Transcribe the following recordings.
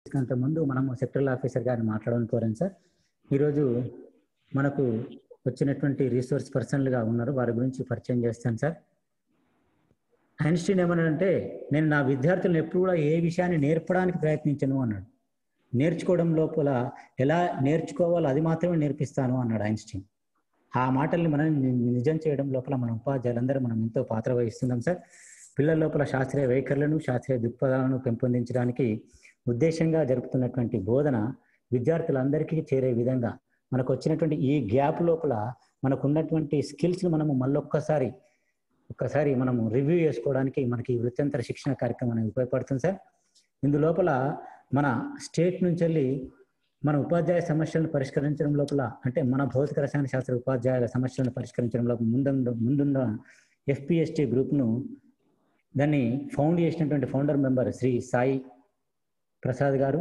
అంత ముందు మనము సెక్టరల్ ఆఫీసర్ గారిని మాట్లాడడానికి కోరాను సార్ ఈరోజు మనకు వచ్చినటువంటి రీసోర్స్ పర్సన్లుగా ఉన్నారు వారి గురించి పరిచయం చేస్తాను సార్ ఐన్స్టీన్ ఏమన్నాడంటే నేను నా విద్యార్థులను ఎప్పుడు కూడా ఏ విషయాన్ని నేర్పడానికి ప్రయత్నించను అన్నాడు నేర్చుకోవడం లోపల ఎలా నేర్చుకోవాలో అది మాత్రమే నేర్పిస్తాను అన్నాడు ఐన్స్టీన్ ఆ మాటల్ని మనం నిజం చేయడం లోపల మన ఉపాధ్యాయులందరూ మనం ఎంతో పాత్ర వహిస్తున్నాం సార్ పిల్లల లోపల శాస్త్రీయ వైఖరులను శాస్త్రీయ దృక్పథాలను పెంపొందించడానికి ఉద్దేశంగా జరుపుతున్నటువంటి బోధన విద్యార్థులందరికీ చేరే విధంగా మనకు వచ్చినటువంటి ఈ గ్యాప్ లోపల మనకు ఉన్నటువంటి స్కిల్స్ మనము మళ్ళొక్కసారి ఒక్కసారి మనము రివ్యూ చేసుకోవడానికి మనకి ఈ వృత్యంతర శిక్షణ కార్యక్రమం అనేది ఉపయోగపడుతుంది సార్ ఇందులోపల మన స్టేట్ నుంచి వెళ్ళి మన ఉపాధ్యాయ సమస్యలను పరిష్కరించడం లోపల అంటే మన భౌతిక రసాయన శాస్త్ర ఉపాధ్యాయుల సమస్యలను పరిష్కరించడం లోపల ముందున్న ముందున్న ఎఫ్పిఎస్టి గ్రూప్ను దాన్ని ఫౌండ్ చేసినటువంటి ఫౌండర్ మెంబర్ శ్రీ సాయి ప్రసాద్ గారు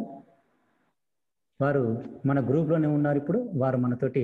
వారు మన గ్రూప్లోనే ఉన్నారు ఇప్పుడు వారు మనతోటి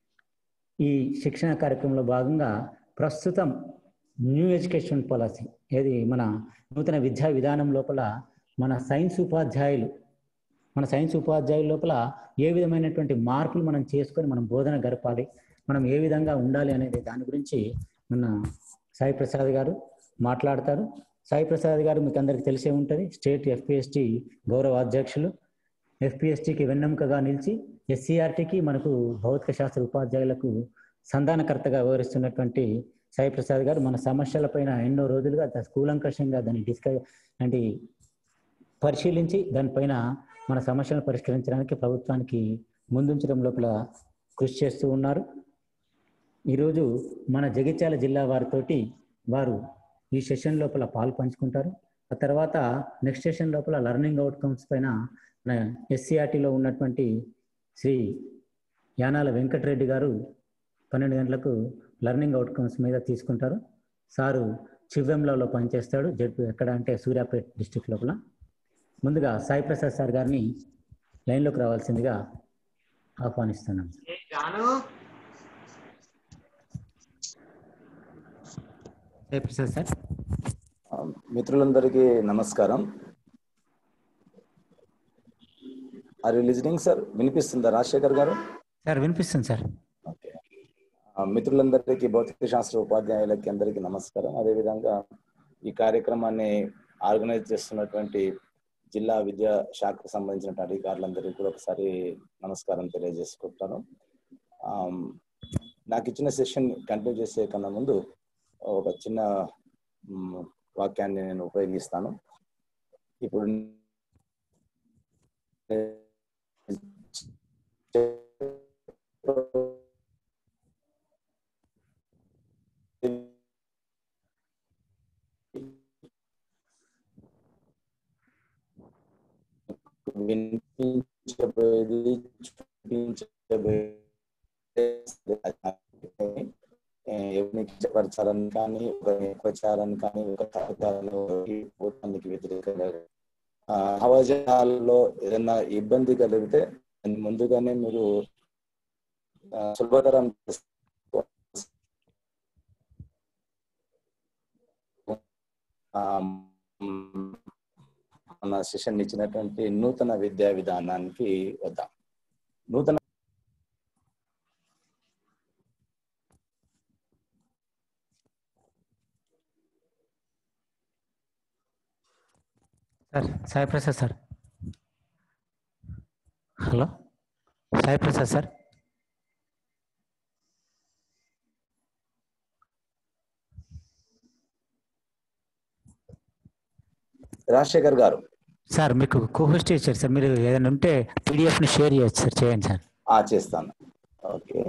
ఈ శిక్షణ కార్యక్రమంలో భాగంగా ప్రస్తుతం న్యూ ఎడ్యుకేషన్ పాలసీ ఏది మన నూతన విద్యా విధానం లోపల మన సైన్స్ ఉపాధ్యాయులు మన సైన్స్ ఉపాధ్యాయుల లోపల ఏ విధమైనటువంటి మార్పులు మనం చేసుకొని మనం బోధన గడపాలి మనం ఏ విధంగా ఉండాలి అనేది దాని గురించి మన సాయి ప్రసాద్ గారు మాట్లాడతారు సాయి ప్రసాద్ గారు మీకు అందరికి తెలిసే ఉంటుంది స్టేట్ ఎఫ్పిఎస్టి గౌరవ అధ్యక్షులు ఎఫ్పిఎస్టికి వెన్నెముకగా నిలిచి ఎస్సీఆర్టీకి మనకు భౌతిక శాస్త్ర ఉపాధ్యాయులకు సంధానకర్తగా వివరిస్తున్నటువంటి సాయి ప్రసాద్ గారు మన సమస్యలపైన ఎన్నో రోజులుగా కూలంకషంగా దాన్ని డిస్కస్ అంటే పరిశీలించి దానిపైన మన సమస్యలను పరిష్కరించడానికి ప్రభుత్వానికి ముందుంచడం లోపల కృషి చేస్తూ ఉన్నారు ఈరోజు మన జగిత్యాల జిల్లా వారితోటి వారు ఈ సెషన్ లోపల పాలు పంచుకుంటారు ఆ తర్వాత నెక్స్ట్ సెషన్ లోపల లర్నింగ్ అవుట్కమ్స్ పైన మన ఎస్సీఆర్టీలో ఉన్నటువంటి శ్రీ యానాల వెంకటరెడ్డి గారు పన్నెండు గంటలకు లర్నింగ్ అవుట్కమ్స్ మీద తీసుకుంటారు సారు చివ్వెంలలో పనిచేస్తాడు జడ్పీ ఎక్కడ అంటే సూర్యాపేట డిస్టిక్ లోపల ముందుగా సాయి ప్రసాద్ సార్ గారిని లైన్లోకి రావాల్సిందిగా ఆహ్వానిస్తున్నాం సాయి ప్రసాద్ సార్ మిత్రులందరికీ నమస్కారం ఆర్ యూ లిజనింగ్ సార్ వినిపిస్తుందా రాజశేఖర్ గారు సార్ వినిపిస్తుంది సార్ ఓకే మిత్రులందరికీ భౌతిక శాస్త్ర ఉపాధ్యాయులకి అందరికీ నమస్కారం అదేవిధంగా ఈ కార్యక్రమాన్ని ఆర్గనైజ్ చేస్తున్నటువంటి జిల్లా విద్యా శాఖకు సంబంధించిన అధికారులందరికీ కూడా ఒకసారి నమస్కారం తెలియజేసుకుంటాను నాకు ఇచ్చిన సెషన్ కంటిన్యూ చేసే కన్నా ముందు ఒక చిన్న వాక్యాన్ని నేను ఉపయోగిస్తాను ఇప్పుడు వినిపించబోయేది చూపించబోయేది ఎవరిని కించపరచాలని కానీ ఒకరిని ఎక్కువచాలని కానీ ఒక పోతానికి వ్యతిరేకంగా భావజాలలో ఏదైనా ఇబ్బంది కలిగితే ముందుగానే మీరు సులభతరం మన సెషన్ ఇచ్చినటువంటి నూతన విద్యా విధానానికి వద్దాం నూతన sir Sai Prasad sir hello Sai Prasad sir Rajasekhar garu sir మీకు కోహోస్ట్ ఇచ్చారు సార్ మీరు ఏదైనా ఉంటే పీడిఎఫ్ని షేర్ చేయొచ్చు సార్ చేయండి సార్ ఆ చేస్తాను ఓకే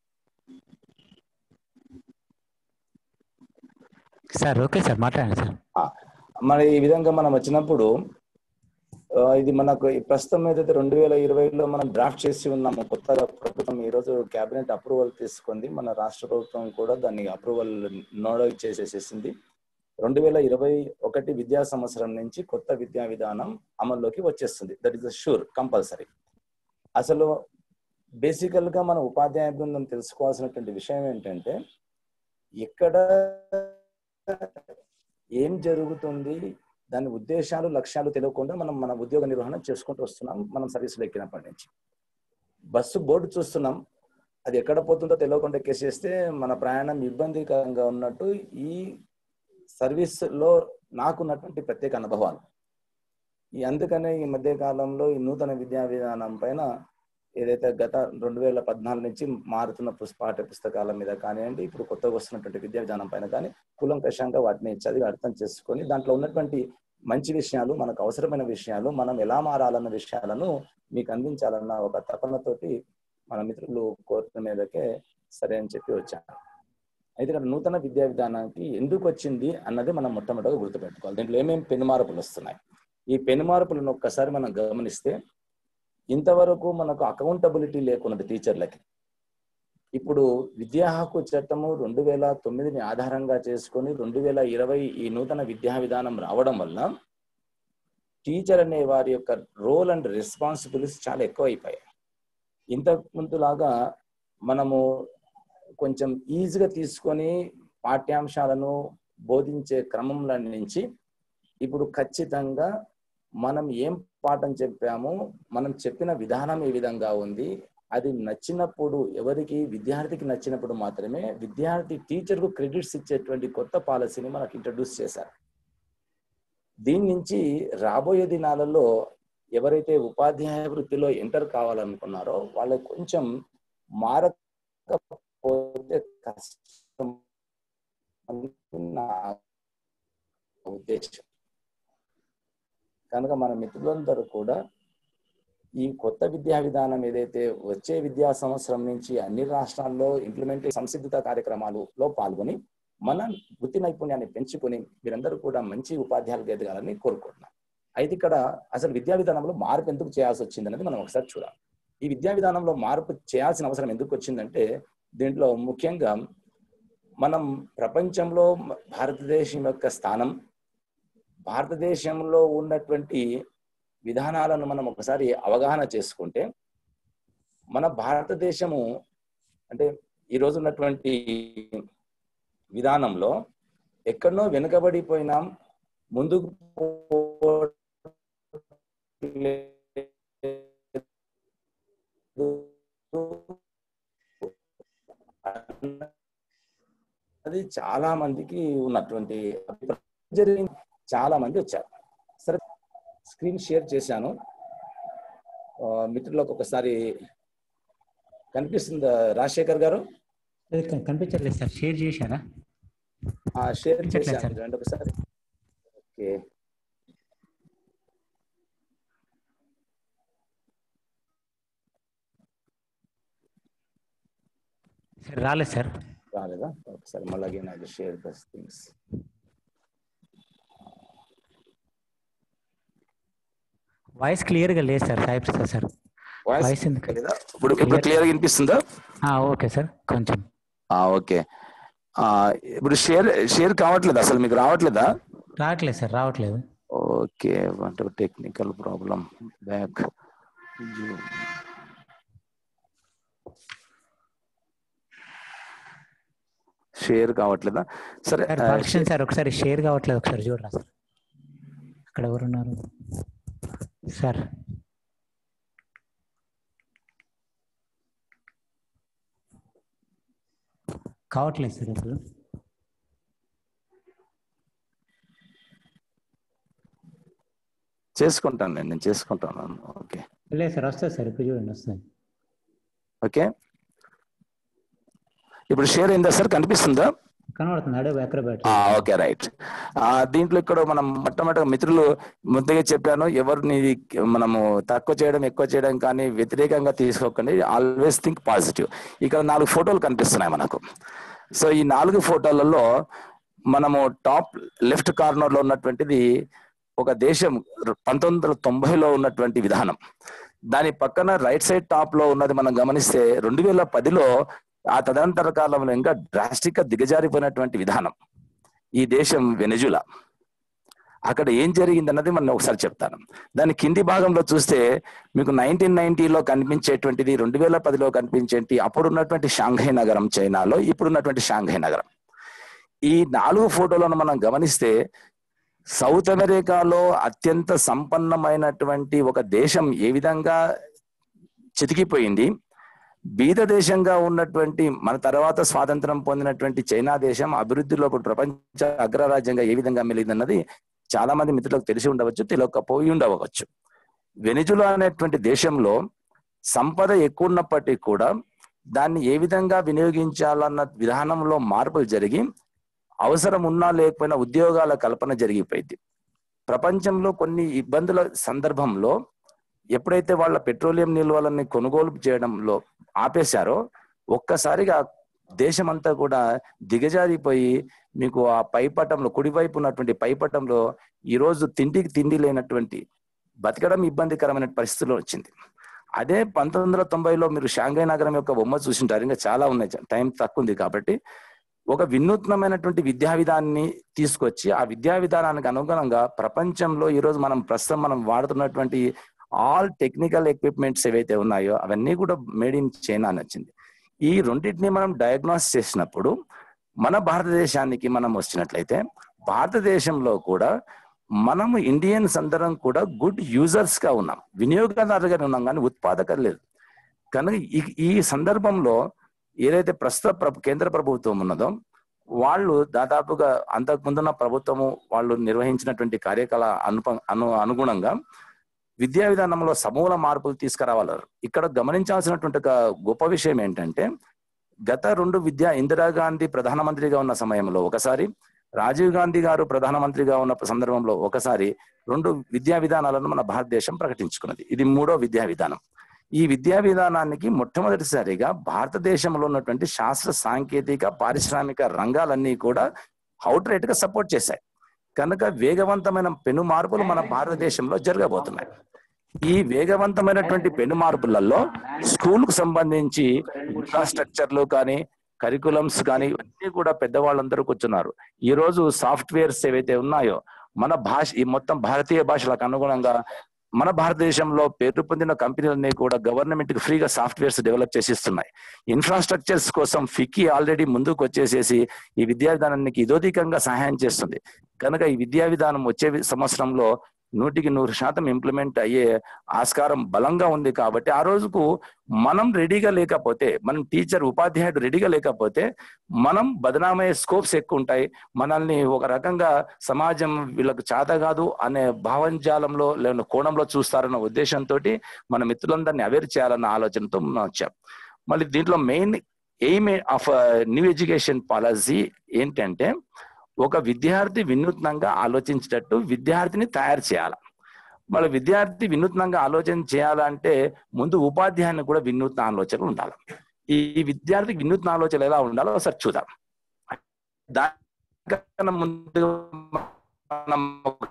సార్ ఓకే సార్ మాట్లాడండి సార్ మరి ఈ విధంగా మనం వచ్చినప్పుడు ఇది మనకు ప్రస్తుతం ఏదైతే రెండు వేల ఇరవైలో మనం డ్రాఫ్ట్ చేసి ఉన్నాము కొత్త ప్రభుత్వం ఈరోజు కేబినెట్ అప్రూవల్ తీసుకుంది మన రాష్ట్ర ప్రభుత్వం కూడా దాన్ని అప్రూవల్ నోడ్ చేసేసేసింది రెండు వేల ఇరవై ఒకటి విద్యా సంవత్సరం నుంచి కొత్త విద్యా విధానం అమల్లోకి వచ్చేస్తుంది దట్ ఈస్ షూర్ కంపల్సరీ అసలు బేసికల్ గా మన ఉపాధ్యాయ బృందం తెలుసుకోవాల్సినటువంటి విషయం ఏంటంటే ఎక్కడ ఏం జరుగుతుంది దాని ఉద్దేశాలు లక్ష్యాలు తెలియకుండా మనం మన ఉద్యోగ నిర్వహణ చేసుకుంటూ వస్తున్నాం మనం సర్వీసులు ఎక్కినప్పటి నుంచి బస్సు బోర్డు చూస్తున్నాం అది ఎక్కడ పోతుందో తెలియకుండా ఎక్కేసేస్తే మన ప్రయాణం ఇబ్బందికరంగా ఉన్నట్టు ఈ సర్వీస్ లో నాకున్నటువంటి ప్రత్యేక అనుభవాలు ఈ అందుకనే ఈ మధ్య కాలంలో ఈ నూతన విద్యా విధానం పైన ఏదైతే గత రెండు వేల పద్నాలుగు నుంచి మారుతున్న పుస్ పాఠ్య పుస్తకాల మీద కానివ్వండి ఇప్పుడు కొత్తగా వస్తున్నటువంటి విద్యా విధానం పైన కానీ కులంకషంగా వాటిని చదివి అర్థం చేసుకొని దాంట్లో ఉన్నటువంటి మంచి విషయాలు మనకు అవసరమైన విషయాలు మనం ఎలా మారాలన్న విషయాలను మీకు అందించాలన్న ఒక తపనతోటి మన మిత్రులు కోరిన మీదకే సరే అని చెప్పి వచ్చాను అయితే ఇక్కడ నూతన విద్యా విధానానికి ఎందుకు వచ్చింది అన్నది మనం మొట్టమొదటిగా గుర్తుపెట్టుకోవాలి దీంట్లో ఏమేమి పెను మార్పులు వస్తున్నాయి ఈ పెను మార్పులను ఒక్కసారి మనం గమనిస్తే ఇంతవరకు మనకు అకౌంటబిలిటీ లేకున్నది టీచర్లకి ఇప్పుడు విద్యా హక్కు చట్టము రెండు వేల తొమ్మిదిని ఆధారంగా చేసుకొని రెండు వేల ఇరవై ఈ నూతన విద్యా విధానం రావడం వల్ల టీచర్ అనే వారి యొక్క రోల్ అండ్ రెస్పాన్సిబిలిటీస్ చాలా ఎక్కువ అయిపోయాయి ఇంతకు ముందులాగా మనము కొంచెం ఈజీగా తీసుకొని పాఠ్యాంశాలను బోధించే క్రమంలో నుంచి ఇప్పుడు ఖచ్చితంగా మనం ఏం పాఠం చెప్పామో మనం చెప్పిన విధానం ఏ విధంగా ఉంది అది నచ్చినప్పుడు ఎవరికి విద్యార్థికి నచ్చినప్పుడు మాత్రమే విద్యార్థి టీచర్కు క్రెడిట్స్ ఇచ్చేటువంటి కొత్త పాలసీని మనకు ఇంట్రడ్యూస్ చేశారు దీని నుంచి రాబోయే దినాలలో ఎవరైతే ఉపాధ్యాయ వృత్తిలో ఎంటర్ కావాలనుకున్నారో వాళ్ళకి కొంచెం మారకపోతే కష్టం అని నా ఉద్దేశం కనుక మన మిత్రులందరూ కూడా ఈ కొత్త విద్యా విధానం ఏదైతే వచ్చే విద్యా సంవత్సరం నుంచి అన్ని రాష్ట్రాల్లో ఇంప్లిమెంట్ సంసిద్ధత కార్యక్రమాలలో పాల్గొని మన వృత్తి నైపుణ్యాన్ని పెంచుకొని మీరందరూ కూడా మంచి ఉపాధ్యాయులుగా ఎదగాలని కోరుకుంటున్నాం అయితే ఇక్కడ అసలు విద్యా విధానంలో మార్పు ఎందుకు చేయాల్సి వచ్చింది అనేది మనం ఒకసారి చూడాలి ఈ విద్యా విధానంలో మార్పు చేయాల్సిన అవసరం ఎందుకు వచ్చిందంటే దీంట్లో ముఖ్యంగా మనం ప్రపంచంలో భారతదేశం యొక్క స్థానం భారతదేశంలో ఉన్నటువంటి విధానాలను మనం ఒకసారి అవగాహన చేసుకుంటే మన భారతదేశము అంటే ఈరోజు ఉన్నటువంటి విధానంలో ఎక్కడనో వెనుకబడిపోయినాం ముందుకు అది చాలా మందికి ఉన్నటువంటి జరిగింది చాలా మంది వచ్చారు సరే స్క్రీన్ షేర్ చేశాను మిత్రులకు ఒకసారి కనిపిస్తుందా రాజశేఖర్ గారు కనిపించట్లేదు సార్ షేర్ చేశారా షేర్ చేశాను రండి ఒకసారి ఓకే సార్ రాలేదు సార్ రాలేదా ఒకసారి మళ్ళీ నాకు share this things voice clear గా లేదు sir Sai Prasad sir voice ఎందుకు ఇప్పుడు ఇప్పుడు క్లియర్ గా వినిపిస్తుందా ఓకే సార్ కొంచెం ఓకే ఇప్పుడు షేర్ షేర్ కావట్లేదు అసలు మీకు రావట్లేదా రావట్లేదు సార్ రావట్లేదు ఓకే అంటే టెక్నికల్ ప్రాబ్లం బ్యాక్ షేర్ కావట్లేదా సరే బాలకృష్ణ సార్ ఒకసారి షేర్ కావట్లేదు ఒకసారి చూడరా సార్ అక్కడ ఎవరున్నారు సార్ కావట్లేదు సార్ ఇప్పుడు చేసుకుంటాను నేను నేను చేసుకుంటాను ఓకే లేదు సార్ వస్తుంది సార్ ఇప్పుడు చూడండి వస్తుంది ఓకే ఇప్పుడు షేర్ అయిందా సార్ కనిపిస్తుందా కనబడుతుంది అడోబ్ అక్రోబాట్ ఓకే రైట్ దీంట్లో ఇక్కడ మనం మొట్టమొదటి మిత్రులు ముందుగా చెప్పాను ఎవరిని మనము తక్కువ చేయడం ఎక్కువ చేయడం కానీ వ్యతిరేకంగా తీసుకోకండి ఆల్వేస్ థింక్ పాజిటివ్ ఇక్కడ నాలుగు ఫోటోలు కనిపిస్తున్నాయి మనకు సో ఈ నాలుగు ఫోటోలలో మనము టాప్ లెఫ్ట్ కార్నర్ లో ఉన్నటువంటిది ఒక దేశం పంతొమ్మిది వందల తొంభైలో ఉన్నటువంటి విధానం దాని పక్కన రైట్ సైడ్ టాప్ లో ఉన్నది మనం గమనిస్తే రెండు వేల పదిలో ఆ తదనంతర కాలంలో ఇంకా డ్రాస్టిక్ గా దిగజారిపోయినటువంటి విధానం ఈ దేశం వెనజులా అక్కడ ఏం జరిగింది అన్నది మనం ఒకసారి చెప్తాను దాని కింది భాగంలో చూస్తే మీకు నైన్టీన్ నైన్టీలో కనిపించేటువంటిది రెండు వేల పదిలో కనిపించేటి అప్పుడు ఉన్నటువంటి షాంఘై నగరం చైనాలో ఇప్పుడు ఉన్నటువంటి షాంఘై నగరం ఈ నాలుగు ఫోటోలను మనం గమనిస్తే సౌత్ అమెరికాలో అత్యంత సంపన్నమైనటువంటి ఒక దేశం ఏ విధంగా చితికిపోయింది బీద దేశంగా ఉన్నటువంటి మన తర్వాత స్వాతంత్రం పొందినటువంటి చైనా దేశం అభివృద్ధిలో ఇప్పుడు ప్రపంచ అగ్రరాజ్యంగా ఏ విధంగా మెలిగిందన్నది చాలా మంది మిత్రులకు తెలిసి ఉండవచ్చు తెలియకపోయి ఉండవచ్చు వెనిజులా అనేటువంటి దేశంలో సంపద ఎక్కువ ఉన్నప్పటికీ కూడా దాన్ని ఏ విధంగా వినియోగించాలన్న విధానంలో మార్పులు జరిగి అవసరం ఉన్నా లేకపోయినా ఉద్యోగాల కల్పన జరిగిపోయింది ప్రపంచంలో కొన్ని ఇబ్బందుల సందర్భంలో ఎప్పుడైతే వాళ్ళ పెట్రోలియం నిల్వలని కొనుగోలు చేయడంలో ఆపేశారో ఒక్కసారిగా దేశమంతా కూడా దిగజారిపోయి మీకు ఆ పైపటంలో కుడివైపు ఉన్నటువంటి పైపటంలో ఈరోజు తిండికి తిండి లేనటువంటి బతకడం ఇబ్బందికరమైన పరిస్థితులు వచ్చింది అదే పంతొమ్మిది వందల తొంభైలో మీరు షాంఘై నగరం యొక్క బొమ్మ చూసింటారు ఇంకా చాలా ఉన్నాయి టైం తక్కువ ఉంది కాబట్టి ఒక వినూత్నమైనటువంటి విద్యా విధానాన్ని తీసుకొచ్చి ఆ విద్యా విధానానికి అనుగుణంగా ప్రపంచంలో ఈరోజు మనం ప్రస్తుతం మనం వాడుతున్నటువంటి ఆల్ టెక్నికల్ ఎక్విప్మెంట్స్ ఏవైతే ఉన్నాయో అవన్నీ కూడా మేడ్ ఇన్ చైనా అని వచ్చింది ఈ రెండింటిని మనం డయాగ్నోస్ చేసినప్పుడు మన భారతదేశానికి మనం వచ్చినట్లయితే భారతదేశంలో కూడా మనము ఇండియన్స్ అందరం కూడా గుడ్ యూజర్స్ గా ఉన్నాం వినియోగదారులుగా ఉన్నాం కానీ ఉత్పాదకం లేదు కనుక ఈ ఈ సందర్భంలో ఏదైతే ప్రస్తుత ప్ర- కేంద్ర ప్రభుత్వం ఉన్నదో వాళ్ళు దాదాపుగా అంతకు ముందున్న ప్రభుత్వము వాళ్ళు నిర్వహించినటువంటి కార్యకలా అనుప అను అనుగుణంగా విద్యా విధానంలో సమూల మార్పులు తీసుకురావాలి ఇక్కడ గమనించాల్సినటువంటి ఒక గొప్ప విషయం ఏంటంటే గత రెండు విద్యా ఇందిరాగాంధీ ప్రధానమంత్రిగా ఉన్న సమయంలో ఒకసారి రాజీవ్ గాంధీ గారు ప్రధానమంత్రిగా ఉన్న సందర్భంలో ఒకసారి రెండు విద్యా విధానాలను మన భారతదేశం ప్రకటించుకున్నది ఇది మూడో విద్యా విధానం ఈ విద్యా విధానానికి మొట్టమొదటిసారిగా భారతదేశంలో ఉన్నటువంటి శాస్త్ర సాంకేతిక పారిశ్రామిక రంగాలన్నీ కూడా అవుట్ గా సపోర్ట్ చేశాయి కనుక వేగవంతమైన పెను మార్పులు మన భారతదేశంలో జరగబోతున్నాయి ఈ వేగవంతమైనటువంటి పెను మార్పులలో స్కూల్ కు సంబంధించి ఇన్ఫ్రాస్ట్రక్చర్లు కానీ కరికులమ్స్ కానీ ఇవన్నీ కూడా పెద్దవాళ్ళందరూ కూర్చున్నారు ఈ రోజు సాఫ్ట్వేర్స్ ఏవైతే ఉన్నాయో మన భాష ఈ మొత్తం భారతీయ భాషలకు అనుగుణంగా మన భారతదేశంలో పేరు పొందిన కంపెనీలన్నీ కూడా గవర్నమెంట్ కి ఫ్రీగా సాఫ్ట్వేర్స్ డెవలప్ చేసి ఇస్తున్నాయి ఇన్ఫ్రాస్ట్రక్చర్స్ కోసం ఫిక్కీ ఆల్రెడీ ముందుకు వచ్చేసేసి ఈ విద్యా విధానానికి ఇదోధికంగా సహాయం చేస్తుంది కనుక ఈ విద్యా విధానం వచ్చే సంవత్సరంలో నూటికి నూరు శాతం ఇంప్లిమెంట్ అయ్యే ఆస్కారం బలంగా ఉంది కాబట్టి ఆ రోజుకు మనం రెడీగా లేకపోతే మనం టీచర్ ఉపాధ్యాయుడు రెడీగా లేకపోతే మనం బదనామయ్యే స్కోప్స్ ఎక్కువ ఉంటాయి మనల్ని ఒక రకంగా సమాజం వీళ్ళకు చేత కాదు అనే భావంజాలంలో లేదా కోణంలో చూస్తారన్న ఉద్దేశంతో మన మిత్రులందరినీ అవేర్ చేయాలన్న ఆలోచనతో మనం వచ్చాం మళ్ళీ దీంట్లో main aim of new education policy ఏంటంటే ఒక విద్యార్థి వినూత్నంగా ఆలోచించేటట్టు విద్యార్థిని తయారు చేయాలి మళ్ళీ విద్యార్థి వినూత్నంగా ఆలోచన చేయాలంటే ముందు ఉపాధ్యాయుని కూడా వినూత్న ఆలోచనలు ఉండాలి ఈ విద్యార్థికి వినూత్న ఆలోచనలు ఎలా ఉండాలో ఒకసారి చూద్దాం దానికన్నా ముందు మనం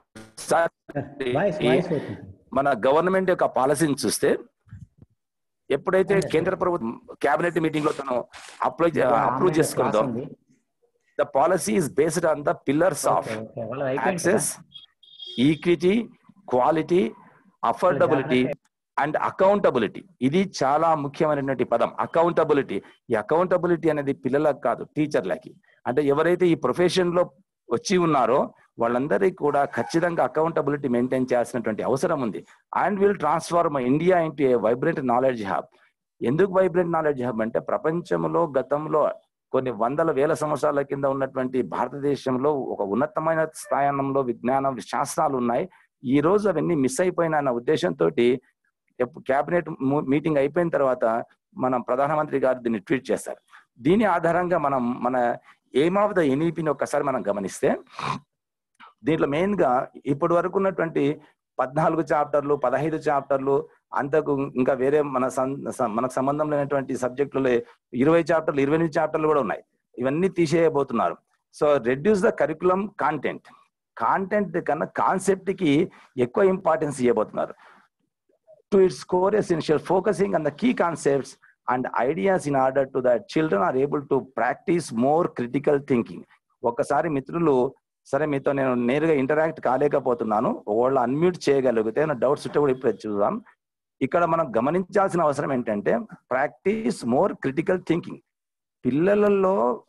ఒకసారి వాయిస్ వాయిస్ అవుతుంది మన గవర్నమెంట్ యొక్క పాలసీని చూస్తే ఎప్పుడైతే కేంద్ర ప్రభుత్వం కేబినెట్ మీటింగ్ లో తను అప్లై అప్రూవ్ చేసుకుందో ఉంది. The policy is based on the pillars of okay, okay. వాళ్ళది అయిపోయింది కదా? Access equity quality affordability and accountability ఇది చాలా ముఖ్యమైనటువంటి పదం అకౌంటబిలిటీ ఈ అకౌంటబిలిటీ అనేది పిల్లలకు కాదు టీచర్లకి అంటే ఎవరైతే ఈ ప్రొఫెషన్ లో వచ్చి ఉన్నారో వాళ్ళందరికీ కూడా ఖచ్చితంగా అకౌంటబిలిటీ మెయింటైన్ చేయాల్సినటువంటి అవసరం ఉంది and will transform India into a vibrant knowledge hub ఎందుకు వైబ్రెంట్ నాలెడ్జ్ హబ్ అంటే ప్రపంచంలో గతంలో కొన్ని వందల వేల సంవత్సరాల కింద ఉన్నటువంటి భారతదేశంలో ఒక ఉన్నతమైన స్థానంలో విజ్ఞానం శాస్త్రాలు ఉన్నాయి ఈ రోజు అవన్నీ మిస్ అయిపోయిన అన్న ఉద్దేశంతో కేబినెట్ మీటింగ్ అయిపోయిన తర్వాత మన ప్రధానమంత్రి గారు దీన్ని ట్వీట్ చేస్తారు దీని ఆధారంగా మనం మన ఎయిమ్ ఆఫ్ ద ఎన్ఈపిని ఒక్కసారి మనం గమనిస్తే దీంట్లో మెయిన్ గా ఇప్పటి వరకు ఉన్నటువంటి పద్నాలుగు చాప్టర్లు పదహైదు చాప్టర్లు అంతకు ఇంకా వేరే మన సం- స- మనకు సంబంధం లేనటువంటి సబ్జెక్టులు ఇరవై చాప్టర్లు ఇరవై ఎనిమిది చాప్టర్లు కూడా ఉన్నాయి ఇవన్నీ తీసేయబోతున్నారు so reduce the curriculum content content కన్నా కాన్సెప్ట్ కి ఎక్కువ ఇంపార్టెన్స్ ఇవ్వబోతున్నారు to its core essential focusing on the key concepts and ideas in order to the children are able to practice more critical thinking ఒకసారి మిత్రులు సరే మీతో నేను నేరుగా ఇంటరాక్ట్ కాలేకపోతున్నాను వాళ్ళు అన్మ్యూట్ చేయగలిగితే నా డౌట్స్ ఉంటే కూడా ఇప్పుడు చూద్దాం ఇక్కడ మనం గమనించాల్సిన అవసరం ఏంటంటే ప్రాక్టీస్ మోర్ క్రిటికల్ థింకింగ్ పిల్లలలో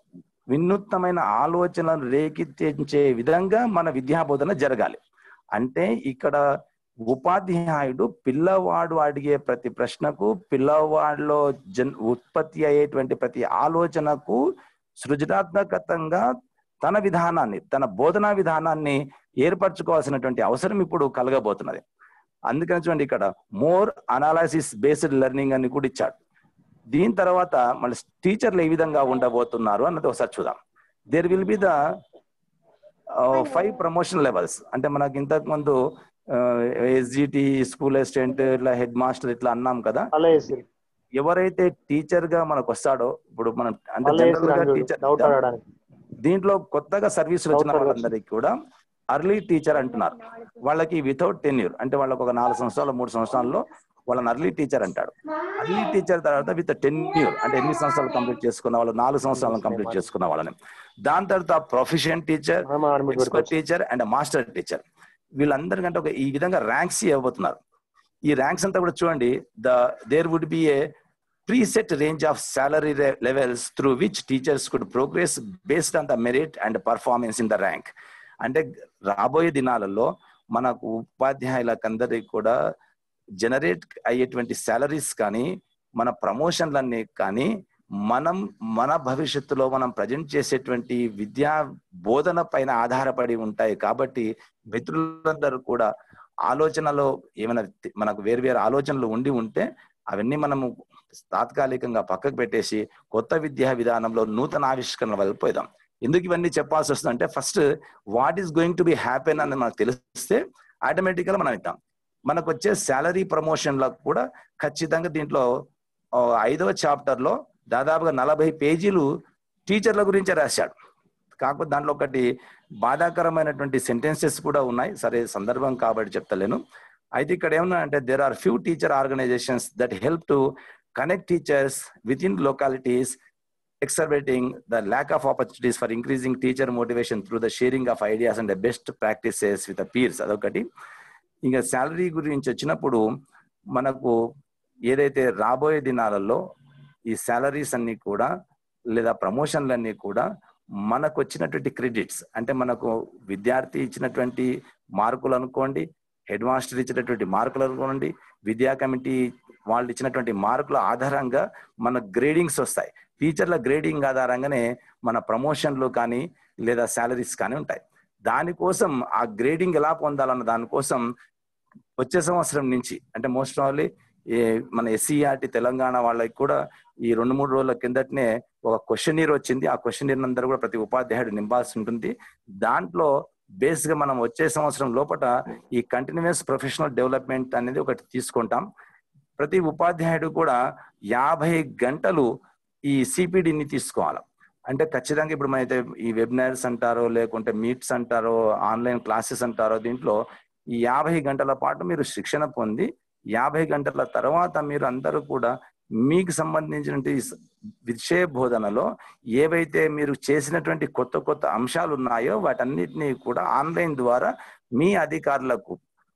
వినూత్నమైన ఆలోచనలను రేకెత్తించే విధంగా మన విద్యా బోధన జరగాలి అంటే ఇక్కడ ఉపాధ్యాయుడు పిల్లవాడు అడిగే ప్రతి ప్రశ్నకు పిల్లవాడిలో జన్ ఉత్పత్తి అయ్యేటువంటి ప్రతి ఆలోచనకు సృజనాత్మకతంగా తన విధానాన్ని తన బోధనా విధానాన్ని ఏర్పరచుకోవాల్సినటువంటి అవసరం ఇప్పుడు కలగబోతున్నది అందుకని చూడండి ఇక్కడ మోర్ అనాలసిస్ బేస్డ్ లెర్నింగ్ అని కూడా ఇచ్చాడు దీని తర్వాత మళ్ళీ టీచర్లు ఏ విధంగా ఉండబోతున్నారు అన్నది ఒకసారి చూద్దాం there will be the five promotion levels అంటే మనకి ఇంతకు ముందు ఎస్జిటి స్కూల్ అసిస్టెంట్ ఇట్లా హెడ్ మాస్టర్ ఇట్లా అన్నాం కదా అలా వేసిరు ఎవరైతే టీచర్ గా మనకు వస్తాడో ఇప్పుడు మనం అంటే అలా జనరల్ గా వేసిరు టీచర్ డౌట్ అడగడానికి దీంట్లో కొత్తగా సర్వీసులు వచ్చిన Doubt వాళ్ళందరికీ కూడా అర్లీ టీచర్ అంటున్నారు వాళ్ళకి వితౌట్ టెన్యూర్ అంటే వాళ్ళకి ఒక నాలుగు సంవత్సరాలు మూడు సంవత్సరాల్లో వాళ్ళని అర్లీ టీచర్ అంటాడు అర్లీ టీచర్ తర్వాత విత్ టెన్యూర్ అంటే ఎనిమిది సంవత్సరాలు కంప్లీట్ చేసుకున్న వాళ్ళు నాలుగు సంవత్సరాలను కంప్లీట్ చేసుకున్న వాళ్ళని దాని తర్వాత ప్రొఫెషన్ టీచర్ మనం అడ్మిట్ ఎక్స్పర్ట్ పెట్టుకోవచ్చు టీచర్ అండ్ మాస్టర్ టీచర్ వీళ్ళందరికంటే ఒక ఈ విధంగా ర్యాంక్స్ ఇవ్వబోతున్నారు ఈ ర్యాంక్స్ అంతా కూడా చూడండి the there would be a preset range of salary levels through which teachers could progress based on the merit and performance in the rank అంటే రాబోయే దినాలలో మనకు ఉపాధ్యాయులకందరికి కూడా జనరేట్ అయ్యేటువంటి సాలరీస్ కానీ మన ప్రమోషన్లన్నీ కానీ మనం మన భవిష్యత్తులో మనం ప్రజెంట్ చేసేటువంటి విద్యా బోధన పైన ఆధారపడి ఉంటాయి కాబట్టి మిత్రులందరూ కూడా ఆలోచనలో ఏమైనా తి- మనకు వేరు వేరు ఆలోచనలు ఉండి ఉంటే అవన్నీ మనము తాత్కాలికంగా పక్కకు పెట్టేసి కొత్త విద్యా విధానంలో నూతన ఆవిష్కరణ వైపు పోదాం ఎందుకు ఇవన్నీ చెప్పాల్సి వస్తుంది అంటే first what is going to be happen అని మనకు తెలిస్తే ఆటోమేటిక్గా మనం ఇద్దాం మనకు వచ్చే శాలరీ ప్రమోషన్లకు కూడా ఖచ్చితంగా దీంట్లో ఆ, ఐదవ చాప్టర్ లో దాదాపుగా నలభై పేజీలు టీచర్ల గురించే రాశాడు కాకపోతే దాంట్లో ఒకటి బాధాకరమైనటువంటి సెంటెన్సెస్ కూడా ఉన్నాయి సరే సందర్భం కాబట్టి చెప్తలేను అయితే ఇక్కడ ఏమన్నా అంటే there are few teacher organisations that help to connect teachers with in localities exacerbating the lack of opportunities for increasing teacher motivation through the sharing of ideas and the best practices with the peers అదొకటి ఇంకా salary గురించి వచ్చినప్పుడు మనకు ఏదైతే రాబోయే దినాలలో ఈ salaries అన్ని కూడా లేదా ప్రమోషన్లన్నీ కూడా మనకు వచ్చినటువంటి క్రెడిట్స్ అంటే మనకు విద్యార్థి ఇచ్చినటువంటి మార్కులు అనుకోండి హెడ్ మాస్టర్ ఇచ్చినటువంటి మార్కులు అనుకోండి విద్యా కమిటీ వాళ్ళు ఇచ్చినటువంటి మార్కుల ఆధారంగా మన గ్రేడింగ్స్ వస్తాయి టీచర్ల గ్రేడింగ్ ఆధారంగానే మన ప్రమోషన్లు కానీ లేదా శాలరీస్ కానీ ఉంటాయి దానికోసం ఆ గ్రేడింగ్ ఎలా పొందాలన్న దానికోసం వచ్చే సంవత్సరం నుంచి అంటే మోస్ట్ ఆఫ్లీ మన ఎస్సీఆర్టీ తెలంగాణ వాళ్ళకి కూడా ఈ రెండు మూడు రోజుల కిందటనే ఒక క్వశ్చన్ ఇయర్ వచ్చింది ఆ క్వశ్చన్ ఇయర్ అందరూ కూడా ప్రతి ఉపాధ్యాయుడు నింపాల్సి ఉంటుంది దాంట్లో బేస్ గా మనం వచ్చే సంవత్సరం లోపల ఈ కంటిన్యూస్ ప్రొఫెషనల్ డెవలప్మెంట్ అనేది ఒకటి తీసుకుంటాం ప్రతి ఉపాధ్యాయుడు కూడా యాభై గంటలు ఈ సిపిడిని తీసుకోవాలి అంటే ఖచ్చితంగా ఇప్పుడు మనైతే ఈ వెబినార్స్ అంటారో లేకుంటే మీట్స్ అంటారో ఆన్లైన్ క్లాసెస్ అంటారో దీంట్లో ఈ యాభై గంటల పాటు మీరు శిక్షణ పొంది యాభై గంటల తర్వాత మీరు అందరూ కూడా మీకు సంబంధించినటువంటి విషయ బోధనలో ఏవైతే మీరు చేసినటువంటి కొత్త కొత్త అంశాలు ఉన్నాయో వాటన్నిటినీ కూడా ఆన్లైన్ ద్వారా మీ అధికారులకు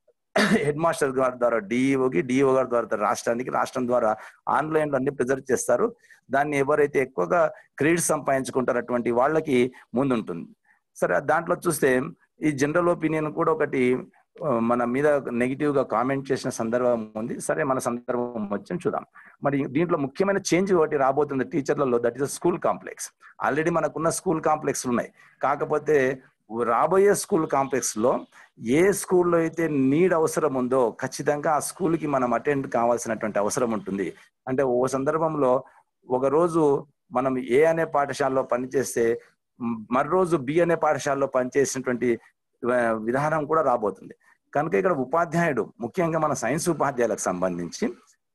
హెడ్ మాస్టర్ గారి ద్వారా డిఈఓకి డిఈఓ గారి ద్వారా రాష్ట్రానికి రాష్ట్రం ద్వారా ఆన్లైన్ లో అన్ని ప్రిజర్వ్ చేస్తారు దాన్ని ఎవరైతే ఎక్కువగా క్రెడిట్ సంపాదించుకుంటారో అటువంటి వాళ్ళకి ముందుంటుంది సరే దాంట్లో చూస్తే ఈ జనరల్ ఒపీనియన్ కూడా ఒకటి ఆ, మన మీద నెగిటివ్ గా కామెంట్ చేసిన సందర్భం ఉంది సరే మన సందర్భం వచ్చి చూద్దాం మరి దీంట్లో ముఖ్యమైన చేంజ్ ఒకటి రాబోతుంది టీచర్లలో that is school complex already మనకున్న స్కూల్ కాంప్లెక్స్ ఉన్నాయి కాకపోతే రాబోయే స్కూల్ కాంప్లెక్స్ లో ఏ స్కూల్లో అయితే నీడ్ అవసరం ఉందో ఖచ్చితంగా ఆ స్కూల్ కి మనం అటెండ్ కావాల్సినటువంటి అవసరం ఉంటుంది అంటే ఓ సందర్భంలో ఒక రోజు మనం ఏ అనే పాఠశాలలో పనిచేస్తే మ్, మరో రోజు బి అనే పాఠశాలలో పనిచేసినటువంటి ఆ, విధానం కూడా రాబోతుంది కనుక ఇక్కడ ఉపాధ్యాయుడు ముఖ్యంగా మన సైన్స్ ఉపాధ్యాయులకు సంబంధించి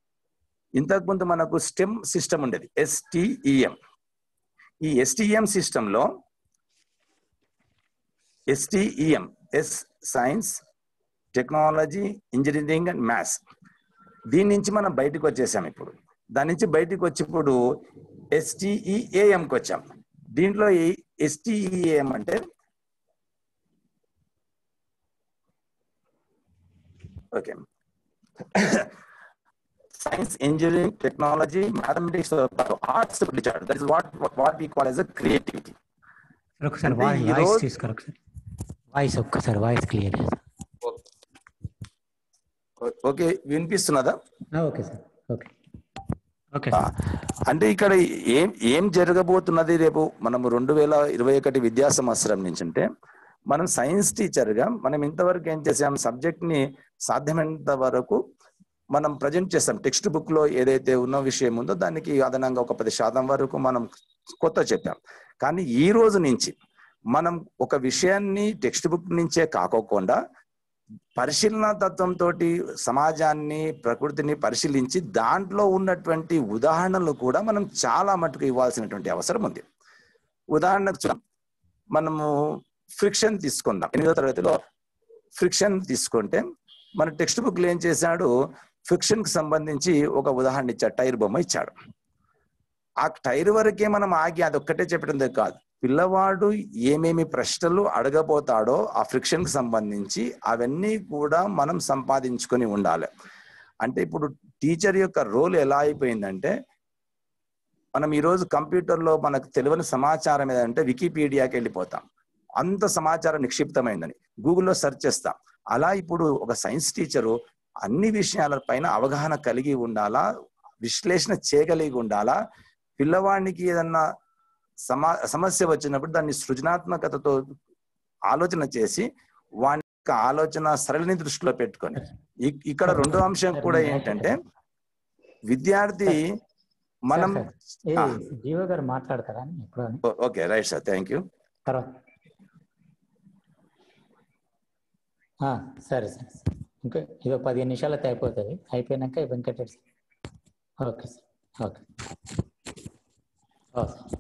ఇంతకుముందు మనకు స్టెమ్ సిస్టమ్ ఉండేది ఎస్టిఈఎం ఈ ఎస్టిఎం సిస్టంలో STEM S science technology engineering and maths దీని నుంచి మనం బయటకు వచ్చేసాం ఇప్పుడు దాని నుంచి బయటకు వచ్చి ఇప్పుడు ఎస్టిఈఏఎంకి వచ్చాం దీంట్లో ఈ ఎస్టిఈఏఎం అంటే okay science engineering technology mathematics arts ఇచ్చాడు that is what what we call S uh creativity sir ఒకసారి అంటే వాయిస్ ఈ వాయిస్ రోజు- తీసుకోరు ఒకసారి వాయిస్ ఒక్కసారి వాయిస్ క్లియర్ ఓకే వినిపిస్తున్నదా ఓకే సార్ ఓకే ఓకే ఆ, అంటే ఇక్కడ ఏం ఏం జరగబోతున్నది రేపు మనం రెండు వేల ఇరవై ఒకటి విద్యా సంవత్సరం నుంచి అంటే మనం సైన్స్ టీచర్ గా మనం ఇంతవరకు ఏం చేసాం సబ్జెక్ట్ ని సాధ్యమైనంత వరకు మనం ప్రజెంట్ చేస్తాం టెక్స్ట్ బుక్ లో ఏదైతే ఉన్న విషయం ఉందో దానికి అదనంగా ఒక పది శాతం వరకు మనం కొత్త చెప్పాం కానీ ఈ రోజు నుంచి మనం ఒక విషయాన్ని టెక్స్ట్ బుక్ నుంచే కాకోకుండా పరిశీలన తత్వంతో సమాజాన్ని ప్రకృతిని పరిశీలించి దాంట్లో ఉన్నటువంటి ఉదాహరణలు కూడా మనం చాలా మటుకు ఇవ్వాల్సినటువంటి అవసరం ఉంది ఉదాహరణకు చూద్దాం మనము ఫ్రిక్షన్ తీసుకుందాం ఎనిమిదో తరగతిలో ఫ్రిక్షన్ తీసుకుంటే మన టెక్స్ట్ బుక్ లో ఏం చేశాడు ఫ్రిక్షన్ కి సంబంధించి ఒక ఉదాహరణ ఇచ్చాడు టైర్ బొమ్మ ఇచ్చాడు ఆ టైర్ వరకే మనం ఆగి అది ఒక్కటే చెప్పడం కాదు పిల్లవాడు ఏమేమి ప్రశ్నలు అడగబోతాడో ఆ ఫ్రిక్షన్ కి సంబంధించి అవన్నీ కూడా మనం సంపాదించుకొని ఉండాలి అంటే ఇప్పుడు టీచర్ యొక్క రోల్ ఎలా అయిపోయిందంటే మనం ఈరోజు కంప్యూటర్లో మనకు తెలియని సమాచారం ఏదంటే వికీపీడియాకి వెళ్ళిపోతాం అంత సమాచారం నిక్షిప్తమైందని గూగుల్లో సెర్చ్ చేస్తాం అలా ఇప్పుడు ఒక సైన్స్ టీచరు అన్ని విషయాలపైన అవగాహన కలిగి ఉండాలా విశ్లేషణ చేయగలిగి ఉండాలా పిల్లవాడికి ఏదన్నా సమా సమస్య వచ్చినప్పుడు దాన్ని సృజనాత్మకతతో ఆలోచన చేసి వాని యొక్క ఆలోచన సరళిని దృష్టిలో పెట్టుకొని ఇ- ఇక్కడ రెండో అంశం కూడా ఏంటంటే విద్యార్థి మనం సార్, సార్, ఏ ఆ. జీవో గారు మాట్లాడతారా అని ఎప్పుడు అని ఓ- okay right sir thank you తర్వాత ఆ, సరే సార్ ఇంకా ఇదో పదిహేను నిమిషాలతో అయిపోతుంది అయిపోయినాక Venkatesh okay sir okay oh sir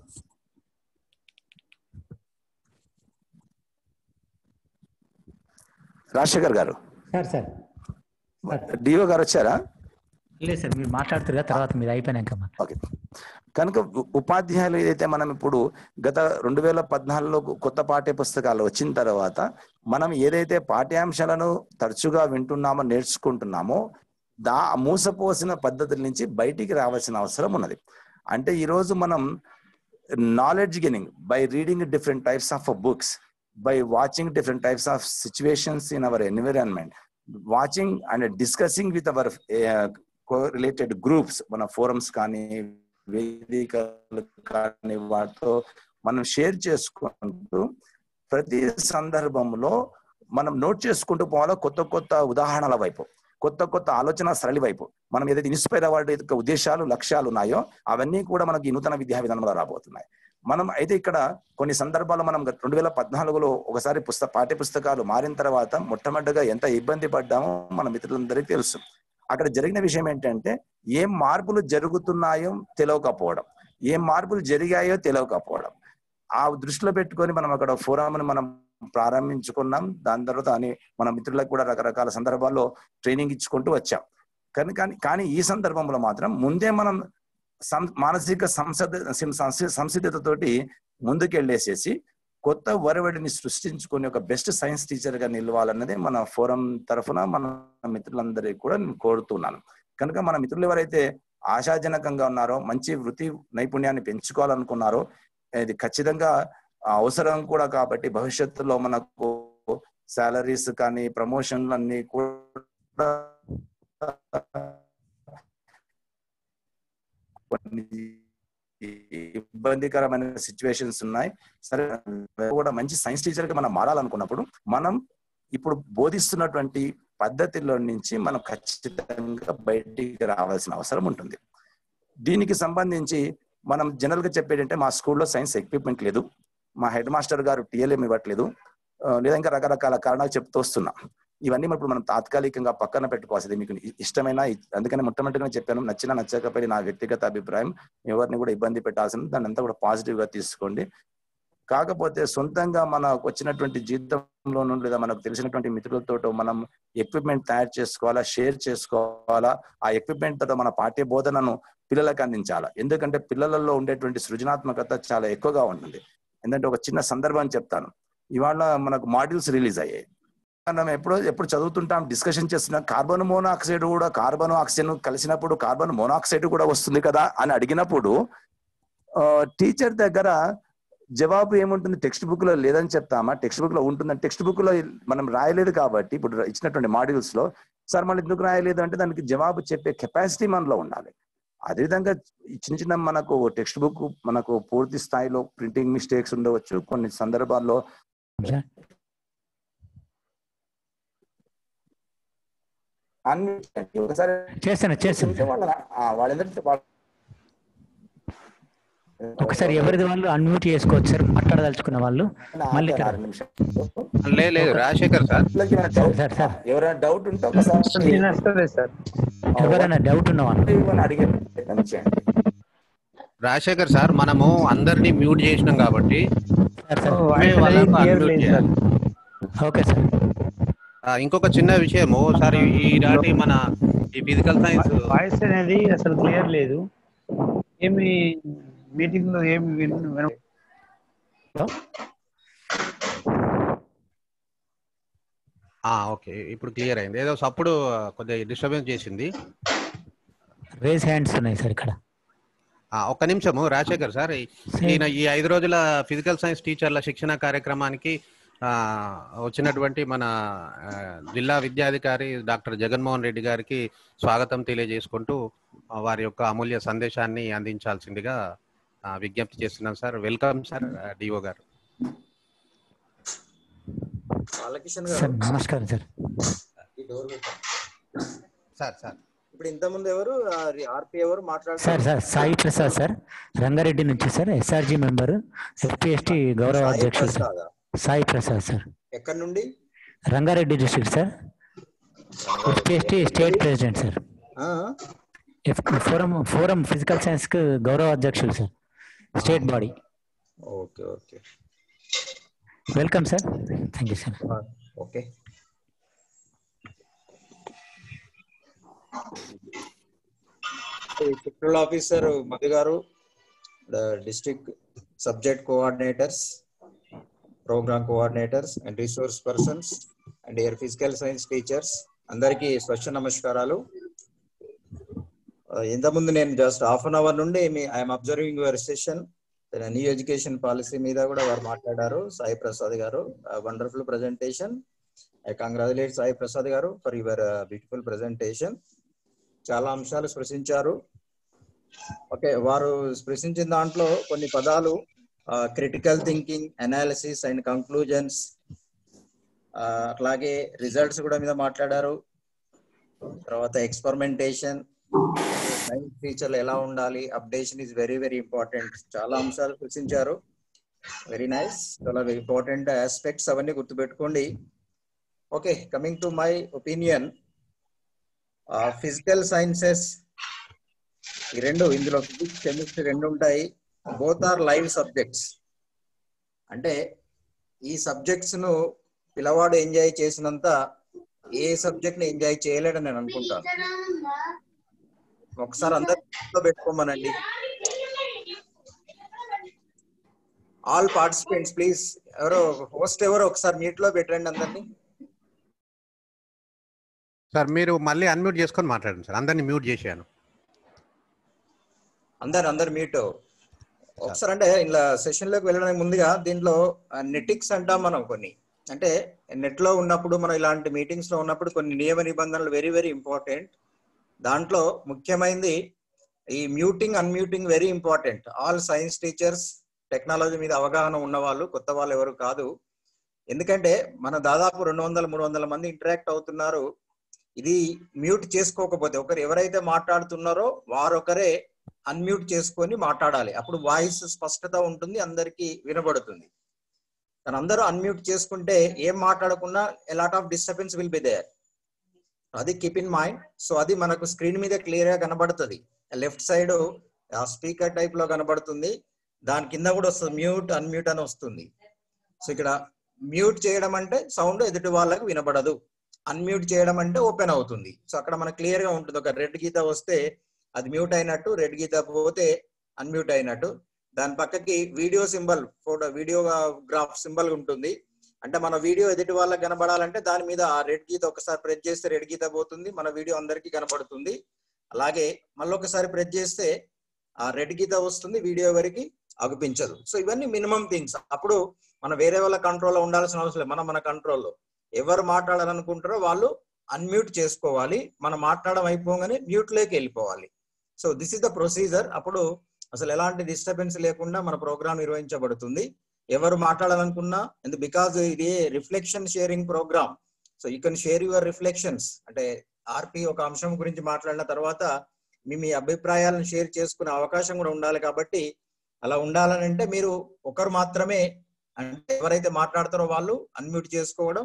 Rajasekhar garu sir sir sir DO గారు వచ్చారా లేదు సార్ మీరు మాట్లాడుతారు కదా తర్వాత మీరు అయిపోయినాక మాట్లాడు ఓకే కనుక ఉ- ఉపాధ్యాయులు ఏదైతే మనం ఇప్పుడు గత రెండు వేల పద్నాలుగులో కొత్త పాఠ్య పుస్తకాలు వచ్చిన తర్వాత మనం ఏదైతే పాఠ్యాంశాలను తరచుగా వింటున్నామో నేర్చుకుంటున్నామో దా మూసపోసిన పద్ధతుల నుంచి బయటికి రావాల్సిన అవసరం ఉన్నది అంటే ఈరోజు మనం knowledge gaining by reading different types of books by watching different types of situations in our environment watching and discussing with our related groups మన ఫోరమ్స్ కానీ వేదికలు కానీ వాటితో మనం షేర్ చేసుకుంటూ ప్రతి సందర్భంలో మనం నోట్ చేసుకుంటూ పోవాలో కొత్త కొత్త ఉదాహరణల వైపు కొత్త కొత్త ఆలోచన సరళి వైపు మనం ఏదైతే ఇన్స్పైర్ అవ్వాలి యొక్క ఉద్దేశాలు లక్ష్యాలు ఉన్నాయో అవన్నీ కూడా మనకి ఈ నూతన విద్యా విధానంలో రాబోతున్నాయి మనం అయితే ఇక్కడ కొన్ని సందర్భాల్లో మనం రెండు వేల పద్నాలుగులో ఒకసారి పుస్తక పాఠ్య పుస్తకాలు మారిన తర్వాత మొట్టమొదటిగా ఎంత ఇబ్బంది పడ్డామో మన మిత్రులందరికీ తెలుసు అక్కడ జరిగిన విషయం ఏంటంటే ఏం మార్పులు జరుగుతున్నాయో తెలియకపోవడం ఏం మార్పులు జరిగాయో తెలియకపోవడం ఆ దృష్టిలో పెట్టుకొని మనం అక్కడ ఫోరామ్ని మనం ప్రారంభించుకున్నాం దాని తర్వాత అని మన మిత్రులకు కూడా రకరకాల సందర్భాల్లో ట్రైనింగ్ ఇచ్చుకుంటూ వచ్చాం కానీ కానీ కానీ ఈ సందర్భంలో మాత్రం ముందే మనం సం- మానసిక సంసద సంసి- సంసిద్ధతతోటి ముందుకెళ్ళేసేసి కొత్త ఒరవడిని సృష్టించుకొని ఒక బెస్ట్ సైన్స్ టీచర్ గా నిలవాలన్నదే మన ఫోరం తరఫున మన మిత్రులందరికీ కూడా నేను కోరుతున్నాను కనుక మన మిత్రులు ఎవరైతే ఆశాజనకంగా ఉన్నారో మంచి వృత్తి నైపుణ్యాన్ని పెంచుకోవాలనుకున్నారో ఇది ఖచ్చితంగా అవసరం కూడా కాబట్టి భవిష్యత్తులో మనకు సాలరీస్ కానీ ప్రమోషన్లు అన్ని కూడా కొన్ని ఇబ్బందికరమైన సిచ్యువేషన్స్ ఉన్నాయి సరే కూడా మంచి సైన్స్ టీచర్ గా మనం మారాలనుకున్నప్పుడు మనం ఇప్పుడు బోధిస్తున్నటువంటి పద్ధతిలో నుంచి మనం ఖచ్చితంగా బయటికి రావాల్సిన అవసరం ఉంటుంది దీనికి సంబంధించి మనం జనరల్ గా చెప్పేటంటే మా స్కూల్లో సైన్స్ ఎక్విప్మెంట్ లేదు మా హెడ్ మాస్టర్ గారు టీఎల్ఎం ఇవ్వట్లేదు ఆ, లేదా ఇంకా రకరకాల కారణాలు చెప్తూ వస్తున్నాం ఇవన్నీ మనం ఇప్పుడు మనం తాత్కాలికంగా పక్కన పెట్టుకోవాల్సింది మీకు ఇష్టమైన అందుకని మొట్టమొదటిగా చెప్పాను నచ్చిన నచ్చకపోయిన నా వ్యక్తిగత అభిప్రాయం ఎవరిని కూడా ఇబ్బంది పెట్టాల్సింది దాన్ని అంతా కూడా పాజిటివ్ గా తీసుకోండి కాకపోతే సొంతంగా మనకు వచ్చినటువంటి జీవితంలోనూ లేదా మనకు తెలిసినటువంటి మిత్రులతో మనం ఎక్విప్మెంట్ తయారు చేసుకోవాలా షేర్ చేసుకోవాలా ఆ ఎక్విప్మెంట్ తో మన పాఠ్య బోధనను పిల్లలకు అందించాలా ఎందుకంటే పిల్లలలో ఉండేటువంటి సృజనాత్మకత చాలా ఎక్కువగా ఉంటుంది ఎందుకంటే ఒక చిన్న సందర్భం చెప్తాను ఇవాళ మనకు మాడ్యూల్స్ రిలీజ్ అయ్యాయి మనం ఎప్పుడో ఎప్పుడు చదువుతుంటాం డిస్కషన్ చేస్తున్నాం కార్బన్ మోనాక్సైడ్ కూడా కార్బన్ ఆక్సిజన్ కలిసినప్పుడు కార్బన్ మోనాక్సైడ్ కూడా వస్తుంది కదా అని అడిగినప్పుడు టీచర్ దగ్గర జవాబు ఏముంటుంది టెక్స్ట్ బుక్ లో లేదని చెప్తామా టెక్స్ట్ బుక్ లో ఉంటుందని టెక్స్ట్ బుక్ లో మనం రాయలేదు కాబట్టి ఇప్పుడు ఇచ్చినటువంటి మాడ్యూల్స్ లో సార్ మనం ఎందుకు రాయలేదు అంటే దానికి జవాబు చెప్పే కెపాసిటీ మనలో ఉండాలి అదేవిధంగా ఈ చిన్న చిన్న మనకు టెక్స్ట్ బుక్ మనకు పూర్తి స్థాయిలో ప్రింటింగ్ మిస్టేక్స్ ఉండవచ్చు కొన్ని సందర్భాల్లో సార్ అన్ని ఒకసారి చేస్తాను చేస్తాను వాళ్ళ వాళ్ళందరితో వాళ్ళ- ఒకసారి ఎవరిది వాళ్ళు అన్మ్యూట్ చేసుకోవచ్చు సార్ మాట్లాడదలుచుకున్న వాళ్ళు మళ్ళీ ఇక్కడ- ఆరు నిమిషాలు లేదు లేదు రాజశేఖర్ సార్ పిల్లలకి ఏమైనా డౌట్ సార్ సార్ ఎవరైనా డౌట్ ఉంటే ఒకసారి వస్తుంది సార్ ఎవరైనా డౌట్ ఉన్న వాళ్ళు ఇవ్వని అడిగే ప్రయత్నం చేయండి రాజశేఖర్ సార్ మనము అందరినీ మ్యూట్ చేసినాం కాబట్టి సార్ సార్ వాయిస్ అనేది clear లేదు సార్. ఓకే సార్ ఆ, ఇంకొక చిన్న విషయము సార్ ఈ- ఈనాటి మన ఈ ఫిజికల్ సైన్స్ వాయిస్ అనేది అసలు క్లియర్ లేదు ఏమి మీటింగ్ లో ఏమి విన్ విన- ఓకే ఇప్పుడు క్లియర్ అయింది ఏదో సప్పుడు కొద్దిగా డిస్టర్బెన్స్ చేసింది రేస్ హ్యాండ్స్ ఉన్నాయి సార్ ఇక్కడ ఆ, ఒక్క నిమిషము రాజశేఖర్ సార్ ఈ- ఈయన ఈ ఐదు రోజుల ఫిజికల్ సైన్స్ టీచర్ల శిక్షణ కార్యక్రమానికి ఆ, వచ్చినటువంటి మన ఆ, జిల్లా విద్యాధికారి డాక్టర్ జగన్మోహన్ రెడ్డి గారికి స్వాగతం తెలియజేసుకుంటూ ఆ, వారి యొక్క అమూల్య సందేశాన్ని అందించాల్సిందిగా ఆ, విజ్ఞప్తి చేస్తున్నాం సార్ వెల్కమ్ సార్ డిఓ గారు బాలకిషన్ సార్ గారు నమస్కారం సార్ ఈ డోర్ పెట్టండి. సార్ సార్ ఇప్పుడు ఇంత ముందు ఎవరు ఆర్పి ఎవరు సార్ మాట్లాడుతున్నారు సార్ సాయి ప్రసాద్ సార్ రంగారెడ్డి నుంచి సార్ ఎస్ఆర్జి మెంబర్ ఎస్పీఎస్టీ గౌరవ సాయి అధ్యక్షులు సార్ ప్రసాదా? సాయి ప్రసాద్ సార్ ఎక్కడి నుండి Rangareddy district sir SPST state president sir ఆ? ఎఫ్- ఫోరం ఫోరం ఫిజికల్ సైన్స్ కు గౌరవ అధ్యక్షులు sir state body okay okay welcome sir thank you sir okay sectoral officer Madhu garu district subject coordinators programme coordinators and resource persons and year physical science teachers అందరికీ స్వచ్ఛ నమస్కారాలు Uh, ఇంతకుముందు నేను just half an hour నుండి మీ I'm observing your session new education policy మీద కూడా వారు మాట్లాడారు Sai Prasad garu wonderful presentation I congratulate Sai Prasad garu for your beautiful presentation చాలా అంశాలు స్పృశించారు ఓకే వారు స్పృశించిన దాంట్లో కొన్ని పదాలు critical thinking analysis and conclusions అట్లాగే రిజల్ట్స్ కూడా మీద మాట్లాడారు తర్వాత ఎక్స్పెరిమెంటేషన్ సైన్స్ టీచర్లు ఎలా ఉండాలి updation is very very important చాలా అంశాలు సూచించారు వెరీ నైస్ చాలా ఇంపార్టెంట్ ఆస్పెక్ట్స్ అవన్నీ గుర్తుపెట్టుకోండి okay coming to my opinion physical sciences ఈ రెండు ఇందులో ఫిజిక్స్ కెమిస్ట్రీ రెండు ఉంటాయి బోత్ ఆర్ లైవ్ సబ్జెక్ట్స్ అంటే ఈ సబ్జెక్ట్స్ ను పిల్లవాడు ఎంజాయ్ చేసినంత ఏ సబ్జెక్ట్ ని ఎంజాయ్ చేయలేడని నేను అనుకుంటాను ఒకసారి అందరు పెట్టుకోమనండి ఆల్ పార్టిసిపెంట్స్ ప్లీజ్ ఎవరో హోస్ట్ ఎవరో ఒకసారి మీట్ లో పెట్టండి అందరినీ సార్ మీరు మళ్ళీ అన్మ్యూట్ చేసుకొని మాట్లాడండి సార్ అందరినీ మ్యూట్ చేశాను అందరు అందరు మీట్ ఒకసారి అంటే ఇలా సెషన్ లోకి వెళ్ళడానికి ముందుగా దీంట్లో నెటిక్స్ అంటాం మనం కొన్ని అంటే నెట్ లో ఉన్నప్పుడు మనం ఇలాంటి మీటింగ్స్ లో ఉన్నప్పుడు కొన్ని నియమ నిబంధనలు వెరీ వెరీ ఇంపార్టెంట్ దాంట్లో ముఖ్యమైనది ఈ muting unmuting very important all science teachers technology మీద అవగాహన ఉన్న వాళ్ళు కొత్త వాళ్ళు ఎవరు కాదు ఎందుకంటే మన దాదాపు రెండు వందల మూడు వందల మంది ఇంటరాక్ట్ అవుతున్నారు ఇది మ్యూట్ చేసుకోకపోతే ఒకరు ఎవరైతే మాట్లాడుతున్నారో వారొకరే అన్మ్యూట్ చేసుకొని మాట్లాడాలి అప్పుడు వాయిస్ స్పష్టత ఉంటుంది అందరికీ వినబడుతుంది కానీ అందరూ అన్మ్యూట్ చేసుకుంటే ఏం మాట్లాడకుండా lot of disturbance will be there అది కీప్ ఇన్ మైండ్ సో అది మనకు స్క్రీన్ మీద క్లియర్ గా కనబడుతుంది లెఫ్ట్ సైడ్ ఆ స్పీకర్ టైప్ లో కనబడుతుంది దాని కింద కూడా వస్తుంది మ్యూట్ అన్మ్యూట్ అని వస్తుంది సో ఇక్కడ మ్యూట్ చేయడం అంటే సౌండ్ ఎదుటి వాళ్ళకి వినబడదు అన్మ్యూట్ చేయడం అంటే ఓపెన్ అవుతుంది సో అక్కడ మనకు క్లియర్ గా ఉంటుంది ఒక రెడ్ గీత వస్తే అది మ్యూట్ అయినట్టు రెడ్ గీత పోతే అన్మ్యూట్ అయినట్టు దాని పక్కకి video symbol photo video graph symbol ఉంటుంది అంటే మన వీడియో ఎదుటి వాళ్ళకి కనబడాలంటే దాని మీద ఆ రెడ్ గీత ఒకసారి ప్రెస్ చేస్తే రెడ్ గీత పోతుంది మన వీడియో అందరికీ కనబడుతుంది అలాగే మళ్ళీ ఒకసారి ప్రెస్ చేస్తే ఆ రెడ్ గీత వస్తుంది వీడియో వరకు అగుపించదు సో ఇవన్నీ మినిమం థింగ్స్ అప్పుడు మనం వేరే వాళ్ళ కంట్రోల్లో ఉండాల్సిన అవసరం లేదు మనం మన కంట్రోల్లో ఎవరు మాట్లాడాలనుకుంటారో వాళ్ళు అన్మ్యూట్ చేసుకోవాలి మనం మాట్లాడడం అయిపోగానే మ్యూట్ లోకి వెళ్ళిపోవాలి so this is the procedure అప్పుడు అసలు ఎలాంటి డిస్టర్బెన్స్ లేకుండా మన ప్రోగ్రామ్ నిర్వహించబడుతుంది ఎవరు మాట్లాడాలనుకున్నా ఎందుకు బికాజ్ ఇది reflection sharing programme so you can share your reflections అంటే ఆర్పి ఒక అంశం గురించి మాట్లాడిన తర్వాత మీ మీ అభిప్రాయాలను షేర్ చేసుకునే అవకాశం కూడా ఉండాలి కాబట్టి అలా ఉండాలని అంటే మీరు ఒకరు మాత్రమే అంటే ఎవరైతే మాట్లాడతారో వాళ్ళు అన్మ్యూట్ చేసుకోవడం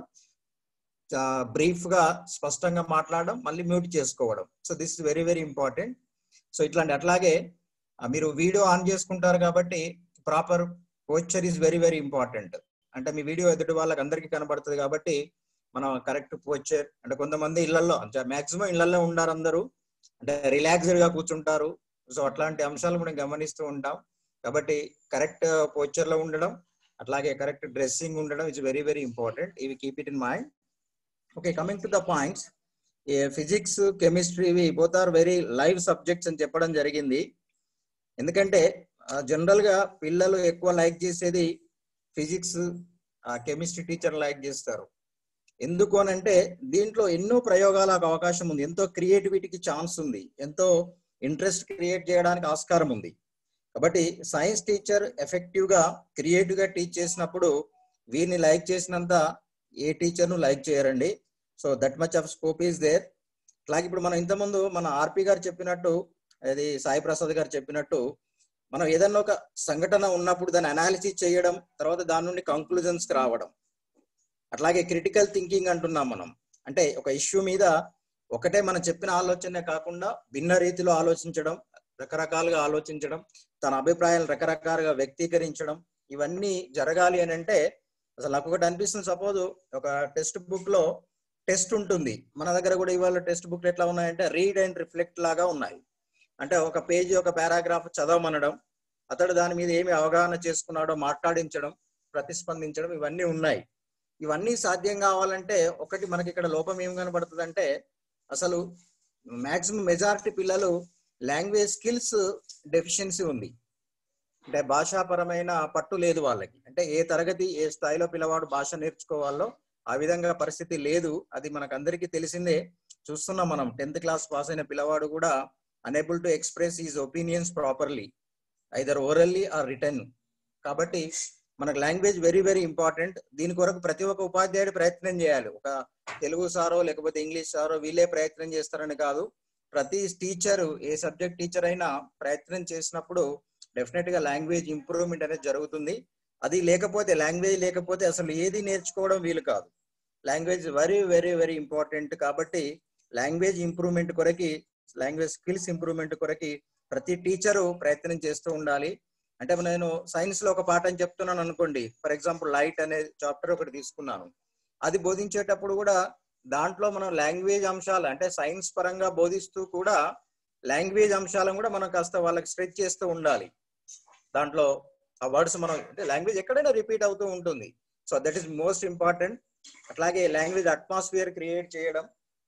బ్రీఫ్ గా స్పష్టంగా మాట్లాడడం మళ్ళీ మ్యూట్ చేసుకోవడం so this is very very important so ఇట్లాంటి అట్లాగే ఆ, మీరు వీడియో ఆన్ చేసుకుంటారు కాబట్టి proper posture is very very important అంటే మీ వీడియో ఎదుటి వాళ్ళకి అందరికీ కనబడుతుంది కాబట్టి మనం కరెక్ట్ పోస్చర్ అంటే కొంతమంది ఇళ్లలో మాక్సిమం ఇళ్లలో ఉండారు అందరూ అంటే రిలాక్స్డ్ గా కూర్చుంటారు సో అట్లాంటి అంశాలు మనం గమనిస్తూ ఉంటాం కాబట్టి కరెక్ట్ పోస్చర్ లో ఉండడం అట్లాగే కరెక్ట్ డ్రెస్సింగ్ ఉండడం ఇస్ వెరీ వెరీ ఇంపార్టెంట్ ఇవి keep it in mind okay coming to the points physics chemistry ఇవి both are very live subjects అని చెప్పడం జరిగింది ఎందుకంటే జనరల్ గా పిల్లలు ఎక్కువ లైక్ చేసేది ఫిజిక్స్ కెమిస్ట్రీ టీచర్ లైక్ చేస్తారు ఎందుకు అని అంటే దీంట్లో ఎన్నో ప్రయోగాలకు అవకాశం ఉంది ఎంతో క్రియేటివిటీకి ఛాన్స్ ఉంది ఎంతో ఇంట్రెస్ట్ క్రియేట్ చేయడానికి ఆస్కారం ఉంది కాబట్టి సైన్స్ టీచర్ ఎఫెక్టివ్ గా క్రియేటివ్ గా టీచ్ చేసినప్పుడు వీరిని లైక్ చేసినంత ఏ టీచర్ ను లైక్ చేయరండి so that much of scope is there అలాగే ఇప్పుడు మనం ఇంతకుముందు మన ఆర్పి గారు చెప్పినట్టు అది సాయి ప్రసాద్ గారు చెప్పినట్టు మనం ఏదన్నా ఒక సంఘటన ఉన్నప్పుడు దాన్ని అనాలిసిస్ చేయడం తర్వాత దాని నుండి కంక్లూజన్స్ రావడం అట్లాగే క్రిటికల్ థింకింగ్ అంటున్నాం మనం అంటే ఒక ఇష్యూ మీద ఒకటే మనం చెప్పిన ఆలోచనే కాకుండా భిన్న రీతిలో ఆలోచించడం రకరకాలుగా ఆలోచించడం తన అభిప్రాయాలు రకరకాలుగా వ్యక్తీకరించడం ఇవన్నీ జరగాలి అని అంటే అసలు నాకు ఒకటి అనిపిస్తుంది సపోజ్ ఒక టెక్స్ట్ బుక్ లో టెస్ట్ ఉంటుంది మన దగ్గర కూడా ఇవాళ టెక్స్ట్ బుక్ ఎట్లా ఉన్నాయంటే రీడ్ అండ్ రిఫ్లెక్ట్ లాగా ఉన్నాయి అంటే ఒక పేజీ ఒక పారాగ్రాఫ్ చదవమనడం అతడు దాని మీద ఏమి అవగాహన చేసుకున్నాడో మాట్లాడించడం ప్రతిస్పందించడం ఇవన్నీ ఉన్నాయి ఇవన్నీ సాధ్యం కావాలంటే ఒకటి మనకి ఇక్కడ లోపం ఏం కనబడుతుంది అంటే అసలు మాక్సిమం మెజారిటీ పిల్లలు లాంగ్వేజ్ స్కిల్స్ డెఫిషియన్సీ ఉంది అంటే భాషాపరమైన పట్టు లేదు వాళ్ళకి అంటే ఏ తరగతి ఏ స్థాయిలో పిల్లవాడు భాష నేర్చుకోవాలో ఆ విధంగా పరిస్థితి లేదు అది మనకు అందరికీ తెలిసిందే చూస్తున్నాం మనం టెన్త్ క్లాస్ పాస్ అయిన పిల్లవాడు కూడా unable to express is opinions properly either orally or return కాబట్టి మనకు లాంగ్వేజ్ వెరీ వెరీ ఇంపార్టెంట్ దీని కొరకు ప్రతి ఒక్క ఉపాధ్యాయుడు ప్రయత్నం చేయాలి ఒక తెలుగు సారో లేకపోతే ఇంగ్లీష్ సారో వీళ్ళే ప్రయత్నం చేస్తారని కాదు ప్రతి టీచర్ ఏ సబ్జెక్ట్ టీచర్ అయినా ప్రయత్నం చేసినప్పుడు డెఫినెట్ గా లాంగ్వేజ్ ఇంప్రూవ్మెంట్ అనేది జరుగుతుంది అది లేకపోతే లాంగ్వేజ్ లేకపోతే అసలు ఏది నేర్చుకోవడం వీలు కాదు language very very very important కాబట్టి లాంగ్వేజ్ ఇంప్రూవ్మెంట్ కొరకి లాంగ్వేజ్ స్కిల్స్ ఇంప్రూవ్మెంట్ కొరకి ప్రతి టీచరు ప్రయత్నం చేస్తూ ఉండాలి అంటే నేను సైన్స్ లో ఒక పాఠం చెప్తున్నాను అనుకోండి ఫర్ ఎగ్జాంపుల్ లైట్ అనే చాప్టర్ ఒకటి తీసుకున్నాను అది బోధించేటప్పుడు కూడా దాంట్లో మనం లాంగ్వేజ్ అంశాలు అంటే సైన్స్ పరంగా బోధిస్తూ కూడా లాంగ్వేజ్ అంశాలను కూడా మనం కాస్త వాళ్ళకి స్ట్రెచ్ చేస్తూ ఉండాలి దాంట్లో ఆ వర్డ్స్ మనం అంటే లాంగ్వేజ్ ఎక్కడైనా రిపీట్ అవుతూ ఉంటుంది so that is most important అట్లాగే లాంగ్వేజ్ అట్మాస్ఫియర్ క్రియేట్ చేయడం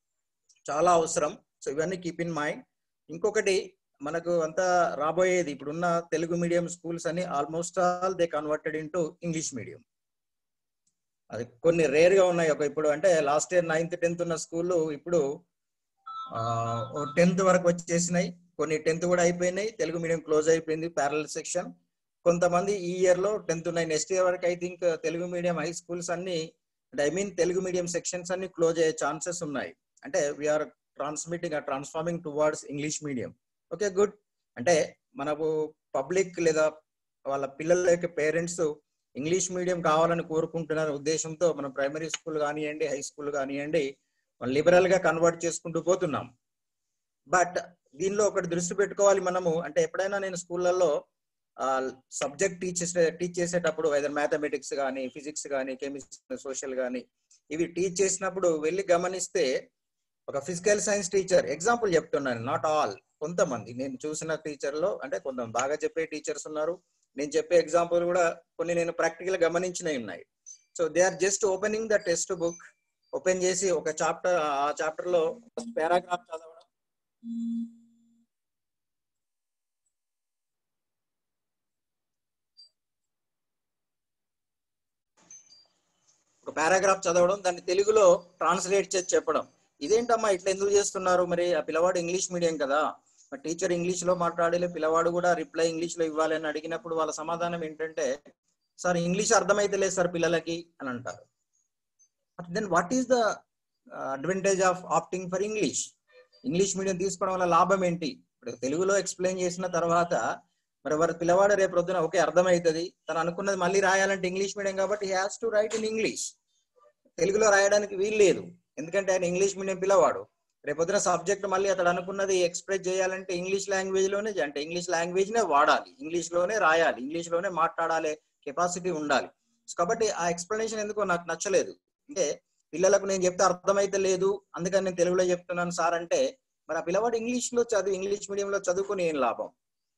చాలా అవసరం సో ఇవన్నీ కీప్ ఇన్ మైండ్ ఇంకొకటి మనకు అంతా రాబోయేది ఇప్పుడున్న తెలుగు మీడియం స్కూల్స్ అని almost all they converted into English medium అది కొన్ని రేర్ గా ఉన్నాయి ఒక ఇప్పుడు అంటే లాస్ట్ ఇయర్ నైన్త్ టెన్త్ ఉన్న స్కూళ్ళు ఇప్పుడు టెన్త్ వరకు వచ్చేసినాయి కొన్ని టెన్త్ కూడా అయిపోయినాయి తెలుగు మీడియం క్లోజ్ అయిపోయింది ప్యారల్ సెక్షన్ కొంతమంది ఈ ఇయర్ లో టెన్త్ ఉన్నాయి నెక్స్ట్ ఇయర్ వరకు I think Telugu medium high schools అన్ని అంటే I mean Telugu medium sections అన్ని క్లోజ్ అయ్యే ఛాన్సెస్ ఉన్నాయి అంటే we're transmitting transforming towards English medium okay good అంటే మనకు పబ్లిక్ లేదా వాళ్ళ పిల్లల యొక్క పేరెంట్స్ ఇంగ్లీష్ మీడియం కావాలని కోరుకుంటున్న ఉద్దేశంతో మనం ప్రైమరీ స్కూల్ కానివ్వండి హై స్కూల్ కానివ్వండి లిబరల్ గా కన్వర్ట్ చేసుకుంటూ పోతున్నాం బట్ దీనిలో ఒకటి దృష్టి పెట్టుకోవాలి మనము అంటే ఎప్పుడైనా నేను స్కూళ్ళల్లో సబ్జెక్ట్ టీచ్ టీచ్ చేసేటప్పుడు ఐదర్ మ్యాథమెటిక్స్ కానీ ఫిజిక్స్ కానీ కెమిస్ట్రీ సోషల్ కానీ ఇవి టీచ్ చేసినప్పుడు వెళ్ళి గమనిస్తే ఒక ఫిజికల్ సైన్స్ టీచర్ ఎగ్జాంపుల్ చెప్తున్నాను నాట్ ఆల్ కొంతమంది నేను చూసిన టీచర్ లో అంటే కొంత బాగా చెప్పే టీచర్స్ ఉన్నారు నేను చెప్పే ఎగ్జాంపుల్ కూడా కొన్ని నేను ప్రాక్టికల్ గమనించినవి ఉన్నాయి so they are just opening the text book open చేసి ఒక చాప్టర్ ఆ చాప్టర్ లో పారాగ్రాఫ్ చదవడం పారాగ్రాఫ్ చదవడం దాన్ని తెలుగులో ట్రాన్స్లేట్ చేసి చెప్పడం ఇదేంటమ్మా ఇట్లా ఎందుకు చేస్తున్నారు మరి ఆ పిల్లవాడు ఇంగ్లీష్ మీడియం కదా మరి టీచర్ ఇంగ్లీష్ లో మాట్లాడాలి పిల్లవాడు కూడా రిప్లై ఇంగ్లీష్ లో ఇవ్వాలి అని అడిగినప్పుడు వాళ్ళ సమాధానం ఏంటంటే సార్ ఇంగ్లీష్ అర్థమైతే లేదు సార్ పిల్లలకి అని అంటారు then what is the advantage of opting for English English medium తీసుకోవడం వల్ల లాభం ఏంటి ఇప్పుడు తెలుగులో ఎక్స్ప్లెయిన్ చేసిన తర్వాత మరి వారి పిల్లవాడు రేపు పొద్దున ఓకే అర్థమవుతుంది తను అనుకున్నది మళ్ళీ రాయాలంటే ఇంగ్లీష్ మీడియం కాబట్టి has to write in English తెలుగులో రాయడానికి వీలు లేదు ఎందుకంటే ఆయన ఇంగ్లీష్ మీడియం పిల్లవాడు రేపొద్దున సబ్జెక్ట్ మళ్ళీ అతడు అనుకున్నది ఎక్స్ప్రెస్ చేయాలంటే ఇంగ్లీష్ లాంగ్వేజ్ లోనే చే- అంటే ఇంగ్లీష్ లాంగ్వేజ్ నే వాడాలి ఇంగ్లీష్ లోనే రాయాలి ఇంగ్లీష్ లోనే మాట్లాడాలి కెపాసిటీ ఉండాలి సో కాబట్టి ఆ ఎక్స్ప్లెనేషన్ ఎందుకో నాకు నచ్చలేదు అంటే పిల్లలకు నేను చెప్తే అర్థమైతే లేదు అందుకని నేను తెలుగులో చెప్తున్నాను సార్ అంటే మరి ఆ పిల్లవాడు ఇంగ్లీష్ లో చదువు ఇంగ్లీష్ మీడియంలో చదువుకుని ఏం లాభం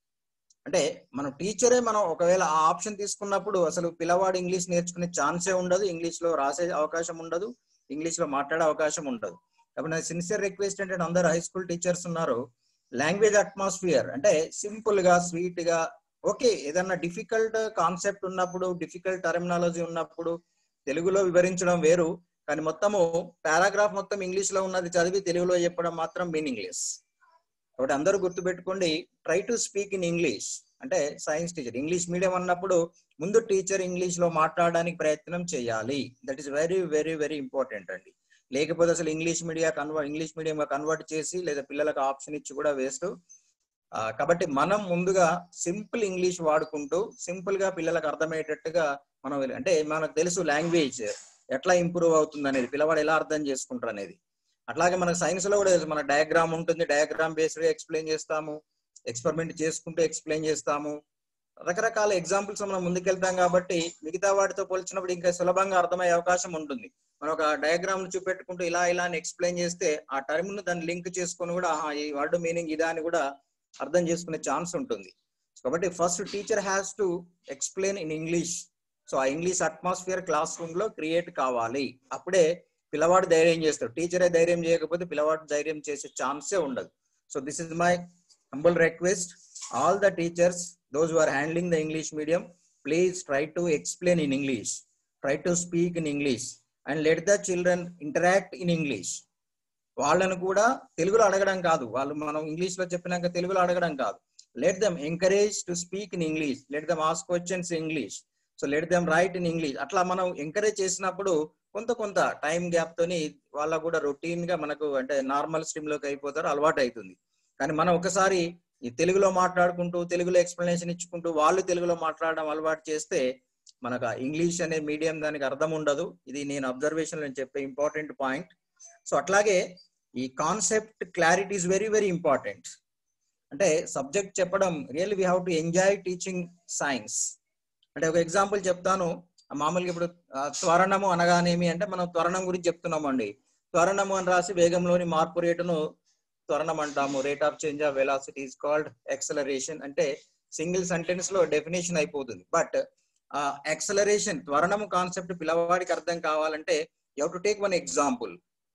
అంటే మనం టీచరే మనం ఒకవేళ ఆ ఆప్షన్ తీసుకున్నప్పుడు అసలు పిల్లవాడు ఇంగ్లీష్ నేర్చుకునే ఛాన్సే ఉండదు ఇంగ్లీష్ లో రాసే అవకాశం ఉండదు ఇంగ్లీష్ లో మాట్లాడే అవకాశం ఉండదు కాబట్టి నా సిన్సియర్ రిక్వెస్ట్ ఏంటంటే అందరు హై స్కూల్ టీచర్స్ ఉన్నారు లాంగ్వేజ్ అట్మాస్ఫియర్ అంటే సింపుల్ గా స్వీట్ గా ఓకే ఏదన్నా డిఫికల్ట్ కాన్సెప్ట్ ఉన్నప్పుడు డిఫికల్ట్ టర్మినాలజీ ఉన్నప్పుడు తెలుగులో వివరించడం వేరు కానీ మొత్తము పారాగ్రాఫ్ మొత్తం ఇంగ్లీష్ లో ఉన్నది చదివి తెలుగులో చెప్పడం మాత్రం మీనింగ్లెస్ కాబట్టి అందరూ గుర్తుపెట్టుకోండి try to speak in English అంటే సైన్స్ టీచర్ ఇంగ్లీష్ మీడియం అన్నప్పుడు ముందు టీచర్ ఇంగ్లీష్ లో మాట్లాడడానికి ప్రయత్నం చేయాలి that is very very very important అండి లేకపోతే అసలు English media convert English medium convert చేసి లేదా పిల్లలకు ఆప్షన్ ఇచ్చి కూడా వేస్ట్ కాబట్టి మనం ముందుగా సింపుల్ ఇంగ్లీష్ వాడుకుంటూ సింపుల్ గా పిల్లలకు అర్థమయ్యేటట్టుగా మనం వెళ్ళ- అంటే మనకు తెలుసు లాంగ్వేజ్ ఎట్లా ఇంప్రూవ్ అవుతుంది అనేది పిల్లవాడు ఎలా అర్థం చేసుకుంటారు అనేది అట్లాగే మనకు సైన్స్ లో కూడా తెలుసు మన డయాగ్రామ్ ఉంటుంది డయాగ్రామ్ బేస్డ్ గా ఎక్స్ప్లెయిన్ చేస్తాము ఎక్స్పెరిమెంట్ చేసుకుంటూ ఎక్స్ప్లెయిన్ చేస్తాము రకరకాల ఎగ్జాంపుల్స్ మనం ముందుకెళ్తాం కాబట్టి మిగతా వాటితో పోల్చినప్పుడు ఇంకా సులభంగా అర్థమయ్యే అవకాశం ఉంటుంది మనం ఒక డయాగ్రామ్ చూపెట్టుకుంటూ ఇలా ఇలా అని ఎక్స్ప్లెయిన్ చేస్తే ఆ టర్మ్ ను దాన్ని లింక్ చేసుకొని కూడా ఆహా, ఈ వర్డ్ మీనింగ్ ఇదా అని కూడా అర్థం చేసుకునే ఛాన్స్ ఉంటుంది కాబట్టి first teacher has to explain in English so ఆ ఇంగ్లీష్ అట్మాస్ఫియర్ క్లాస్ రూమ్ లో క్రియేట్ కావాలి అప్పుడే పిల్లవాడు ధైర్యం చేస్తాడు టీచరే ధైర్యం చేయకపోతే పిల్లవాడు ధైర్యం చేసే ఛాన్సే ఉండదు so this is my humble request all the teachers those who are handling the english medium please try to explain in english try to speak in english and let the children interact in english వాళ్ళను కూడా తెలుగులో అడగడం కాదు వాళ్ళు మనం English లో చెప్పినాక తెలుగులో అడగడం కాదు let them encourage to speak in English let them ask questions English so let them write in English అట్లా మనం ఎంకరేజ్ చేసినప్పుడు కొంత కొంత టైం గ్యాప్ తోని వాళ్ళకు కూడా రొటీన్ గా మనకు అంటే నార్మల్ స్ట్రీమ్ లోకి అయిపోతారు అలవాటు అవుతుంది కానీ మనం ఒకసారి ఈ తెలుగులో మాట్లాడుకుంటూ తెలుగులో ఎక్స్ప్లెనేషన్ ఇచ్చుకుంటూ వాళ్ళు తెలుగులో మాట్లాడడం అలవాటు చేస్తే మనకు ఆ ఇంగ్లీష్ అనే మీడియం దానికి అర్థం ఉండదు ఇది నేను అబ్జర్వేషన్ నేను చెప్పే ఇంపార్టెంట్ పాయింట్ సో అట్లాగే ఈ concept clarity is very very important అంటే సబ్జెక్ట్ చెప్పడం real we have to enjoy teaching science అంటే ఒక ఎగ్జాంపుల్ చెప్తాను ఆ మామూలుగా ఇప్పుడు ఆ, త్వరణము అనగానేమి అంటే మనం త్వరణం గురించి చెప్తున్నామండి త్వరణము అని రాసి వేగంలోని మార్పు రేటును త్వరణం అంటాము rate of change of velocity is called acceleration అంటే సింగిల్ సెంటెన్స్ లో డెఫినేషన్ అయిపోతుంది బట్ ఎక్సలరేషన్ త్వరణము కాన్సెప్ట్ పిల్లవాడికి అర్థం కావాలంటే you to take one example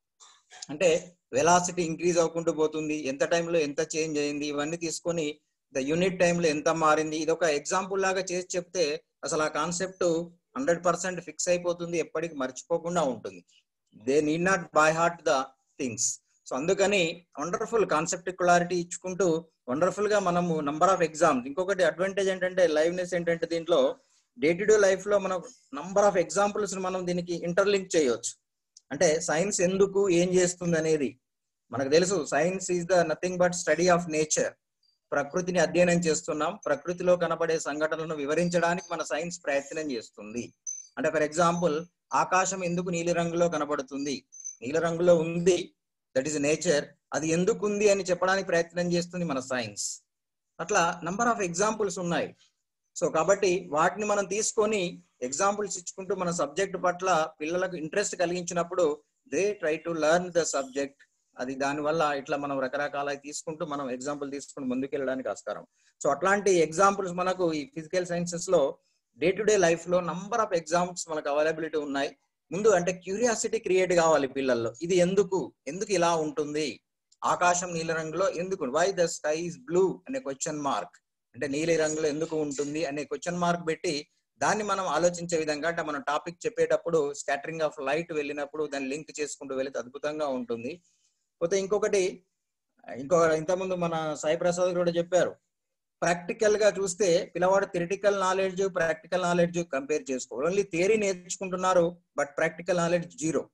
అంటే వెలాసిటీ ఇంక్రీజ్ అవ్వకుంటూ పోతుంది ఎంత టైంలో ఎంత చేంజ్ అయింది ఇవన్నీ తీసుకొని ద యూనిట్ టైంలో ఎంత మారింది ఇది ఒక ఎగ్జాంపుల్ లాగా చేసి చెప్తే అసలు ఆ కాన్సెప్ట్ హండ్రెడ్ పర్సెంట్ ఫిక్స్ అయిపోతుంది ఎప్పటికి మర్చిపోకుండా ఉంటుంది they need not by heart the things so అందుకని వండర్ఫుల్ కాన్సెప్ట్ క్లారిటీ ఇచ్చుకుంటూ వండర్ఫుల్ గా మనము నంబర్ ఆఫ్ ఎగ్జామ్స్ ఇంకొకటి అడ్వాంటేజ్ ఏంటంటే లైవ్నెస్ ఏంటంటే దీంట్లో డే టు డే లైఫ్ లో మనం నంబర్ ఆఫ్ ఎగ్జాంపుల్స్ మనం దీనికి ఇంటర్లింక్ చేయొచ్చు అంటే సైన్స్ ఎందుకు ఏం చేస్తుంది అనేది మనకు తెలుసు science is the nothing but study of nature ప్రకృతిని అధ్యయనం చేస్తున్నాం ప్రకృతిలో కనబడే సంఘటనలను వివరించడానికి మన సైన్స్ ప్రయత్నం చేస్తుంది అంటే ఫర్ ఎగ్జాంపుల్ ఆకాశం ఎందుకు నీలి రంగులో కనబడుతుంది నీలి రంగులో ఉంది దట్ ఈస్ నేచర్ అది ఎందుకు ఉంది అని చెప్పడానికి ప్రయత్నం చేస్తుంది మన సైన్స్ అట్లా నంబర్ ఆఫ్ ఎగ్జాంపుల్స్ ఉన్నాయి సో కాబట్టి వాటిని మనం తీసుకొని ఎగ్జాంపుల్స్ ఇచ్చుకుంటూ మన సబ్జెక్ట్ పట్ల పిల్లలకు ఇంట్రెస్ట్ కలిగించినప్పుడు they try to learn the subject అది దానివల్ల ఇట్లా మనం రకరకాల తీసుకుంటూ మనం ఎగ్జాంపుల్ తీసుకుని ముందుకెళ్ళడానికి ఆస్కారం సో అట్లాంటి ఎగ్జాంపుల్స్ మనకు ఈ ఫిజికల్ సైన్సెస్ లో డే టు డే లైఫ్ లో నంబర్ ఆఫ్ ఎగ్జామ్స్ మనకు అవైలబిలిటీ ఉన్నాయి ముందు అంటే క్యూరియాసిటీ క్రియేట్ కావాలి పిల్లల్లో ఇది ఎందుకు ఎందుకు ఇలా ఉంటుంది ఆకాశం నీలి రంగులో ఎందుకు why the sky is blue అనే క్వశ్చన్ మార్క్ అంటే నీలి రంగులో ఎందుకు ఉంటుంది అనే క్వశ్చన్ మార్క్ పెట్టి దాన్ని మనం ఆలోచించే విధంగా అంటే మనం టాపిక్ చెప్పేటప్పుడు స్కాటరింగ్ ఆఫ్ లైట్ వెళ్ళినప్పుడు దాన్ని లింక్ చేసుకుంటూ వెళితే అద్భుతంగా ఉంటుంది పోతే ఇంకొకటి ఇంకో ఇంతకుముందు మన సాయి ప్రసాద్ కూడా చెప్పారు ప్రాక్టికల్ గా చూస్తే పిల్లవాడు theoretical knowledge practical knowledge compare చేసుకో ఓన్లీ థియరీ నేర్చుకుంటున్నారు but practical knowledge zero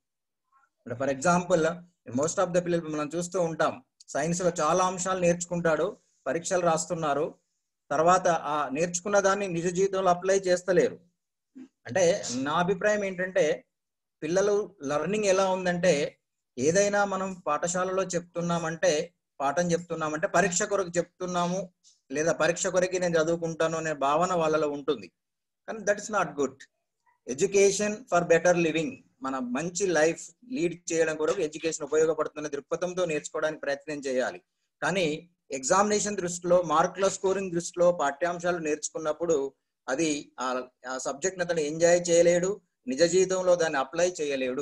for example most of the పిల్లలు మనం చూస్తూ ఉంటాం సైన్స్ లో చాలా అంశాలు నేర్చుకుంటాడు పరీక్షలు రాస్తున్నారు తర్వాత ఆ నేర్చుకున్న దాన్ని నిజ జీవితంలో అప్లై చేస్తలేరు అంటే నా అభిప్రాయం ఏంటంటే పిల్లలు లెర్నింగ్ ఎలా ఉందంటే ఏదైనా మనం పాఠశాలలో చెప్తున్నామంటే పాఠం చెప్తున్నామంటే పరీక్ష కొరకు చెప్తున్నాము లేదా పరీక్ష కొరకి నేను చదువుకుంటాను అనే భావన వాళ్ళలో ఉంటుంది కానీ that is not good education for better living మన మంచి లైఫ్ లీడ్ చేయడం కొరకు ఎడ్యుకేషన్ ఉపయోగపడుతున్న దృక్పథంతో నేర్చుకోవడానికి ప్రయత్నం చేయాలి కానీ ఎగ్జామినేషన్ దృష్టిలో మార్కుల స్కోరింగ్ దృష్టిలో పాఠ్యాంశాలు నేర్చుకున్నప్పుడు అది ఆ సబ్జెక్ట్ అతను ఎంజాయ్ చేయలేడు నిజ జీవితంలో దాన్ని అప్లై చేయలేడు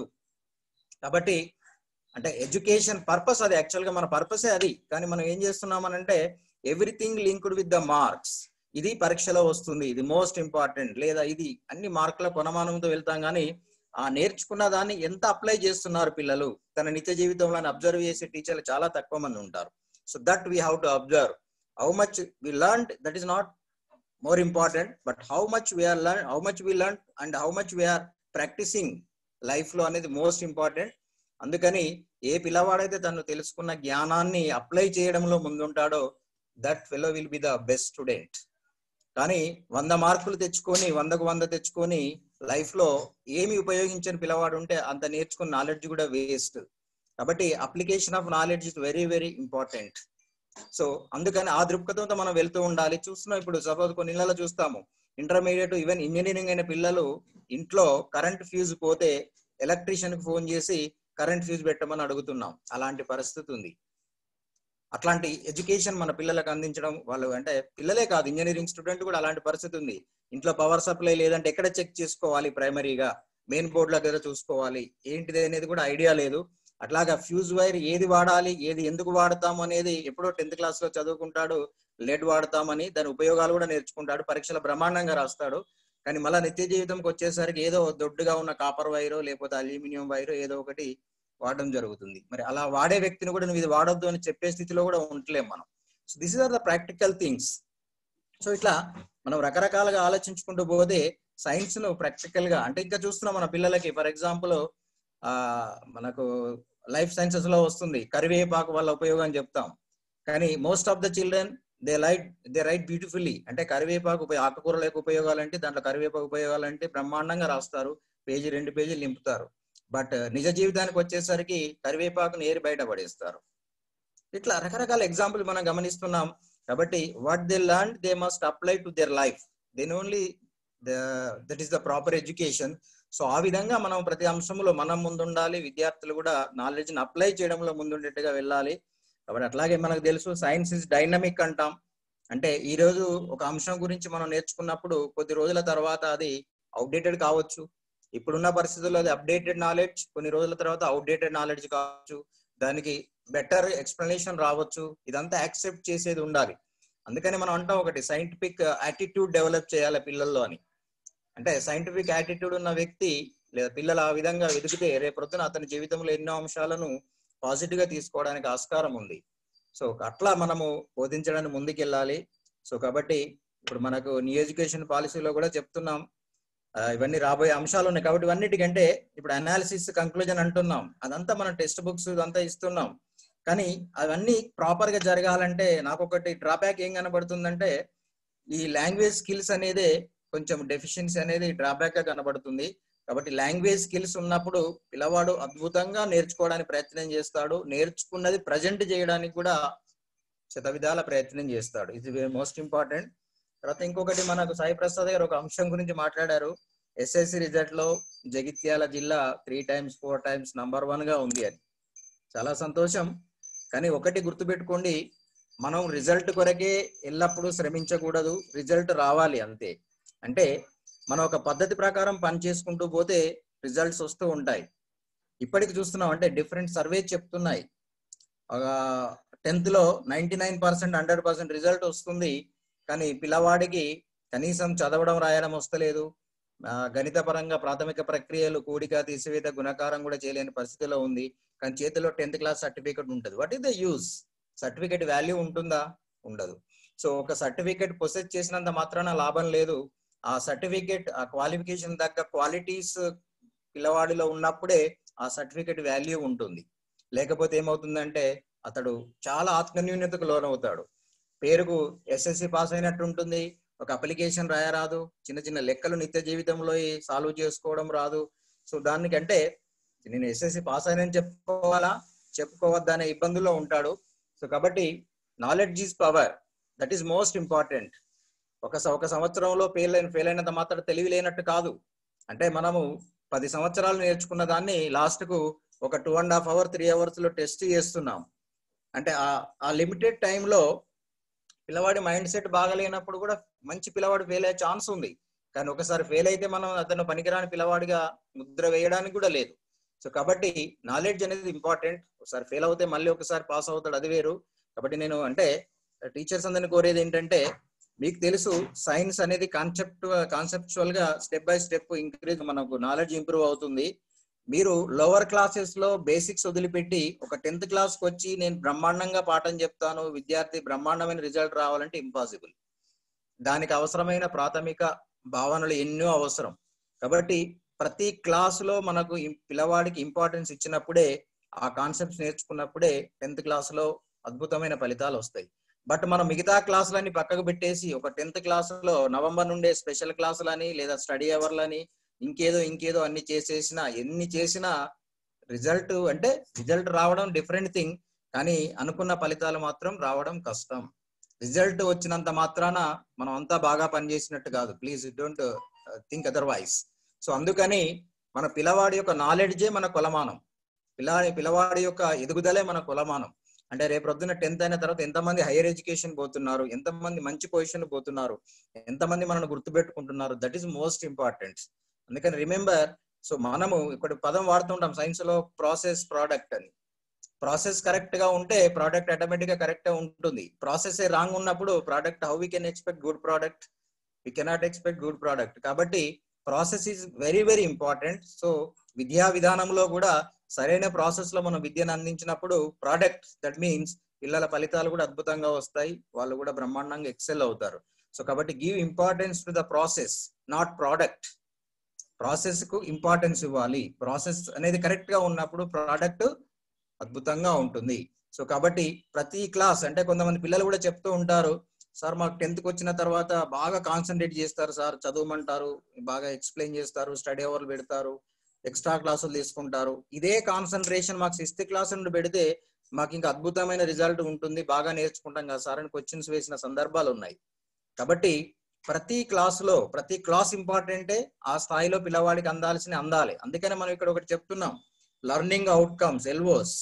కాబట్టి అంటే ఎడ్యుకేషన్ పర్పస్ అది యాక్చువల్ గా మన పర్పసే అది కానీ మనం ఏం చేస్తున్నామనంటే everything linked with the marks ఇది పరీక్షలో వస్తుంది ఇది మోస్ట్ ఇంపార్టెంట్ లేదా ఇది అన్ని మార్కుల కొనమానంతో వెళ్తాం కానీ ఆ నేర్చుకున్న దాన్ని ఎంత అప్లై చేస్తున్నారు పిల్లలు తన నిత్య జీవితంలో అబ్జర్వ్ చేసే టీచర్లు చాలా తక్కువ మంది ఉంటారు so that we have to observe how much we learn that is not more important but how much we are learn how much we learn and how much we are practising life లో అనేది most important అందుకని ఏ పిల్లవాడైతే తను తెలుసుకున్న జ్ఞానాన్ని apply చేయడంలో ముందుంటాడో that fellow will be the best student కానీ వంద మార్కులు తెచ్చుకొని వందకు వంద తెచ్చుకొని లైఫ్ లో ఏమి ఉపయోగించని పిల్లవాడు ఉంటే అంత నేర్చుకున్న నాలెడ్జ్ కూడా వేస్ట్ కాబట్టి application of knowledge is very very important so అందుకని ఆ దృక్పథంతో మనం వెళ్తూ ఉండాలి చూస్తున్నాం ఇప్పుడు సపోజ్ కొన్ని ఇళ్లలో చూస్తాము ఇంటర్మీడియట్ ఈవెన్ ఇంజనీరింగ్ అయిన పిల్లలు ఇంట్లో కరెంట్ ఫ్యూజ్ పోతే ఎలక్ట్రీషియన్ కి ఫోన్ చేసి కరెంట్ ఫ్యూజ్ పెట్టమని అడుగుతున్నాం అలాంటి పరిస్థితి ఉంది అట్లాంటి ఎడ్యుకేషన్ మన పిల్లలకు అందించడం వాళ్ళు అంటే పిల్లలే కాదు ఇంజనీరింగ్ స్టూడెంట్ కూడా అలాంటి పరిస్థితి ఉంది ఇంట్లో పవర్ సప్లై లేదంటే ఎక్కడ చెక్ చేసుకోవాలి ప్రైమరీగా మెయిన్ బోర్డు దగ్గర చూసుకోవాలి ఏంటిది అనేది కూడా ఐడియా లేదు అట్లాగా ఫ్యూజ్ వైర్ ఏది వాడాలి ఏది ఎందుకు వాడతాం అనేది ఎప్పుడో టెన్త్ క్లాస్ లో చదువుకుంటాడు లెడ్ వాడతామని దాని ఉపయోగాలు కూడా నేర్చుకుంటాడు పరీక్షల బ్రహ్మాండంగా రాస్తాడు కానీ మళ్ళీ నిత్య జీవితంకి వచ్చేసరికి ఏదో దొడ్డుగా ఉన్న కాపర్ వైరో లేకపోతే అల్యూమినియం వైరో ఏదో ఒకటి వాడడం జరుగుతుంది మరి అలా వాడే వ్యక్తిని కూడా నువ్వు ఇది వాడొద్దు అని చెప్పే స్థితిలో కూడా ఉండలేం మనం so this are the practical things so ఇట్లా మనం రకరకాలుగా ఆలోచించుకుంటూ పోతే సైన్స్ ను ప్రాక్టికల్ గా అంటే ఇంకా చూస్తున్నాం మన పిల్లలకి ఫర్ ఎగ్జాంపుల్ ఆ మనకు లైఫ్ సైన్సెస్ లో వస్తుంది కరివేపాకు వల్ల ఉపయోగం చెప్తాం కానీ most of the children they light they write beautifully అంటే కరివేపాకు ఉపయోగ ఆకుకూరలకు ఉపయోగాలంటే దాంట్లో కరివేపాకు ఉపయోగాలంటే బ్రహ్మాండంగా రాస్తారు పేజీ రెండు పేజీలు నింపుతారు బట్ నిజ జీవితానికి వచ్చేసరికి కరివేపాకుని ఏరి బయట పడేస్తారు ఇట్లా రకరకాల ఎగ్జాంపుల్ మనం గమనిస్తున్నాం కాబట్టి what they learn they must apply to their life then only that is the proper education so ఆ విధంగా మనం ప్రతి అంశంలో మనం ముందుండాలి విద్యార్థులు కూడా నాలెడ్జ్ ని అప్లై చేయడంలో ముందుండేట్టుగా వెళ్ళాలి కాబట్టి అట్లాగే మనకు తెలుసు సైన్స్ ఇస్ డైనమిక్ అంటాం అంటే ఈ రోజు ఒక అంశం గురించి మనం నేర్చుకున్నప్పుడు కొద్ది రోజుల తర్వాత అది అవుట్డేటెడ్ కావచ్చు ఇప్పుడున్న పరిస్థితుల్లో అది అప్డేటెడ్ నాలెడ్జ్ కొన్ని రోజుల తర్వాత అవుట్డేటెడ్ నాలెడ్జ్ కావచ్చు దానికి బెటర్ ఎక్స్ప్లెనేషన్ రావచ్చు ఇదంతా యాక్సెప్ట్ చేసేది ఉండాలి అందుకని మనం అంటాం ఒకటి సైంటిఫిక్ యాటిట్యూడ్ డెవలప్ చేయాలి పిల్లల్లో అని అంటే సైంటిఫిక్ యాటిట్యూడ్ ఉన్న వ్యక్తి లేదా పిల్లలు ఆ విధంగా వెతికితే రేపొద్దున అతని జీవితంలో ఎన్నో అంశాలను పాజిటివ్ గా తీసుకోవడానికి ఆస్కారం ఉంది సో అట్లా మనము బోధించడానికి ముందుకెళ్ళాలి సో కాబట్టి ఇప్పుడు మనకు న్యూ ఎడ్యుకేషన్ పాలసీలో కూడా చెప్తున్నాం ఇవన్నీ రాబోయే అంశాలు ఉన్నాయి కాబట్టి ఇవన్నిటికంటే ఇప్పుడు అనాలిసిస్ కంక్లూజన్ అంటున్నాం అదంతా మనం టెక్స్ట్ బుక్స్ ఇదంతా ఇస్తున్నాం కానీ అవన్నీ ప్రాపర్ గా జరగాలంటే నాకు ఒకటి డ్రాబ్యాక్ ఏం కనబడుతుందంటే ఈ లాంగ్వేజ్ స్కిల్స్ అనేది కొంచెం డెఫిషియన్సీ అనేది డ్రాబ్యాక్ గా కనబడుతుంది కాబట్టి లాంగ్వేజ్ స్కిల్స్ ఉన్నప్పుడు పిల్లవాడు అద్భుతంగా నేర్చుకోవడానికి ప్రయత్నం చేస్తాడు నేర్చుకున్నది ప్రజెంట్ చేయడానికి కూడా శత విధాల ప్రయత్నం చేస్తాడు ఇది మోస్ట్ ఇంపార్టెంట్ తర్వాత ఇంకొకటి మనకు సాయి ప్రసాద్ గారు ఒక అంశం గురించి మాట్లాడారు ఎస్ఎస్సి రిజల్ట్ లో జగిత్యాల జిల్లా three times four times number one గా ఉంది అని చాలా సంతోషం కానీ ఒకటి గుర్తుపెట్టుకోండి మనం రిజల్ట్ కొరకే ఎల్లప్పుడూ శ్రమించకూడదు రిజల్ట్ రావాలి అంతే అంటే మనం ఒక పద్ధతి ప్రకారం పని చేసుకుంటూ పోతే రిజల్ట్స్ వస్తూ ఉంటాయి ఇప్పటికి చూస్తున్నాం అంటే డిఫరెంట్ సర్వే చెప్తున్నాయి ఒక టెన్త్ లో ninety nine percent hundred percent result వస్తుంది కానీ పిల్లవాడికి కనీసం చదవడం రాయడం వస్తలేదు ఆ, గణిత పరంగా ప్రాథమిక ప్రక్రియలు కూడిక తీసివేత గుణకారం కూడా చేయలేని పరిస్థితిలో ఉంది కానీ చేతిలో టెన్త్ క్లాస్ సర్టిఫికేట్ ఉంటుంది what is the use certificate value ఉంటుందా ఉండదు సో ఒక సర్టిఫికేట్ ప్రొసెస్ చేసినంత మాత్రాన లాభం లేదు ఆ సర్టిఫికేట్ ఆ క్వాలిఫికేషన్ తగ్గ క్వాలిటీస్ పిల్లవాడిలో ఉన్నప్పుడే ఆ సర్టిఫికేట్ వాల్యూ ఉంటుంది లేకపోతే ఏమవుతుందంటే అతడు చాలా ఆత్మన్యూన్యతకు లోనవుతాడు పేరుకు ఎస్ఎస్సి పాస్ అయినట్టు ఉంటుంది ఒక అప్లికేషన్ రాయరాదు చిన్న చిన్న లెక్కలు నిత్య జీవితంలో సాల్వ్ చేసుకోవడం రాదు సో దానికంటే నేను ఎస్ఎస్సి పాస్ అయినని చెప్పుకోవాలా చెప్పుకోవద్దా అనే ఇబ్బందుల్లో ఉంటాడు సో కాబట్టి knowledge is power that is most important ఒక స- ఒక సంవత్సరంలో ఫెయిల్ అయిన ఫెయిల్ అయినంత మాత్రం తెలివి లేనట్టు కాదు అంటే మనము పది సంవత్సరాలు నేర్చుకున్న దాన్ని లాస్ట్ కు ఒక two and half hour three hours లో టెస్ట్ చేస్తున్నాం అంటే ఆ ఆ లిమిటెడ్ టైంలో పిల్లవాడి మైండ్ సెట్ బాగలేనప్పుడు కూడా మంచి పిల్లవాడు ఫెయిల్ అయ్యే ఛాన్స్ ఉంది కానీ ఒకసారి ఫెయిల్ అయితే మనం అతను పనికిరాని పిల్లవాడిగా ముద్ర వేయడానికి కూడా లేదు సో కాబట్టి నాలెడ్జ్ అనేది ఇంపార్టెంట్ ఒకసారి ఫెయిల్ అవుతే మళ్ళీ ఒకసారి పాస్ అవుతాడు అది వేరు కాబట్టి నేను అంటే టీచర్స్ అందరిని కోరేది ఏంటంటే మీకు తెలుసు సైన్స్ అనేది కాన్సెప్ట్ కాన్సెప్చువల్ గా స్టెప్ బై స్టెప్ ఇంక్రీజ్ మనకు నాలెడ్జ్ ఇంప్రూవ్ అవుతుంది మీరు లోవర్ క్లాసెస్ లో బేసిక్స్ వదిలిపెట్టి ఒక టెన్త్ క్లాస్ కి వచ్చి నేను బ్రహ్మాండంగా పాఠం చెప్తాను విద్యార్థి బ్రహ్మాండమైన రిజల్ట్ రావాలంటే ఇంపాసిబుల్ దానికి అవసరమైన ప్రాథమిక భావనలు ఎన్నో అవసరం కాబట్టి ప్రతి క్లాస్ లో మనకు ఇం- పిల్లవాడికి ఇంపార్టెన్స్ ఇచ్చినప్పుడే ఆ కాన్సెప్ట్స్ నేర్చుకున్నప్పుడే టెన్త్ క్లాస్ లో అద్భుతమైన ఫలితాలు వస్తాయి బట్ మనం మిగతా క్లాసులన్నీ పక్కకు పెట్టేసి ఒక టెన్త్ క్లాస్ లో నవంబర్ నుండే స్పెషల్ క్లాసులని లేదా స్టడీ అవర్లని ఇంకేదో ఇంకేదో అన్ని చేసేసినా ఎన్ని చేసినా రిజల్ట్ అంటే రిజల్ట్ రావడం డిఫరెంట్ థింగ్ కానీ అనుకున్న ఫలితాలు మాత్రం రావడం కష్టం రిజల్ట్ వచ్చినంత మాత్రాన మనం అంతా బాగా పనిచేసినట్టు కాదు please don't think otherwise so అందుకని మన పిల్లవాడి యొక్క నాలెడ్జే మన కొలమానం పిల్లాడి పిల్లవాడి యొక్క ఎదుగుదలే మన కొలమానం అంటే రేపు ప్రొద్దున టెన్త్ అయిన తర్వాత ఎంతమంది హైయర్ ఎడ్యుకేషన్ పోతున్నారు ఎంతమంది మంచి పొజిషన్ పోతున్నారు ఎంతమంది మనల్ని గుర్తుపెట్టుకుంటున్నారు దట్ ఈస్ మోస్ట్ ఇంపార్టెంట్ అందుకని రిమెంబర్ సో మనము ఇక్కడ పదం వాడుతుంటాం సైన్స్ లో ప్రాసెస్ ప్రోడక్ట్ అని ప్రాసెస్ కరెక్ట్ గా ఉంటే ప్రోడక్ట్ ఆటోమేటిక్ గా కరెక్ట్ గా ఉంటుంది ప్రాసెస్ రాంగ్ ఉన్నప్పుడు product how we can expect good product we cannot expect good product కాబట్టి process is very very important so విద్యా విధానంలో కూడా సరైన ప్రాసెస్ లో మనం విద్యను అందించినప్పుడు ప్రోడక్ట్ దట్ మీన్స్ పిల్లల ఫలితాలు కూడా అద్భుతంగా వస్తాయి వాళ్ళు కూడా బ్రహ్మాండంగా ఎక్సెల్ అవుతారు సో కాబట్టి give importance to the process not product process కు ఇంపార్టెన్స్ ఇవ్వాలి ప్రాసెస్ అనేది కరెక్ట్ గా ఉన్నప్పుడు ప్రోడక్ట్ అద్భుతంగా ఉంటుంది సో కాబట్టి ప్రతి క్లాస్ అంటే కొంతమంది పిల్లలు కూడా చెప్తూ ఉంటారు సార్ మాకు టెన్త్ కి వచ్చిన తర్వాత బాగా కాన్సన్ట్రేట్ చేస్తారు సార్ చదవమంటారు బాగా ఎక్స్ప్లెయిన్ చేస్తారు స్టడీ అవర్లు పెడతారు ఎక్స్ట్రా క్లాసులు తీసుకుంటారు ఇదే కాన్సన్ట్రేషన్ మాకు సిక్స్త్ క్లాస్ నుండి పెడితే మాకు ఇంకా అద్భుతమైన రిజల్ట్ ఉంటుంది బాగా నేర్చుకుంటాం కదా సార్ అని క్వశ్చన్స్ వేసిన సందర్భాలు ఉన్నాయి కాబట్టి ప్రతి క్లాస్ లో ప్రతి క్లాస్ ఇంపార్టెంటే ఆ స్థాయిలో పిల్లవాడికి అందాల్సిన అందాలి అందుకనే మనం ఇక్కడ ఒకటి చెప్తున్నాం లర్నింగ్ అవుట్కమ్స్ ఎల్వోస్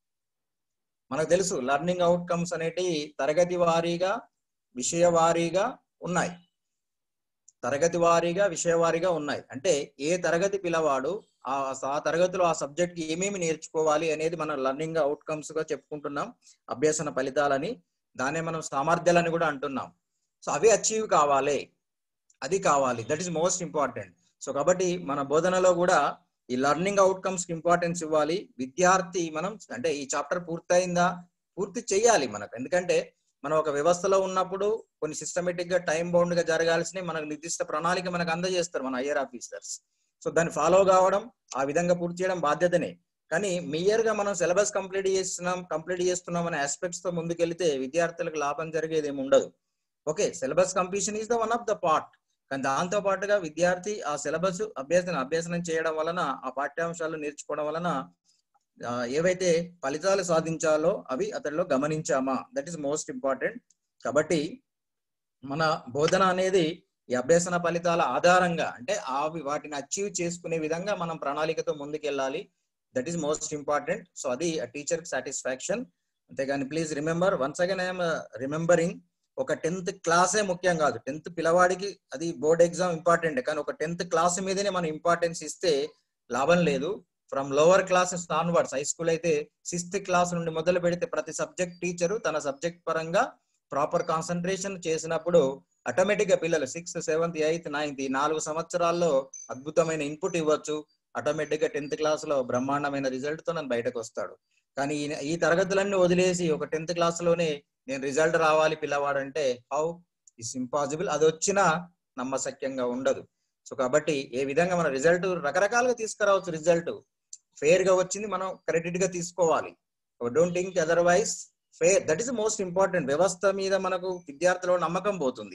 మనకు తెలుసు లర్నింగ్ అవుట్కమ్స్ అనేటి తరగతి వారీగా విషయ వారీగా ఉన్నాయి తరగతి వారీగా విషయ వారీగా ఉన్నాయి అంటే ఏ తరగతి పిల్లవాడు ఆ ఆ తరగతిలో ఆ సబ్జెక్ట్ కి ఏమేమి నేర్చుకోవాలి అనేది మనం లర్నింగ్ అవుట్కమ్స్ గా చెప్పుకుంటున్నాం అభ్యసన ఫలితాలని దాన్నే మనం సామర్థ్యాలని కూడా అంటున్నాం సో అవి అచీవ్ కావాలి అది కావాలి that is most important so కాబట్టి మన బోధనలో కూడా ఈ లర్నింగ్ అవుట్కమ్స్ కి ఇంపార్టెన్స్ ఇవ్వాలి విద్యార్థి మనం అంటే ఈ చాప్టర్ పూర్తయిందా పూర్తి చేయాలి మనకు ఎందుకంటే మనం ఒక వ్యవస్థలో ఉన్నప్పుడు కొన్ని సిస్టమేటిక్ గా టైం బౌండ్ గా జరగాల్సినవి మనకు నిర్దిష్ట ప్రణాళిక మనకు అందజేస్తారు మన ఐఆర్ ఆఫీసర్స్ సో దాన్ని ఫాలో కావడం ఆ విధంగా పూర్తి చేయడం బాధ్యతనే కానీ మియర్ గా మనం సిలబస్ కంప్లీట్ చేస్తున్నాం కంప్లీట్ చేస్తున్నాం అనే ఆస్పెక్ట్స్ తో ముందుకెళ్తే విద్యార్థులకు లాభం జరిగేది ఏమి ఉండదు okay syllabus completion is the one of the part కానీ దాంతో పాటుగా విద్యార్థి ఆ సిలబస్ అభ్యసన అభ్యసనం చేయడం వలన ఆ పాఠ్యాంశాలు నేర్చుకోవడం వలన ఆ, ఏవైతే ఫలితాలు సాధించాలో అవి అతడిలో గమనించామా దట్ ఈస్ మోస్ట్ ఇంపార్టెంట్ కాబట్టి మన బోధన అనేది ఈ అభ్యసన ఫలితాల ఆధారంగా అంటే అవి వాటిని అచీవ్ చేసుకునే విధంగా మనం ప్రణాళికతో ముందుకెళ్ళాలి that is most important so అది టీచర్ సాటిస్ఫాక్షన్ అంతేగాని please remember once again I'm remembering ఒక టెన్త్ క్లాసే ముఖ్యం కాదు టెన్త్ పిల్లవాడికి అది బోర్డ్ ఎగ్జామ్ ఇంపార్టెంట్ కానీ ఒక టెన్త్ క్లాస్ మీదనే మనం ఇంపార్టెన్స్ ఇస్తే లాభం లేదు from lower classes onwards high school అయితే సిక్స్త్ క్లాస్ నుండి మొదలు పెడితే ప్రతి సబ్జెక్ట్ టీచరు తన సబ్జెక్ట్ పరంగా ప్రాపర్ కాన్సన్ట్రేషన్ చేసినప్పుడు ఆటోమేటిక్ గా పిల్లలు సిక్స్త్ సెవెంత్ ఎయిత్ నైన్త్ ఈ నాలుగు సంవత్సరాల్లో అద్భుతమైన ఇన్పుట్ ఇవ్వచ్చు ఆటోమేటిక్ గా టెన్త్ క్లాస్ లో బ్రహ్మాండమైన రిజల్ట్ తో నన్ను బయటకు వస్తాడు కానీ ఈ- ఈ తరగతులన్నీ వదిలేసి ఒక టెన్త్ క్లాస్ లోనే నేను రిజల్ట్ రావాలి పిల్లవాడంటే హౌ ఇస్ ఇంపాసిబుల్ అది వచ్చినా నమ్మశక్యంగా ఉండదు సో కాబట్టి ఏ విధంగా మన రిజల్ట్ రకరకాలుగా తీసుకురావచ్చు రిజల్ట్ ఫెయిర్ గా వచ్చింది మనం క్రెడిట్ గా తీసుకోవాలి don't think otherwise fair that is most important వ్యవస్థ మీద మనకు విద్యార్థుల నమ్మకం పోతుంది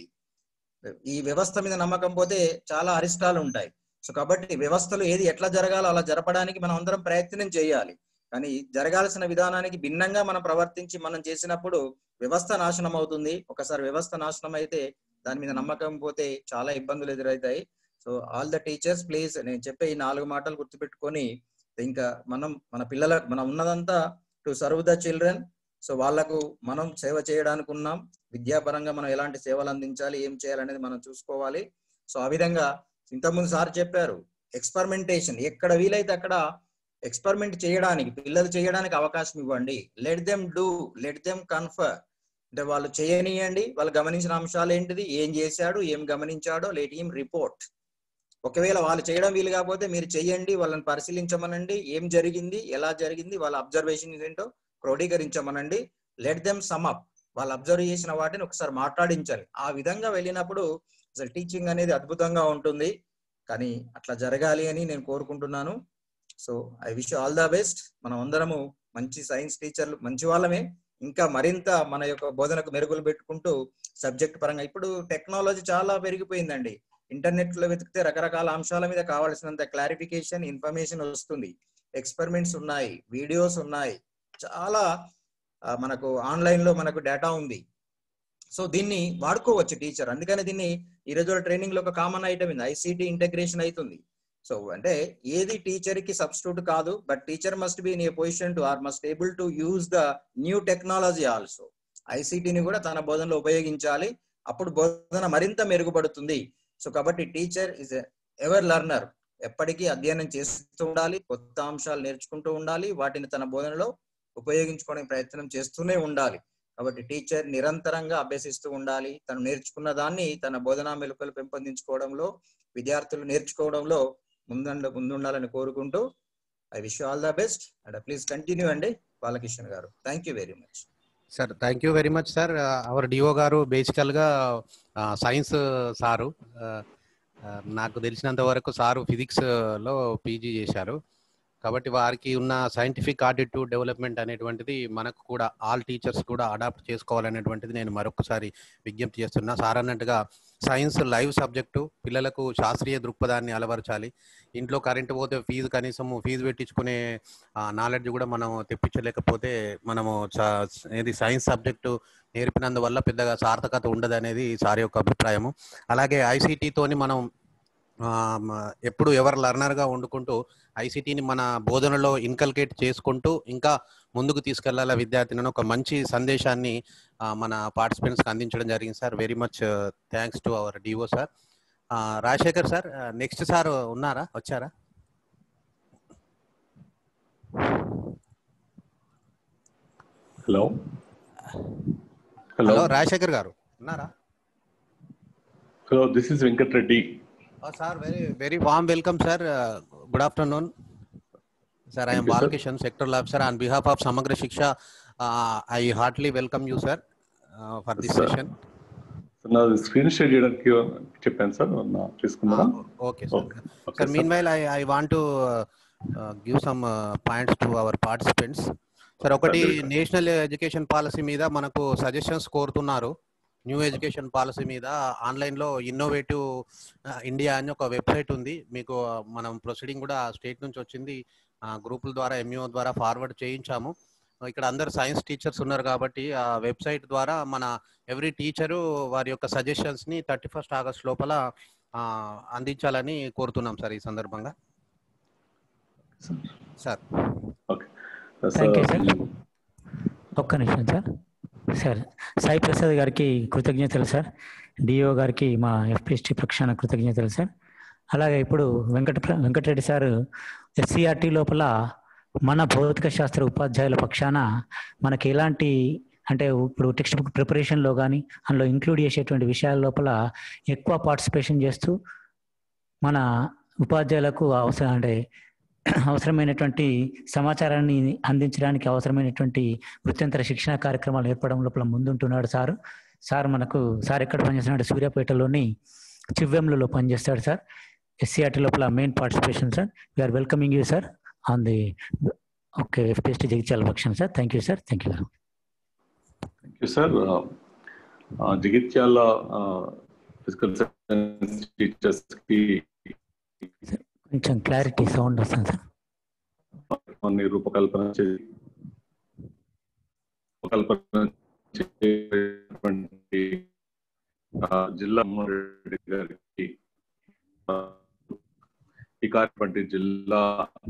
ఈ వ్యవస్థ మీద నమ్మకం పోతే చాలా అరిష్టాలు ఉంటాయి సో కాబట్టి వ్యవస్థలు ఏది ఎట్లా జరగాలో అలా జరపడానికి మనం అందరం ప్రయత్నం చేయాలి కానీ జరగాల్సిన విధానానికి భిన్నంగా మనం ప్రవర్తించి మనం చేసినప్పుడు వ్యవస్థ నాశనం అవుతుంది ఒకసారి వ్యవస్థ నాశనం అయితే దాని మీద నమ్మకం పోతే చాలా ఇబ్బందులు ఎదురవుతాయి so all the teachers please నేను చెప్పే ఈ నాలుగు మాటలు గుర్తుపెట్టుకొని ఇంకా మనం మన పిల్లల మనం ఉన్నదంతా to serve the children so వాళ్ళకు మనం సేవ చేయడానికి ఉన్నాం విద్యాపరంగా మనం ఎలాంటి సేవలు అందించాలి ఏం చేయాలనేది మనం చూసుకోవాలి సో ఆ విధంగా ఇంతకుముందు సార్ చెప్పారు ఎక్స్పెరిమెంటేషన్ ఎక్కడ వీలైతే అక్కడ ఎక్స్పెరిమెంట్ చేయడానికి పిల్లలు చేయడానికి అవకాశం ఇవ్వండి let them do let them confer అంటే వాళ్ళు చేయనియండి వాళ్ళు గమనించిన అంశాలు ఏంటిది ఏం చేశాడు ఏం గమనించాడో లెట్ హిమ్ రిపోర్ట్ ఒకవేళ వాళ్ళు చేయడం వీలు కాకపోతే మీరు చెయ్యండి వాళ్ళని పరిశీలించమనండి ఏం జరిగింది ఎలా జరిగింది వాళ్ళ అబ్జర్వేషన్ ఏంటో క్రోడీకరించమనండి లెట్ దెమ్ సమ్ అప్ వాళ్ళు అబ్జర్వ్ చేసిన వాటిని ఒకసారి మాట్లాడించాలి ఆ విధంగా వెళ్ళినప్పుడు అసలు టీచింగ్ అనేది అద్భుతంగా ఉంటుంది కానీ అట్లా జరగాలి అని నేను కోరుకుంటున్నాను so I wish all the best మనం అందరము మంచి సైన్స్ టీచర్లు మంచి వాళ్ళమే ఇంకా మరింత మన యొక్క బోధనకు మెరుగులు పెట్టుకుంటూ సబ్జెక్ట్ పరంగా ఇప్పుడు టెక్నాలజీ చాలా పెరిగిపోయిందండి ఇంటర్నెట్ లో వెతికితే రకరకాల అంశాల మీద కావాల్సినంత క్లారిఫికేషన్ ఇన్ఫర్మేషన్ వస్తుంది ఎక్స్పెరిమెంట్స్ ఉన్నాయి వీడియోస్ ఉన్నాయి చాలా ఆ, మనకు ఆన్లైన్ లో మనకు డేటా ఉంది సో దీన్ని వాడుకోవచ్చు టీచర్ అందుకని దీన్ని ఈ రోజు ట్రైనింగ్ లో ఒక కామన్ ఐటమ్ ఉంది ఐసీటీ ఇంటగ్రేషన్ అవుతుంది సో అంటే ఏది టీచర్ కి సబ్స్టిట్యూట్ కాదు but teacher must be in a position to or must able to use the new technology also ఐసీటీని కూడా తన బోధనలో ఉపయోగించాలి అప్పుడు బోధన మరింత మెరుగుపడుతుంది సో కాబట్టి టీచర్ ఇస్ ఎవర్ లర్నర్ ఎప్పటికీ అధ్యయనం చేస్తూ ఉండాలి కొత్త అంశాలు నేర్చుకుంటూ ఉండాలి వాటిని తన బోధనలో ఉపయోగించుకోవడానికి ప్రయత్నం చేస్తూనే ఉండాలి కాబట్టి టీచర్ నిరంతరంగా అభ్యసిస్తూ ఉండాలి తను నేర్చుకున్న దాన్ని తన బోధనా మెలకువలు పెంపొందించుకోవడంలో విద్యార్థులు నేర్చుకోవడంలో ముందండ ముందుండాలని కోరుకుంటూ I wish all the best and please continue అండి బాలకిషన్ గారు thank you very much sir thank you very much sir our DO గారు బేసికల్గా సైన్స్ సారు నాకు తెలిసినంత వరకు సారు ఫిజిక్స్లో పీజీ చేశారు కాబట్టి వారికి ఉన్న సైంటిఫిక్ ఆటిట్యూడ్ డెవలప్మెంట్ అనేటువంటిది మనకు కూడా ఆల్ టీచర్స్ కూడా అడాప్ట్ చేసుకోవాలనేటువంటిది నేను మరొకసారి విజ్ఞప్తి చేస్తున్నా సార్ అన్నట్టుగా సైన్స్ లైవ్ సబ్జెక్టు పిల్లలకు శాస్త్రీయ దృక్పథాన్ని అలవరచాలి ఇంట్లో కరెంటు పోతే ఫీజు కనీసం ఫీజు పెట్టించుకునే నాలెడ్జ్ కూడా మనం తెప్పించలేకపోతే మనము చ- ఏది సైన్స్ సబ్జెక్టు నేర్పినందువల్ల పెద్దగా సార్థకత ఉండదు అనేది సార్ యొక్క అభిప్రాయము అలాగే ఐసీటీతోని మనం ఆ, మ- ఎప్పుడు ఎవరు లర్నర్గా వండుకుంటూ ఐసీటీని మన బోధనలో ఇన్కల్కేట్ చేసుకుంటూ ఇంకా ముందుకు తీసుకెళ్లాల విద్యార్థులను ఒక మంచి సందేశాన్ని ఆ, మన పార్టిసిపెంట్స్కి అందించడం జరిగింది sir very much thanks to our DO sir Rajasekhar sir next sir ఉన్నారా వచ్చారా హలో హలో హలో రాజశేఖర్ గారు ఉన్నారా hello this is Venkat Reddy sir very very warm welcome sir good afternoon sir I'm Thank you, sir. Balakishan sector officer on behalf of Samagra Shiksha I heartily welcome you sir for this Sir. Session నాది screen share చేయడానికి చెప్పాను sir నా తీసుకున్నారా okay sir Okay. Okay, sir sir. Mean while I I want to give some points to our participants sir ఒకటి Sure, sir. National education policy మీద మనకు suggestions కోరుతున్నారు new education policy మీద ఆన్లైన్లో ఇన్నోవేటివ్ ఇండియా అని ఒక వెబ్సైట్ ఉంది మీకు uh, మనం ప్రొసీడింగ్ కూడా స్టేట్ నుంచి వచ్చింది గ్రూపుల ద్వారా ఎంఈఓ ద్వారా ఫార్వర్డ్ చేయించాము ఇక్కడ అందరు సైన్స్ టీచర్స్ ఉన్నారు కాబట్టి ఆ వెబ్సైట్ ద్వారా మన ఎవ్రీ టీచరు వారి యొక్క సజెషన్స్ ని థర్టీ ఫస్ట్ ఆగస్ట్ లోపల ఆ, అందించాలని కోరుతున్నాం సార్ ఈ సందర్భంగా సార్ థ్యాంక్ యూ సార్ ఒక్క నిమిషం సార్ సార్ సాయి ప్రసాద్ గారికి కృతజ్ఞతలు సార్ డిఓ గారికి మా ఎఫ్పిఎస్టి పక్షాన కృతజ్ఞతలు సార్ అలాగే ఇప్పుడు వెంకట వెంకటరెడ్డి సార్ ఎస్సీఆర్టీ లోపల మన భౌతిక శాస్త్ర ఉపాధ్యాయుల పక్షాన మనకి ఎలాంటి అంటే ఇప్పుడు టెక్స్ట్ బుక్ ప్రిపరేషన్లో కానీ అందులో ఇంక్లూడ్ చేసేటువంటి విషయాల లోపల ఎక్కువ పార్టిసిపేషన్ చేస్తూ మన ఉపాధ్యాయులకు అవసరం అంటే అవసరమైనటువంటి సమాచారాన్ని అందించడానికి అవసరమైనటువంటి వృత్యంతర శిక్షణ కార్యక్రమాలు ఏర్పడడం లోపల ముందుంటున్నాడు సార్ సార్ మనకు సార్ ఎక్కడ పనిచేస్తున్నాడు సూర్యాపేటలోని చివ్వెంలలో పనిచేస్తాడు సార్ ఎస్సీఆర్టీ లోపల main participation sir we are welcoming you sir on the okay FPST Jagtial పక్షం sir thank you sir thank you very thank you sir Jagtial physical science teachers కి కొంచెం క్లారిటీ సౌండ్ వస్తుంది సార్ కొన్ని రూపకల్పన చేసి రూపకల్పన చేసినటువంటి ఆ, జిల్లా రెడ్డి గారికి ఆ, ఈ కార్యక్రమం జిల్లా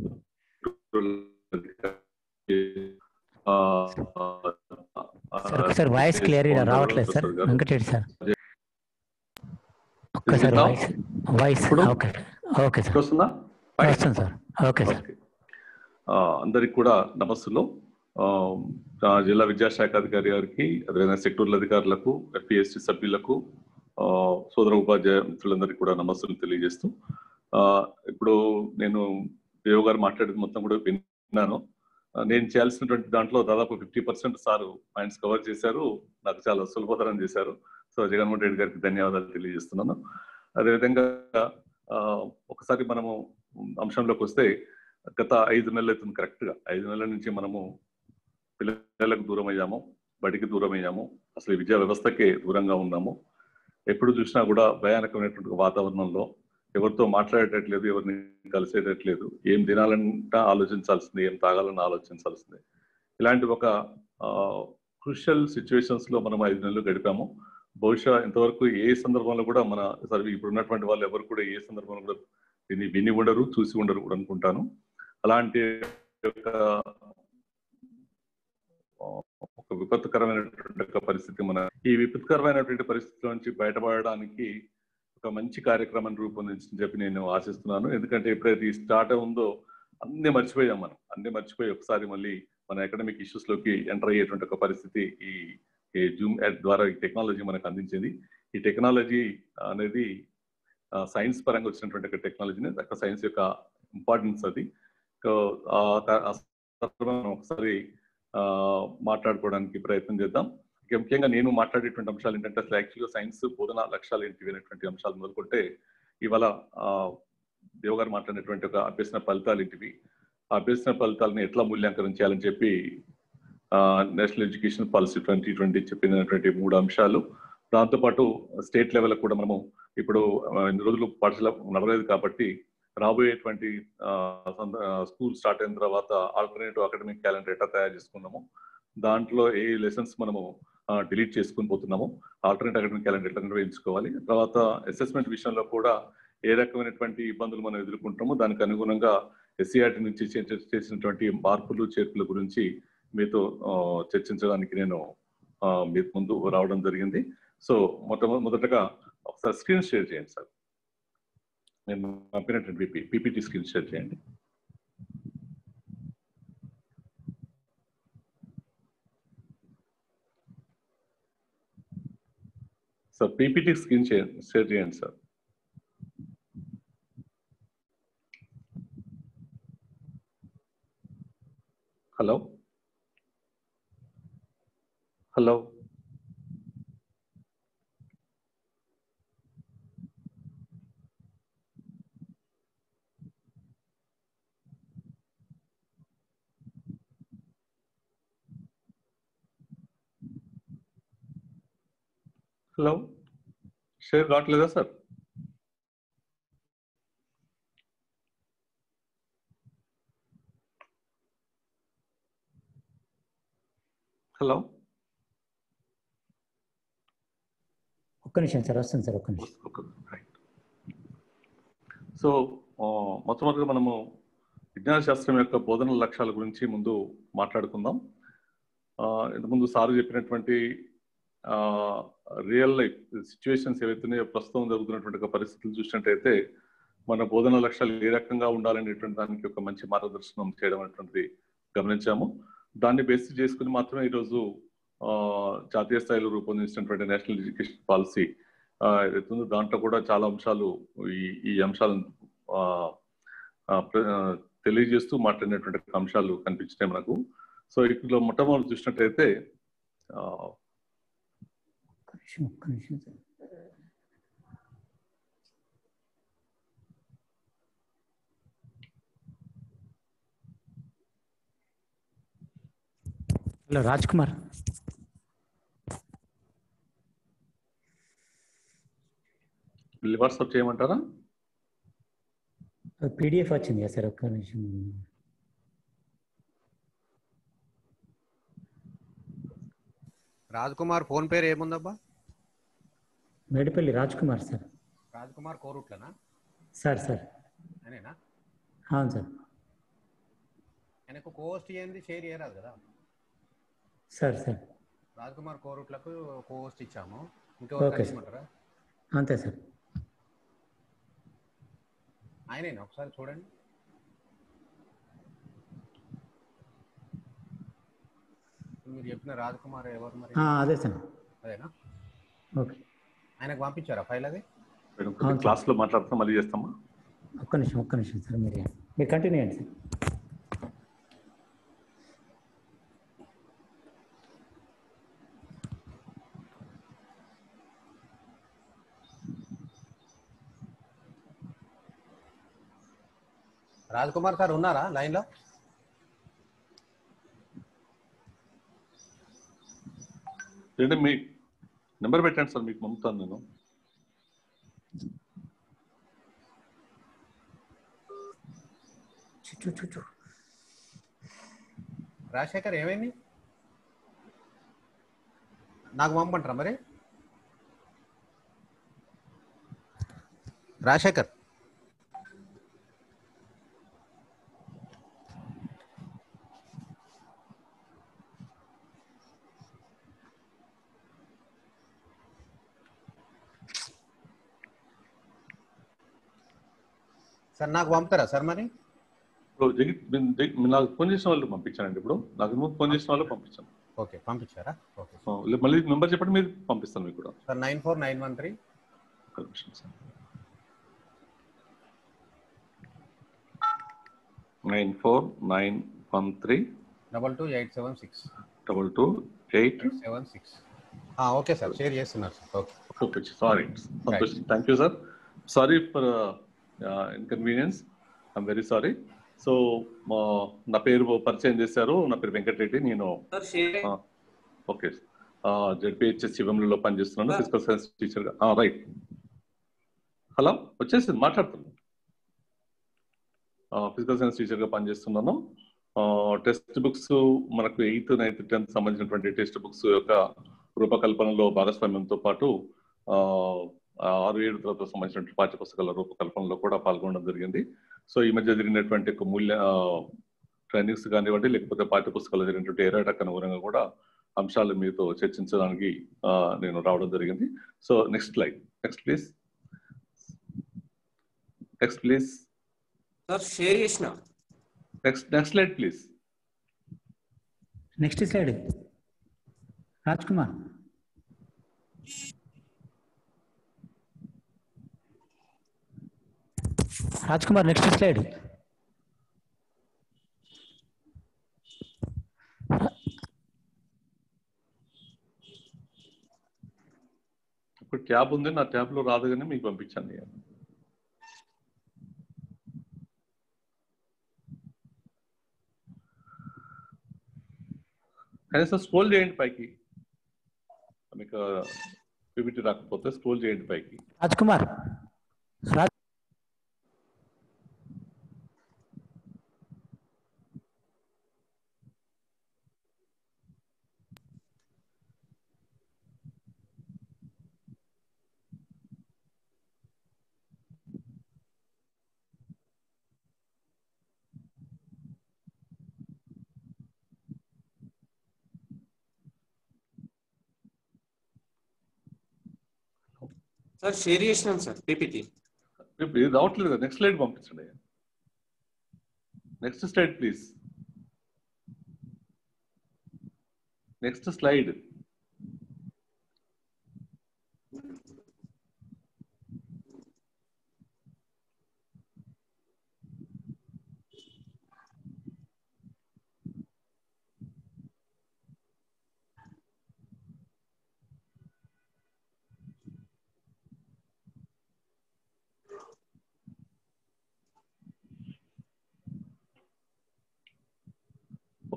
ఆ, ఆ, సార్ ఒకసారి వాయిస్ క్లియర్ రావట్లేదు సార్ గారు. వెంకటరెడ్డి సార్ ఒక్కసారి వినిపిస్తుందా? వాయిస్ వాయిస్ ఇప్పుడు? ఓకే ఓకే సార్ ఇప్పుడు వస్తుందా వస్తుంది సార్ ఓకే సార్ ఓకే. ఆ, అందరికి కూడా నమస్సులు ఆ, ఆ, జిల్లా విద్యాశాఖ అధికారి గారికి అదేవిధంగా సెక్టోరల్ అధికారులకు ఎఫ్పిఎస్సి సభ్యులకు ఆ, సోదర ఉపాధ్యాయ మిత్రులందరికీ కూడా నమస్సులు తెలియజేస్తూ ఆ, ఇప్పుడు నేను దేవ్ గారు మాట్లాడేది మొత్తం కూడా విన్నాను ఆ, నేను చేయాల్సినటువంటి దాంట్లో దాదాపు fifty percent sir points cover చేశారు నాకు చాలా సులభతరం చేశారు సో జగన్మోహన్ రెడ్డి గారికి ధన్యవాదాలు తెలియజేస్తున్నాను అదేవిధంగా ఆ, ఒకసారి మనము అంశంలోకి వస్తే గత ఐదు నెలలు అవుతుంది కరెక్ట్ గా ఐదు నెలల నుంచి మనము పిల్లలకు దూరం అయ్యాము బడికి దూరం అయ్యాము అసలు ఈ విద్యా వ్యవస్థకే దూరంగా ఉన్నాము ఎప్పుడు చూసినా కూడా భయానకమైనటువంటి ఒక వాతావరణంలో ఎవరితో మాట్లాడేటట్లేదు ఎవరిని కలిసేటట్లేదు ఏం తినాలంటే ఆలోచించాల్సింది ఏం తాగాలని ఆలోచించాల్సింది ఇలాంటి ఒక క్రూషియల్ సిచ్యువేషన్స్ లో మనం ఐదు నెలలు గడిపాము బహుశా ఇంతవరకు ఏ సందర్భంలో కూడా మన సర్వీ ఇప్పుడు ఉన్నటువంటి వాళ్ళు ఎవరు కూడా ఏ సందర్భంలో కూడా దీన్ని విని ఉండరు చూసి ఉండరు కూడా అనుకుంటాను అలాంటి ఒక ఒక విపత్కరమైనటువంటి ఒక పరిస్థితి మన ఈ విపత్కరమైనటువంటి పరిస్థితి నుంచి బయటపడడానికి ఒక మంచి కార్యక్రమాన్ని రూపొందించని చెప్పి నేను ఆశిస్తున్నాను ఎందుకంటే ఎప్పుడైతే ఈ స్టార్ట్ ఉందో అన్ని మర్చిపోయాం మనం అన్ని మర్చిపోయి ఒకసారి మళ్ళీ మన అకాడమిక్ ఇష్యూస్ లోకి ఎంటర్ అయ్యేటువంటి ఒక పరిస్థితి ఈ ఈ జూమ్ యాప్ ద్వారా ఈ టెక్నాలజీ మనకు అందించింది ఈ టెక్నాలజీ అనేది సైన్స్ పరంగా వచ్చినటువంటి ఒక టెక్నాలజీని అక్కడ సైన్స్ యొక్క ఇంపార్టెన్స్ అది సో ఆ క- ఆ సందర్భంలో మనం ఒకసారి ఆ, మాట్లాడుకోవడానికి ప్రయత్నం చేద్దాం ఇక ముఖ్యంగా నేను మాట్లాడేటువంటి అంశాలు ఏంటంటే అసలు యాక్చువల్గా సైన్స్ బోధన లక్ష్యాలు ఏంటివి అనేటువంటి అంశాలు మొదలుకుంటే ఇవాళ ఆ, దేవ్ గారు మాట్లాడినటువంటి ఒక అభ్యసన ఫలితాలు ఏంటివి ఆ అభ్యసన ఫలితాలను ఎట్లా మూల్యాంకనం చేయాలని చెప్పి national education policy twenty twenty చెప్పినటువంటి మూడు అంశాలు దాంతోపాటు స్టేట్ లెవెల్ కూడా మనము ఇప్పుడు ఆ, ఇన్ని రోజులు పాఠశాల నడవలేదు కాబట్టి రాబోయేటువంటి స్కూల్ స్టార్ట్ అయిన తర్వాత ఆల్టర్నేటివ్ అకాడమిక్ క్యాలెండర్ ఎట్లా తయారు చేసుకున్నాము దాంట్లో ఏ లెసన్స్ మనము డిలీట్ చేసుకుని పోతున్నాము ఆల్టర్నేట్ అకాడమిక్ క్యాలెండర్ ఎట్లా నిర్వహించుకోవాలి తర్వాత అసెస్మెంట్ విషయంలో కూడా ఏ రకమైనటువంటి ఇబ్బందులు మనం ఎదుర్కొంటామో దానికి అనుగుణంగా ఎస్సీఆర్టీ నుంచి చే- చేసినటువంటి మార్పులు చేర్పుల గురించి మీతో ఆ, చర్చించడానికి నేను ఆ, మీ ముందు రావడం జరిగింది సో మొట్ట మొదటగా ఒకసారి స్క్రీన్ షేర్ చేయండి సార్ నేను పంపినటువంటి పీపీటీ స్క్రీన్ షేర్ చేయండి sir PPT screen share share చేయండి sir hello hello hello share కావట్లేదా సార్ హలో ఒక్క నిమిషం సార్ వస్తుంది సార్ ఒక్క నిమిషం సో మొట్టమొదటిగా మనము విజ్ఞాన శాస్త్రం యొక్క బోధన లక్ష్యాల గురించి ముందు మాట్లాడుకుందాం ఆ, ఇంతకుముందు సారు చెప్పినటువంటి రియల్ లైఫ్ సిచ్యువేషన్స్ ఏవైతున్నాయో ప్రస్తుతం జరుగుతున్నటువంటి ఒక పరిస్థితులు చూసినట్టయితే మన బోధన లక్ష్యాలు ఏ రకంగా ఉండాలనేటువంటి దానికి ఒక మంచి మార్గదర్శనం చేయడం అనేటువంటిది గమనించాము దాన్ని బేస్ చేసుకుని మాత్రమే ఈరోజు ఆ, జాతీయ స్థాయిలో రూపొందించినటువంటి నేషనల్ ఎడ్యుకేషన్ పాలసీ ఏదైతే ఉందో దాంట్లో కూడా చాలా అంశాలు ఈ ఈ అంశాలను ఆ, ఆ, ప్ర- ఆ, తెలియజేస్తూ మాట్లాడినటువంటి అంశాలు కనిపించినాయి మనకు సో ఇక్కడ మొట్టమొదటి చూసినట్టయితే ఆ, ఒక్క నిమిషం ఒక్క నిమిషం sir hello Raj Kumar WhatsApp చేయమంటారా పీడిఎఫ్ వచ్చింది కదా సార్ ఒక్క నిమిషం రాజ్ కుమార్ ఫోన్ పేరు ఏముందబ్బా మేడిపల్లి రాజ్ కుమార్ సార్ రాజ్ కుమార్ కోరుట్లనా సార్ సార్ అనేనా అవును సార్ ఆయనకు కోస్ట్ ఏంది షేర్ చేయరాదు కదా సార్ సార్ రాజ్ కుమార్ కోరుట్లకు కోస్ట్ ఇచ్చాము Okay, ఇంకెవరు sir. ఇవ్వమంటారా అంతే సార్ ఆయనేనా ఒకసారి చూడండి మీరు చెప్పిన రాజ్ కుమార్ ఎవరు మరి ఆ, అదే సార్ అదేనా ఓకే ఆయనకు పంపించారా ఫైల్ అది మేడం అవును. క్లాస్ లో మాట్లాడుతాం మళ్ళీ చేస్తామా ఒక్క నిమిషం ఒక్క నిమిషం సార్ మీరు మీరు కంటిన్యూ చేయండి సార్ రాజ్ కుమార్ సార్ ఉన్నారా లైన్ లో ఏంటంటే మీ నెంబర్ పెట్టండి సార్ మీకు పంపుతాను నేను చు, చు, చు, చు. రాజశేఖర్ ఏమైంది నాకు పంపంటారా మరి రాజశేఖర్ సార్ నాకు పంపుతారా సార్ మరి ఇప్పుడు జగిత్ మీ- జగి- మీ నాకు ఫోన్ చేసిన వాళ్ళు పంపించానండి ఇప్పుడు నాకు ముందు ఫోన్ చేసిన వాళ్ళు పంపించాను ఓకే పంపించారా ఓకే సో, లే- మళ్ళీ నెంబర్ చెప్పండి మీరు పంపిస్తాను మీకు కూడా sir nine four nine one three ఒక్క నిమిషం sir nine four nine one three double two eight seven six double two eight eight seven six okay sir share చేస్తున్నారు సార్ ఓకే ఓకే సారీ సంతోషం thank you sir sorry for inconvenience I'm very sorry so నా పేరు పరిచయం చేశారు నా పేరు వెంకటరెడ్డి నేను okay ZPHS శివంలో పనిచేస్తున్నాను Sir. ఫిజికల్ సైన్స్ టీచర్గా రైట్ హలో వచ్చేసింది మాట్లాడుతున్నాను ఫిజికల్ సైన్స్ టీచర్గా పనిచేస్తున్నాను టెక్స్ట్ బుక్స్ మనకు ఎయిత్ నైన్త్ టెన్త్ సంబంధించినటువంటి టెక్స్ట్ బుక్స్ యొక్క రూపకల్పనలో భాగస్వామ్యంతో పాటు ఆ, ఆరు ఏడు తరగతులకు సంబంధించిన పాఠ్య పుస్తకాల రూపకల్పనలో కూడా పాల్గొనడం జరిగింది సో ఈ మధ్య జరిగినటువంటి ఒక మూల్య ట్రైనింగ్స్ కానివ్వండి లేకపోతే పాఠ్య పుస్తకాలు జరిగినటువంటి ఏరాటకు అనుగుణంగా కూడా అంశాలు మీతో చర్చించడానికి ఆ, నేను రావడం జరిగింది so next slide next please next please sir share చేసిన next next slide please next slide Raj Kumar Raj Kumar next slide ఇప్పుడు ట్యాబ్ ఉంది నా ట్యాబ్ లో రాదు కానీ మీకు పంపించాను నేను కనీసం స్క్రోల్ చేయండి పైకి మీకు పిపిటి రాకపోతే స్క్రోల్ చేయండి పైకి రాజ్ కుమార్ రాజ్ సార్ షేర్ చేసినాను సార్ పీపీటీ ఇప్పుడు ఇది రావట్లేదు కదా నెక్స్ట్ స్లైడ్ పంపించండి next slide please next slide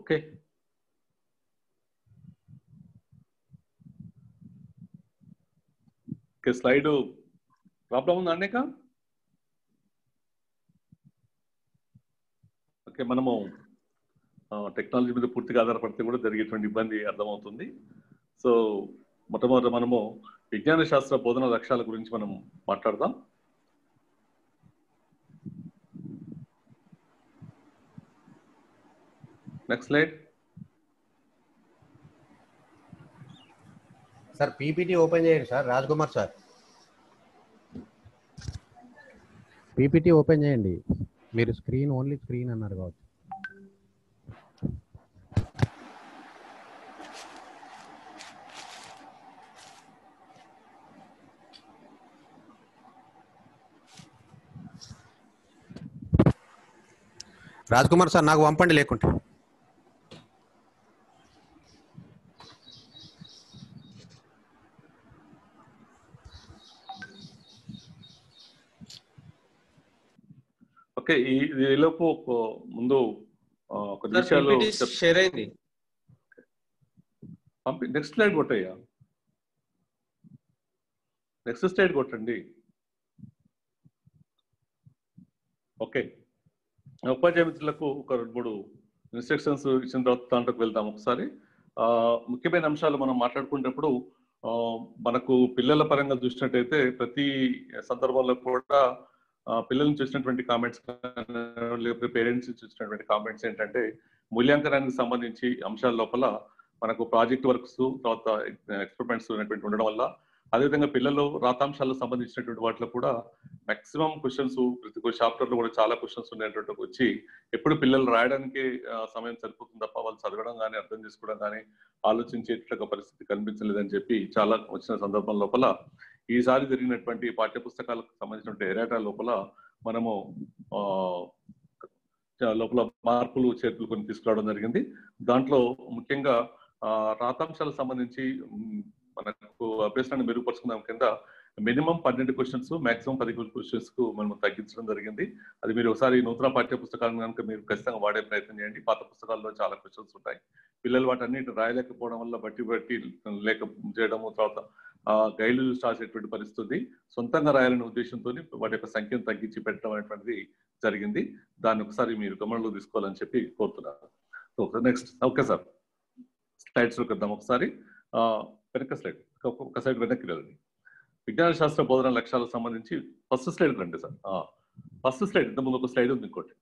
okay okay slide problem ఉందా అనేక ఓకే మనము టెక్నాలజీ మీద పూర్తిగా ఆధారపడితే కూడా జరిగేటువంటి ఇబ్బంది అర్థమవుతుంది సో మొట్టమొదట మనము విజ్ఞాన శాస్త్ర బోధన లక్ష్యాల గురించి మనం మాట్లాడదాం next slide sir PPT open చేయండి sir Raj Kumar sir PPT open చేయండి మీరు స్క్రీన్ ఓన్లీ స్క్రీన్ అన్నారు కావచ్చు రాజ్ కుమార్ సార్ నాకు పంపండి లేకుంటే ఓకే ఈ ఈలోపు ఒక ముందు ఆ, ఒక సార్ విషయాలు PPT షేర్ అయింది పంపి నెక్స్ట్ స్లైడ్ కొట్టయ్యా నెక్స్ట్ స్లైడ్ కొట్టండి ఓకే ఉపాధ్యాయ మిత్రులకు ఒక రెండు మూడు ఇన్స్ట్రక్షన్స్ ఇచ్చిన తర్వాత దాంట్లోకి వెళ్దాం ఒకసారి ఆ, ముఖ్యమైన అంశాలు మనం మాట్లాడుకునేటప్పుడు ఆ, మనకు పిల్లల పరంగా చూసినట్టయితే ప్రతి సందర్భంలో కూడా ఆ, పిల్లల నుంచి వచ్చినటువంటి కామెంట్స్ లేకపోతే పేరెంట్స్ నుంచి వచ్చినటువంటి కామెంట్స్ ఏంటంటే మూల్యాంకనానికి సంబంధించి అంశాల లోపల మనకు ప్రాజెక్ట్ వర్క్స్ తర్వాత ఎక్స్పెరిమెంట్స్ అనేటువంటి ఉండడం వల్ల అదేవిధంగా పిల్లలు రాతాంశాలకు సంబంధించినటువంటి వాటిలో కూడా మాక్సిమం క్వశ్చన్స్ ప్రతి చాప్టర్ లో కూడా చాలా క్వశ్చన్స్ ఉండేటువంటి వచ్చి ఎప్పుడు పిల్లలు రాయడానికి ఆ, సమయం సరిపోతుంది తప్ప వాళ్ళు చదవడం కానీ అర్థం చేసుకోవడం కానీ ఆలోచించేట పరిస్థితి కనిపించలేదని చెప్పి చాలా వచ్చిన సందర్భం లోపల ఈసారి జరిగినటువంటి పాఠ్య పుస్తకాలకు సంబంధించినటువంటి ఎరాటా లోపల మనము ఆ, చా- లోపల మార్పులు చేర్పులు కొన్ని తీసుకురావడం జరిగింది దాంట్లో ముఖ్యంగా ఆ, రాతాంశాలకు సంబంధించి మ్, మనకు అభ్యసనాన్ని మెరుగుపరుచుకున్నాం కింద మినిమం పన్నెండు క్వశ్చన్స్ మాక్సిమం పది క్వశ్చన్స్ కు మనం తగ్గించడం జరిగింది అది మీరు ఒకసారి నూతన పాఠ్య పుస్తకాలను కనుక మీరు ఖచ్చితంగా వాడే ప్రయత్నం చేయండి పాత పుస్తకాల్లో చాలా క్వశ్చన్స్ ఉంటాయి పిల్లలు వాటన్నిటి రాయలేకపోవడం వల్ల బట్టి బట్టి లేక చేయడము తర్వాత ఆ గైడ్లు చూసి రాసేటువంటి పరిస్థితి ఉంది. సొంతంగా రాయాలనే ఉద్దేశంతో వాటి యొక్క సంఖ్యను తగ్గించి పెట్టడం అనేటువంటిది జరిగింది దాన్ని ఒకసారి మీరు గమనంలో తీసుకోవాలని చెప్పి కోరుతున్నాను నెక్స్ట్ ఓకే సార్ స్లైడ్స్ లోకి వద్దాం ఒకసారి ఆ, వెనక స్లైడ్ ఒక- ఒక సైడ్ వెనక్కి వెళ్ళండి విజ్ఞాన శాస్త్ర బోధన లక్ష్యాలకు సంబంధించి ఫస్ట్ స్లైడ్ రండి సార్ ఫస్ట్ స్లైడ్ ఇంత ముందు ఒక స్లైడ్ ఉంది ఇంకోటి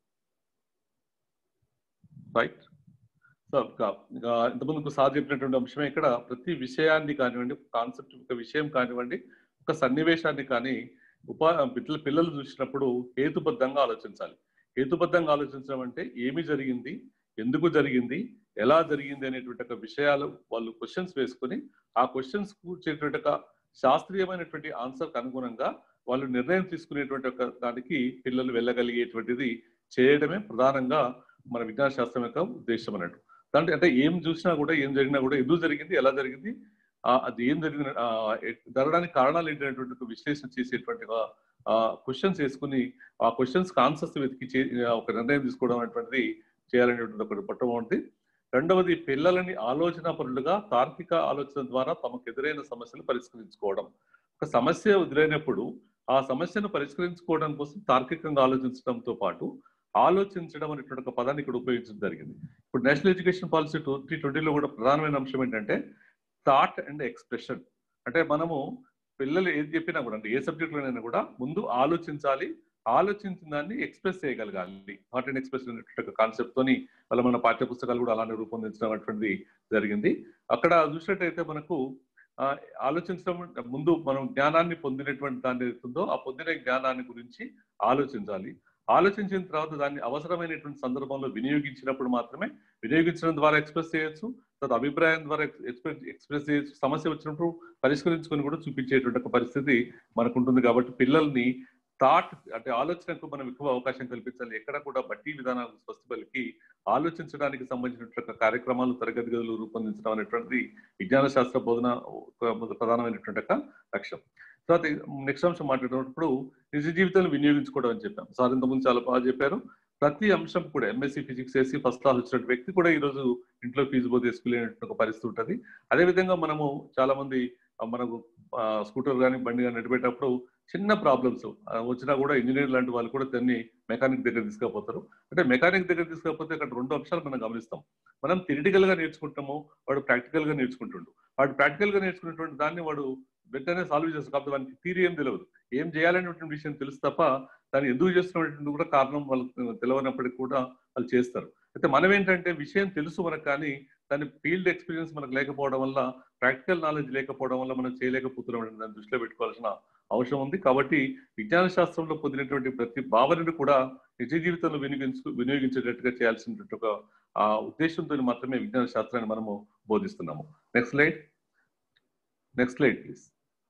రైట్ సో ఇంతకుముందు సార్ చెప్పినటువంటి అంశమే ఇక్కడ ప్రతి విషయాన్ని కానివ్వండి కాన్సెప్ట్ ఒక విషయం కానివ్వండి ఒక సన్నివేశాన్ని కానీ ఉపా పిల్లలు పిల్లలు చూసినప్పుడు హేతుబద్ధంగా ఆలోచించాలి హేతుబద్ధంగా ఆలోచించడం అంటే ఏమి జరిగింది ఎందుకు జరిగింది ఎలా జరిగింది అనేటువంటి ఒక విషయాలు వాళ్ళు క్వశ్చన్స్ వేసుకొని ఆ క్వశ్చన్స్ కూర్చేటువంటి ఒక శాస్త్రీయమైనటువంటి ఆన్సర్ అనుగుణంగా వాళ్ళు నిర్ణయం తీసుకునేటువంటి ఒక దానికి పిల్లలు వెళ్ళగలిగేటువంటిది చేయడమే ప్రధానంగా మన విజ్ఞాన శాస్త్రం యొక్క ఉద్దేశం అన్నట్టు దాంట్లో అంటే ఏం చూసినా కూడా ఏం జరిగినా కూడా ఎందుకు జరిగింది ఎలా జరిగింది ఆ, అది ఏం జరిగింది ఆ, ఎ- జరగడానికి కారణాలు ఏంటనేటువంటి ఒక విశ్లేషణ చేసేటువంటి క్వశ్చన్స్ వేసుకుని ఆ క్వశ్చన్స్ ఆన్సర్స్ వెతికి చే- ఆ, ఒక నిర్ణయం తీసుకోవడం అనేటువంటిది చేయాలనేటువంటి ఒకటి మొట్టమొదటి రెండవది పిల్లలని ఆలోచన పరులుగా తార్కిక ఆలోచన ద్వారా తమకు ఎదురైన సమస్యలు పరిష్కరించుకోవడం ఒక సమస్య ఎదురైనప్పుడు ఆ సమస్యను పరిష్కరించుకోవడం కోసం తార్కికంగా ఆలోచించడంతో పాటు ఆలోచించడం అనేటువంటి ఒక పదాన్ని ఇక్కడ ఉపయోగించడం జరిగింది ఇప్పుడు నేషనల్ ఎడ్యుకేషన్ పాలసీ ట్వంటీ ట్వంటీలో కూడా ప్రధానమైన అంశం ఏంటంటే థాట్ అండ్ ఎక్స్ప్రెషన్ అంటే మనము పిల్లలు ఏది చెప్పినా కూడా అంటే ఏ సబ్జెక్టులోనైనా కూడా ముందు ఆలోచించాలి ఆలోచించిన దాన్ని ఎక్స్ప్రెస్ చేయగలగాలి థాట్ అండ్ ఎక్స్ప్రెషన్ అనేటువంటి కాన్సెప్ట్ తోని వాళ్ళ మన పాఠ్య పుస్తకాలు కూడా అలానే రూపొందించడం అటువంటిది జరిగింది అక్కడ చూసినట్టయితే మనకు ఆ, ఆలోచించడం ముందు మనం జ్ఞానాన్ని పొందినటువంటి దాన్ని ఏదైతుందో ఆ పొందిన జ్ఞానాన్ని గురించి ఆలోచించాలి ఆలోచించిన తర్వాత దాన్ని అవసరమైనటువంటి సందర్భంలో వినియోగించినప్పుడు మాత్రమే వినియోగించడం ద్వారా ఎక్స్ప్రెస్ చేయొచ్చు తర్వాత అభిప్రాయం ద్వారా ఎక్స్ప్రెస్ ఎక్స్ప్రెస్ చేయొచ్చు సమస్య వచ్చినప్పుడు పరిష్కరించుకొని కూడా చూపించేటువంటి ఒక పరిస్థితి మనకు ఉంటుంది కాబట్టి పిల్లల్ని థాట్ అంటే ఆలోచనకు మనం ఎక్కువ అవకాశం కల్పించాలి ఎక్కడ కూడా బట్టి విధానాలు స్వస్థపలికి ఆలోచించడానికి సంబంధించినటువంటి కార్యక్రమాలు తరగతి గదులు రూపొందించడం అనేటువంటిది విజ్ఞాన శాస్త్ర బోధన ఒక ప్రధానమైనటువంటి ఒక లక్ష్యం తర్వాత నెక్స్ట్ అంశం మాట్లాడినప్పుడు నిజ జీవితాన్ని వినియోగించుకోవడం అని చెప్పాం సార్ ఇంతకుముందు చాలా బాగా చెప్పారు ప్రతి అంశం కూడా ఎంఎస్సి ఫిజిక్స్ చేసి ఫస్ట్ క్లాస్ వచ్చిన వ్యక్తి కూడా ఈ రోజు ఇంట్లో ఫీజు పోతే తీసుకెళ్ళేటువంటి ఒక పరిస్థితి ఉంటుంది అదేవిధంగా మనము చాలా మంది ఆ, మనకు ఆ, స్కూటర్ కానీ బండి కానీ నడిపేటప్పుడు చిన్న ప్రాబ్లమ్స్ వచ్చినా కూడా ఇంజనీర్ లాంటి వాళ్ళు కూడా దాన్ని మెకానిక్ దగ్గర తీసుకుపోతారు అంటే మెకానిక్ దగ్గర తీసుకపోతే అక్కడ రెండు అంశాలు మనం గమనిస్తాం మనం థిరిటికల్ గా నేర్చుకుంటాము వాడు ప్రాక్టికల్ గా నేర్చుకుంటుండు వాడు ప్రాక్టికల్ గా నేర్చుకున్నటువంటి దాన్ని వాడు వెంటనే సాల్వ్ చేస్తారు కాబట్టి వానికి థీరీ ఏం తెలియదు ఏం చేయాలనేటువంటి విషయం తెలుసు తప్ప దాన్ని ఎందుకు చేస్తున్నటువంటి కూడా కారణం వాళ్ళు తెలియనప్పటికీ కూడా వాళ్ళు చేస్తారు అయితే మనం ఏంటంటే విషయం తెలుసు మనకు కానీ దాని ఫీల్డ్ ఎక్స్పీరియన్స్ మనకు లేకపోవడం వల్ల ప్రాక్టికల్ నాలెడ్జ్ లేకపోవడం వల్ల మనం చేయలేకపోతున్నాం అనే దాన్ని దృష్టిలో పెట్టుకోవాల్సిన అవసరం ఉంది కాబట్టి విజ్ఞాన శాస్త్రంలో పొందినటువంటి ప్రతి భావనను కూడా నిజ జీవితంలో వినియోగించు వినియోగించేటట్టుగా చేయాల్సినటువంటి ఒక ఆ ఉద్దేశంతో మాత్రమే విజ్ఞాన శాస్త్రాన్ని మనము బోధిస్తున్నాము next slide next slide please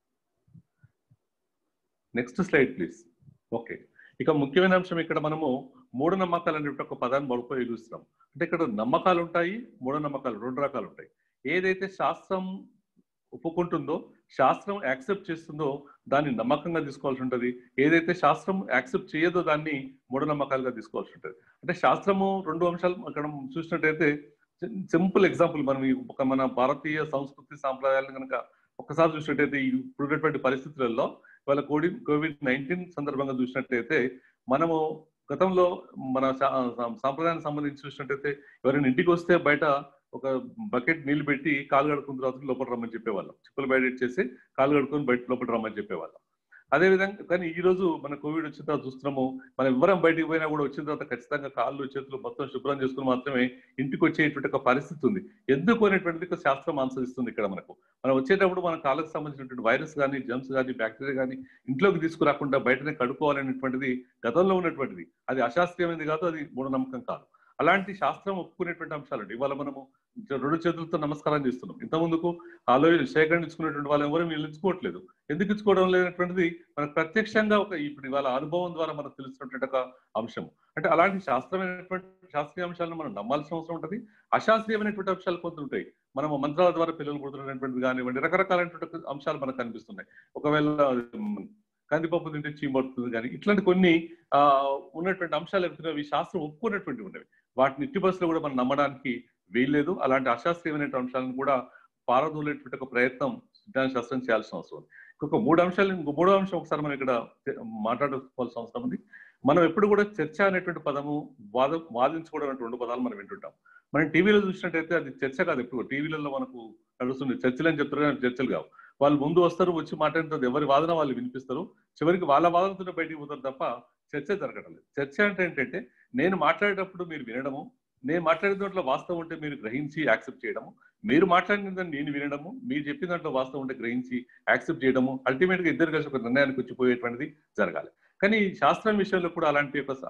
next slide please okay ఇక ముఖ్యమైన అంశం ఇక్కడ మనము మూఢనమ్మకాలు అనేటువంటి ఒక పదాన్ని ఉపయోగిస్తున్నాం అంటే ఇక్కడ నమ్మకాలు ఉంటాయి మూఢనమ్మకాలు రెండు రకాలు ఉంటాయి ఏదైతే శాస్త్రం ఒప్పుకుంటుందో శాస్త్రం యాక్సెప్ట్ చేస్తుందో దాన్ని నమ్మకంగా తీసుకోవాల్సి ఉంటుంది ఏదైతే శాస్త్రం యాక్సెప్ట్ చేయదో దాన్ని మూఢనమ్మకాలుగా తీసుకోవాల్సి ఉంటుంది అంటే శాస్త్రము రెండు అంశాలు అక్కడ చూసినట్టయితే సింపుల్ ఎగ్జాంపుల్ మనం ఈ ఒక మన భారతీయ సంస్కృతి సాంప్రదాయాలను కనుక ఒక్కసారి చూసినట్టయితే ఈ ఇప్పుడున్నటువంటి పరిస్థితులలో ఇవాళ కోవిడ్ కోవిడ్ నైన్టీన్ సందర్భంగా చూసినట్టయితే మనము గతంలో మన సా- సాంప్రదాయానికి సంబంధించి చూసినట్టయితే ఎవరైనా ఇంటికి వస్తే బయట ఒక బకెట్ నీళ్లు పెట్టి కాలు కడుకున్న తర్వాత లోపల రమ్మని చెప్పేవాళ్ళం చిప్పులు బయట చేసి కాలు కడుక్కొని బయట లోపల రమ్మని చెప్పేవాళ్ళం అదే విధంగా కానీ ఈ రోజు మన కోవిడ్ వచ్చిన తర్వాత చూస్తున్నాము మనం ఎవరం బయటికి పోయినా కూడా వచ్చిన తర్వాత ఖచ్చితంగా కాళ్ళు చేతులు మొత్తం శుభ్రం చేసుకుని మాత్రమే ఇంటికి వచ్చేటువంటి ఒక పరిస్థితి ఉంది ఎందుకు అనేటువంటిది ఒక శాస్త్రం ఆన్సరిస్తుంది ఇక్కడ మనకు మనం వచ్చేటప్పుడు మన కాళ్ళకు సంబంధించినటువంటి వైరస్ కానీ జమ్స్ కానీ బ్యాక్టీరియా కానీ ఇంట్లోకి తీసుకురాకుండా బయటనే కడుక్కోవాలనేటువంటిది గతంలో ఉన్నటువంటిది అది అశాస్త్రీయమైనది కాదు అది మూఢనమ్మకం కాదు అలాంటి శాస్త్రం ఒప్పుకునేటువంటి అంశాలు అండి ఇవాళ మనము రెండు చేతులతో నమస్కారం చేస్తున్నాం ఇంత ముందుకు ఆలో సేకరణ ఇచ్చుకునేటువంటి వాళ్ళు ఎవరు వీళ్ళు ఇచ్చుకోవట్లేదు ఎందుకు ఇచ్చుకోవడం లేనటువంటిది మనకు ప్రత్యక్షంగా ఒక ఇప్పుడు ఇవాళ అనుభవం ద్వారా మనకు తెలుస్తున్నటువంటి ఒక అంశం అంటే అలాంటి శాస్త్రమైనటువంటి శాస్త్రీయ అంశాలను మనం నమ్మాల్సిన అవసరం ఉంటుంది అశాస్త్రీయమైనటువంటి అంశాలు కొంత ఉంటాయి మనం మంత్రాల ద్వారా పిల్లలు పుడుతున్నటువంటిది కానివ్వండి రకరకాలైనటువంటి అంశాలు మనకు కనిపిస్తున్నాయి ఒకవేళ ఉమ్, కందిపప్పు తింటే చీమడుతుంది కానీ ఇట్లాంటి కొన్ని ఆ ఉన్నటువంటి అంశాలు ఎదుగుతున్నవి అవి శాస్త్రం ఒప్పుకున్నటువంటి ఉన్నవి వాటిని ఎట్టి బస్సులో కూడా మనం నమ్మడానికి వీల్లేదు అలాంటి అశాస్త్రీయమైన అంశాలను కూడా పారదోలేటువంటి ఒక ప్రయత్నం విజ్ఞాన శాస్త్రం చేయాల్సిన అవసరం ఉంది ఇంకొక మూడు అంశాలు ఇంకో మూడో అంశం ఒకసారి మనం ఇక్కడ తె- మాట్లాడుకోవాల్సిన అవసరం ఉంది మనం ఎప్పుడు కూడా చర్చ అనేటువంటి పదము వాద వాదించుకోవడం అనేటువంటి రెండు పదాలు మనం వింటుంటాం మనం టీవీలో చూసినట్టయితే అది చర్చ కాదు ఎప్పుడు టీవీలలో మనకు నడుస్తుంది చర్చలు అని చెప్తారు కానీ చర్చలు కావు వాళ్ళు ముందు వస్తారు వచ్చి మాట్లాడిన ఎవరి వాదన వాళ్ళు వినిపిస్తారు చివరికి వాళ్ళ వాదనతో బయటికి పోతారు తప్ప చర్చ జరగడం లేదు చర్చ అంటే ఏంటంటే నేను మాట్లాడేటప్పుడు మీరు వినడము నేను మాట్లాడిన దాంట్లో వాస్తవం ఉంటే మీరు గ్రహించి యాక్సెప్ట్ చేయడము మీరు మాట్లాడిన దాన్ని నేను వినడము మీరు చెప్పిన దాంట్లో వాస్తవం ఉంటే గ్రహించి యాక్సెప్ట్ చేయడము అల్టిమేట్ గా ఇద్దరు కలిసి ఒక నిర్ణయానికి వచ్చిపోయేటువంటిది జరగాలి కానీ ఈ శాస్త్రం విషయంలో కూడా అలాంటి ఒక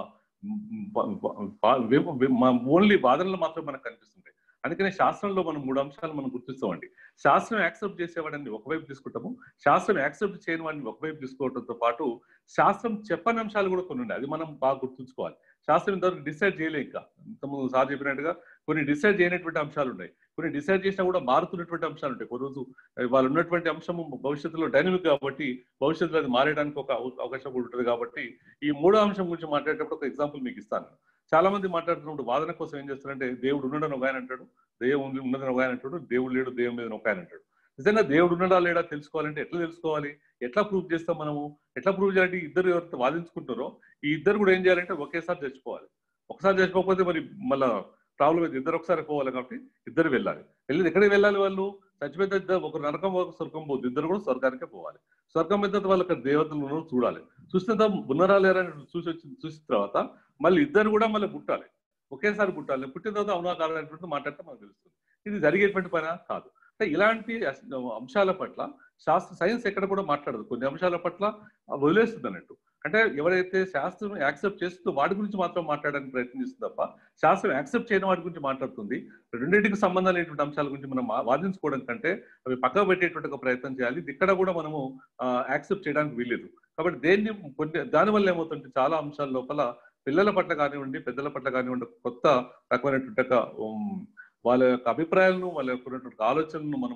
ఓన్లీ వాదనలు మాత్రం మనకు కనిపిస్తుంటాయి అందుకనే శాస్త్రంలో మనం మూడు అంశాలు మనం గుర్తిస్తామండి శాస్త్రం యాక్సెప్ట్ చేసేవాడిని ఒకవైపు తీసుకుంటాము శాస్త్రం యాక్సెప్ట్ చేయని వాడిని ఒకవైపు తీసుకోవడంతో పాటు శాస్త్రం చెప్పని అంశాలు కూడా కొన్ని ఉన్నాయి అది మనం బాగా గుర్తుంచుకోవాలి శాస్త్రం ఇంతవరకు డిసైడ్ చేయలే ఇంకా ఇంతకుముందు సార్ చెప్పినట్టుగా కొన్ని డిసైడ్ చేయనటువంటి అంశాలు ఉన్నాయి కొన్ని డిసైడ్ చేసినా కూడా మారుతున్నటువంటి అంశాలు ఉంటాయి కొన్ని రోజు వాళ్ళు ఉన్నటువంటి అంశము భవిష్యత్తులో డైనమిక్ కాబట్టి భవిష్యత్తులో అది మారేయడానికి ఒక అవ- అవకాశం కూడా ఉంటుంది కాబట్టి ఈ మూడో అంశం గురించి మాట్లాడేటప్పుడు ఒక ఎగ్జాంపుల్ మీకు ఇస్తాను చాలా మంది మాట్లాడుతున్నప్పుడు వాదన కోసం ఏం చేస్తారంటే దేవుడు ఉండడని ఒక ఆయన అంటాడు దేవుడు ఉంది- ఉన్నదని ఒక ఆయన అంటాడు దేవుడు లేడు దేవుడు లేదని ఒక ఆయన అంటాడు నిజంగా దేవుడు ఉన్నాడా లేడా తెలుసుకోవాలంటే ఎట్లా తెలుసుకోవాలి ఎట్లా ప్రూవ్ చేస్తాం మనము ఎట్లా ప్రూవ్ చేయాలంటే ఇద్దరు ఎవరితో వాదించుకుంటారో ఈ ఇద్దరు కూడా ఏం చేయాలంటే ఒకేసారి చచ్చిపోవాలి ఒకసారి చచ్చిపోకపోతే మరి మళ్ళా ప్రాబ్లం అయితే ఇద్దరు ఒకసారి పోవాలి కాబట్టి ఇద్దరు వెళ్ళాలి వెళ్ళి ఎక్కడికి వెళ్ళాలి వాళ్ళు చచ్చిపోతే ఇద్దరు ఒక నరకం ఒక స్వర్గం పోదు ఇద్దరు కూడా స్వర్గానికే పోవాలి స్వర్గం మీద వాళ్ళు అక్కడ దేవతలు ఉన్నారో చూడాలి చూసిన తర్వాత ఉన్నారా లేరా అని చూసి వచ్చి చూసిన తర్వాత మళ్ళీ ఇద్దరు కూడా మళ్ళీ పుట్టాలి ఒకేసారి పుట్టాలి పుట్టిన తర్వాత అవునా కాదనేటువంటి మాట్లాడితే మనకు తెలుస్తుంది ఇది జరిగేటువంటి పని కాదు అంటే ఇలాంటి అస్- అంశాల పట్ల శాస్త్ర సైన్స్ ఎక్కడ కూడా మాట్లాడదు కొన్ని అంశాల పట్ల వదిలేస్తుంది అన్నట్టు అంటే ఎవరైతే శాస్త్రం యాక్సెప్ట్ చేస్తుందో వాటి గురించి మాత్రం మాట్లాడడానికి ప్రయత్నం చేస్తుంది తప్ప శాస్త్రం యాక్సెప్ట్ చేయని వాటి గురించి మాట్లాడుతుంది రెండింటికి సంబంధం లేనటువంటి అంశాల గురించి మనం వా- వాదించుకోవడం కంటే అవి పక్కకు పెట్టేటువంటి ఒక ప్రయత్నం చేయాలి ఇది ఇక్కడ కూడా మనము యాక్సెప్ట్ చేయడానికి వీల్లేదు కాబట్టి దేన్ని కొన్ని దానివల్ల ఏమవుతుంటే చాలా అంశాల లోపల పిల్లల పట్ల కానివ్వండి పెద్దల పట్ల కానివ్వండి ఒక కొత్త రకమైనటువంటి ఒక ఉమ్, వాళ్ళ యొక్క అభిప్రాయాలను వాళ్ళ యొక్క ఉన్నటువంటి ఆలోచనలను మనము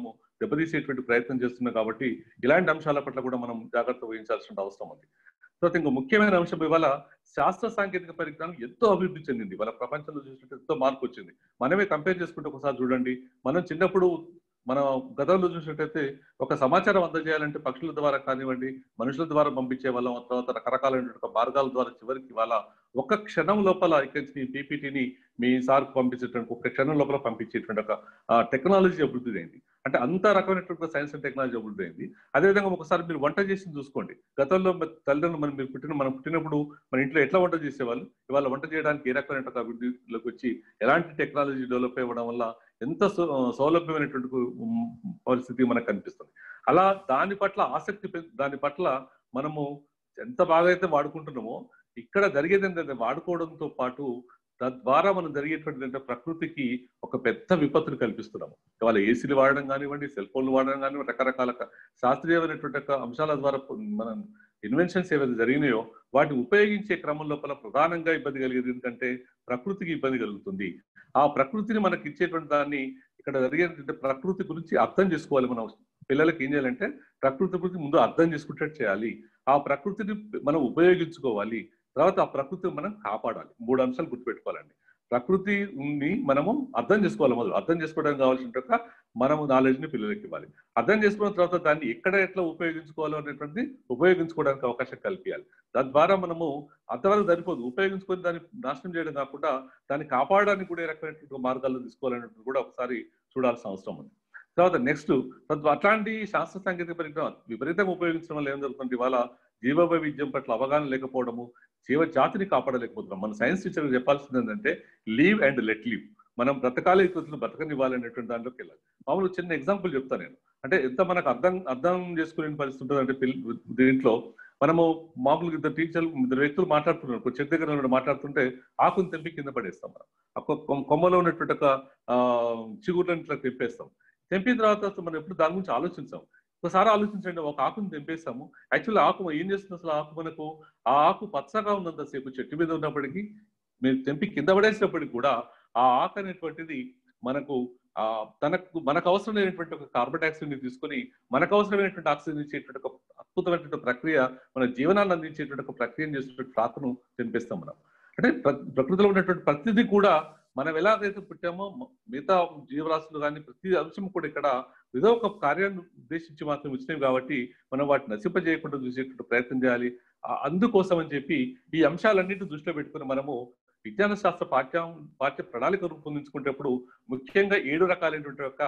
దెబ్బతీసేటువంటి ప్రయత్నం చేస్తున్నాం కాబట్టి ఇలాంటి అంశాల పట్ల కూడా మనం జాగ్రత్త వహించాల్సిన అవసరం ఉంది తర్వాత ఇంకో ముఖ్యమైన అంశం ఇవాళ శాస్త్ర సాంకేతిక పరిజ్ఞానం ఎంతో అభివృద్ధి చెందింది వాళ్ళ ప్రపంచంలో చూసినట్టు ఎంతో మార్పు వచ్చింది మనమే కంపేర్ చేసుకుంటే ఒకసారి చూడండి మనం చిన్నప్పుడు మనం గతంలో చూసినట్టయితే ఒక సమాచారం అందజేయాలంటే పక్షుల ద్వారా కానివ్వండి మనుషుల ద్వారా పంపించే వాళ్ళం ఆ తర్వాత రకరకాలైన మార్గాల ద్వారా చివరికి వాళ్ళ ఒక క్షణం లోపల ఇక్కడి నుంచి పీపీటీని మీ సార్ పంపించేటువంటి ఒక క్షణం లోపల పంపించేటువంటి ఒక టెక్నాలజీ అభివృద్ధి అయింది అంటే అంత రకమైనటువంటి సైన్స్ అండ్ టెక్నాలజీ అభివృద్ధి అయింది అదేవిధంగా ఒకసారి మీరు వంట చేసి చూసుకోండి గతంలో మన తల్లిదండ్రులు మనం మీరు పుట్టిన మనం పుట్టినప్పుడు మన ఇంట్లో ఎట్లా వంట చేసేవాళ్ళు ఇవాళ వంట చేయడానికి ఏ రకమైనటువంటి అభివృద్ధిలోకి వచ్చి ఎలాంటి టెక్నాలజీ డెవలప్ అవ్వడం వల్ల ఎంత సౌ- సౌలభ్యమైనటువంటి ఉమ్, పరిస్థితి మనకు కనిపిస్తుంది అలా దాని పట్ల ఆసక్తి పె- దాని పట్ల మనము ఎంత బాగా అయితే వాడుకుంటున్నామో ఇక్కడ జరిగేది ఏంటంటే వాడుకోవడంతో పాటు తద్వారా మనం జరిగేటువంటి ఏంటంటే ప్రకృతికి ఒక పెద్ద విపత్తును కల్పిస్తున్నాము ఇవాళ ఏసీలు వాడడం కానివ్వండి సెల్ ఫోన్లు వాడడం కానివ్వండి రకరకాల క- శాస్త్రీయమైనటువంటి యొక్క అంశాల ద్వారా పొ- మనం ఇన్వెన్షన్స్ ఏవైతే జరిగినాయో వాటిని ఉపయోగించే క్రమం లోపల ప్రధానంగా ఇబ్బంది కలిగేది ఎందుకంటే ప్రకృతికి ఇబ్బంది కలుగుతుంది ఆ ప్రకృతిని మనకి ఇచ్చేటువంటి దాన్ని ఇక్కడ జరిగేది ప్రకృతి గురించి అర్థం చేసుకోవాలి మనం పిల్లలకి ఏం చేయాలంటే ప్రకృతి గురించి ముందు అర్థం చేసుకుంటట్టు చేయాలి ఆ ప్రకృతిని మనం ఉపయోగించుకోవాలి తర్వాత ఆ ప్రకృతిని మనం కాపాడాలి మూడు అంశాలు గుర్తుపెట్టుకోవాలండి ప్రకృతిని మనము అర్థం చేసుకోవాలి మొదలు అర్థం చేసుకోవడానికి కావాల్సిన ఒక మనము నాలెడ్జ్ ని పిల్లలకి ఇవ్వాలి అర్థం చేసుకున్న తర్వాత దాన్ని ఎక్కడ ఎట్లా ఉపయోగించుకోవాలో అనేటువంటిది ఉపయోగించుకోవడానికి అవకాశం కల్పించాలి తద్వారా మనము అంతవరకు సరిపోదు ఉపయోగించుకొని దాన్ని నాశనం చేయడం కాకుండా దాన్ని కాపాడడానికి కూడా ఏ రకమైనటువంటి మార్గాల్లో తీసుకోవాలనేది కూడా ఒకసారి చూడాల్సిన అవసరం ఉంది తర్వాత నెక్స్ట్ అట్లాంటి శాస్త్ర సాంకేతిక పరిజ్ఞానం విపరీతంగా ఉపయోగించడం వల్ల ఏం జరుగుతుంది ఇవాళ జీవ వైవిధ్యం పట్ల అవగాహన లేకపోవడము జీవ జాతిని కాపాడలేకపోతున్నాం మన సైన్స్ టీచర్ చెప్పాల్సింది ఏంటంటే లీవ్ అండ్ లెట్ లీవ్ మనం బ్రతకాలి కృతులు బ్రతకనివ్వాలనేటువంటి దాంట్లోకి వెళ్ళాలి మామూలు చిన్న ఎగ్జాంపుల్ చెప్తాను నేను అంటే ఎంత మనకు అర్థం అర్థం చేసుకునే పరిస్థితి ఉంటుంది అంటే పిల్ల- దీంట్లో మనము మామూలుగా ఇద్దరు టీచర్లు ఇద్దరు వ్యక్తులు మాట్లాడుతున్నారు ఒక చెట్టు దగ్గర ఉన్నవాడు మాట్లాడుతుంటే ఆకుని తెంపి కింద పడేస్తాం మనం ఆ కొ- కొ- కొమ్మలో ఉన్నటువంటి ఒక ఆ, చిగుర్లను ఇట్లా తెంపేస్తాం తెంపిన తర్వాత అసలు మనం ఎప్పుడు దాని గురించి ఆలోచించాం ఒకసారి ఆలోచించండి ఒక ఆకుని తెంపేస్తాము యాక్చువల్లీ ఆకు ఏం చేస్తుంది అసలు ఆకు మనకు ఆ ఆకు పచ్చగా ఉన్నంతసేపు చెట్టు మీద ఉన్నప్పటికీ మీరు తెంపి కింద పడేసినప్పటికీ కూడా ఆ ఆకు అనేటువంటిది మనకు ఆ తనకు మనకు అవసరమైనటువంటి ఒక కార్బన్ డైఆక్సైడ్ ని తీసుకొని మనకు అవసరమైనటువంటి ఆక్సిజన్ ఇచ్చేటువంటి ఒక అద్భుతమైనటువంటి ప్రక్రియ మన జీవనాన్ని అందించేటువంటి ఒక ప్రక్రియను చేసేటువంటి ఆకును తెంపేస్తాం మనం అంటే ప్ర- ప్రకృతిలో ఉన్నటువంటి ప్రతిదీ కూడా మనం ఎలాగైతే పుట్టామో మ- మిగతా జీవరాశులు కానీ ప్రతి అంశం కూడా ఇక్కడ ఏదో ఒక కార్యాన్ని ఉద్దేశించి మాత్రం వచ్చినాయి కాబట్టి మనం వాటిని నశింపజేయకుండా చూసేటువంటి ప్రయత్నం చేయాలి ఆ- అందుకోసం అని చెప్పి ఈ అంశాలన్నింటినీ దృష్టిలో పెట్టుకుని మనము విజ్ఞాన శాస్త్ర పాఠ్య పాఠ్య ప్రణాళిక రూపొందించుకునేటప్పుడు ముఖ్యంగా ఏడు రకాలైనటువంటి యొక్క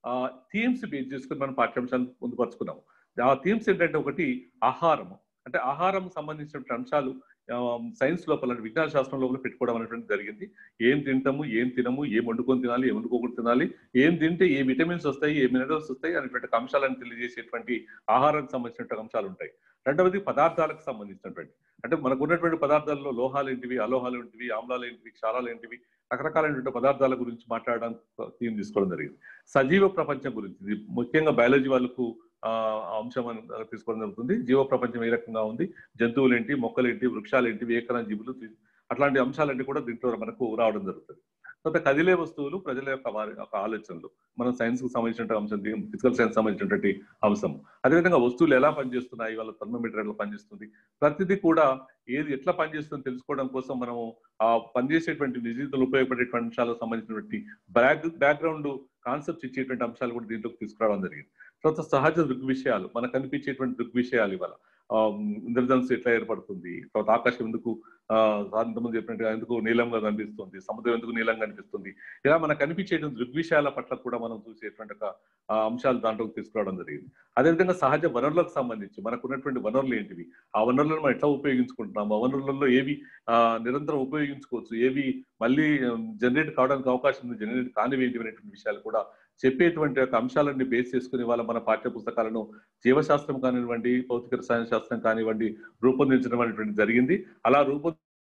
థీమ్స్ బేస్ చేసుకుని మనం పాఠ్యాంశాలు పొందుపరుచుకున్నాము ఆ థీమ్స్ ఏంటంటే ఒకటి ఆహారము అంటే ఆహారం సంబంధించిన అంశాలు సైన్స్ లోపల అంటే విజ్ఞాన శాస్త్రం లోపల పెట్టుకోవడం అనేటువంటి జరిగింది ఏం తింటాము ఏం తినము ఏం వండుకొని తినాలి ఏం వండుకోకుండా తినాలి ఏం తింటే ఏ విటమిన్స్ వస్తాయి ఏ మినరల్స్ వస్తాయి అనేటువంటి అంశాలను తెలియజేసేటువంటి ఆహారానికి సంబంధించినటువంటి అంశాలు ఉంటాయి రెండవది పదార్థాలకు సంబంధించినటువంటి అంటే మనకు ఉన్నటువంటి పదార్థాల్లో లోహాలు ఏంటివి అలోహాలు ఏంటివి ఆమ్లాలు ఏంటివి క్షారాలు ఏంటివి రకరకాలైనటువంటి పదార్థాల గురించి మాట్లాడడానికి థీమ్ తీసుకోవడం జరిగింది సజీవ ప్రపంచం గురించి ఇది ముఖ్యంగా బయాలజీ వాళ్ళకు ఆ అంశం అని తీసుకోవడం జరుగుతుంది జీవ ప్రపంచం ఏ రకంగా ఉంది జంతువులు ఏంటి మొక్కలు ఏంటి వృక్షాలు ఏంటి ఏకన జీవులు అట్లాంటి అంశాలన్నీ కూడా దీంట్లో మనకు రావడం జరుగుతుంది తర్వాత కదిలే వస్తువులు ప్రజల యొక్క వారి యొక్క ఆలోచనలు మనం సైన్స్ కు సంబంధించిన అంశం ఫిజికల్ సైన్స్ సంబంధించినటువంటి అంశం అదేవిధంగా వస్తువులు ఎలా పనిచేస్తున్నాయి వాళ్ళ థర్మోమీటర్ ఎలా పనిచేస్తుంది ప్రతిదీ కూడా ఏది ఎట్లా పనిచేస్తుందో తెలుసుకోవడం కోసం మనము ఆ పనిచేసేటువంటి నిజీవితంలో ఉపయోగపడేటువంటి అంశాలకు సంబంధించినటువంటి బ్యాక్ బ్యాక్గ్రౌండ్ కాన్సెప్ట్స్ ఇచ్చేటువంటి అంశాలు కూడా దీంట్లోకి తీసుకురావడం జరిగింది తర్వాత సహజ దృగ్విషయాలు మనకు కనిపించేటువంటి దృగ్విషయాలు ఇవాళ ఇంద్రధనుసు ఎట్లా ఏర్పడుతుంది తర్వాత ఆకాశం ఎందుకు ఇంతమంది చెప్పినట్టుగా ఎందుకు నీలంగా కనిపిస్తుంది సముద్రం ఎందుకు నీలంగా కనిపిస్తుంది ఇలా మనకు కనిపించేటువంటి దృగ్విషయాల పట్ల కూడా మనం చూసేటువంటి ఒక అంశాలు దాంట్లోకి తీసుకురావడం జరిగింది అదేవిధంగా సహజ వనరులకు సంబంధించి మనకు ఉన్నటువంటి వనరులు ఏంటివి ఆ వనరులను మనం ఎట్లా ఉపయోగించుకుంటున్నాం ఆ వనరులలో ఏవి నిరంతరం ఉపయోగించుకోవచ్చు ఏవి మళ్ళీ జనరేట్ కావడానికి అవకాశం ఉంది జనరేట్ కానివి ఏంటి అనేటువంటి విషయాలు కూడా చెప్పేటువంటి ఒక అంశాలన్నీ బేస్ చేసుకుని వాళ్ళ మన పాఠ్య పుస్తకాలను జీవశాస్త్రం కానివ్వండి భౌతిక రసాయన శాస్త్రం కానివ్వండి రూపొందించడం అనేటువంటి జరిగింది అలా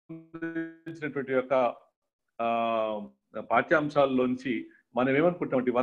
రూపొందించినటువంటి యొక్క ఆ పాఠ్యాంశాల్లోంచి మనం ఏమనుకుంటామంటే ఇవాళ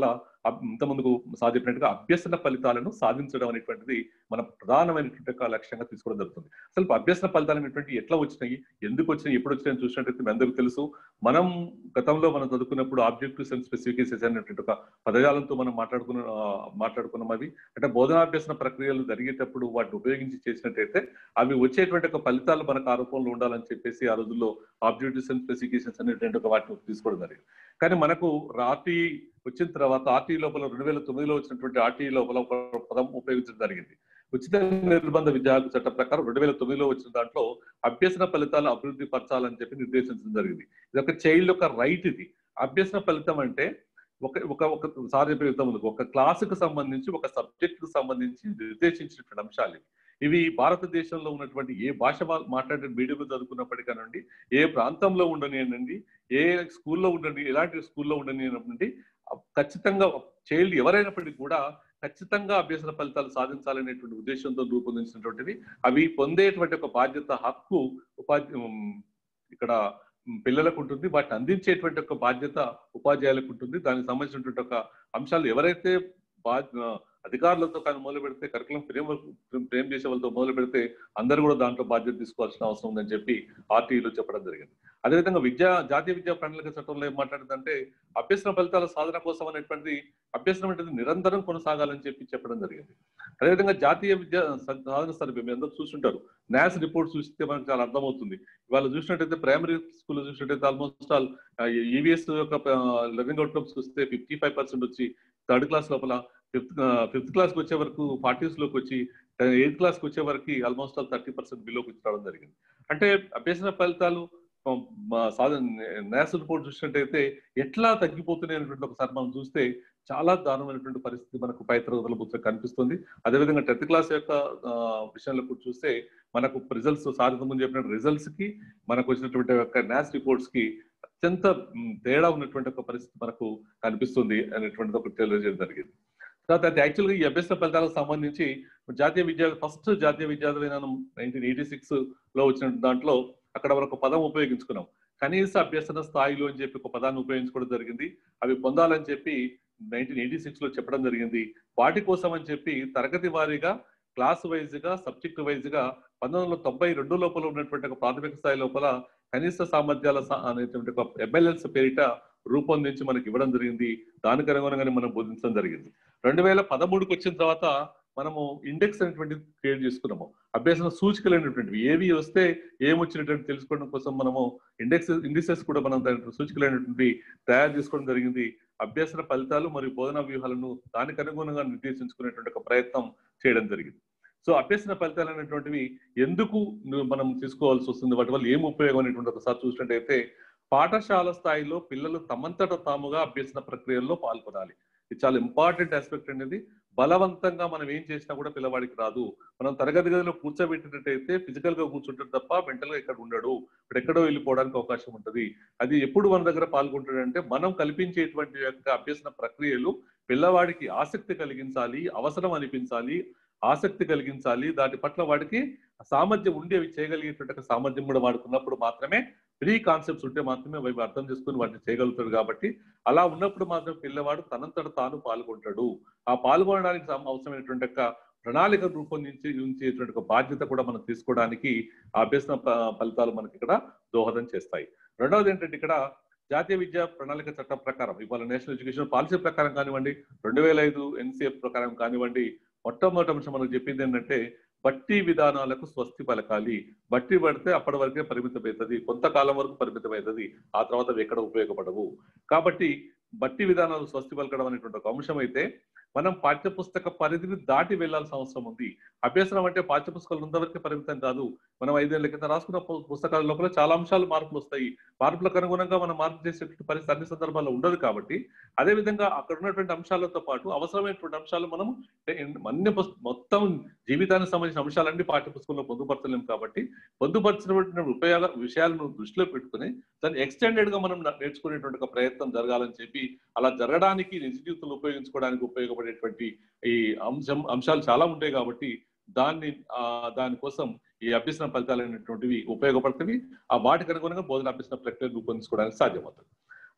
అబ్- ఇంత ముందుకు సాధించినట్టుగా అభ్యసన ఫలితాలను సాధించడం అనేటువంటిది మన ప్రధానమైనటువంటి ఒక లక్ష్యంగా తీసుకోవడం జరుగుతుంది అసలు అభ్యసన ఫలితాలు అనేటువంటి ఎట్లా వచ్చినాయి ఎందుకు వచ్చినాయి ఎప్పుడు వచ్చినాయి చూసినట్టయితే మీ అందరికీ తెలుసు మనం గతంలో మనం చదువుకున్నప్పుడు ఆబ్జెక్టివ్స్ అండ్ స్పెసిఫికేషన్స్ అనేటువంటి ఒక పదజాలంతో మనం మాట్లాడుకున్న ఆ, మాట్లాడుకున్నాం అవి అంటే బోధనాభ్యసన ప్రక్రియలు జరిగేటప్పుడు వాటిని ఉపయోగించి చేసినట్టయితే అవి వచ్చేటువంటి ఒక ఫలితాలు మనకు ఆరోపణలు ఉండాలని చెప్పేసి ఆ రోజుల్లో ఆబ్జెక్టివ్స్ అండ్ స్పెసిఫికేషన్స్ అనేటువంటి ఒక వాటిని తీసుకోవడం జరిగింది కానీ మనకు రాతి వచ్చిన తర్వాత ఆర్టీ లోపల రెండు వేల తొమ్మిదిలో వచ్చినటువంటి ఆర్టీ లోపల ఒక పదం ఉపయోగించడం జరిగింది ఉచిత నిర్బంధ విద్యా హక్కు చట్టం ప్రకారం రెండు వేల తొమ్మిదిలో వచ్చిన దాంట్లో అభ్యసన ఫలితాలు అభివృద్ధి పరచాలని చెప్పి నిర్దేశించడం జరిగింది ఇది ఒక చైల్డ్ యొక్క రైట్ ఇది అభ్యసన ఫలితం అంటే ఒక ఒక ఒక సార్ చెప్పే విధంగా ఉంది. ఒక క్లాసుకు సంబంధించి ఒక సబ్జెక్ట్ కు సంబంధించి నిర్దేశించినటువంటి అంశాలు ఇవి. ఇవి భారతదేశంలో ఉన్నటువంటి ఏ భాష వా- మాట్లాడే మీడియంలో చదువుకున్నప్పటికీ కానివ్వండి ఏ ప్రాంతంలో ఉండనివ్వండి ఏ స్కూల్లో ఉండండి ఎలాంటి స్కూల్లో ఉండనివ్వండి ఖచ్చితంగా చైల్డ్ ఎవరైనప్పటికీ కూడా ఖచ్చితంగా అభ్యసన ఫలితాలు సాధించాలనేటువంటి ఉద్దేశంతో రూపొందించినటువంటివి అవి పొందేటువంటి ఒక బాధ్యత హక్కు ఉపాధి ఉమ్, ఇక్కడ ఉమ్, పిల్లలకు ఉంటుంది వాటిని అందించేటువంటి ఒక బాధ్యత ఉపాధ్యాయులకు ఉంటుంది దానికి సంబంధించినటువంటి ఒక అంశాలు ఎవరైతే బా అధికారులతో కానీ మొదలు పెడితే కరికులం ఫ్రేమ్ ఫ్రేమ్ చేసే వాళ్ళతో మొదలు పెడితే అందరూ కూడా దాంట్లో బాధ్యత తీసుకోవాల్సిన అవసరం ఉందని చెప్పి ఆర్టీఈలో చెప్పడం జరిగింది అదేవిధంగా విద్యా జాతీయ విద్యా ప్రణాళిక చట్టంలో ఏం మాట్లాడిందంటే అభ్యసన ఫలితాల సాధన కోసం అనేటువంటిది అభ్యసనం అనేది నిరంతరం కొనసాగాలని చెప్పి చెప్పడం జరిగింది అదేవిధంగా జాతీయ విద్యా స- సాధన సర్వే మీ అందరూ చూస్తుంటారు న్యాస్ రిపోర్ట్ చూస్తే మనకు చాలా అర్థమవుతుంది ఇవాళ చూసినట్టయితే ప్రైమరీ స్కూల్ చూసినట్టయితే ఆల్మోస్ట్ ఆల్ ఈవీఎస్ యొక్క లెర్నింగ్ అవుట్కమ్స్ చూస్తే ఫిఫ్టీ ఫైవ్ పర్సెంట్ వచ్చి థర్డ్ క్లాస్ లోపల ఫిఫ్త్ ఫిఫ్త్ క్లాస్కి వచ్చే వరకు ఫార్టీస్ లోకి వచ్చి ఎయిత్ క్లాస్కి వచ్చే వరకు ఆల్మోస్ట్ ఆల్ థర్టీ పర్సెంట్ బిలోకి వచ్చి రావడం జరిగింది అంటే అభ్యసన ఫలితాలు ఆ, మా సాధన నేషనల్ రిపోర్ట్ చూసినట్టయితే ఎట్లా తగ్గిపోతున్నాయి అనేటువంటి ఒకసారి మనం చూస్తే చాలా దారుణమైనటువంటి పరిస్థితి మనకు పై తరగతుల బుక్ కనిపిస్తుంది అదేవిధంగా టెన్త్ క్లాస్ యొక్క ఆ, విషయంలో కూడా చూస్తే మనకు రిజల్ట్స్ సాధిత ముందు చెప్పిన రిజల్ట్స్ కి మనకు వచ్చినటువంటి యొక్క న్యాస్ రిపోర్ట్స్ కి అత్యంత మ్, తేడా ఉన్నటువంటి ఒక పరిస్థితి మనకు కనిపిస్తుంది అనేటువంటిది ఒకటి తెలియజేయడం జరిగింది తర్వాత అది యాక్చువల్గా ఈ అభ్యసన ఫలితాలకు సంబంధించి జాతీయ విద్యా ఫస్ట్ జాతీయ విద్యా విధానం నైన్టీన్ ఎయిటీ సిక్స్ లో వచ్చిన దాంట్లో అక్కడ మనకు పదం ఉపయోగించుకున్నాం కనీస అభ్యసన స్థాయిలో అని చెప్పి ఒక పదాన్ని ఉపయోగించుకోవడం జరిగింది అవి పొందాలని చెప్పి నైన్టీన్ ఎయిటీ సిక్స్ లో చెప్పడం జరిగింది వాటి కోసం అని చెప్పి తరగతి వారీగా క్లాస్ వైజ్ గా సబ్జెక్ట్ వైజ్ గా పంతొమ్మిది వందల తొంభై రెండు లోపల ఉన్నటువంటి ఒక ప్రాథమిక స్థాయి లోపల కనీస సామర్థ్యాల స- అనేటువంటి ఒక ఎమ్మెల్యేస్ పేరిట రూపొందించి మనకి ఇవ్వడం జరిగింది దానికి అనుగుణంగానే మనం బోధించడం జరిగింది రెండు వేల పదమూడుకి వచ్చిన తర్వాత మనము ఇండెక్స్ అనేటువంటి క్రియేట్ చేసుకున్నాము అభ్యసన సూచికలు అనేటువంటివి ఏవి వస్తే ఏమొచ్చినటువంటి తెలుసుకోవడం కోసం మనము ఇండెక్స్ ఇండిసెస్ కూడా మనం దాని సూచికలు అనేటువంటివి తయారు చేసుకోవడం జరిగింది అభ్యసన ఫలితాలు మరియు బోధనా వ్యూహాలను దానికి అనుగుణంగా నిర్దేశించుకునేటువంటి ఒక ప్రయత్నం చేయడం జరిగింది సో అభ్యసన ఫలితాలు అనేటువంటివి ఎందుకు ను- మనం తీసుకోవాల్సి వస్తుంది వాటి వల్ల ఏం ఉపయోగం అనేటువంటి ఒకసారి చూసినట్టయితే పాఠశాల స్థాయిలో పిల్లలు తమంతట తాముగా అభ్యసన ప్రక్రియల్లో పాల్గొనాలి ఇది చాలా ఇంపార్టెంట్ ఆస్పెక్ట్ అనేది బలవంతంగా మనం ఏం చేసినా కూడా పిల్లవాడికి రాదు మనం తరగతి గదిలో కూర్చోబెట్టినట్టయితే ఫిజికల్ గా కూర్చుంటాడు తప్ప మెంటల్ గా ఇక్కడ ఉండడు ఇప్పుడు ఎక్కడో వెళ్ళిపోవడానికి అవకాశం ఉంటుంది అది ఎప్పుడు మన దగ్గర పాల్గొంటాడంటే మనం కల్పించేటువంటి యొక్క అభ్యసన ప్రక్రియలు పిల్లవాడికి ఆసక్తి కలిగించాలి అవసరం అనిపించాలి ఆసక్తి కలిగించాలి దాని పట్ల వాడికి సామర్థ్యం ఉండేవి చేయగలిగేటువంటి ఒక సామర్థ్యం కూడా వాడుకున్నప్పుడు మాత్రమే ప్రీ కాన్సెప్ట్స్ ఉంటే మాత్రమే అవి అర్థం చేసుకుని వాటిని చేయగలుగుతాడు కాబట్టి అలా ఉన్నప్పుడు మాత్రం పిల్లవాడు తనంతట తాను పాల్గొంటాడు ఆ పాల్గొనడానికి సం- అవసరమైనటువంటి యొక్క ప్రణాళిక రూపొందించి ఉంచేటువంటి ఒక బాధ్యత కూడా మనం తీసుకోవడానికి ఆ అభ్యసన ప- ఫలితాలు మనకి ఇక్కడ దోహదం చేస్తాయి రెండవది ఏంటంటే ఇక్కడ జాతీయ విద్యా ప్రణాళిక చట్టం ప్రకారం ఇవాళ నేషనల్ ఎడ్యుకేషన్ పాలసీ ప్రకారం కానివ్వండి రెండు వేల ఐదు ఎన్సిఎఫ్ ప్రకారం కానివ్వండి మొట్టమొదటి అంశం మనకు చెప్పింది ఏంటంటే బట్టి విధానాలకు స్వస్తి పలకాలి బట్టి పడితే అప్పటి వరకే పరిమితమవుతుంది కొంతకాలం వరకు పరిమితమవుతుంది ఆ తర్వాత అవి ఎక్కడ ఉపయోగపడవు కాబట్టి బట్టి విధానాలు స్వస్తి పలకడం అనేటువంటి ఒక అంశం అయితే మనం పాఠ్యపుస్తక పరిధిని దాటి వెళ్లాల్సిన అవసరం ఉంది అభ్యసనం అంటే పాఠ్యపుస్తకాలు ఉన్నంతవరకే పరిమితం కాదు మనం ఐదేళ్ల కింద రాసుకున్న పు- పుస్తకాల లోపల చాలా అంశాలు మార్పులు వస్తాయి మార్పులకు అనుగుణంగా మనం మార్పు చేసేటువంటి పరిస్థితి అన్ని సందర్భాల్లో ఉండదు కాబట్టి అదే విధంగా అక్కడ ఉన్నటువంటి అంశాలతో పాటు అవసరమైనటువంటి అంశాలు మనం అన్ని పుస్త- మొత్తం జీవితానికి సంబంధించిన అంశాలన్నీ పాఠ్యపుస్తకంలో పొందుపరచలేము కాబట్టి పొందుపరిచినటువంటి ఉపయోగ విషయాలను దృష్టిలో పెట్టుకుని దాన్ని ఎక్స్టెండెడ్ గా మనం నేర్చుకునేటువంటి ఒక ప్రయత్నం జరగాలని చెప్పి అలా జరగడానికి నిజ జీవితంలో ఉపయోగించుకోవడానికి ఉపయోగపడేటువంటి ఈ అంశం అంశాలు చాలా ఉంటాయి కాబట్టి దాన్ని ఆ దానికోసం ఈ అభ్యసన ఫలితాలు అనేటువంటివి ఉపయోగపడుతుంది ఆ వాటికి అనుగుణంగా బోధన అభ్యసన ప్రక్రియ రూపొందించుకోవడానికి సాధ్యమవుతుంది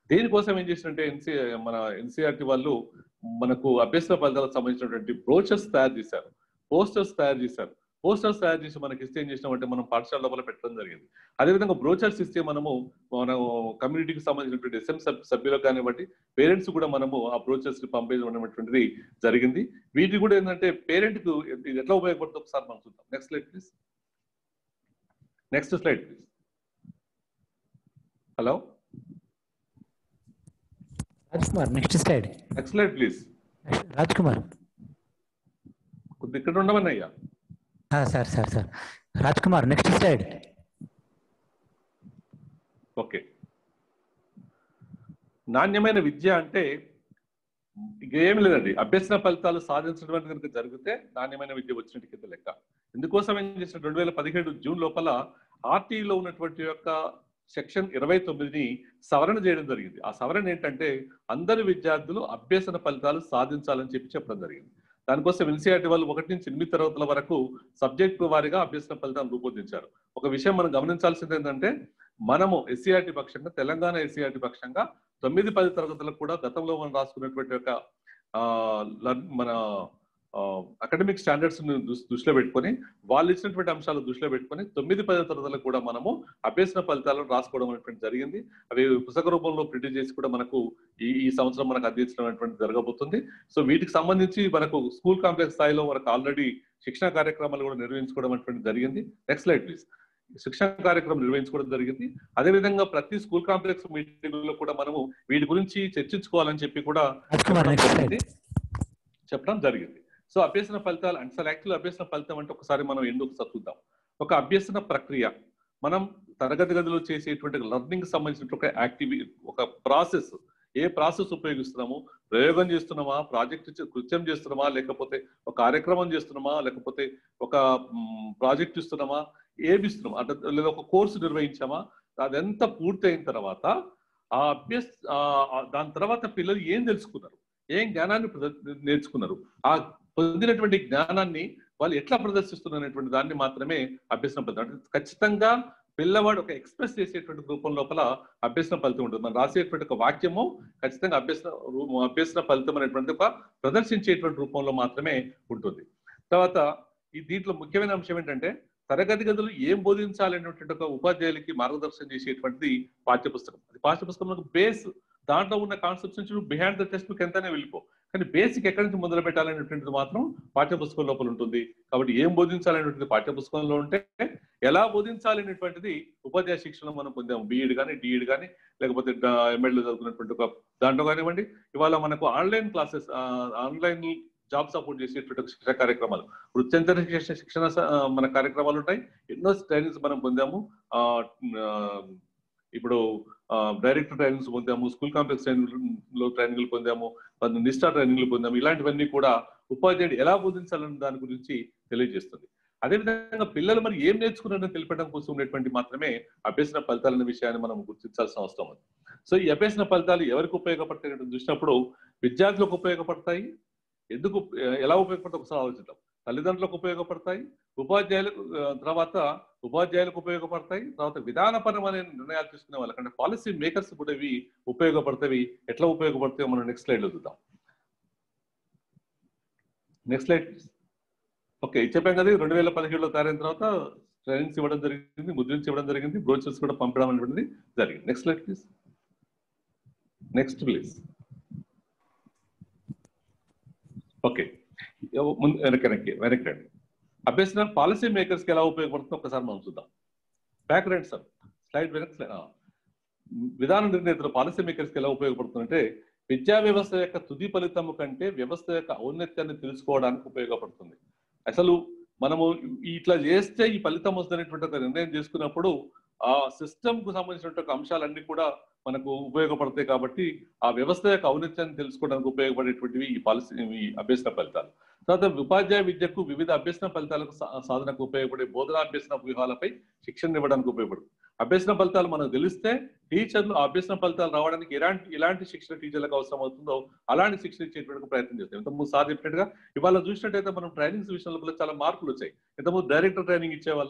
దేనికోసం ఏం చేసినంటే ఎన్సీ మన ఎన్సీఆర్టీ వాళ్ళు మనకు అభ్యసన ఫలితాలకు సంబంధించినటువంటి బ్రోచర్స్ తయారు చేశారు పోస్టర్స్ తయారు చేశారు పోస్టర్స్ తయారు చేసి మనకి ఇస్తే ఏం చేసినామంటే మనం పాఠశాల లోపల పెట్టడం జరిగింది అదేవిధంగా బ్రోచర్స్ ఇస్తే మనము మనం కమ్యూనిటీకి సంబంధించినటువంటి ఎస్ఎం సభ్యులకు కానివ్వండి పేరెంట్స్ కూడా మనము ఆ బ్రోచర్స్ ని పంపించడం అనేటువంటిది జరిగింది వీటి కూడా ఏంటంటే పేరెంట్ కు ఇది ఎట్లా ఉపయోగపడుతుందో ఒకసారి మనం చూద్దాం next slide please next slide please hello Raj Kumar next slide next slide please Raj Kumar కొద్ది ఇక్కడ ఉండమని అయ్యా ఆ, sir sir sir Raj Kumar next slide okay నాణ్యమైన విద్య అంటే ఇక ఏం లేదండి అభ్యసన ఫలితాలు సాధించడం అనేది కనుక జరిగితే నాణ్యమైన విద్య వచ్చినట్టు కింద లెక్క ఇందుకోసం ఏం చేసిన రెండు వేల పదిహేడు జూన్ లోపల ఆర్టీలో ఉన్నటువంటి యొక్క సెక్షన్ ఇరవై తొమ్మిదిని సవరణ చేయడం జరిగింది ఆ సవరణ ఏంటంటే అందరు విద్యార్థులు అభ్యసన ఫలితాలు సాధించాలని చెప్పి చెప్పడం జరిగింది దానికోసం ఎన్సీఆర్టీ వాళ్ళు ఒకటి నుంచి ఎనిమిది తరగతుల వరకు సబ్జెక్టు వారీగా అభ్యసన ఫలితాలను రూపొందించారు ఒక విషయం మనం గమనించాల్సింది ఏంటంటే మనము ఎస్సీఆర్టీ పక్షంగా తెలంగాణ ఎస్సీఆర్టీ పక్షంగా తొమ్మిది పది తరగతులకు కూడా గతంలో మనం రాసుకున్నటువంటి ఒక ఆ, లర్- మన అకాడమిక్ స్టాండర్డ్స్ దృష్టిలో పెట్టుకొని వాళ్ళు ఇచ్చినటువంటి అంశాలు దృష్టిలో పెట్టుకొని తొమ్మిది పది తరగతులకు కూడా మనము అభ్యసన ఫలితాలను రాసుకోవడం అనేటువంటి జరిగింది అవి పుస్తక రూపంలో ప్రింట్ చేసి కూడా మనకు ఈ ఈ సంవత్సరం మనకు అందించడం అనేటువంటి జరగబోతుంది సో వీటికి సంబంధించి మనకు స్కూల్ కాంప్లెక్స్ స్థాయిలో మనకు ఆల్రెడీ శిక్షణ కార్యక్రమాలు కూడా నిర్వహించుకోవడం అనేటువంటి జరిగింది నెక్స్ట్ స్లైడ్ ప్లీజ్ శిక్షణ కార్యక్రమం నిర్వహించుకోవడం జరిగింది అదేవిధంగా ప్రతి స్కూల్ కాంప్లెక్స్ మీటింగ్ లో కూడా మనము వీటి గురించి చర్చించుకోవాలని చెప్పి కూడా రాజ్ కుమార్ నెక్స్ట్ స్లైడ్ జరిగింది. చెప్పడం జరిగింది సో అభ్యసన ఫలితాలు అంటే అసలు యాక్చువల్ అభ్యసన ఫలితం అంటే ఒకసారి మనం ఎందుకు చూద్దాం ఒక అభ్యసన ప్రక్రియ మనం తరగతి గదిలో చేసేటువంటి లర్నింగ్ సంబంధించిన ఒక యాక్టివి ఒక ప్రాసెస్ ఏ ప్రాసెస్ ఉపయోగిస్తున్నాము ప్రయోగం చేస్తున్నామా ప్రాజెక్ట్ కృత్యం చేస్తున్నామా లేకపోతే ఒక కార్యక్రమం చేస్తున్నామా లేకపోతే ఒక ప్రాజెక్ట్ ఇస్తున్నామా ఏమి ఇస్తున్నామా అంటే లేదా ఒక కోర్సు నిర్వహించామా అదంతా పూర్తయిన తర్వాత ఆ అభ్యస్ ఆ- ఆ దాని తర్వాత పిల్లలు ఏం తెలుసుకున్నారు ఏం జ్ఞానాన్ని ప్రద- నేర్చుకున్నారు ఆ పొందినటువంటి జ్ఞానాన్ని వాళ్ళు ఎట్లా ప్రదర్శిస్తున్నారు అనేటువంటి దాన్ని మాత్రమే అభ్యసన ఫలితం అంటే ఖచ్చితంగా పిల్లవాడు ఒక ఎక్స్ప్రెస్ చేసేటువంటి రూపం లోపల అభ్యసన ఫలితం ఉంటుంది మనం రాసేటువంటి ఒక వాక్యము ఖచ్చితంగా అభ్యసన రూ- అభ్యసన ఫలితం అనేటువంటి ఒక ప్రదర్శించేటువంటి రూపంలో మాత్రమే ఉంటుంది తర్వాత ఈ దీంట్లో ముఖ్యమైన అంశం ఏంటంటే తరగతి గదులు ఏం బోధించాలనేటువంటి ఒక ఉపాధ్యాయులకి మార్గదర్శనం చేసేటువంటిది పాఠ్యపుస్తకం అది పాఠ్యపుస్తకం బేస్ దాంట్లో ఉన్న కాన్సెప్ట్స్ నుంచి బిహైండ్ ద టెక్స్ట్ బుక్ ఎంతనే వెళ్ళిపో కానీ బేసిక్ ఎక్కడి నుంచి మొదలు పెట్టాలనేటువంటిది మాత్రం పాఠ్యపుస్తకం లోపల ఉంటుంది కాబట్టి ఏం బోధించాలనేటువంటిది పాఠ్యపుస్తకంలో ఉంటే ఎలా బోధించాలనేటువంటిది ఉపాధ్యాయ శిక్షణ మనం పొందాము బీఈడ్ కానీ డిఈడ్ కానీ లేకపోతే ఎంఎడ్లో చదువుకున్నటువంటి ఒక దాంట్లో కానివ్వండి ఇవాళ మనకు online classes online job support చేసేటువంటి ఒక శిక్షణ కార్యక్రమాలు వృత్యంతర శిక్షణ శిక్షణ స- ఆ, మన కార్యక్రమాలు ఉంటాయి ఎన్నో ట్రైనింగ్స్ మనం పొందాము ఆ, ఆ, ఇప్పుడు డైరెక్టర్ ట్రైనింగ్స్ పొందాము స్కూల్ కాంప్లెక్స్ ట్రైనింగ్ ట్రైనింగ్లు పొందాము మన నిష్ఠా ట్రైనింగ్లు పొందాము ఇలాంటివన్నీ కూడా ఉపాధ్యాయుడు ఎలా బోధించాలన్న దాని గురించి తెలియజేస్తుంది అదేవిధంగా పిల్లలు మరి ఏం నేర్చుకున్నారని తెలిపడం కోసం ఉన్నటువంటి మాత్రమే అభ్యసన ఫలితాలనే విషయాన్ని మనం గుర్తించాల్సిన అవసరం ఉంది సో ఈ అభ్యసన ఫలితాలు ఎవరికి ఉపయోగపడతాయి చూసినప్పుడు విద్యార్థులకు ఉపయోగపడతాయి ఎందుకు ఎలా ఉపయోగపడతాయి ఒకసారి ఆలోచిద్దాం తల్లిదండ్రులకు ఉపయోగపడతాయి ఉపాధ్యాయులకు ఆ, తర్వాత ఉపాధ్యాయులకు ఉపయోగపడతాయి తర్వాత విధానపరమైన నిర్ణయాలు తీసుకునే వాళ్ళకంటే పాలసీ మేకర్స్ కూడా ఇవి ఉపయోగపడతాయి ఎట్లా ఉపయోగపడతాయో మనం నెక్స్ట్ స్లైడ్ లో చూద్దాం నెక్స్ట్ స్లైడ్ ఓకే చెప్పాం కదా రెండు వేల పదిహేడులో తయారైన తర్వాత ట్రైనింగ్స్ ఇవ్వడం జరిగింది ముద్రించి ఇవ్వడం జరిగింది బ్రోచర్స్ కూడా పంపడం అనేటువంటిది జరిగింది next slide please next please okay ముందు వెనక్కి వెనక్కి వెనక్కి రండి అభ్యసన పాలసీ మేకర్స్ కి ఎలా ఉపయోగపడుతుందో ఒకసారి మనం చూద్దాం బ్యాక్ రండి సార్ స్లైడ్ వెనక్కి slide. ఆ. విధాన నిర్ణేతలు పాలసీ మేకర్స్ కి ఎలా ఉపయోగపడుతుందంటే విద్యా వ్యవస్థ యొక్క తుది ఫలితము కంటే వ్యవస్థ యొక్క ఔన్నత్యాన్ని తెలుసుకోవడానికి ఉపయోగపడుతుంది అసలు మనము ఇట్లా చేస్తే ఈ ఫలితం వస్తుందనేటువంటి ఒక నిర్ణయం చేసుకున్నప్పుడు ఆ సిస్టమ్ కు సంబంధించిన ఒక అంశాలన్నీ కూడా మనకు ఉపయోగపడతాయి కాబట్టి ఆ వ్యవస్థ యొక్క ఔన్నత్యాన్ని తెలుసుకోవడానికి ఉపయోగపడేటువంటివి ఈ పాలసీ ఈ అభ్యసన ఫలితాలు తర్వాత ఉపాధ్యాయ విద్యకు వివిధ అభ్యసన ఫలితాలకు సా- సాధనకు ఉపయోగపడే బోధనా అభ్యసన వ్యూహాలపై శిక్షణ ఇవ్వడానికి ఉపయోగపడుతుంది అభ్యసన ఫలితాలు మనకు తెలిస్తే టీచర్లు ఆ అభ్యసన ఫలితాలు రావడానికి ఎలాంటి ఎలాంటి శిక్షణ టీచర్లకు అవసరం అవుతుందో అలాంటి శిక్షణ ఇచ్చేటువంటి ప్రయత్నం చేస్తాం ఇంతకుముందు సార్ చెప్పినట్టుగా ఇవాళ చూసినట్టయితే మనం ట్రైనింగ్స్ విషయంలో కూడా చాలా మార్పులు వచ్చాయి ఇంతకుముందు డైరెక్టర్ ట్రైనింగ్ ఇచ్చేవాళ్ళం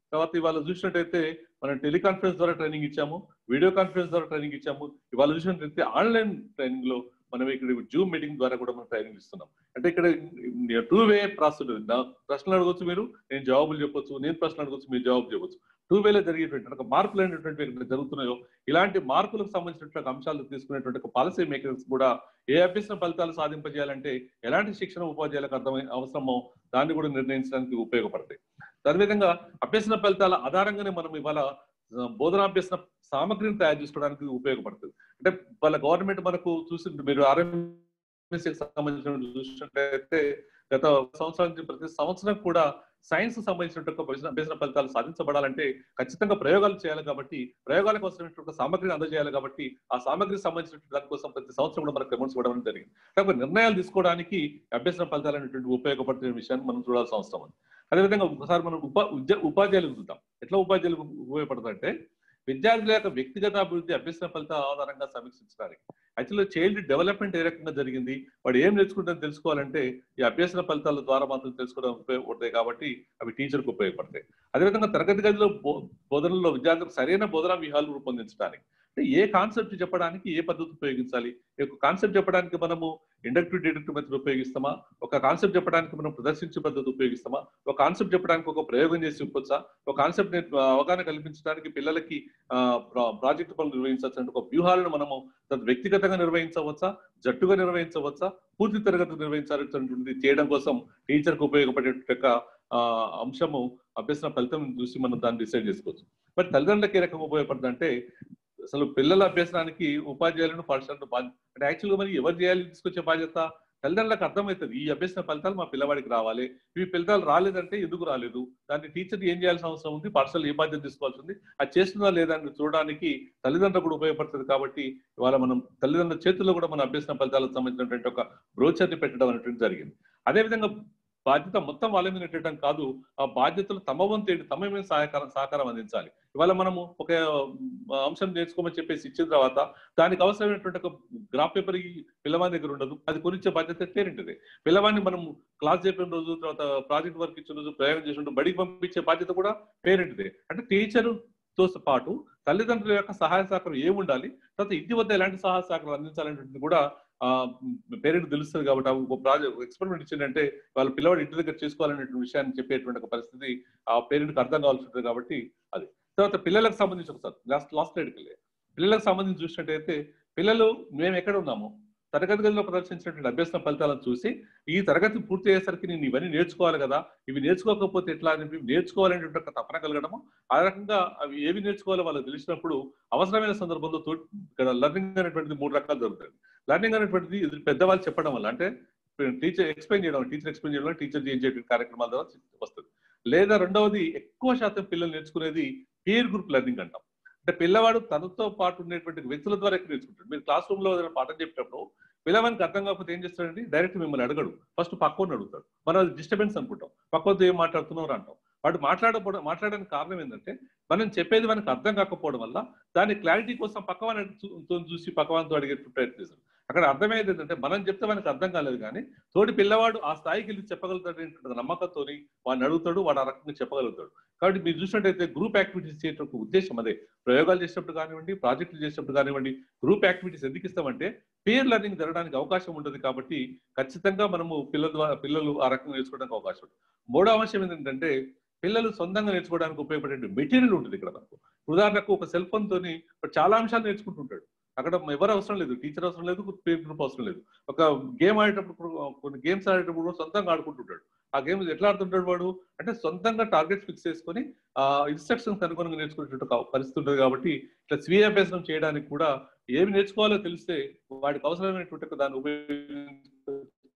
తర్వాత ఇవాళ చూసినట్టయితే మనం టెలికాన్ఫరెన్స్ ద్వారా ట్రైనింగ్ ఇచ్చాము వీడియో కాన్ఫరెన్స్ ద్వారా ట్రైనింగ్ ఇచ్చాము ఇవాళ చూసినట్టయితే ఆన్లైన్ ట్రైనింగ్ లో మనం ఇక్కడ జూమ్ మీటింగ్ ద్వారా కూడా మనం ట్రైనింగ్ ఇస్తున్నాం అంటే ఇక్కడ టూ వే ప్రాసెస్ ఉంటుంది నా ప్రశ్నలు అడగొచ్చు మీరు నేను జవాబులు చెప్పొచ్చు నేను ప్రశ్నలు అడగొచ్చు మీరు జవాబు చెప్పొచ్చు టూ వేలో జరిగేటువంటి ఒక మార్పులు అనేటువంటి ఇక్కడ జరుగుతున్నాయో ఇలాంటి మార్పులకు సంబంధించినటువంటి అంశాలు తీసుకునేటువంటి ఒక పాలసీ మేకర్స్ కూడా ఏ అభ్యసన ఫలితాలు సాధింపజేయాలంటే ఎలాంటి శిక్షణ ఉపాధ్యాయులకు అర్థమై అవసరమో దాన్ని కూడా నిర్ణయించడానికి ఉపయోగపడతాయి అదేవిధంగా అభ్యసన ఫలితాల ఆధారంగానే మనం ఇవాళ ఆ, బోధనాభ్యసన సామగ్రిని తయారు చేసుకోవడానికి ఉపయోగపడుతుంది అంటే వాళ్ళ గవర్నమెంట్ మనకు చూసి మీరు ఆర్ఎంఎస్కి సంబంధించిన చూసినట్లయితే గత సంవత్సరాల నుంచి ప్రతి సంవత్సరం కూడా సైన్స్ సంబంధించిన అభ్యసన ఫలితాలు సాధించబడాలంటే ఖచ్చితంగా ప్రయోగాలు చేయాలి కాబట్టి ప్రయోగాలకు అవసరమైనటువంటి సామగ్రిని అందజేయాలి కాబట్టి ఆ సామగ్రికి సంబంధించిన దానికోసం ప్రతి సంవత్సరం కూడా మనకు అమౌంట్స్ ఇవ్వడం అనేది జరిగింది కాబట్టి నిర్ణయాలు తీసుకోవడానికి అభ్యసన ఫలితాలు అనేటువంటి ఉపయోగపడుతున్న విషయాన్ని మనం చూడాల్సిన అవసరం ఉంది అదేవిధంగా ఒకసారి మనం ఉపా ఉద్య- ఉపాధ్యాయులకు చూద్దాం ఎట్లా ఉపాధ్యాయులకు ఉపయోగపడుతుందంటే విద్యార్థుల యొక్క వ్యక్తిగత అభివృద్ధి అభ్యసన ఫలితాల ఆధారంగా సమీక్షించడానికి యాక్చువల్గా చైల్డ్ డెవలప్మెంట్ ఏ రకంగా జరిగింది వాడు ఏం నేర్చుకుంటుందో తెలుసుకోవాలంటే ఈ అభ్యసన ఫలితాల ద్వారా మాత్రం తెలుసుకోవడం ఉపయోగపడతాయి కాబట్టి అవి టీచర్కు ఉపయోగపడతాయి అదేవిధంగా తరగతి గదిలో బో- బోధనలో విద్యార్థులకు సరైన బోధనా వ్యూహాలు రూపొందించడానికి అంటే ఏ కాన్సెప్ట్ చెప్పడానికి ఏ పద్ధతి ఉపయోగించాలి ఒక కాన్సెప్ట్ చెప్పడానికి మనము ఇండక్టివ్ డిడక్టివ్ మెథడ్ ఉపయోగిస్తామా ఒక కాన్సెప్ట్ చెప్పడానికి మనం ప్రదర్శించే పద్ధతి ఉపయోగిస్తామా ఒక కాన్సెప్ట్ చెప్పడానికి ఒక ప్రయోగం చేసి చెప్పొచ్చా ఒక కాన్సెప్ట్ అవగాహన కల్పించడానికి పిల్లలకి ప్రాజెక్ట్ పనులు నిర్వహించవచ్చు అంటే ఒక వ్యూహాలను మనము తన వ్యక్తిగతంగా నిర్వహించవచ్చా జట్టుగా నిర్వహించవచ్చా పూర్తి తరగతి నిర్వహించాలనేటువంటిది చేయడం కోసం టీచర్కి ఉపయోగపడే యొక్క ఆ, అంశము అభ్యసన ఫలితం చూసి మనం దాన్ని డిసైడ్ చేసుకోవచ్చు మరి తల్లిదండ్రులకు ఏ రకంగా ఉపయోగపడుతుంది అంటే అసలు పిల్లల అభ్యసనానికి ఉపాధ్యాయులను పాఠశాలను బాధ్యత అంటే యాక్చువల్గా మరి ఎవరు చేయాలి తీసుకొచ్చే బాధ్యత తల్లిదండ్రులకు అర్థమవుతుంది ఈ అభ్యసన ఫలితాలు మా పిల్లవాడికి రావాలి ఇవి ఫలితాలు రాలేదంటే ఎందుకు రాలేదు దాన్ని టీచర్ ఏం చేయాల్సిన అవసరం ఉంది పాఠశాల ఏ బాధ్యత తీసుకోవాల్సి ఉంది అది చేస్తుందా లేదా అని చూడడానికి తల్లిదండ్రులు కూడా ఉపయోగపడుతుంది కాబట్టి ఇవాళ మనం తల్లిదండ్రుల చేతుల్లో కూడా మన అభ్యసన ఫలితాలకు సంబంధించినటువంటి ఒక బ్రోచర్ని పెట్టడం అనేటువంటి జరిగింది అదేవిధంగా బాధ్యత మొత్తం వాళ్ళ మీద నెట్టడం కాదు ఆ బాధ్యతలు తమ వంతు ఏంటి తమ మీద సహకారం సహకారం అందించాలి ఇవాళ మనము ఒక ఆ, అంశం నేర్చుకోమని చెప్పేసి ఇచ్చిన తర్వాత దానికి అవసరమైనటువంటి ఒక గ్రాఫ్ పేపర్ ఈ పిల్లవాని దగ్గర ఉండదు అది గురించే బాధ్యత పేరింటిది పిల్లవాడిని మనం క్లాస్ చెప్పిన రోజు తర్వాత ప్రాజెక్ట్ వర్క్ ఇచ్చిన రోజు ప్రయోగం చేసిన బడికి పంపించే బాధ్యత కూడా పేరెంట్దే అంటే టీచరు తో పాటు తల్లిదండ్రుల యొక్క సహాయ సహకారం ఏమి ఉండాలి తర్వాత ఇంటి వద్ద ఎలాంటి సహాయ సహకారం అందించాలనేది కూడా ఆ పేరెంట్ తెలుస్తుంది కాబట్టి ఆ ఒక ప్రాజెక్ట్ ఎక్స్పెరిమెంట్ ఇచ్చిందంటే వాళ్ళ పిల్లవాడు ఇంటి దగ్గర చేసుకోవాలనేటువంటి విషయాన్ని చెప్పేటువంటి ఒక పరిస్థితి ఆ పేరెంట్కి అర్థం కావాల్సి ఉంటుంది కాబట్టి అది తర్వాత పిల్లలకు సంబంధించి ఒకసారి లాస్ట్ లాస్ట్ స్లైడ్కి వెళ్ళి పిల్లలకు సంబంధించి చూసినట్టయితే పిల్లలు మేము ఎక్కడ ఉన్నాము తరగతి గదిలో ప్రదర్శించినటువంటి అభ్యసన ఫలితాలను చూసి ఈ తరగతి పూర్తి అయ్యేసరికి నేను ఇవన్నీ నేర్చుకోవాలి కదా ఇవి నేర్చుకోకపోతే ఎట్లా అని చెప్పి నేర్చుకోవాలనేటువంటి ఒక తపన కలగడము ఆ రకంగా అవి ఏవి నేర్చుకోవాలో వాళ్ళకి తెలిసినప్పుడు అవసరమైన సందర్భంలో తో ఇక్కడ లర్నింగ్ అనేటువంటిది మూడు రకాలు జరుగుతుంది లర్నింగ్ అనేటువంటిది ఇది పెద్దవాళ్ళు చెప్పడం వల్ల అంటే టీచర్ ఎక్స్ప్లెయిన్ చేయడం టీచర్ ఎక్స్ప్లెయిన్ చేయడం టీచర్ చేసే కార్యక్రమాల ద్వారా వస్తుంది లేదా రెండవది ఎక్కువ శాతం పిల్లలు నేర్చుకునేది పీర్ గ్రూప్ లెర్నింగ్ అంటాం అంటే పిల్లవాడు తనతో పాటు ఉండేటువంటి వ్యక్తుల ద్వారా ఎక్కువ నేర్చుకుంటాడు మీరు క్లాస్ రూమ్ లో ఏదైనా పాఠం చెప్పేటప్పుడు పిల్లవానికి అర్థం కాకపోతే ఏం చేస్తాడండి డైరెక్ట్ మిమ్మల్ని అడగడు ఫస్ట్ పక్కన అడుగుతాడు మనం అది డిస్టర్బెన్స్ అనుకుంటాం పక్కతో ఏం మాట్లాడుతున్నారు అంటాం వాడు మాట్లాడకపోవడం మాట్లాడడానికి కారణం ఏంటంటే మనం చెప్పేది మనకు అర్థం కాకపోవడం వల్ల దాని క్లారిటీ కోసం పక్కవాని చూసి పక్కవానితో అడిగే ప్రయత్నిస్తాం అక్కడ అర్థమయ్యేది ఏంటంటే మనం చెప్తే మనకు అర్థం కాలేదు కానీ తోటి పిల్లవాడు ఆ స్థాయికి వెళ్ళి చెప్పగలుగుతాడు ఏంటంటే నమ్మకంతో వాడిని అడుగుతాడు వాడు ఆ రకంగా చెప్పగలుగుతాడు కాబట్టి మీరు చూసినట్టయితే గ్రూప్ యాక్టివిటీస్ చేయటం ఉద్దేశం అదే ప్రయోగాలు చేసినప్పుడు కానివ్వండి ప్రాజెక్టులు చేసినప్పుడు కానివ్వండి గ్రూప్ యాక్టివిటీస్ ఎందుకు ఇస్తామంటే పేర్ లెర్నింగ్ జరగడానికి అవకాశం ఉంటుంది కాబట్టి ఖచ్చితంగా మనము పిల్లల ద్వారా పిల్లలు ఆ రకంగా నేర్చుకోవడానికి అవకాశం ఉంటుంది మూడో అంశం ఏంటంటే పిల్లలు సొంతంగా నేర్చుకోవడానికి ఉపయోగపడే మెటీరియల్ ఉంటుంది ఇక్కడ మనకు ఉదాహరణకు ఒక సెల్ ఫోన్ తోని చాలా అంశాలు నేర్చుకుంటుంటాడు అక్కడ ఎవరు అవసరం లేదు టీచర్ అవసరం లేదు పేర్ గ్రూప్ అవసరం లేదు ఒక గేమ్ ఆడేటప్పుడు కొన్ని గేమ్స్ ఆడేటప్పుడు కూడా సొంతంగా ఆడుకుంటుంటాడు ఆ గేమ్ ఎట్లా ఆడుతుంటాడు వాడు అంటే సొంతంగా టార్గెట్ ఫిక్స్ చేసుకొని ఆ ఇన్స్ట్రక్షన్స్ అనుగుణంగా నేర్చుకునేటువంటి ఒక పరిస్థితి ఉంటుంది కాబట్టి ఇట్లా స్వీయ అభ్యాసం చేయడానికి కూడా ఏమి నేర్చుకోవాలో తెలిస్తే వాడికి అవసరమైనటువంటి ఒక దాన్ని ఉపయోగించి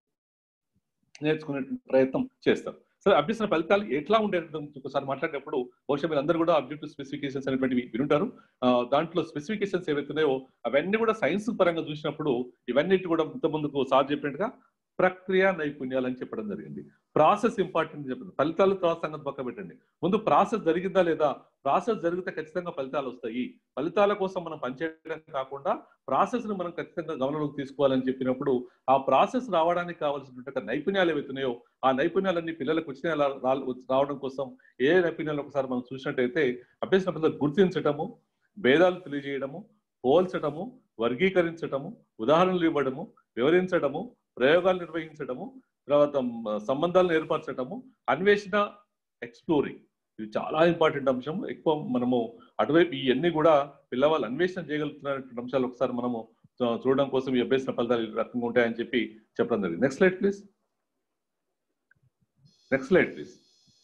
నేర్చుకునే ప్రయత్నం చేస్తాం సరే అభ్యసన ఫలితాలు ఎట్లా ఉండేది ఒకసారి మాట్లాడినప్పుడు బహుశా మీరు అందరూ కూడా అబ్జెక్టివ్ స్పెసిఫికేషన్స్ అనేటువంటివి వినుంటారు ఆ, దాంట్లో స్పెసిఫికేషన్స్ ఏవైతున్నాయో అవన్నీ కూడా సైన్స్ పరంగా చూసినప్పుడు ఇవన్నిటి కూడా ఇంత ముందుకు సార్ చెప్పినట్టుగా ప్రక్రియ నైపుణ్యాలు అని చెప్పడం జరిగింది ప్రాసెస్ ఇంపార్టెంట్ చెప్పింది ఫలితాలు తర్వాత సంగతి పక్క పెట్టండి ముందు ప్రాసెస్ జరిగిందా లేదా ప్రాసెస్ జరిగితే ఖచ్చితంగా ఫలితాలు వస్తాయి ఫలితాల కోసం మనం పనిచేయడం కాకుండా ప్రాసెస్ ని మనం ఖచ్చితంగా గమనంలోకి తీసుకోవాలని చెప్పినప్పుడు ఆ ప్రాసెస్ రావడానికి కావాల్సినటువంటి నైపుణ్యాలు ఏవైతున్నాయో ఆ నైపుణ్యాలన్నీ పిల్లలకు వచ్చిన రావడం కోసం ఏ నైపుణ్యాలు ఒకసారి మనం చూసినట్టయితే అభ్యసన పిల్లలు గుర్తించటము భేదాలు తెలియజేయడము పోల్చటము వర్గీకరించటము ఉదాహరణలు ఇవ్వడము వివరించడము ప్రయోగాలు నిర్వహించడము తర్వాత సంబంధాలను ఏర్పరచటము అన్వేషణ ఎక్స్ప్లోరింగ్ ఇది చాలా ఇంపార్టెంట్ అంశం ఎక్కువ మనము అటువైపు ఇవన్నీ కూడా పిల్లవాళ్ళు అన్వేషణ చేయగలుగుతున్నటువంటి అంశాలు ఒకసారి మనము చూడడం కోసం ఈ అభ్యసన ఫలితాలు ఈ రకంగా ఉంటాయని చెప్పి చెప్పడం జరిగింది next slide please next slide please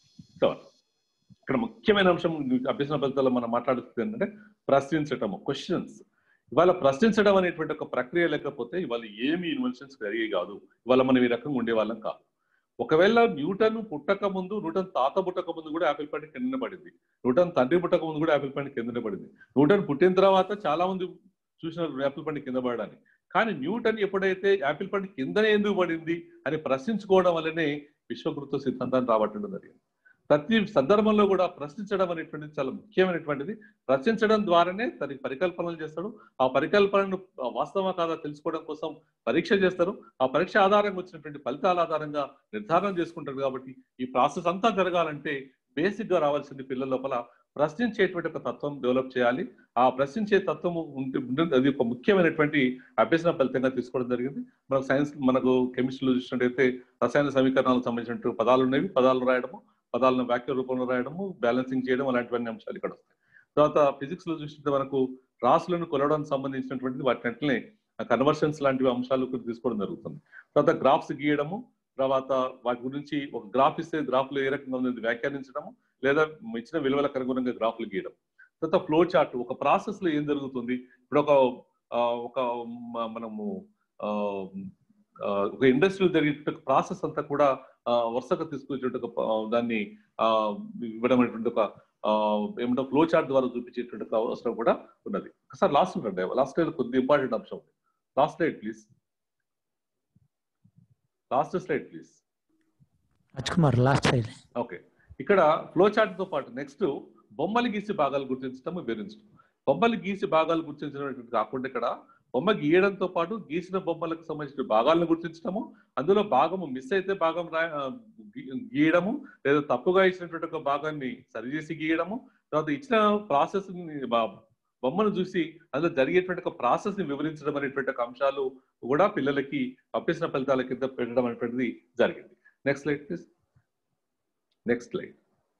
ఇక్కడ ముఖ్యమైన అంశం అభ్యసన ఫలితాల్లో మనం మాట్లాడుతుంది ఏంటంటే ప్రశ్నించటము క్వశ్చన్స్ ఇవాళ ప్రశ్నించడం అనేటువంటి ఒక ప్రక్రియ లేకపోతే ఇవాళ ఏమి ఇన్వెన్షన్స్ జరిగే కాదు ఇవాళ మనం ఈ రకంగా ఉండేవాళ్ళం కాదు ఒకవేళ న్యూటన్ పుట్టక ముందు న్యూటన్ తాత పుట్టక ముందు కూడా యాపిల్ పండు కింద పడింది న్యూటన్ తండ్రి పుట్టక ముందు కూడా యాపిల్ పండు కింద పడింది న్యూటన్ పుట్టిన తర్వాత చాలా మంది చూసినారు యాపిల్ పండు కింద పడడానికి కానీ న్యూటన్ ఎప్పుడైతే యాపిల్ పండు కిందనే ఎందుకు పడింది అని ప్రశ్నించుకోవడం వల్లనే విశ్వకృత సిద్ధాంతాన్ని రాబట్టడం జరిగింది ప్రతి సందర్భంలో కూడా ప్రశ్నించడం అనేటువంటిది చాలా ముఖ్యమైనటువంటిది ప్రశ్నించడం ద్వారానే తనకి పరికల్పనలు చేస్తాడు ఆ పరికల్పనను వాస్తవా కాదా తెలుసుకోవడం కోసం పరీక్ష చేస్తారు ఆ పరీక్ష ఆధారంగా వచ్చినటువంటి ఫలితాల ఆధారంగా నిర్ధారణ చేసుకుంటారు కాబట్టి ఈ ప్రాసెస్ అంతా జరగాలంటే బేసిక్ గా రావాల్సింది పిల్లల లోపల ప్రశ్నించేటువంటి ఒక తత్వం డెవలప్ చేయాలి ఆ ప్రశ్నించే తత్వము ఉంటుంది అది ఒక ముఖ్యమైనటువంటి అభ్యసన ఫలితంగా తీసుకోవడం జరిగింది మనకు సైన్స్ మనకు కెమిస్ట్రీలో చూసినట్టయితే రసాయన సమీకరణాలకు సంబంధించిన పదాలు ఉన్నవి పదాలు రాయడము పదాలను వాక్య రూపంలో రాయడము బ్యాలెన్సింగ్ చేయడం అలాంటివన్నీ అంశాలు ఇక్కడ వస్తాయి తర్వాత ఫిజిక్స్ లో చూసినట్టు మనకు రాసులను కొలవడానికి సంబంధించినటువంటిది వాటిని కన్వర్షన్స్ లాంటివి అంశాలు తీసుకోవడం జరుగుతుంది తర్వాత గ్రాఫ్స్ గీయడము తర్వాత వాటి గురించి ఒక గ్రాఫ్ ఇస్తే గ్రాఫ్లు ఏ రకంగా ఉంది వ్యాఖ్యానించడము లేదా ఇచ్చిన విలువలకు అనుగుణంగా గ్రాఫ్లు గీయడం తర్వాత ఫ్లో చార్ట్ ఒక ప్రాసెస్ లో ఏం జరుగుతుంది ఇప్పుడు ఒక ఒక మనము ఒక ఇండస్ట్రీలో జరిగే ప్రాసెస్ అంతా కూడా వరుసగా తీసుకొచ్చేటువంటి దాన్ని ఇవ్వడం అనేటువంటి ఒక ఏమంటే ఫ్లో చార్ట్ ద్వారా చూపించేటువంటి అవసరం కూడా ఉన్నది ఒకసారి లాస్ట్ రండి లాస్ట్ స్లైడ్ కొద్ది ఇంపార్టెంట్ అంశం ఉంది last slide please last slide please Kumar last slide okay ఇక్కడ ఫ్లో చార్ట్ తో పాటు నెక్స్ట్ బొమ్మలు గీసి భాగాలు గుర్తించడం వివరించడం బొమ్మలు గీసి భాగాలు గుర్తించడం కాకుండా ఇక్కడ బొమ్మ గీయడంతో పాటు గీసిన బొమ్మలకు సంబంధించిన భాగాలను గుర్తించడము అందులో భాగము మిస్ అయితే భాగం గీయడము లేదా తప్పుగా ఇచ్చినటువంటి ఒక భాగాన్ని సరిచేసి గీయడము తర్వాత ఇచ్చిన ప్రాసెస్ బొమ్మను చూసి అందులో జరిగేటువంటి ఒక ప్రాసెస్ ని వివరించడం అనేటువంటి ఒక అంశాలు కూడా పిల్లలకి అభ్యసన ఫలితాల కింద పెట్టడం అనేటువంటిది జరిగింది next slide please next slide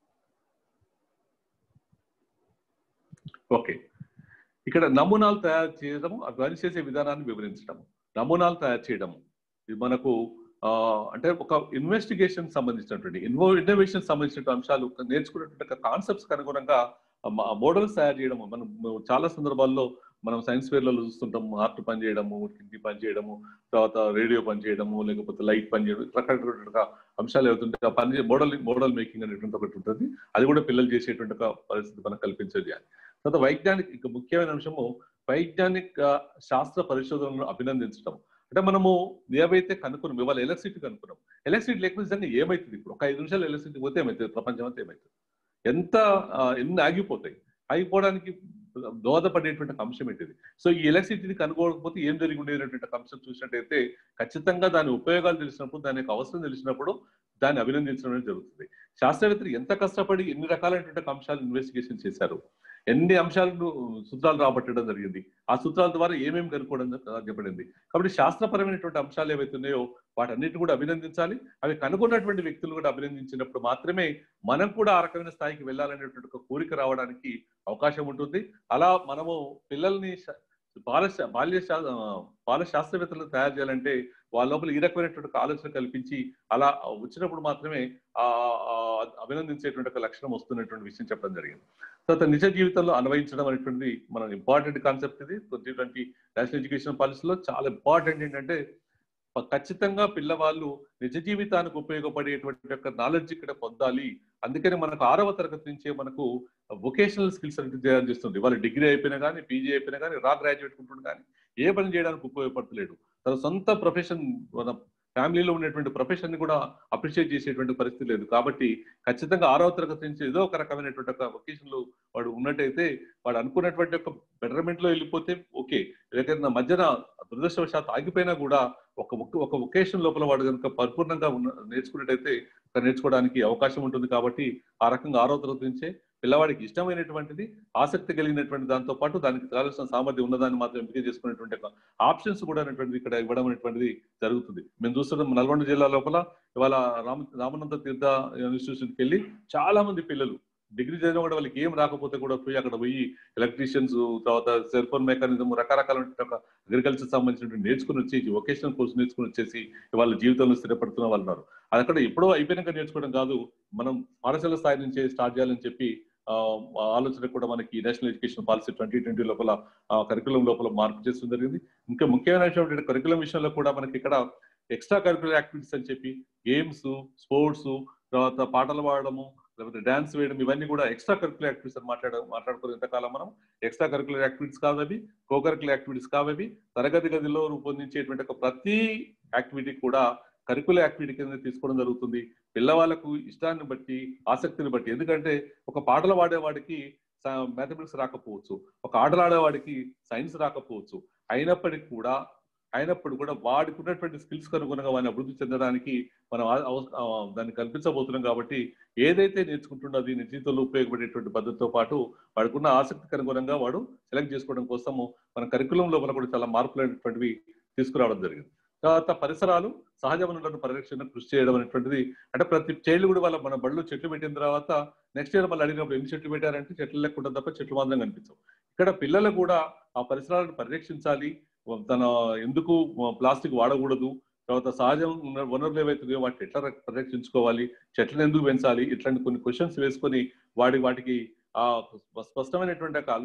okay ఇక్కడ నమూనాలు తయారు చేయడము పని చేసే విధానాన్ని వివరించడం నమూనాలు తయారు చేయడము ఇది మనకు అంటే ఒక ఇన్వెస్టిగేషన్ సంబంధించినటువంటి ఇన్వో ఇన్నోవేషన్ సంబంధించిన అంశాలు నేర్చుకున్నటువంటి కాన్సెప్ట్స్ అనుగుణంగా మోడల్స్ తయారు చేయడము మనం చాలా సందర్భాల్లో మనం సైన్స్ ఫేర్లలో చూస్తుంటాం ఆర్ట్ పని చేయడము కింది పని చేయడము తర్వాత రేడియో పని చేయడము లేకపోతే లైట్ పని చేయడం రకరకాల అంశాలు ఏవైతుంటే ఆ పని మోడల్ మోడల్ మేకింగ్ అనేటువంటి ఒకటి ఉంటుంది అది కూడా పిల్లలు చేసేటువంటి ఒక పరిస్థితి మనకు కల్పించేది తర్వాత వైజ్ఞానిక ఇక ముఖ్యమైన అంశము వైజ్ఞానిక శాస్త్ర పరిశోధనలను అభినందించడం అంటే మనము ఏవైతే కనుక్కున్నాం ఇవాళ ఎలక్ట్రిసిటీ కనుక్కున్నాం ఎలక్ట్రిసిటీ లేకపోతే నిజంగా ఏమవుతుంది ఇప్పుడు ఒక ఐదు నిమిషాలు ఎలక్ట్రిసిటీ పోతే ఏమవుతుంది ప్రపంచం అంతా ఏమవుతుంది ఎంత ఎన్ని ఆగిపోతాయి ఆగిపోవడానికి దోహదపడేటువంటి అంశం ఏంటిది సో ఈ ఎలక్ట్రిసిటీని కనుక్కోకపోతే ఏం జరిగి ఉండేటువంటి అంశం చూసినట్టయితే ఖచ్చితంగా దాని ఉపయోగాలు తెలిసినప్పుడు దాని యొక్క అవసరం తెలిసినప్పుడు దాన్ని అభినందించడం జరుగుతుంది శాస్త్రవేత్తలు ఎంత కష్టపడి ఎన్ని రకాలైనటువంటి అంశాలు ఇన్వెస్టిగేషన్ చేశారు ఎన్ని అంశాలను సూత్రాలు రాబట్టడం జరిగింది ఆ సూత్రాల ద్వారా ఏమేమి కనుక్కోవడం సాధ్యపడింది కాబట్టి శాస్త్రపరమైనటువంటి అంశాలు ఏవైతే ఉన్నాయో వాటన్నిటిని కూడా అభినందించాలి అవి కనుగొన్నటువంటి వ్యక్తులు కూడా అభినందించినప్పుడు మాత్రమే మనం కూడా ఆ రకమైన స్థాయికి వెళ్ళాలనేటువంటి ఒక కోరిక రావడానికి అవకాశం ఉంటుంది అలా మనము పిల్లల్ని బాల బాల్య బాల శాస్త్రవేత్తలను తయారు చేయాలంటే వాళ్ళ లోపల ఈ రకమైనటువంటి ఆలోచన కల్పించి అలా వచ్చినప్పుడు మాత్రమే ఆ అభినందించేటువంటి ఒక లక్షణం వస్తున్నటువంటి విషయం చెప్పడం జరిగింది తర్వాత నిజ జీవితంలో అన్వయించడం అనేటువంటి మన ఇంపార్టెంట్ కాన్సెప్ట్ ఇది ట్వంటీ ట్వంటీ నేషనల్ ఎడ్యుకేషన్ పాలసీలో చాలా ఇంపార్టెంట్ ఏంటంటే ఖచ్చితంగా పిల్లవాళ్ళు నిజ జీవితానికి ఉపయోగపడేటువంటి యొక్క నాలెడ్జ్ ఇక్కడ పొందాలి అందుకని మనకు ఆరవ తరగతి నుంచే మనకు వొకేషనల్ స్కిల్స్ అనేది తయారు చేస్తుంది వాళ్ళ డిగ్రీ అయిపోయినా కానీ పీజీ అయిపోయినా కానీ రా గ్రాడ్యుయేట్ ఉంటుండే కానీ ఏ పని చేయడానికి ఉపయోగపడతలేడు తన సొంత ప్రొఫెషన్ మన ఫ్యామిలీలో ఉన్నటువంటి ప్రొఫెషన్ ని కూడా అప్రిషియేట్ చేసేటువంటి పరిస్థితి లేదు కాబట్టి ఖచ్చితంగా ఆరవ తరగతి నుంచి ఏదో ఒక రకమైనటువంటి ఒక వొకేషన్ లో వాడు ఉన్నట్టయితే వాడు అనుకున్నటువంటి ఒక బెటర్మెంట్ లో వెళ్ళిపోతే ఓకే లేకపోతే మధ్యన దురదృష్టవశాత్తు ఆగిపోయినా కూడా ఒక ఒక్క- ఒక ఒకేషన్ లోపల వాడు కనుక పరిపూర్ణంగా ఉన్న నేర్చుకున్నట్టయితే ఒక నేర్చుకోవడానికి అవకాశం ఉంటుంది కాబట్టి ఆ రకంగా ఆరో తరగతి నుంచే పిల్లవాడికి ఇష్టమైనటువంటిది ఆసక్తి కలిగినటువంటి దాంతో పాటు దానికి కావాల్సిన సామర్థ్యం ఉన్నదాన్ని మాత్రం ఎంపిక చేసుకునేటువంటి ఒక ఆప్షన్స్ కూడా అనేటువంటిది ఇక్కడ ఇవ్వడం అనేటువంటిది జరుగుతుంది మేము చూస్తున్నాం నల్గొండ జిల్లా లోపల ఇవాళ రామ రామానంద తీర్థ ఇన్స్టిట్యూషన్కి వెళ్ళి చాలా మంది పిల్లలు డిగ్రీ చదివిన కూడా వాళ్ళకి ఏం రాకపోతే కూడా పోయి అక్కడ పోయి ఎలక్ట్రీషియన్స్ తర్వాత సెల్ ఫోన్ మెకానిజం రకరకాల అగ్రికల్చర్ సంబంధించిన నేర్చుకుని వచ్చి వొకేషనల్ కోర్స్ నేర్చుకుని వచ్చేసి వాళ్ళ జీవితంలో స్థిరపడుతున్న వాళ్ళు ఉన్నారు అది అక్కడ ఎప్పుడో అయిపోయినాక నేర్చుకోవడం కాదు మనం పాఠశాల స్థాయి నుంచే స్టార్ట్ చేయాలని చెప్పి ఆ, ఆ ఆలోచన కూడా మనకి national education policy twenty twenty లోపల కరికులం లోపల మార్పు చేస్తుంది జరిగింది ఇంకా ముఖ్యమైన విషయం ఏంటంటే కరికులం విషయంలో కూడా మనకి ఇక్కడ ఎక్స్ట్రా కరికులర్ యాక్టివిటీస్ అని చెప్పి గేమ్స్ స్పోర్ట్స్ తర్వాత పాటలు పాడడము లేకపోతే డాన్స్ వేయడం ఇవన్నీ కూడా ఎక్స్ట్రా కరికులర్ యాక్టివిటీస్ అని మాట్లాడ మాట్లాడుకునే ఇంతకాలం మనం ఎక్స్ట్రా కరికులర్ యాక్టివిటీస్ కావవి కో కరికులర్ యాక్టివిటీస్ కావవి తరగతి గదిలో రూపొందించేటువంటి ఒక ప్రతి యాక్టివిటీ కూడా కరికులర్ యాక్టివిటీ కింద తీసుకోవడం జరుగుతుంది పిల్లవాళ్ళకు ఇష్టాన్ని బట్టి ఆసక్తిని బట్టి ఎందుకంటే ఒక పాటలు పాడేవాడికి మ్యాథమెటిక్స్ రాకపోవచ్చు ఒక ఆటలు ఆడేవాడికి సైన్స్ రాకపోవచ్చు అయినప్పటికీ కూడా అయినప్పుడు కూడా వాడికి ఉన్నటువంటి స్కిల్స్ అనుగుణంగా వాడిని అభివృద్ధి చెందడానికి మనం ఆ- అవ- ఆ దాన్ని కల్పించబోతున్నాం కాబట్టి ఏదైతే నేర్చుకుంటున్నో అది నిజ జీవితంలో ఉపయోగపడేటువంటి పద్ధతితో పాటు వాడికి ఉన్న ఆసక్తికి అనుగుణంగా వాడు సెలెక్ట్ చేసుకోవడం కోసము మన కరికులం లోపల కూడా చాలా మార్పులు అనేటువంటివి తీసుకురావడం జరిగింది తర్వాత పరిసరాలు సహజ వనరులను పరిరక్షణ కృషి చేయడం అనేటువంటిది అంటే ప్రతి చైల్డ్ కూడా వాళ్ళ మన బళ్ళు చెట్లు పెట్టిన తర్వాత నెక్స్ట్ ఇయర్ మళ్ళీ అడిగినప్పుడు ఎన్ని చెట్లు పెట్టారంటే చెట్లు లేకుండా తప్ప చెట్లు మాత్రం కనిపించవు ఇక్కడ పిల్లలు కూడా ఆ పరిసరాలను పరిరక్షించాలి తన ఎందుకు ప్లాస్టిక్ వాడకూడదు తర్వాత సహజం ఉన్న వనరులు ఏవైతున్నాయో వాటిని ఎట్లా పరిరక్షించుకోవాలి చెట్లను ఎందుకు పెంచాలి ఇట్లాంటి కొన్ని క్వశ్చన్స్ వేసుకొని వాడి వాటికి ఆ స్పష్టమైనటువంటి ఒక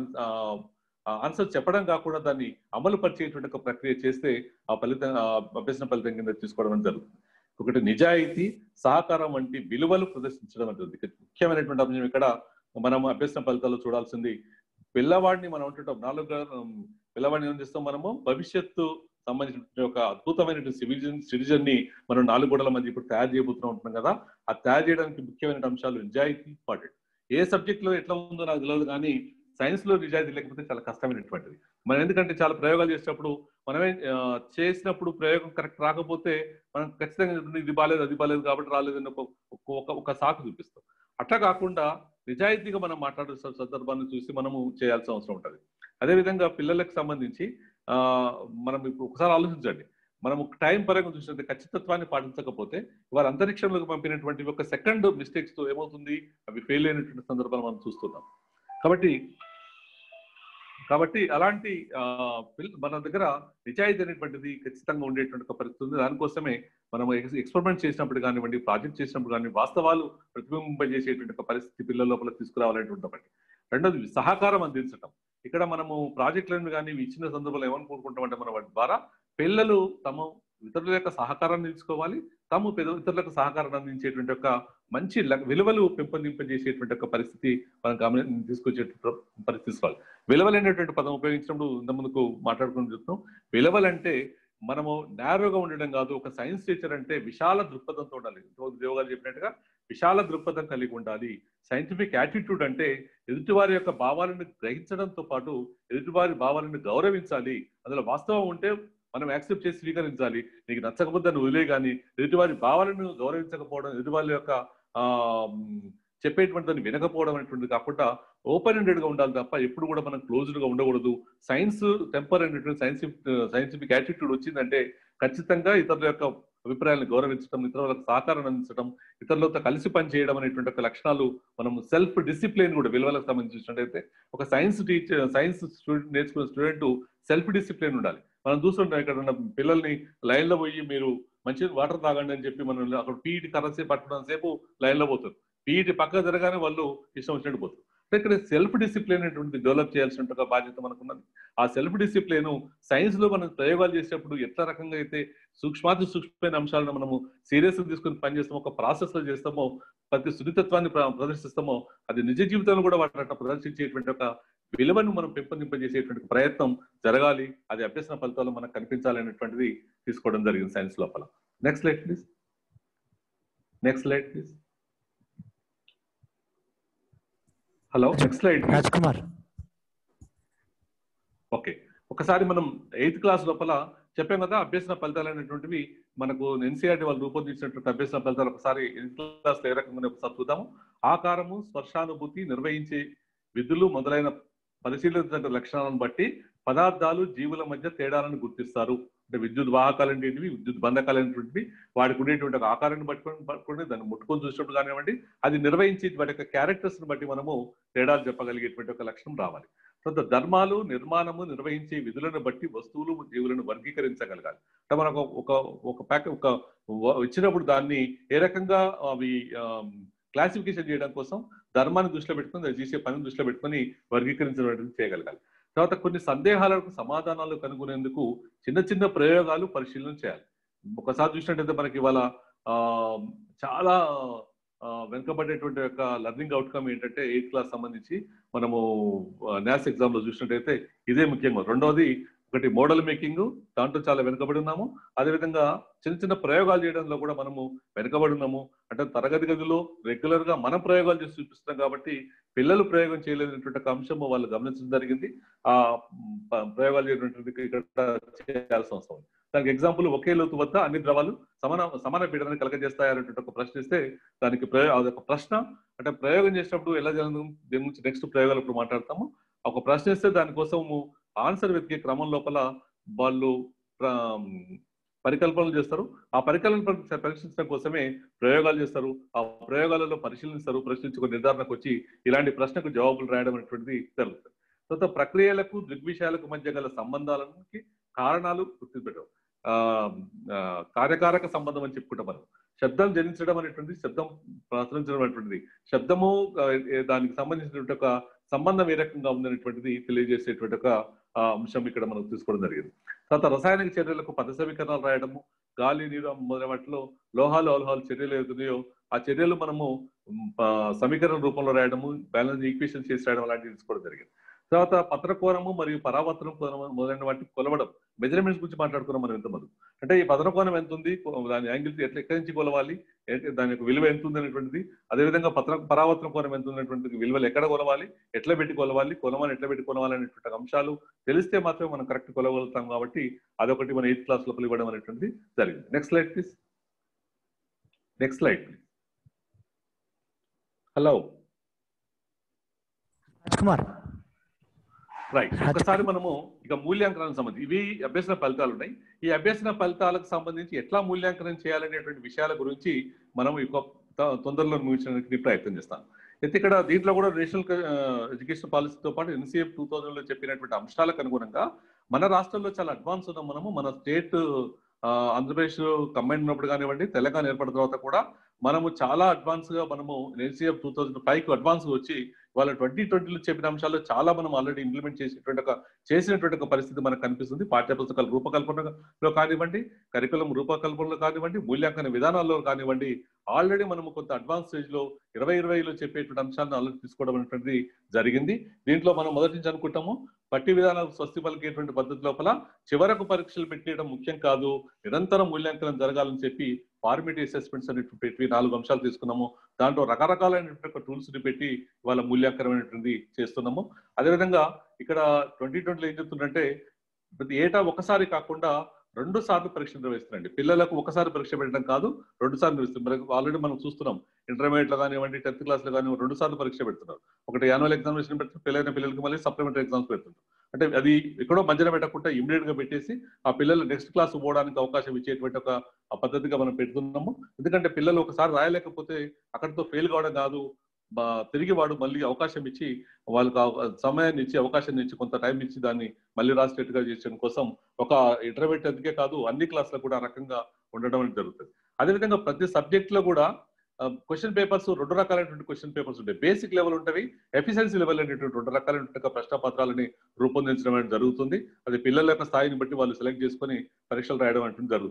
ఆన్సర్ చెప్పడం కాకుండా దాన్ని అమలు పరిచేటువంటి ఒక ప్రక్రియ చేస్తే ఆ ఫలితం ఆ అభ్యసన ఫలితం కింద తీసుకోవడం అనేది జరుగుతుంది ఒకటి నిజాయితీ సహకారం వంటి విలువలు ప్రదర్శించడం అనేది ఇక ముఖ్యమైనటువంటి అంశం ఇక్కడ మనం అభ్యసన ఫలితాల్లో చూడాల్సింది పిల్లవాడిని మనం ఉంటుంటాం నాలుగు పిల్లవాడిని ఏం చేస్తాం మనము భవిష్యత్తు సంబంధించిన ఒక అద్భుతమైన సివిజన్ సిటిజన్ ని మనం నాలుగు గోడల మధ్య ఇప్పుడు తయారు చేయబోతున్నాం ఉంటున్నాం కదా ఆ తయారు చేయడానికి ముఖ్యమైన అంశాలు నిజాయితీ ఇంపార్టెంట్ ఏ సబ్జెక్ట్ లో ఎట్లా ఉందో నాకు తెలియదు కానీ సైన్స్ లో నిజాయితీ లేకపోతే చాలా కష్టమైనటువంటిది మనం ఎందుకంటే చాలా ప్రయోగాలు చేసినప్పుడు మనమే ఆ, చేసినప్పుడు ప్రయోగం కరెక్ట్ రాకపోతే మనం ఖచ్చితంగా ఇది బాలేదు అది బాలేదు కాబట్టి రాలేదు అని ఒక ఒక- ఒక సాకు చూపిస్తాం అట్లా కాకుండా నిజాయితీగా మనం మాట్లాడే స- సందర్భాన్ని చూసి మనము చేయాల్సిన అవసరం ఉంటుంది అదేవిధంగా పిల్లలకు సంబంధించి ఆ మనం ఇప్పుడు ఒకసారి ఆలోచించండి మనం టైం పరంగా చూసినట్టు ఖచ్చితత్వాన్ని పాటించకపోతే వారు అంతరిక్షంలోకి పంపినటువంటి ఒక సెకండ్ మిస్టేక్స్ తో ఏమవుతుంది అవి ఫెయిల్ అయినటువంటి సందర్భాలు మనం చూస్తున్నాం కాబట్టి కాబట్టి అలాంటి ఆ, పిల్ల- మన దగ్గర నిజాయితీ అనేటువంటిది ఖచ్చితంగా ఉండేటువంటి ఒక పరిస్థితి ఉంది దానికోసమే మనం ఎక్స్పెరిమెంట్ చేసినప్పుడు కానివ్వండి ప్రాజెక్ట్ చేసినప్పుడు కానీ వాస్తవాలు ప్రతిబింబింపజేసేటువంటి ఒక పరిస్థితి పిల్లల లోపల తీసుకురావాలనేటువంటి ఒకటి రెండోది సహకారం అందించటం ఇక్కడ మనము ప్రాజెక్టులను కానీ ఇవి ఇచ్చిన సందర్భంలో ఏమని కోరుకుంటామంటే మన వాటి ద్వారా పిల్లలు తమ ఇతరుల యొక్క సహకారాన్ని తీసుకోవాలి తాము పెద- ఇతరులకు సహకారాన్ని అందించేటువంటి ఒక మంచి ల- విలువలు పెంపొందింపజేసేటువంటి ఒక పరిస్థితి మనం గమని తీసుకొచ్చే పరిస్థితి తీసుకోవాలి విలువలైనటువంటి పదం ఉపయోగించినప్పుడు ఇంత ముందుకు మాట్లాడుకుని చెప్తాం విలువలంటే మనము నేరోగా ఉండడం కాదు ఒక సైన్స్ టీచర్ అంటే విశాల దృక్పథంతో ఉండాలి ఇంతకుముందు దేవ్ గారు చెప్పినట్టుగా విశాల దృక్పథం కలిగి ఉండాలి సైంటిఫిక్ యాటిట్యూడ్ అంటే ఎదుటివారి యొక్క భావాలను గ్రహించడంతో పాటు ఎదుటివారి భావాలను గౌరవించాలి అందులో వాస్తవం ఉంటే మనం యాక్సెప్ట్ చేసి స్వీకరించాలి నీకు నచ్చకపోతే దాన్ని వదిలే కానీ ఎదుటివారి భావాలను గౌరవించకపోవడం ఎదుటివారి యొక్క ఆ మ్, చెప్పేటువంటి దాన్ని వినకపోవడం అనేటువంటిది కాకుండా ఓపెన్ హెండెడ్ గా ఉండాలి తప్ప ఎప్పుడు కూడా మనం క్లోజ్డ్ గా ఉండకూడదు సైన్స్ టెంపర్ అనేటువంటి సైన్సిఫిక్ సైంటిఫిక్ యాటిట్యూడ్ వచ్చిందంటే ఖచ్చితంగా ఇతరుల యొక్క అభిప్రాయాలను గౌరవించడం ఇతరులకు సహకారం అందించడం ఇతరులతో కలిసి పనిచేయడం అనేటువంటి ఒక లక్షణాలు మనం సెల్ఫ్ డిసిప్లిన్ కూడా విలువలకు సంబంధించి చూసినట్టయితే ఒక సైన్స్ టీచర్ సైన్స్ స్టూడెంట్ నేర్చుకున్న స్టూడెంట్ సెల్ఫ్ డిసిప్లిన్ ఉండాలి మనం చూస్తుంటాం ఇక్కడ ఉన్న పిల్లల్ని లైన్ లో పోయి మీరు మంచి వాటర్ తాగండి అని చెప్పి మనం అక్కడ పీఈటి కరెన్సీ పట్టడం సేపు లైన్ లో పోతారు పీఈటి పక్క జరగానే వాళ్ళు ఇష్టం వచ్చినట్టు పోతారు అంటే ఇక్కడ సెల్ఫ్ డిసిప్లిన్ అనేటువంటి డెవలప్ చేయాల్సిన ఒక బాధ్యత మనకున్నది ఆ సెల్ఫ్ డిసిప్లిన్ సైన్స్ లో మనం ప్రయోగాలు చేసేటప్పుడు ఎట్లా రకంగా అయితే సూక్ష్మాతి సూక్ష్మమైన అంశాలను మనము సీరియస్ గా తీసుకుని పనిచేస్తామో ఒక ప్రాసెస్ లో చేస్తామో ప్రతి సున్నితత్వాన్ని ప్ర- ప్రదర్శిస్తామో అది నిజ జీవితంలో కూడా వాటి అట్లా ప్రదర్శించేటువంటి ఒక విలువను మనం పెంపొందింపజేసేటువంటి ప్రయత్నం జరగాలి అది అభ్యసన ఫలితాలు మనకు కనిపించాలి అనేటువంటిది తీసుకోవడం జరిగింది సైన్స్ లోపల next slide please next slide please hello next slide Raj Kumar okay ఒకసారి మనం ఎయిత్ క్లాస్ లోపల చెప్పాం కదా అభ్యసన ఫలితాలు అనేటువంటివి మనకు ఎన్సీఆర్టీ వాళ్ళు రూపొందించినటువంటి అభ్యసన ఫలితాలు ఒకసారి ఎయిత్ క్లాస్ ఏ రకంగా ఒకసారి చూద్దాము ఆకారము స్పర్శానుభూతి నిర్వహించే విధులు మొదలైన పరిశీలించిన లక్షణాలను బట్టి పదార్థాలు జీవుల మధ్య తేడాలను గుర్తిస్తారు అంటే విద్యుత్ వాహకాలు అనేటివి విద్యుత్ బంధకాలు అనేటువంటివి వాడికి ఉండేటువంటి ఒక ఆకారాన్ని పట్టుకొని పట్టుకొని దాన్ని ముట్టుకొని చూసినప్పుడు కానివ్వండి అది నిర్వహించి వాటి యొక్క క్యారెక్టర్స్ ని బట్టి మనము తేడాలు చెప్పగలిగేటువంటి ఒక లక్షణం రావాలి తర్వాత ధర్మాలు నిర్మాణము నిర్వహించే విధులను బట్టి వస్తువులు జీవులను వర్గీకరించగలగాలి అంటే మనకు ఒక ఒక ప్యాక్ ఒక వ- ఇచ్చినప్పుడు దాన్ని ఏ రకంగా అవి క్లాసిఫికేషన్ చేయడం కోసం ధర్మాన్ని దృష్టిలో పెట్టుకొని అది చేసే పనిని దృష్టిలో పెట్టుకొని వర్గీకరించడం చేయగలగాలి తర్వాత కొన్ని సందేహాలకు సమాధానాలు కనుగొనేందుకు చిన్న చిన్న ప్రయోగాలు పరిశీలన చేయాలి ఒకసారి చూసినట్టయితే మనకి ఇవాళ ఆ, చాలా ఆ, వెనుకబడేటువంటి యొక్క లర్నింగ్ అవుట్కమ్ ఏంటంటే ఎయిత్ క్లాస్ సంబంధించి మనము న్యాస్ ఎగ్జామ్ లో చూసినట్టయితే ఇదే ముఖ్యంగా రెండవది ఒకటి మోడల్ మేకింగ్ దాంట్లో చాలా వెనుకబడి ఉన్నాము అదేవిధంగా చిన్న చిన్న ప్రయోగాలు చేయడంలో కూడా మనము వెనుకబడి ఉన్నాము అంటే తరగతి గదిలో రెగ్యులర్ గా మనం ప్రయోగాలు చేసి చూపిస్తున్నాం కాబట్టి పిల్లలు ప్రయోగం చేయలేనటువంటి ఒక అంశము వాళ్ళు గమనించడం జరిగింది ఆ మ్, ప- ప్రయోగాలు చేయటువంటి ఇక్కడ చేయాల్సిన అవసరం ఉంది దానికి ఎగ్జాంపుల్ ఒకే లోతు వద్ద అన్ని ద్రవాలు సమాన సమాన పీడనాన్ని కలగజేస్తాయనేటువంటి ఒక ప్రశ్న ఇస్తే దానికి ప్రయో అదొక ప్రశ్న అంటే ప్రయోగం చేసినప్పుడు ఎలా జరుగుతుంది దీని గురించి నెక్స్ట్ ప్రయోగాలు ఇప్పుడు మాట్లాడతాము ఒక ప్రశ్న ఇస్తే దానికోసము ఆన్సర్ వెతికే క్రమం లోపల వాళ్ళు ప్ర- పరికల్పనలు చేస్తారు ఆ పరికల్పన పరి- పరీక్షించడం కోసమే ప్రయోగాలు చేస్తారు ఆ ప్రయోగాలలో పరిశీలిస్తారు ప్రశ్నించుకుని నిర్ధారణకు వచ్చి ఇలాంటి ప్రశ్నకు జవాబులు రాయడం అనేటువంటిది జరుగుతుంది తర్వాత ప్రక్రియలకు దృగ్విషయాలకు మధ్య గల సంబంధాలకి కారణాలు గుర్తుపెట్టవు ఆ ఆ, కార్యకారక సంబంధం అని చెప్పుకుంటాం మనం శబ్దం జనించడం అనేటువంటిది శబ్దం ప్రసరించడం అనేటువంటిది శబ్దము ఆ, ఏ- దానికి సంబంధించినటువంటి ఒక సంబంధం ఏ రకంగా ఉందనేటువంటిది తెలియజేసేటువంటి ఒక ఆ, అంశం ఇక్కడ మనం తీసుకోవడం జరిగింది తర్వాత రసాయనిక చర్యలకు పద సమీకరణాలు రాయడము గాలి నీరు మొదలైన వాటిలో లోహాలు అలోహాలు చర్యలు ఏతున్నాయో ఆ చర్యలు మనము మ్, ఆ, సమీకరణ రూపంలో రాయడము బ్యాలెన్స్ ఈక్వేషన్ చేసి రాయడం అలాంటివి తీసుకోవడం జరిగింది తర్వాత పత్రకోణము మరియు పరావర్తనం కోణము మొదలైన వాటిని కొలవడం మెజర్మెంట్స్ గురించి మాట్లాడుకున్నాం మనం ఎంతమంది అంటే ఈ పతన కోణం ఎంత ఉంది కో- దాని యాంగిల్ ఎట్లా ఎక్కడి నుంచి కొలవాలి ఏ- దాని యొక్క విలువ ఎంత ఉంది అనేటువంటిది అదేవిధంగా పత్ర పరావర్తన కోణం ఎంత ఉన్నటువంటి విలువలు ఎక్కడ కొలవాలి ఎట్లా పెట్టి కొలవాలి కొలమని ఎట్లా పెట్టి కొలవాలి అనేటువంటి అంశాలు తెలిస్తే మాత్రమే మనం కరెక్ట్ కొలగలుగుతాం కాబట్టి అదొకటి మన ఎయిత్ క్లాస్ లోపల ఇవ్వడం అనేటువంటిది జరిగింది next slide please next slide please hello Raj Kumar right ఒకసారి మనము ఇక మూల్యాంకనానికి సంబంధించి ఇవి అభ్యసన ఫలితాలు ఉన్నాయి ఈ అభ్యసన ఫలితాలకు సంబంధించి ఎట్లా మూల్యాంకనం చేయాలనేటువంటి విషయాల గురించి మనం ఇక త- తొందరలో ముగించడానికి ప్రయత్నం చేస్తాం అయితే ఇక్కడ దీంట్లో కూడా నేషనల్ ఎడ్యుకేషన్ పాలసీతో పాటు ఎన్సీఎఫ్ టూ థౌజండ్ లో చెప్పినటువంటి అంశాలకు అనుగుణంగా మన రాష్ట్రంలో చాలా అడ్వాన్స్ ఉన్నాం మనము మన స్టేట్ ఆంధ్రప్రదేశ్ కంబైన్ ఉన్నప్పుడు కానివ్వండి తెలంగాణ ఏర్పడిన తర్వాత కూడా మనము చాలా అడ్వాన్స్ గా మనము ఎన్సీఎఫ్ టూ థౌజండ్ ఫైవ్ కు అడ్వాన్స్ వచ్చి వాళ్ళ ట్వంటీ ట్వంటీలో చెప్పిన అంశాల్లో చాలా మనం ఆల్రెడీ ఇంప్లిమెంట్ చేసేటువంటి ఒక చేసినటువంటి ఒక పరిస్థితి మనకు కనిపిస్తుంది పాఠ్య పుస్తకాల రూపకల్పనలో కానివ్వండి కరికులం రూపకల్పనలో కానివ్వండి మూల్యాంకన విధానాల్లో కానివ్వండి ఆల్రెడీ మనము కొంత అడ్వాన్స్ స్టేజ్ లో ఇరవై ఇరవైలో చెప్పేటువంటి అంశాలను ఆల్రెడీ తీసుకోవడం అనేటువంటిది జరిగింది దీంట్లో మనం మొదటి నుంచి అనుకుంటాము పట్టి విధానాలకు స్వస్తి పలికేటువంటి పద్ధతి లోపల చివరకు పరీక్షలు పెట్టేయడం ముఖ్యం కాదు నిరంతరం మూల్యాంకనం జరగాలని చెప్పి ఫార్మేట్ అసెస్మెంట్స్ అనేటువంటి నాలుగు అంశాలు తీసుకున్నాము దాంట్లో రకరకాలైనటువంటి టూల్స్ ని పెట్టి వాళ్ళ మూల్యాంకనం అనేటువంటి చేస్తున్నాము అదేవిధంగా ఇక్కడ ట్వంటీ ట్వంటీలో ఏం చెప్తుందంటే ప్రతి ఏటా ఒకసారి కాకుండా రెండు సార్లు పరీక్ష నిర్వహిస్తున్నారండి పిల్లలకు ఒకసారి పరీక్ష పెట్టడం కాదు రెండు సార్లు నిర్వహిస్తున్నారు ఆల్రెడీ మనం చూస్తున్నాం ఇంటర్మీడియట్ లో కానివ్వండి టెన్త్ క్లాస్ లో కానివ్వండి రెండు సార్లు పరీక్ష పెడుతున్నారు ఒకటి యాన్యువల్ ఎగ్జామినేషన్ పెడుతున్నారు పిల్లలైన పిల్లలకి మళ్ళీ సప్లిమెంటరీ ఎగ్జామ్స్ పెడుతుంటారు అంటే అది ఎక్కడో మధ్యన పెట్టకుండా ఇమీడియట్ గా పెట్టేసి ఆ పిల్లలు నెక్స్ట్ క్లాస్ పోవడానికి అవకాశం ఇచ్చేటువంటి ఒక ఆ పద్ధతిగా మనం పెడుతున్నాము ఎందుకంటే పిల్లలు ఒకసారి రాయలేకపోతే అక్కడితో ఫెయిల్ కావడం కాదు బా- తిరిగి వాడు మళ్ళీ అవకాశం ఇచ్చి వాళ్ళకి ఆ సమయాన్ని ఇచ్చి అవకాశం ఇచ్చి కొంత టైం ఇచ్చి దాన్ని మళ్ళీ రాసేట్టుగా చేయడం కోసం ఒక ఇంటర్మీడియట్ అందుకే కాదు అన్ని క్లాసులకు కూడా ఆ రకంగా ఉండడం అనేది జరుగుతుంది అదేవిధంగా ప్రతి సబ్జెక్ట్ లో కూడా క్వశ్చన్ పేపర్స్ రెండు రకాలైనటువంటి క్వశ్చన్ పేపర్స్ ఉంటాయి బేసిక్ లెవెల్ ఉంటవి ఎఫిషియన్సీ లెవెల్ అనేటువంటి రెండు రకాలైనటువంటి ప్రశ్న పత్రాలని రూపొందించడం అనేది జరుగుతుంది అది పిల్లల యొక్క స్థాయిని బట్టి వాళ్ళు సెలెక్ట్ చేసుకొని పరీక్షలు రాయడం అనేది జరుగుతుంది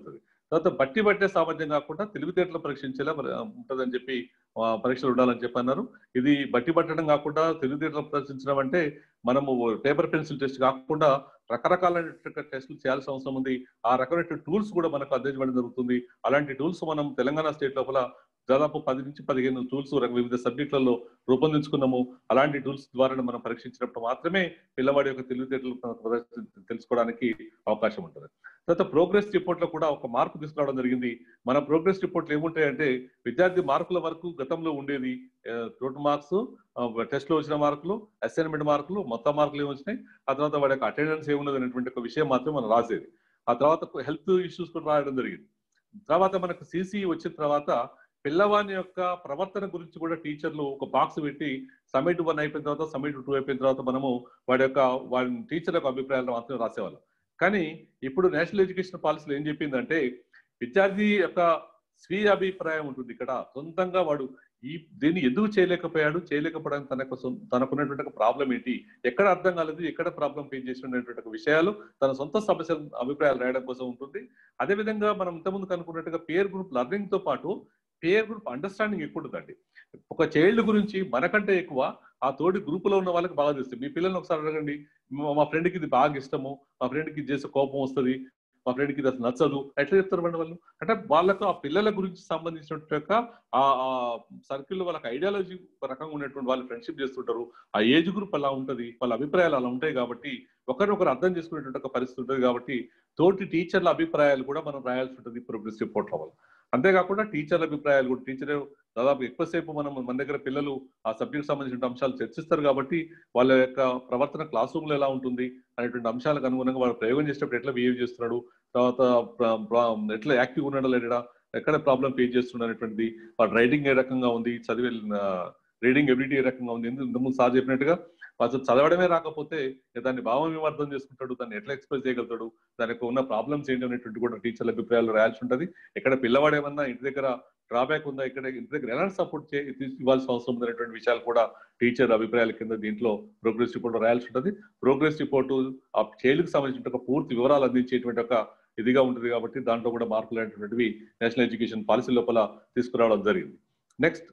తర్వాత బట్టి పట్టే సామర్థ్యం కాకుండా తెలివితేటలు పరీక్షించేలా మరి, ఆ, ఉంటుందని చెప్పి ఆ, పరీక్షలు ఉండాలని చెప్పి అన్నారు ఇది బట్టి పట్టడం కాకుండా తెలివితేటలు ప్రదర్శించడం అంటే మనము పేపర్ పెన్సిల్ టెస్ట్ కాకుండా రకరకాలైన టెస్టులు చేయాల్సిన అవసరం ఉంది ఆ రకమైన టూల్స్ కూడా మనకు అందించడం జరుగుతుంది అలాంటి టూల్స్ మనం తెలంగాణ స్టేట్ లోపల దాదాపు పది నుంచి పదిహేను టూల్స్ వివిధ సబ్జెక్టులలో రూపొందించుకున్నాము అలాంటి టూల్స్ ద్వారా మనం పరీక్షించినప్పుడు మాత్రమే పిల్లవాడి యొక్క తెలివితేటలు మనకు ప్రదర్శి- తెలుసుకోవడానికి అవకాశం ఉంటుంది తర్వాత ప్రోగ్రెస్ రిపోర్ట్ లో కూడా ఒక మార్పు తీసుకురావడం జరిగింది మన ప్రోగ్రెస్ రిపోర్ట్లు ఏముంటాయంటే విద్యార్థి మార్కుల వరకు గతంలో ఉండేది టోటల్ మార్క్స్ టెస్ట్ లో వచ్చిన మార్కులు అసైన్మెంట్ మార్కులు మొత్తం మార్కులు ఏమి వచ్చినాయి ఆ తర్వాత వాడి యొక్క అటెండెన్స్ ఏమున్నది అనేటువంటి ఒక విషయం మాత్రం మనం రాసేది ఆ తర్వాత హెల్త్ ఇష్యూస్ కూడా రాయడం జరిగింది తర్వాత మనకు సిసి వచ్చిన తర్వాత పిల్లవాని యొక్క ప్రవర్తన గురించి కూడా టీచర్లు ఒక బాక్స్ పెట్టి సమిట్ వన్ అయిపోయిన తర్వాత సమిట్ టూ అయిపోయిన తర్వాత మనము వాడి యొక్క వాడి టీచర్ యొక్క అభిప్రాయాలు మాత్రమే రాసేవాళ్ళం కానీ ఇప్పుడు నేషనల్ ఎడ్యుకేషన్ పాలసీలో ఏం చెప్పిందంటే విద్యార్థి యొక్క స్వీయ అభిప్రాయం ఉంటుంది ఇక్కడ సొంతంగా వాడు ఈ దీన్ని ఎందుకు చేయలేకపోయాడు చేయలేకపోవడానికి తన యొక్క సొం- తనకున్నటువంటి ప్రాబ్లం ఏంటి ఎక్కడ అర్థం కాలేదు ఎక్కడ ప్రాబ్లం ఫేస్ చేసినటువంటి ఒక విషయాలు తన సొంత సమస్యల అభిప్రాయాలు రాయడం కోసం ఉంటుంది అదేవిధంగా మనం ఇంతకుముందు కనుక్కున్నట్టుగా పేర్ గ్రూప్ లర్నింగ్ తో పాటు పేర్ గ్రూప్ అండర్స్టాండింగ్ ఎక్కువ ఉంటుందండి ఒక చైల్డ్ గురించి మనకంటే ఎక్కువ ఆ తోటి గ్రూప్ లో ఉన్న వాళ్ళకి బాగా తెలుస్తుంది మీ పిల్లల్ని ఒకసారి అడగండి మా- మా ఫ్రెండ్కి ఇది బాగా ఇష్టము మా ఫ్రెండ్కి ఇది చేసే కోపం వస్తుంది మా ఫ్రెండ్కి ఇది అసలు నచ్చదు ఎట్లా చెప్తారు మేడం వాళ్ళు అంటే వాళ్ళకు ఆ పిల్లల గురించి సంబంధించినట్టు యొక్క ఆ సర్కిల్ వాళ్ళకి ఐడియాలజీ రకంగా ఉన్నటువంటి వాళ్ళు ఫ్రెండ్షిప్ చేస్తుంటారు ఆ ఏజ్ గ్రూప్ అలా ఉంటది వాళ్ళ అభిప్రాయాలు అలా ఉంటాయి కాబట్టి ఒకరినొకరు అర్థం చేసుకునేటువంటి ఒక పరిస్థితి ఉంటుంది కాబట్టి తోటి టీచర్ల అభిప్రాయాలు కూడా మనం రాయాల్సి ఉంటుంది ప్రోగ్రెస్ రిపోర్ట్ల వల్ల అంతేకాకుండా టీచర్ల అభిప్రాయాలు కూడా టీచర్ దాదాపు ఎక్కువసేపు మనం మన దగ్గర పిల్లలు ఆ సబ్జెక్ట్ సంబంధించిన అంశాలు చర్చిస్తారు కాబట్టి వాళ్ళ యొక్క ప్రవర్తన క్లాస్ రూమ్ లో ఎలా ఉంటుంది అనేటువంటి అంశాలకు అనుగుణంగా వాళ్ళు ప్రయోగం చేసేటప్పుడు ఎట్లా బిహేవ్ చేస్తున్నాడు తర్వాత ప్ర- ప్ర- ఎట్లా యాక్టివ్ ఉన్నాడా లేడా ఎక్కడ ప్రాబ్లం ఫేస్ చేస్తున్నాడు అనేటువంటిది వాడు రైటింగ్ ఏ రకంగా ఉంది చదివే రీడింగ్ ఎబిలిటీ ఏ రకంగా ఉంది ఎందుకు ఇంతకుముందు సార్ చెప్పినట్టుగా అసలు చదవడమే రాకపోతే దాన్ని భావం ఏం అర్థం చేసుకుంటాడు దాన్ని ఎట్లా ఎక్స్ప్రెస్ చేయగలుగుతాడు దానికి ఉన్న ప్రాబ్లమ్స్ ఏంటి అనేటువంటి కూడా టీచర్ల అభిప్రాయాలు రాయాల్సి ఉంటుంది ఎక్కడ పిల్లవాడు ఏమన్నా ఇంటి దగ్గర డ్రాబ్యాక్ ఉందా ఇక్కడ ఇంటి దగ్గర ఎలాంటి సపోర్ట్ చే ఇవ్వాల్సిన అవసరం ఉంది అనేటువంటి విషయాలు కూడా టీచర్ అభిప్రాయాల కింద దీంట్లో ప్రోగ్రెస్ రిపోర్ట్ రాయాల్సి ఉంటుంది ప్రోగ్రెస్ రిపోర్టు ఆ చైల్డ్కి సంబంధించిన ఒక పూర్తి వివరాలు అందించేటువంటి ఒక ఇదిగా ఉంటుంది కాబట్టి దాంట్లో కూడా మార్పులు అనేటువంటివి నేషనల్ ఎడ్యుకేషన్ పాలసీ లోపల తీసుకురావడం జరిగింది next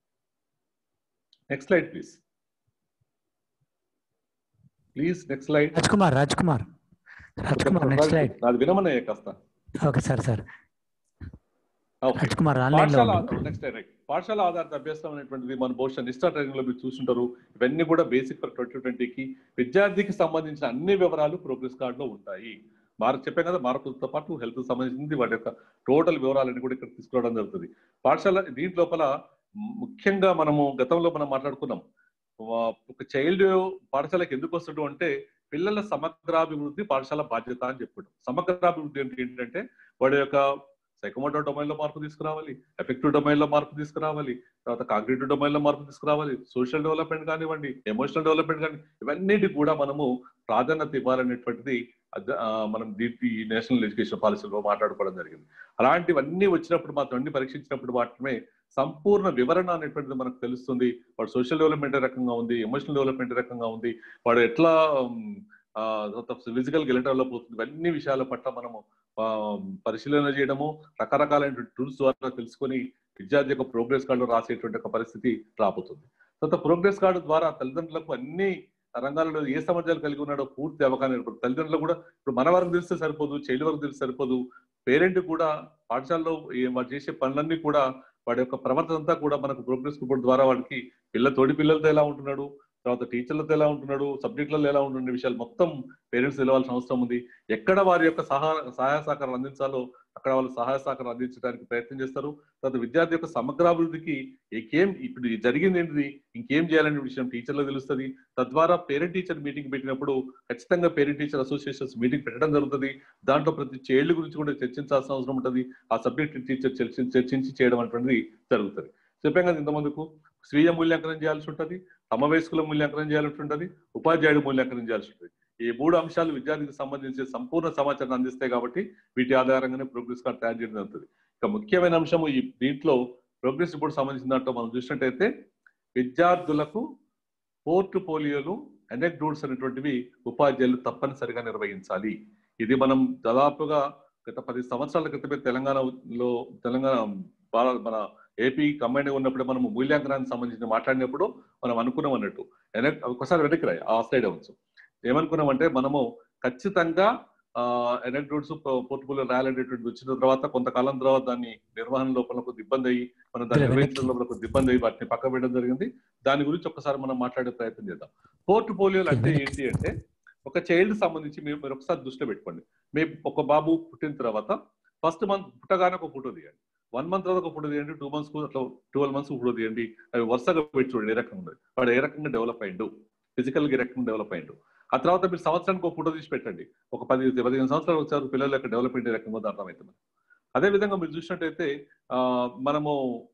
next slide please please next slide Raj Kumar Raj Kumar Raj Kumar next slide నాది వినమన్నయ్య కాస్త okay sir sir okay Raj Kumar online లో పాఠశాల ఉండు. నెక్స్ట్ రైట్ పాఠశాల ఆధారిత అభ్యాసం అనేటువంటిది మన బహుశా నిష్ఠా ట్రైనింగ్ లో మీరు చూసుంటారు ఇవన్నీ కూడా బేసిక్ ఫర్ ట్వంటీ ట్వంటీకి విద్యార్థికి సంబంధించిన అన్ని వివరాలు ప్రోగ్రెస్ కార్డ్ లో ఉంటాయి మార్క్ చెప్పాం కదా మార్కులతో పాటు హెల్త్ సంబంధించింది వాటి యొక్క టోటల్ వివరాలన్నీ కూడా ఇక్కడ తీసుకురావడం జరుగుతుంది పాఠశాల దీని లోపల ముఖ్యంగా మనము గతంలో మనం మాట్లాడుకున్నాం వా- ఒక చైల్డ్ పాఠశాలకు ఎందుకు వస్తాడు అంటే పిల్లల సమగ్రాభివృద్ధి పాఠశాల బాధ్యత అని చెప్పాడు సమగ్రాభివృద్ధి అంటే ఏంటంటే వాడి యొక్క సైకోమోటో డొమైన్ లో మార్పు తీసుకురావాలి ఎఫెక్టివ్ డొమైన్ లో మార్పు తీసుకురావాలి తర్వాత కాంక్రీటివ్ డొమైన్ లో మార్పు తీసుకురావాలి సోషల్ డెవలప్మెంట్ కానివ్వండి ఎమోషనల్ డెవలప్మెంట్ కానీ ఇవన్నిటి కూడా మనము ప్రాధాన్యత ఇవ్వాలనేటువంటిది అద- ఆ, మనం దీనికి నేషనల్ ఎడ్యుకేషన్ పాలసీలో మాట్లాడుకోవడం జరిగింది అలాంటివన్నీ వచ్చినప్పుడు మాత్రం అన్ని పరీక్షించినప్పుడు మాత్రమే సంపూర్ణ వివరణ అనేటువంటిది మనకు తెలుస్తుంది వాడు సోషల్ డెవలప్మెంట్ ఏ రకంగా ఉంది ఎమోషనల్ డెవలప్మెంట్ ఏ రకంగా ఉంది వాడు ఎట్లా ఫిజికల్ ఎలా డెవలప్ అవుతుంది ఇవన్నీ విషయాల పట్ల మనము ఆ, పరిశీలన చేయడము రకరకాలైన టూల్స్ ద్వారా తెలుసుకొని విద్యార్థి యొక్క ప్రోగ్రెస్ కార్డు రాసేటువంటి ఒక పరిస్థితి రాబోతుంది తర్వాత ప్రోగ్రెస్ కార్డు ద్వారా తల్లిదండ్రులకు అన్ని రంగాలలో ఏ సామర్థ్యాలు కలిగి ఉన్నాడో పూర్తి అవగాహన ఏర్పడుతుంది తల్లిదండ్రులు కూడా ఇప్పుడు మన వరకు తెలిస్తే సరిపోదు చైల్డ్ వరకు తెలిస్తే సరిపోదు పేరెంట్ కూడా పాఠశాలలో ఏ- వాడు చేసే పనులన్నీ కూడా వాడి యొక్క ప్రవర్తన అంతా కూడా మనకు ప్రోగ్రెస్ రిపోర్ట్ ద్వారా వాడికి పిల్ల తోడి పిల్లలతో ఎలా ఉంటున్నాడు తర్వాత టీచర్లతో ఎలా ఉంటున్నాడు సబ్జెక్టులలో ఎలా ఉంటున్న విషయాలు మొత్తం పేరెంట్స్ తెలవాల్సిన అవసరం ఉంది ఎక్కడ వారి యొక్క సహా సహాయ సహకారం అందించాలో అక్కడ వాళ్ళు సహాయ సహకారం అందించడానికి ప్రయత్నం చేస్తారు తర్వాత విద్యార్థి యొక్క సమగ్రాభివృద్ధికి ఇంకేం ఇప్పుడు జరిగింది ఏంటిది ఇంకేం చేయాలనే విషయం టీచర్లకు తెలుస్తుంది తద్వారా పేరెంట్ టీచర్ మీటింగ్ పెట్టినప్పుడు ఖచ్చితంగా పేరెంట్ టీచర్ అసోసియేషన్స్ మీటింగ్ పెట్టడం జరుగుతుంది దాంట్లో ప్రతి చైల్డ్ గురించి కూడా చర్చించాల్సిన అవసరం ఉంటుంది ఆ సబ్జెక్ట్ టీచర్ చర్చించి చర్చించి చేయడం అనేటువంటిది జరుగుతుంది చెప్పాం కదా ఇంతమందుకు స్వీయ మూల్యాంకనం చేయాల్సి ఉంటుంది సమవయస్కుల మూల్యాంకనం చేయాల్సి ఉంటుంది ఉపాధ్యాయుడు మూల్యాంకనం చేయాల్సి ఉంటుంది ఈ మూడు అంశాలు విద్యార్థికి సంబంధించి సంపూర్ణ సమాచారం అందిస్తాయి కాబట్టి వీటి ఆధారంగానే ప్రోగ్రెస్ కార్డ్ తయారు చేయడం జరుగుతుంది ఇక ముఖ్యమైన అంశం ఈ దీంట్లో ప్రోగ్రెస్ రిపోర్ట్ సంబంధించిన దాంట్లో మనం చూసినట్టయితే విద్యార్థులకు పోర్ట్ఫోలియోలు అనెక్డోట్స్ అనేటువంటివి ఉపాధ్యాయులు తప్పనిసరిగా నిర్వహించాలి ఇది మనం దాదాపుగా గత పది సంవత్సరాల క్రితమే తెలంగాణలో తెలంగాణ భారత- మన ఏపీ కంబైన్ ఉన్నప్పుడు మనం మూల్యాంకనానికి సంబంధించి మాట్లాడినప్పుడు మనం అనుకున్నాం అన్నట్టు వెనక్ ఒకసారి వెనక్కి రాయి ఆ సైడ్ అవచ్చు ఏమనుకున్నామంటే మనము ఖచ్చితంగా ఎనక్డోట్స్ పోర్టుబుల్ రాయాలనేటువంటి వచ్చిన తర్వాత కొంతకాలం తర్వాత దాన్ని నిర్వహణ లోపల కొద్ది ఇబ్బంది అయ్యి మనం దాన్ని వెనక్కి. నిర్వహించడం లోపల కొద్ది ఇబ్బంది అయ్యి వాటిని పక్క పెట్టడం జరిగింది దాని గురించి ఒక్కసారి మనం మాట్లాడే ప్రయత్నం చేద్దాం పోర్ట్ఫోలియోలు అంటే ఏంటి అంటే ఒక చైల్డ్ సంబంధించి మీరు మీరు ఒకసారి దృష్టిలో పెట్టుకోండి మీ ఒక బాబు పుట్టిన తర్వాత ఫస్ట్ మంత్ పుట్టగానే ఒక ఫోటో తీయండి వన్ మంత్ తర్వాత ఒక ఫోటో తీయండి టూ మంత్స్ అట్లా ట్వెల్వ్ మంత్స్ ఫోటో తీయండి అవి వరుసగా పెట్టి చూడండి ఏ రకంగా ఉంది వాడు ఏ రకంగా డెవలప్ అయ్యిండు ఫిజికల్ గా ఏ రకంగా డెవలప్ అయ్యిండు ఆ తర్వాత మీరు సంవత్సరానికి ఒక ఫోటో తీసి పెట్టండి ఒక పది పదిహేను సంవత్సరాలు వచ్చారు పిల్లల యొక్క డెవలప్మెంట్ ఏ రకంగా ఉందో అర్థమవుతుంది అదే విధంగా మీరు చూసినట్టయితే ఆ, మనము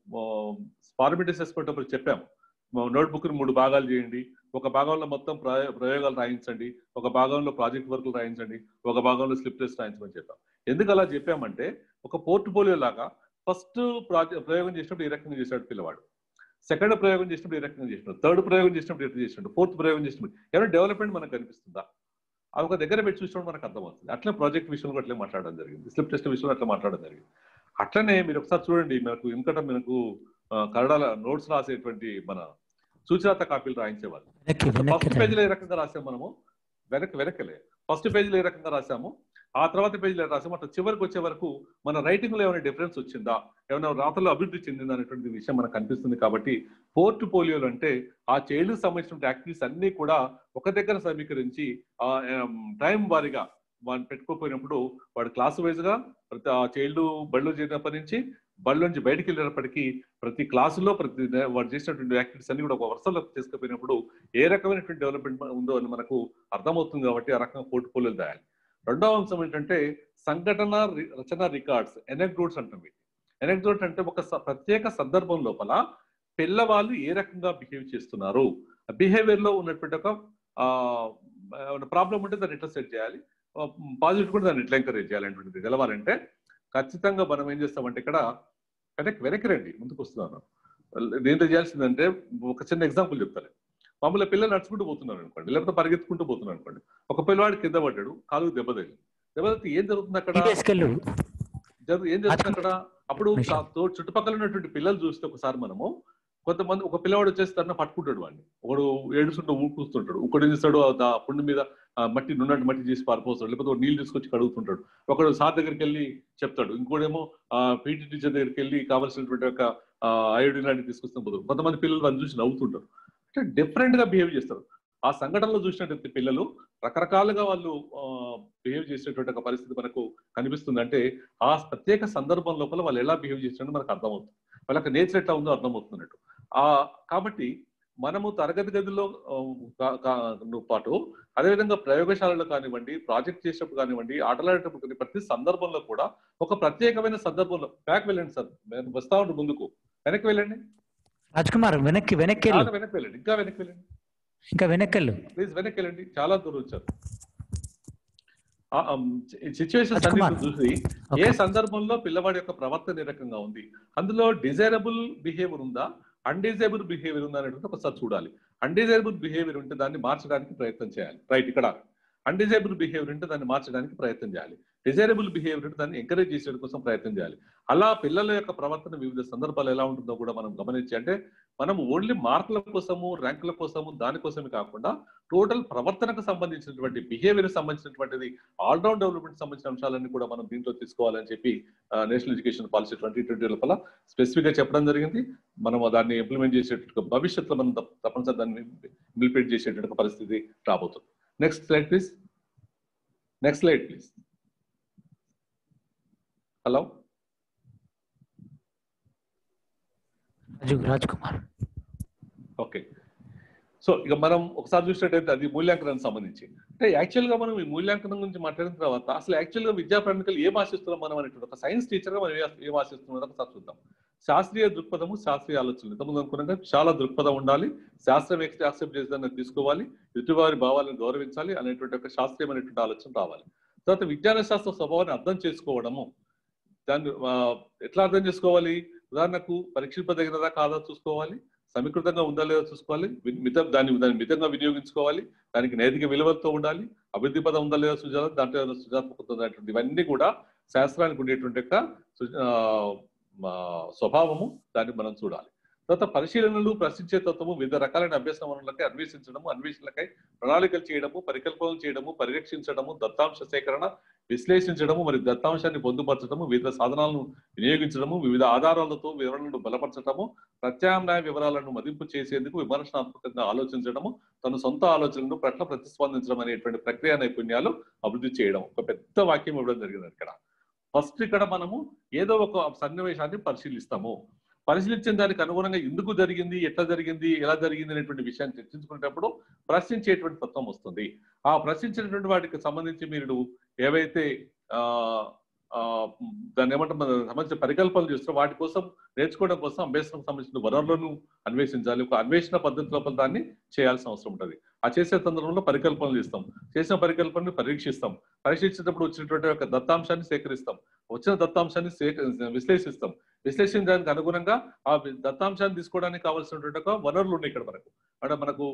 పార్లమెంట్ అసెస్మెంట్ అప్పుడు చెప్పాము నోట్బుక్ మూడు భాగాలు చేయండి ఒక భాగంలో మొత్తం ప్రయో- ప్రయోగాలు రాయించండి ఒక భాగంలో ప్రాజెక్ట్ వర్క్లు రాయించండి ఒక భాగంలో స్లిప్ టెస్ట్ రాయించమని చెప్పాం ఎందుకు అలా చెప్పామంటే ఒక పోర్ట్ఫోలియో లాగా ఫస్ట్ ప్రాజెక్ట్ ప్రయోగం చేసినప్పుడు ఏ రకంగా చేశాడు పిల్లవాడు సెకండ్ ప్రయోగం చేసినప్పుడు ఏ రకంగా చేసినాడు థర్డ్ ప్రయోగం చేసినప్పుడు ఎట్లా చేసినాడు ఫోర్త్ ప్రయోగం చేసినప్పుడు ఏమైనా డెవలప్మెంట్ మనకు కనిపిస్తుందా అది ఒక దగ్గర పెట్టి చూసినప్పుడు మనకు అర్థమవుతుంది అట్లే ప్రాజెక్ట్ విషయంలో అట్లే మాట్లాడడం జరిగింది స్లిప్ టెస్ట్ విషయంలో అట్లా మాట్లాడడం జరిగింది అట్లనే మీరు ఒకసారి చూడండి మనకు ఇంకట మనకు ఆ, కన్నడ నోట్స్ రాసేటువంటి మన సూచనాత కాపీలు రాయించేవాళ్ళు వెనక్కి వెనక్కి ఫస్ట్ రండి. పేజీలో ఏ రకంగా రాసాము మనము వెనక్కి వెనకలే ఫస్ట్ పేజీలో ఏ రకంగా రాసాము ఆ తర్వాత పేజీలో రాసాము అట్లా చివరికి వచ్చే వరకు మన రైటింగ్ లో ఏమైనా డిఫరెన్స్ వచ్చిందా ఏమైనా రాతలో అభివృద్ధి చెందిందా అనేటువంటి విషయం మనకు కనిపిస్తుంది కాబట్టి పోర్ట్ పోలియోలు అంటే ఆ చైల్డ్ సంబంధించిన యాక్టివిటీస్ అన్ని కూడా ఒక దగ్గర సమీకరించి ఆ టైం వారీగా వాడిని పెట్టుకోపోయినప్పుడు వాడు క్లాస్ వైజ్ గా ప్రతి ఆ చైల్డ్ బళ్ళు చేరినప్పటి నుంచి బళ్ళ నుంచి బయటికి వెళ్ళినప్పటికీ ప్రతి క్లాసులో ప్రతి నే- వాడు చేసినటువంటి యాక్టివిటీస్ అన్ని కూడా ఒక వరుసలో తీసుకుపోయినప్పుడు ఏ రకమైనటువంటి డెవలప్మెంట్ ఉందో అని మనకు అర్థమవుతుంది కాబట్టి ఆ రకంగా పోర్ట్ఫోలియోలు రాయాలి రెండవ అంశం ఏంటంటే సంఘటన రి- రచన రికార్డ్స్ ఎనెక్డోట్స్ అంటాం ఎనెక్డోట్ అంటే ఒక స- ప్రత్యేక సందర్భం లోపల పిల్లవాళ్ళు ఏ రకంగా బిహేవ్ చేస్తున్నారు బిహేవియర్ లో ఉన్నటువంటి ఒక ప్రాబ్లం ఉంటే దాన్ని ఎట్లా సెట్ చేయాలి పాజిటివ్ కూడా దాన్ని ఎట్లా ఎంకరేజ్ చేయాలి అనేటువంటిది తెలవాలంటే ఖచ్చితంగా మనం ఏం చేస్తామంటే ఇక్కడ వెనక్కి వెనక్కి రండి ముందుకు వస్తున్నాను దీంతో చేయాల్సిందంటే ఒక చిన్న ఎగ్జాంపుల్ చెప్తాను మామూలుగా పిల్లలు నడుచుకుంటూ పోతున్నారు అనుకోండి లేకపోతే పరిగెత్తుకుంటూ పోతున్నారు అనుకోండి ఒక పిల్లవాడు కింద పడ్డాడు కాలు దెబ్బ తగిలి దెబ్బ తగిలితే ఏం జరుగుతుంది అక్కడ తీసుకెళ్ళు జరుగు- ఏం జరుగుతుంది అక్కడ అప్పుడు నిమిషం. కా- తో- చుట్టుపక్కల ఉన్నటువంటి పిల్లలు చూస్తే ఒకసారి మనము కొంతమంది ఒక పిల్లవాడు వచ్చేసి తన పట్టుకుంటాడు వాడిని ఒకడు ఏడుస్తుంటూ ఊపుస్తుంటాడు ఒకడు ఏం చేస్తాడు ఆ దా- పుండు మీద ఆ మట్టి నున్నట్టు మట్టి చేసి పారిపోతాడు లేకపోతే ఒక నీళ్ళు తీసుకొచ్చి కడుగుతుంటాడు ఒకడు సార్ దగ్గరికి వెళ్ళి చెప్తాడు ఇంకోడేమో ఆ పీటీ టీచర్ దగ్గరికి వెళ్ళి కావాల్సినటువంటి ఒక అయోడిన్ లాంటివి తీసుకొస్తాం పోతాడు కొంతమంది పిల్లలు వాళ్ళని చూసి నవ్వుతుంటారు అంటే డిఫరెంట్ గా బిహేవ్ చేస్తారు ఆ సంఘటనలో చూసినటువంటి పిల్లలు రకరకాలుగా వాళ్ళు బిహేవ్ చేసేటువంటి ఒక పరిస్థితి మనకు కనిపిస్తుంది అంటే ఆ ప్రత్యేక సందర్భం లోపల వాళ్ళు ఎలా బిహేవ్ చేసినట్టు మనకు అర్థమవుతుంది వాళ్ళకి నేచర్ ఎట్లా ఉందో అర్థమవుతున్నట్టు ఆ కాబట్టి మనము తరగతి గదిలో ఆ, కా- కా- ను పాటు అదేవిధంగా ప్రయోగశాలలో కానివ్వండి ప్రాజెక్ట్ చేసేటప్పుడు కానివ్వండి ఆటలాడేటప్పుడు కానీ ప్రతి సందర్భంలో కూడా ఒక ప్రత్యేకమైన సందర్భంలో బ్యాక్ వెళ్ళండి సార్ నేను వస్తా ఉంటు ముందుకు వెనక్కి వెళ్ళండి రాజ్ కుమార్ వెనక్కి వెనక్కి వెళ్ళు చాలా వెనక్కి వెళ్ళండి ఇంకా వెనక్కి వెళ్ళండి ఇంకా వెనక్కి వెళ్ళు ప్లీజ్ వెనక్కి వెళ్ళండి చాలా దూరం వచ్చారు సిచ్యువేషన్ రాజ్ కుమార్. చూసి ఏ ఓకే సందర్భంలో పిల్లవాడి యొక్క ప్రవర్తన ఏ రకంగా ఉంది అందులో డిజైరబుల్ బిహేవియర్ ఉందా అన్డిజైరబుల్ బిహేవియర్ ఉందా అనేటువంటి ఒకసారి చూడాలి అన్డిజైరబుల్ బిహేవియర్ ఉంటే దాన్ని మార్చడానికి ప్రయత్నం చేయాలి రైట్ ఇక్కడ అన్డిజైరబుల్ బిహేవియర్ ఉంటే దాన్ని మార్చడానికి ప్రయత్నం చేయాలి డిజైరబుల్ బిహేవియర్ ఉంటే దాన్ని ఎంకరేజ్ చేసేయడం కోసం ప్రయత్నం చేయాలి అలా పిల్లల యొక్క ప్రవర్తన వివిధ సందర్భాలు ఎలా ఉంటుందో కూడా మనం గమనించి అంటే మనం ఓన్లీ మార్కుల కోసము ర్యాంకుల కోసము దానికోసమే కాకుండా టోటల్ ప్రవర్తనకు సంబంధించినటువంటి బిహేవియర్ సంబంధించినటువంటిది ఆల్రౌండ్ డెవలప్మెంట్ సంబంధించిన అంశాలన్నీ కూడా మనం దీంట్లో తీసుకోవాలని చెప్పి national education policy twenty twenty లోపల స్పెసిఫిక్ గా చెప్పడం జరిగింది మనం దాన్ని ఇంప్లిమెంట్ చేసేటట్టు భవిష్యత్తులో మనం తప్ప- తప్పనిసరి దాన్ని ఇంప్లిమెంట్ చేసేటట్టు పరిస్థితి రాబోతుంది next slide please next slide please hello Raju Raj Kumar okay so ఇక మనం ఒకసారి చూసినట్టయితే అది మూల్యాంకనానికి సంబంధించి అంటే యాక్చువల్ గా మనం ఈ మూల్యాంకనం గురించి మాట్లాడిన తర్వాత అసలు యాక్చువల్ గా విద్యా ప్రణాళికలు ఏం ఆశిస్తున్నాం మనం అనేటువంటి ఒక సైన్స్ టీచర్ గా మనం ఏ- ఏం ఆశిస్తున్నాం ఒకసారి చూద్దాం శాస్త్రీయ దృక్పథము శాస్త్రీయ ఆలోచనలు ఇంతకుముందు అనుకున్నాక చాలా దృక్పథం ఉండాలి శాస్త్రం యాక్సెప్ట్ చేసేదాన్ని తీసుకోవాలి ఎదుటివారి భావాలను గౌరవించాలి అనేటువంటి ఒక శాస్త్రీయమైనటువంటి ఆలోచన రావాలి తర్వాత విజ్ఞాన శాస్త్ర స్వభావాన్ని అర్థం చేసుకోవడము దాన్ని ఆ, ఎట్లా అర్థం చేసుకోవాలి ఉదాహరణకు పరీక్షింపదగినదా కాదా చూసుకోవాలి సమీకృతంగా ఉందా లేదా చూసుకోవాలి వి- మిత దాన్ని దాన్ని మితంగా వినియోగించుకోవాలి దానికి నైతిక విలువలతో ఉండాలి అభివృద్ధి పదం ఉందా లేదా సుజాత దాంట్లో ఏదైనా సృజనాత్మకత ఉన్నటువంటి ఇవన్నీ కూడా శాస్త్రానికి ఉండేటువంటి యొక్క సు- ఆ, మా స్వభావము దాన్ని మనం చూడాలి తర్వాత పరిశీలనలు ప్రశ్నించే తత్వము వివిధ రకాలైన అభ్యసన వనరులకై అన్వేషించడము అన్వేషణలకై ప్రణాళికలు చేయడము పరికల్పనలు చేయడము పరిరక్షించడము దత్తాంశ సేకరణ విశ్లేషించడము మరియు దత్తాంశాన్ని పొందుపరచడము వివిధ సాధనాలను వినియోగించడము వివిధ ఆధారాలతో వివరణలను బలపరచడము ప్రత్యామ్నాయ వివరాలను మదింపు చేసేందుకు విమర్శనాత్మకంగా ఆలోచించడము తన సొంత ఆలోచనలను పట్ల ప్రతిస్పందించడం అనేటువంటి ప్రక్రియ నైపుణ్యాలు అభివృద్ధి చేయడం ఒక పెద్ద వాక్యం ఇవ్వడం జరిగింది ఇక్కడ ఫస్ట్ ఇక్కడ మనము ఏదో ఒక సన్నివేశాన్ని పరిశీలిస్తాము పరిశీలించిన దానికి అనుగుణంగా ఎందుకు జరిగింది ఎట్లా జరిగింది ఎలా జరిగింది అనేటువంటి విషయాన్ని చర్చించుకునేటప్పుడు ప్రశ్నించేటువంటి తత్వం వస్తుంది ఆ ప్రశ్నించినటువంటి వాటికి సంబంధించి మీరు ఏవైతే ఆ ఆ, దాన్ని ఏమంటాం మన సంబంధించిన పరికల్పనలు చేస్తారో వాటి కోసం నేర్చుకోవడం కోసం అభ్యసనం సంబంధించిన వనరులను అన్వేషించాలి ఒక అన్వేషణ పద్ధతి లోపల దాన్ని చేయాల్సిన అవసరం ఉంటుంది ఆ చేసే సందర్భంలో పరికల్పనలు చేస్తాం చేసిన పరికల్పనని పరీక్షిస్తాం పరీక్షించేటప్పుడు వచ్చినటువంటి ఒక దత్తాంశాన్ని సేకరిస్తాం వచ్చిన దత్తాంశాన్ని సేక విశ్లేషిస్తాం విశ్లేషించడానికి అనుగుణంగా ఆ వి- దత్తాంశాన్ని తీసుకోవడానికి కావాల్సినటువంటి ఒక వనరులు ఉన్నాయి ఇక్కడ మనకు అంటే మనకు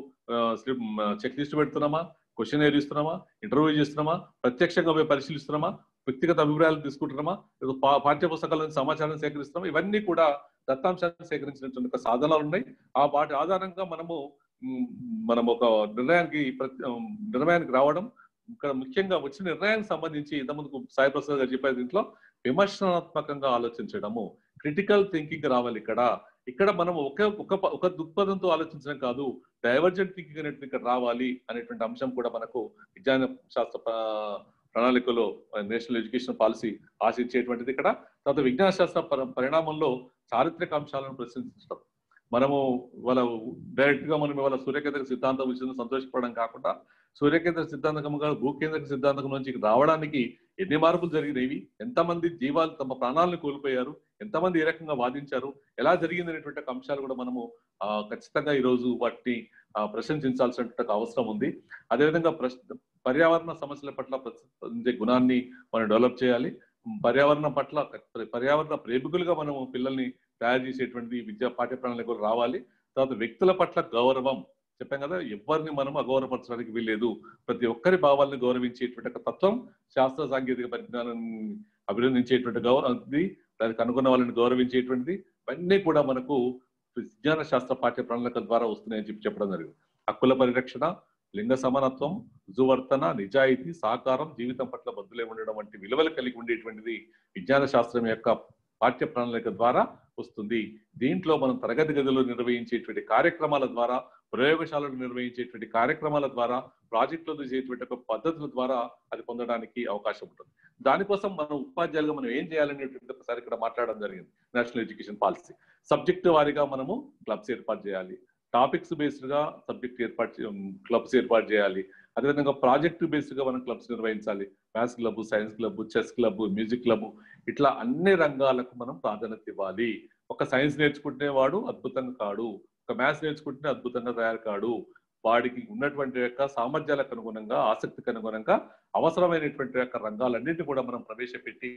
చెక్ లిస్ట్ పెడుతున్నామా క్వశ్చన్ ఇస్తున్నామా ఇంటర్వ్యూ చేస్తున్నామా ప్రత్యక్షంగా పోయి పరిశీలిస్తున్నామా వ్యక్తిగత అభిప్రాయాలు తీసుకుంటున్నామా లేదా పా- పాఠ్య పుస్తకాల నుంచి సమాచారం సేకరిస్తున్నామా ఇవన్నీ కూడా దత్తాంశాన్ని సేకరించినటువంటి ఒక సాధనాలు ఉన్నాయి ఆ వాటి ఆధారంగా మనము మ్, మనం ఒక నిర్ణయానికి ప్రతి- ఉమ్, నిర్ణయానికి రావడం ఇక్కడ ముఖ్యంగా వచ్చిన నిర్ణయానికి సంబంధించి ఇంతకుముందు సాయి ప్రసాద్ గారు చెప్పే దీంట్లో విమర్శనాత్మకంగా ఆలోచించడము క్రిటికల్ థింకింగ్ రావాలి ఇక్కడ ఇక్కడ మనం ఒక ఒక ప- ఒక దృక్పథంతో ఆలోచించడం కాదు డైవర్జెంట్ థింకింగ్ అనేటువంటి ఇక్కడ రావాలి అనేటువంటి అంశం కూడా మనకు విజ్ఞాన శాస్త్ర ప్ర- ప్రణాళికలో నేషనల్ ఎడ్యుకేషన్ పాలసీ ఆశించేటువంటిది ఇక్కడ తర్వాత విజ్ఞాన శాస్త్ర పరి- పరిణామంలో చారిత్రక అంశాలను ప్రశ్నించడం మనము ఇవాళ డైరెక్ట్ గా మనం ఇవాళ సూర్యకేంద్ర సిద్ధాంతం విషయంలో సంతోషపడడం కాకుండా సూర్యకేంద్ర సిద్ధాంతం కాదు భూకేంద్ర సిద్ధాంతం నుంచి రావడానికి ఎన్ని మార్పులు జరిగినవి ఎంతమంది జీవాలు తమ ప్రాణాలను కోల్పోయారు ఎంతమంది ఏ రకంగా వాదించారు ఎలా జరిగింది అనేటువంటి ఒక అంశాలు కూడా మనము ఆ, ఖచ్చితంగా ఈ రోజు వాటిని ఆ, ప్రశంసించాల్సినటువంటి ఒక అవసరం ఉంది అదేవిధంగా ప్రశ్న పర్యావరణ సమస్యల పట్ల ప్రశ్నించే గుణాన్ని మనం డెవలప్ చేయాలి పర్యావరణం పట్ల పర్యావరణ ప్రేమికులుగా మనం పిల్లల్ని తయారు చేసేటువంటి విద్యా పాఠ్య ప్రణాళికలు రావాలి తర్వాత వ్యక్తుల పట్ల గౌరవం చెప్పాం కదా ఎవరిని మనం అగౌరవపరచడానికి వీల్లేదు ప్రతి ఒక్కరి భావాలను గౌరవించేటువంటి ఒక తత్వం శాస్త్ర సాంకేతిక పరిజ్ఞానాన్ని అభినందించేటువంటి గౌరవం ఇది దానికి అనుకున్న వాళ్ళని గౌరవించేటువంటిది ఇవన్నీ కూడా మనకు విజ్ఞాన శాస్త్ర పాఠ్య ప్రణాళిక ద్వారా వస్తున్నాయని చెప్పి చెప్పడం జరిగింది హక్కుల పరిరక్షణ లింగ సమానత్వం రుజువర్తన నిజాయితీ సహకారం జీవితం పట్ల బద్దులే ఉండడం వంటి విలువలు కలిగి ఉండేటువంటిది విజ్ఞాన శాస్త్రం యొక్క పాఠ్య ప్రణాళిక ద్వారా వస్తుంది దీంట్లో మనం తరగతి గదిలో నిర్వహించేటువంటి కార్యక్రమాల ద్వారా ప్రయోగశాలలు నిర్వహించేటువంటి కార్యక్రమాల ద్వారా ప్రాజెక్టులు చేసేటువంటి ఒక పద్ధతుల ద్వారా అది పొందడానికి అవకాశం ఉంటుంది దానికోసం మనం ఉపాధ్యాయులుగా మనం ఏం చేయాలనేటువంటి ఒకసారి ఇక్కడ మాట్లాడడం జరిగింది నేషనల్ ఎడ్యుకేషన్ పాలసీ సబ్జెక్ట్ వారీగా మనము క్లబ్స్ ఏర్పాటు చేయాలి టాపిక్స్ బేస్డ్ గా సబ్జెక్ట్ ఏర్పాటు క్లబ్స్ ఏర్పాటు చేయాలి అదేవిధంగా ప్రాజెక్ట్ బేస్డ్ గా మనం క్లబ్స్ నిర్వహించాలి maths club science club chess club music club ఇట్లా అన్ని రంగాలకు మనం ప్రాధాన్యత ఇవ్వాలి ఒక సైన్స్ నేర్చుకుంటే వాడు అద్భుతంగా కాడు ఒక మ్యాథ్స్ నేర్చుకుంటే అద్భుతంగా తయారు కాడు వాడికి ఉన్నటువంటి యొక్క సామర్థ్యాలకు అనుగుణంగా ఆసక్తికి అనుగుణంగా అవసరమైనటువంటి యొక్క రంగాలన్నింటినీ కూడా మనం ప్రవేశపెట్టి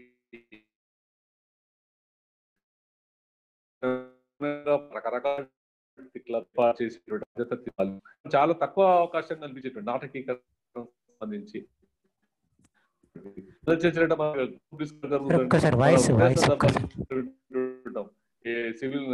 రకరకాల క్లబ్ చేసేటువంటి బాధ్యత తీసుకోవాలి. చాలా తక్కువ అవకాశం కల్పించేటువంటి నాటకీకరణ సంబంధించి చేసినట్టు మన group discussion జరుగుతుంది. ఒక్కసారి వాయిస్ మన వాయిస్ అభ్యాస ఒక్కసారి వింటుంటాం. ఈ సివిల్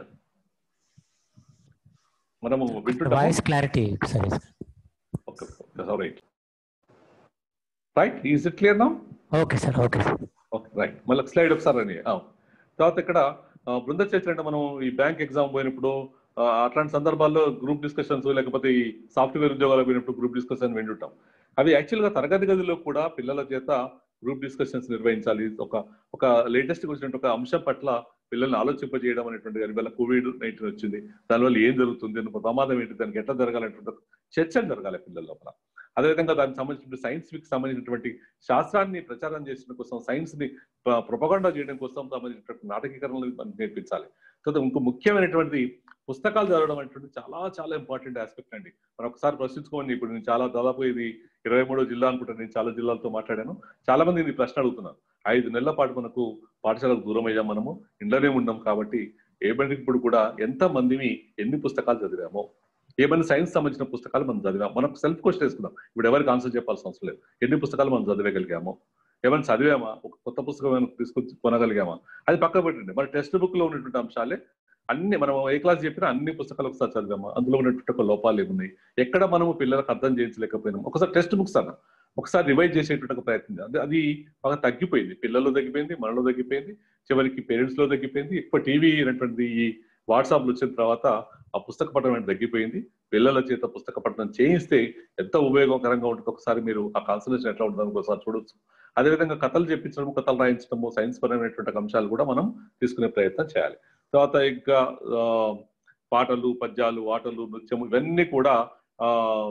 మనము వింటుంటాము వాయిస్ క్లారిటీ సరే right right is it clear నా okay sir okay sir okay right మళ్ళీ స్లైడ్ ఒకసారి అని ఆ. తర్వాత ఇక్కడ ఆ, బృంద చర్చలు అంటే మనం ఈ బ్యాంక్ ఎగ్జామ్ పోయినప్పుడు ఆ, అట్లాంటి సందర్భాల్లో గ్రూప్ డిస్కషన్స్ లేకపోతే ఈ సాఫ్ట్వేర్ ఉద్యోగాలు పోయినప్పుడు గ్రూప్ డిస్కషన్ వింటుంటాం అవి యాక్చువల్ గా తరగతి గదిలో కూడా పిల్లల చేత గ్రూప్ డిస్కషన్స్ నిర్వహించాలి ఒక ఒక లేటెస్ట్ వచ్చినట్టు ఒక అంశం పట్ల పిల్లల్ని ఆలోచింపజేయడం అనేటువంటి దాని వల్ల కోవిడ్ నైన్టీన్ వచ్చింది దానివల్ల ఏం జరుగుతుంది దాని ప్రమాదం ఏంటి దానికి ఎట్లా జరగాలనేటువంటి ఒక చర్చలు జరగాలి పిల్లల లోపల అదేవిధంగా దానికి సంబంధించిన సైన్స్ కి సంబంధించినటువంటి శాస్త్రాన్ని ప్రచారం చేసిన కోసం సైన్స్ ని ప్రొపగండా చేయడం కోసం సంబంధించినటువంటి నాటకీకరణలు మనకి నేర్పించాలి తర్వాత ఇంకో ముఖ్యమైనటువంటి పుస్తకాలు చదవడం అనేటువంటి చాలా చాలా ఇంపార్టెంట్ ఆస్పెక్ట్ అండి మనం ఒకసారి ప్రశ్నించుకోండి ఇప్పుడు నేను చాలా దాదాపు ఇది ఇరవై మూడో జిల్లా అనుకుంటాను నేను చాలా జిల్లాలతో మాట్లాడాను చాలా మంది ఇది ప్రశ్న అడుగుతున్నారు ఐదు నెలల పాటు మనకు పాఠశాలకు దూరం అయ్యాం మనము ఇంట్లోనే ఉన్నాం కాబట్టి ఏబడి ఇప్పుడు కూడా ఎంత మందిని ఎన్ని పుస్తకాలు చదివామో ఏమైనా సైన్స్ సంబంధించిన పుస్తకాలు మనం చదివాం మనం సెల్ఫ్ క్వశ్చన్ వేసుకుందాం ఇప్పుడు ఎవరికి ఆన్సర్ చెప్పాల్సిన అవసరం లేదు ఎన్ని పుస్తకాలు మనం చదివగలిగాము ఏమైనా చదివామా ఒక కొత్త పుస్తకం ఏమైనా తీసుకొచ్చి కొనగలిగామా అది పక్క పెట్టండి మన టెక్స్ట్ బుక్ లో ఉన్నటువంటి అంశాలే అన్ని మనం ఏ క్లాస్ చెప్పినా అన్ని పుస్తకాలు ఒకసారి చదివామా అందులో ఉన్నటువంటి ఒక లోపాలు ఏమున్నాయి ఎక్కడ మనము పిల్లలకు అర్థం చేయించలేకపోయినాం ఒకసారి టెక్స్ట్ బుక్స్ అన్న ఒకసారి రివైజ్ చేసేటువంటి ఒక ప్రయత్నం చేయాలి. అది అది బాగా తగ్గిపోయింది పిల్లల్లో తగ్గిపోయింది మనలో తగ్గిపోయింది చివరికి పేరెంట్స్ లో తగ్గిపోయింది ఎక్కువ టీవీ అనేటువంటిది ఈ వాట్సాప్ వచ్చిన తర్వాత ఆ పుస్తక పఠనం అనేది తగ్గిపోయింది పిల్లల చేత పుస్తక పఠనం చేయిస్తే ఎంత ఉపయోగకరంగా ఉంటుంది ఒకసారి మీరు ఆ కాన్సన్ట్రేషన్ ఎట్లా ఉంటుందని ఒకసారి చూడొచ్చు అదేవిధంగా కథలు చెప్పించడం కథలు రాయించడము సైన్స్ పరమైనటువంటి అంశాలు కూడా మనం తీసుకునే ప్రయత్నం చేయాలి తర్వాత ఇంకా ఆ, పాటలు పద్యాలు ఆటలు నృత్యము ఇవన్నీ కూడా ఆ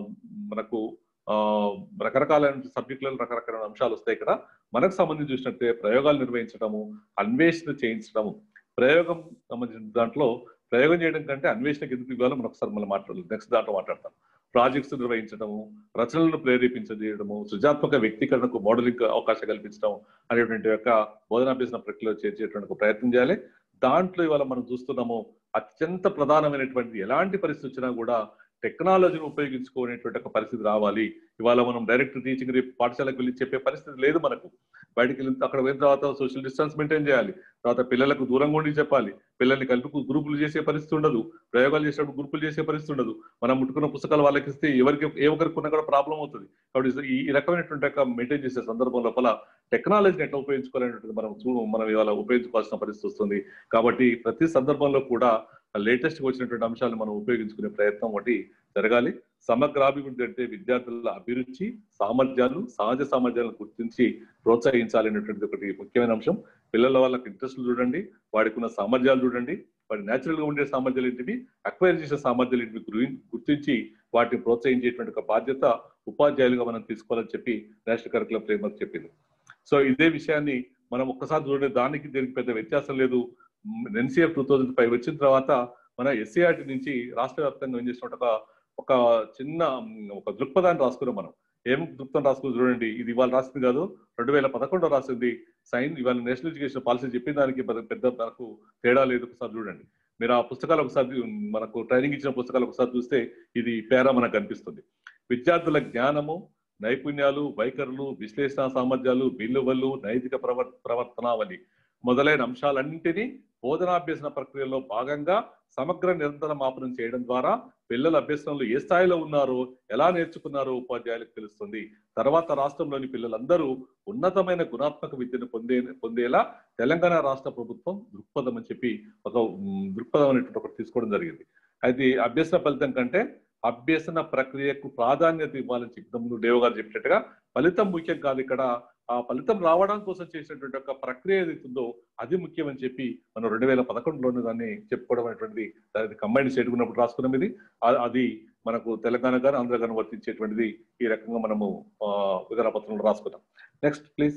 మనకు ఆ రకరకాలైన సబ్జెక్టులలో రకరకాల అంశాలు వస్తాయి ఇక్కడ మనకు సంబంధించి చూసినట్టే ప్రయోగాలు నిర్వహించడము అన్వేషణ చేయించడము ప్రయోగం సంబంధించిన దాంట్లో ప్రయోగం చేయడం కంటే అన్వేషణకి ఎందుకు ఇవ్వాలో మనం ఒకసారి మనం మాట్లాడాలి నెక్స్ట్ దాంట్లో మాట్లాడతాం ప్రాజెక్ట్స్ నిర్వహించడము రచనలను ప్రేరేపించజేయడము సృజాత్మక వ్యక్తీకరణకు మోడలింగ్ అవకాశం కల్పించడం అనేటువంటి యొక్క బోధనాభ్యసన ప్రక్రియలో చేర్చేటువంటి ఒక ప్రయత్నం చేయాలి దాంట్లో ఇవాళ మనం చూస్తున్నాము అత్యంత ప్రధానమైనటువంటి ఎలాంటి పరిస్థితి వచ్చినా కూడా టెక్నాలజీని ఉపయోగించుకునేటువంటి ఒక పరిస్థితి రావాలి ఇవాళ మనం డైరెక్ట్ టీచింగ్ రేపు పాఠశాలకు వెళ్ళి చెప్పే పరిస్థితి లేదు మనకు బయటికి వెళ్ళిన అక్కడ పోయిన తర్వాత సోషల్ డిస్టెన్స్ మెయింటైన్ చేయాలి తర్వాత పిల్లలకు దూరంగా ఉండి చెప్పాలి పిల్లల్ని కలిపి గ్రూపులు చేసే పరిస్థితి ఉండదు ప్రయోగాలు చేసేటప్పుడు గ్రూపులు చేసే పరిస్థితి ఉండదు మనం ముట్టుకున్న పుస్తకాలు వాళ్ళకి ఇస్తే ఎవరికి ఏ ఒక్కరికి ఉన్నా కూడా ప్రాబ్లం అవుతుంది కాబట్టి ఈ ఈ రకమైనటువంటి యొక్క మెయింటైన్ చేసే సందర్భం లోపల టెక్నాలజీని ఎట్లా ఉపయోగించుకోవాలనేటువంటి మనం చూ- మనం ఇవాళ ఉపయోగించుకోవాల్సిన పరిస్థితి వస్తుంది కాబట్టి ప్రతి సందర్భంలో కూడా లేటెస్ట్ వచ్చినటువంటి అంశాలను మనం ఉపయోగించుకునే ప్రయత్నం ఒకటి జరగాలి సమగ్రాభివృద్ధి అంటే విద్యార్థుల అభిరుచి సామర్థ్యాలు సహజ సామర్థ్యాలను గుర్తించి ప్రోత్సహించాలనేటువంటిది ఒకటి ముఖ్యమైన అంశం పిల్లల వాళ్ళకి ఇంట్రెస్ట్ చూడండి వాడికి ఉన్న సామర్థ్యాలు చూడండి వాడి న్యాచురల్ గా ఉండే సామర్థ్యాలు ఏంటివి అక్వైర్ చేసే సామర్థ్యాలు ఏంటివి గురి- గుర్తించి వాటిని ప్రోత్సహించేటువంటి ఒక బాధ్యత ఉపాధ్యాయులుగా మనం తీసుకోవాలని చెప్పి నేషనల్ కరికులం ఫ్రేమ్వర్క్ చెప్పింది సో ఇదే విషయాన్ని మనం ఒక్కసారి చూడండి దానికి దీనికి పెద్ద వ్యత్యాసం లేదు ఎన్సీఎఫ్ టూ థౌజండ్ ఫైవ్ వచ్చిన తర్వాత మన ఎస్సీఆర్టీ నుంచి రాష్ట్ర వ్యాప్తంగా ఏం చేసిన ఒక ఒక చిన్న మ్, ఒక దృక్పథాన్ని రాసుకున్నాం మనం ఏం దృక్పథం రాసుకుని చూడండి ఇది ఇవాళ రాసింది కాదు రెండు వేల పదకొండులో రాసింది సైన్ ఇవాళ నేషనల్ ఎడ్యుకేషన్ పాలసీ చెప్పిన దానికి పెద్ద- పెద్ద మనకు తేడా లేదు ఒకసారి చూడండి మీరు ఆ పుస్తకాలు ఒకసారి మనకు ట్రైనింగ్ ఇచ్చిన పుస్తకాలు ఒకసారి చూస్తే ఇది పేరా మనకు కనిపిస్తుంది విద్యార్థుల జ్ఞానము నైపుణ్యాలు వైఖరులు విశ్లేషణ సామర్థ్యాలు విలువలు నైతిక ప్రవర్ ప్రవర్తనావళి మొదలైన అంశాలన్నింటినీ బోధనాభ్యసన ప్రక్రియలో భాగంగా సమగ్ర నిరంతర మాపనం చేయడం ద్వారా పిల్లల అభ్యసనంలో ఏ స్థాయిలో ఉన్నారో ఎలా నేర్చుకున్నారో ఉపాధ్యాయులకు తెలుస్తుంది తర్వాత రాష్ట్రంలోని పిల్లలందరూ ఉన్నతమైన గుణాత్మక విద్యను పొందే పొందేలా తెలంగాణ రాష్ట్ర ప్రభుత్వం దృక్పథం అని చెప్పి ఒక ఉమ్, దృక్పథం అనేటువంటి ఒకటి తీసుకోవడం జరిగింది అయితే అభ్యసన ఫలితం కంటే అభ్యసన ప్రక్రియకు ప్రాధాన్యత ఇవ్వాలని చెప్తాం నువ్వు దేవ గారు చెప్పినట్టుగా ఫలితం ముఖ్యం కాదు ఇక్కడ ఆ ఫలితం రావడం కోసం చేసినటువంటి ఒక ప్రక్రియ ఏదైతే ఉందో అది ముఖ్యం అని చెప్పి మనం రెండు వేల పదకొండులోనే దాన్ని చెప్పుకోవడం అనేటువంటిది అది కంబైన్ స్టేట్ ఉన్నప్పుడు రాసుకున్నాం ఇది ఆ- అది మనకు తెలంగాణ గాను ఆంధ్ర గాను వర్తించేటువంటిది ఈ రకంగా మనము ఆ, విధాన పత్రంలో రాసుకున్నాం next please